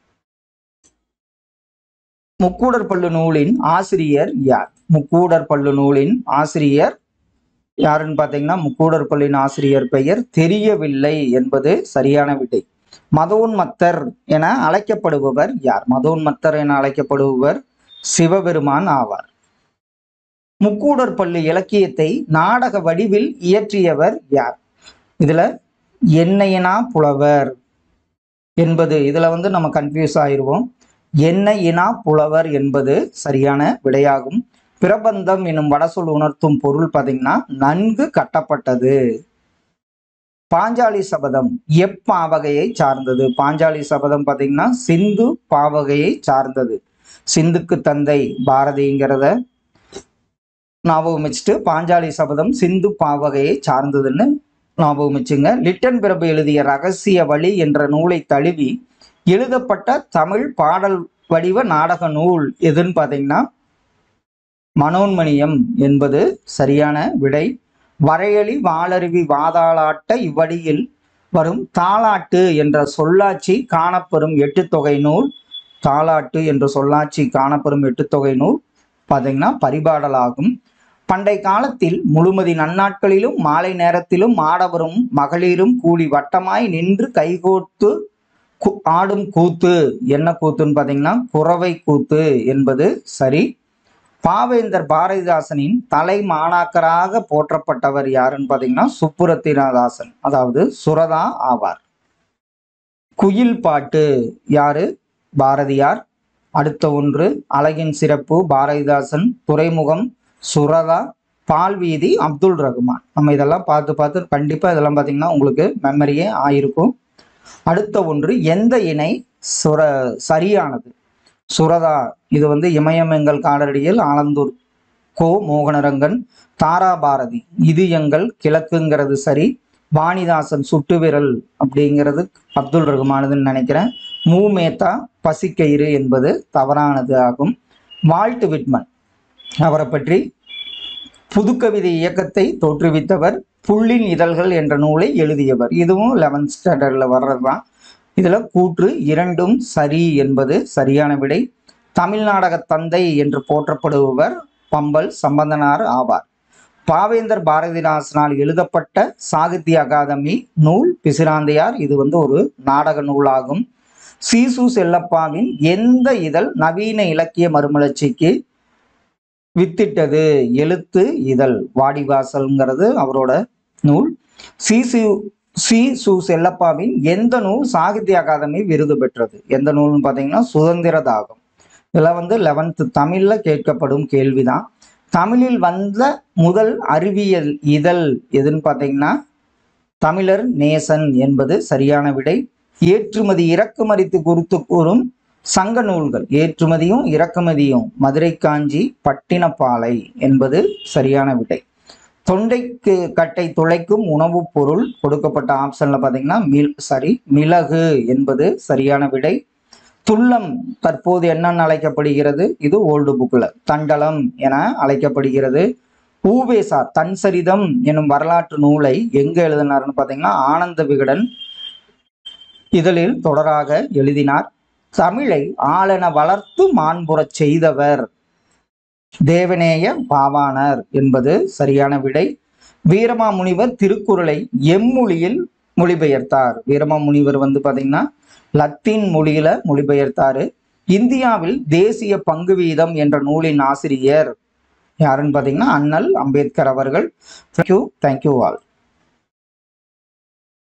முக்கூடர் பல்லு நூலின் ஆசிரியர் யார் முக்கூடர் பல்லு நூலின் ஆசிரியர் யாருன்னு பார்த்தீங்கன்னா முக்கூடர் பல்லின் ஆசிரியர் பெயர் தெரியவில்லை என்பது சரியான விடை மதோன்மத்தர் என அழைக்கப்படுபவர் யார் மதோன்மத்தர் என அழைக்கப்படுபவர் சிவபெருமான் ஆவார் முக்கூடர் பள்ளி இலக்கியத்தை நாடக வடிவில் இயற்றியவர் யார் இதுல என்னையனா புலவர் என்பது இதுல வந்து நம்ம கன்ஃபியூஸ் ஆயிருவோம் என்ன இனா புலவர் என்பது சரியான விடையாகும் பிரபந்தம் எனும் வடசொல் உணர்த்தும் பொருள் பார்த்தீங்கன்னா நன்கு கட்டப்பட்டது பாஞ்சாலி சபதம் எப்பாவகையை சார்ந்தது பாஞ்சாலி சபதம் பார்த்தீங்கன்னா சிந்து பாவகையை சார்ந்தது சிந்துக்கு தந்தை பாரதிங்கிறத ஞாபகம் வச்சுட்டு பாஞ்சாலி சபதம் சிந்து பாவகையை சார்ந்ததுன்னு ஞாபகம் வச்சுங்க லிட்டன் பிரபு எழுதிய ரகசிய வழி என்ற நூலை தழுவி எழுதப்பட்ட தமிழ் பாடல் வடிவ நாடக நூல் எதுன்னு பார்த்தீங்கன்னா மனோன்மணியம் என்பது சரியான விடை வரையலி வாளருவி வாதாளாட்ட இவ்வடியில் வரும் தாலாட்டு என்ற சொல்லாட்சி காணப்பெறும் எட்டு தொகை நூல் தாலாட்டு என்ற சொல்லாட்சி காணப்பெறும் எட்டு தொகை நூல் பார்த்தீங்கன்னா பரிபாடலாகும் பண்டை காலத்தில் முழுமதி நன்னாட்களிலும் மாலை நேரத்திலும் ஆடவரும் மகளிரும் கூடி வட்டமாய் நின்று கைகோர்த்து கு- ஆடும் கூத்து என்ன கூத்துன்னு பார்த்தீங்கன்னா குறவை கூத்து என்பது சரி பாவேந்தர் பாரதிதாசனின் தலை மாணாக்கராக போற்றப்பட்டவர் யாருன்னு பார்த்தீங்கன்னா சுப்புரத்தினதாசன் அதாவது சுரதா ஆவார் குயில் பாட்டு யாரு பாரதியார் அடுத்த ஒன்று அழகின் சிறப்பு பாரதிதாசன் துறைமுகம் சுரதா பால்வீதி அப்துல் ரகுமான் நம்ம இதெல்லாம் பார்த்து பார்த்து கண்டிப்பாக இதெல்லாம் பார்த்தீங்கன்னா உங்களுக்கு மெமரியே ஆயிருக்கும் அடுத்த ஒன்று எந்த இணை சுர சரியானது சுரதா இது வந்து இமயமெங்கல் காலடியில் ஆலந்தூர் கோ மோகனரங்கன் தாராபாரதி இது எங்கள் கிழக்குங்கிறது சரி வாணிதாசன் சுட்டு விரல் அப்படிங்கிறது அப்துல் ரகுமானதுன்னு நினைக்கிறேன் மூமேத்தா பசிக்கயிறு என்பது தவறானது ஆகும் வால்ட் விட்மன் அவரை பற்றி புதுக்கவிதை இயக்கத்தை தோற்றுவித்தவர் புள்ளின் இதழ்கள் என்ற நூலை எழுதியவர் இதுவும் லெவன்த் ஸ்டாண்டர்டில் வர்றது தான் இதில் கூற்று இரண்டும் சரி என்பது சரியான விடை தமிழ் நாடக தந்தை என்று போற்றப்படுபவர் பம்பல் சம்பந்தனார் ஆவார் பாவேந்தர் பாரதிதாசனால் எழுதப்பட்ட சாகித்ய அகாதமி நூல் பிசிராந்தையார் இது வந்து ஒரு நாடக நூலாகும் சீசு செல்லப்பாவின் எந்த இதழ் நவீன இலக்கிய மறுமலர்ச்சிக்கு வித்திட்டது எழுத்து இதழ் வாடிவாசல்ங்கிறது அவரோட நூல் சிசு சி சு செல்லப்பாவின் எந்த நூல் சாகித்ய அகாதமி விருது பெற்றது எந்த நூல்னு பார்த்தீங்கன்னா சுதந்திர தாகம் இதெல்லாம் வந்து லெவன்த்து தமிழில் கேட்கப்படும் கேள்விதான் தமிழில் வந்த முதல் அறிவியல் இதழ் எதுன்னு பார்த்தீங்கன்னா தமிழர் நேசன் என்பது சரியான விடை ஏற்றுமதி இறக்குமதி குறித்து கூறும் சங்க நூல்கள் ஏற்றுமதியும் இறக்குமதியும் மதுரை காஞ்சி பட்டினப்பாலை என்பது சரியான விடை தொண்டைக்கு கட்டை துளைக்கும் உணவுப் பொருள் கொடுக்கப்பட்ட ஆப்ஷன்ல பார்த்தீங்கன்னா மில் சாரி மிளகு என்பது சரியான விடை துள்ளம் தற்போது என்னன்னு அழைக்கப்படுகிறது இது ஓல்டு புக்ல தண்டலம் என அழைக்கப்படுகிறது ஊவேசா தன் சரிதம் எனும் வரலாற்று நூலை எங்க எழுதினார்னு பார்த்தீங்கன்னா ஆனந்த விகடன் இதழில் தொடராக எழுதினார் தமிழை ஆளென வளர்த்து மாண்புறச் செய்தவர் தேவநேய பாவாணர் என்பது சரியான விடை வீரமாமுனிவர் திருக்குறளை எம்மொழியில் மொழிபெயர்த்தார் வீரமாமுனிவர் வந்து பாத்தீங்கன்னா லத்தீன் மொழியில மொழிபெயர்த்தாரு இந்தியாவில் தேசிய பங்கு வீதம் என்ற நூலின் ஆசிரியர் யாருன்னு பார்த்தீங்கன்னா அண்ணல் அம்பேத்கர் அவர்கள் தேங்க்யூ தேங்க்யூ ஆல்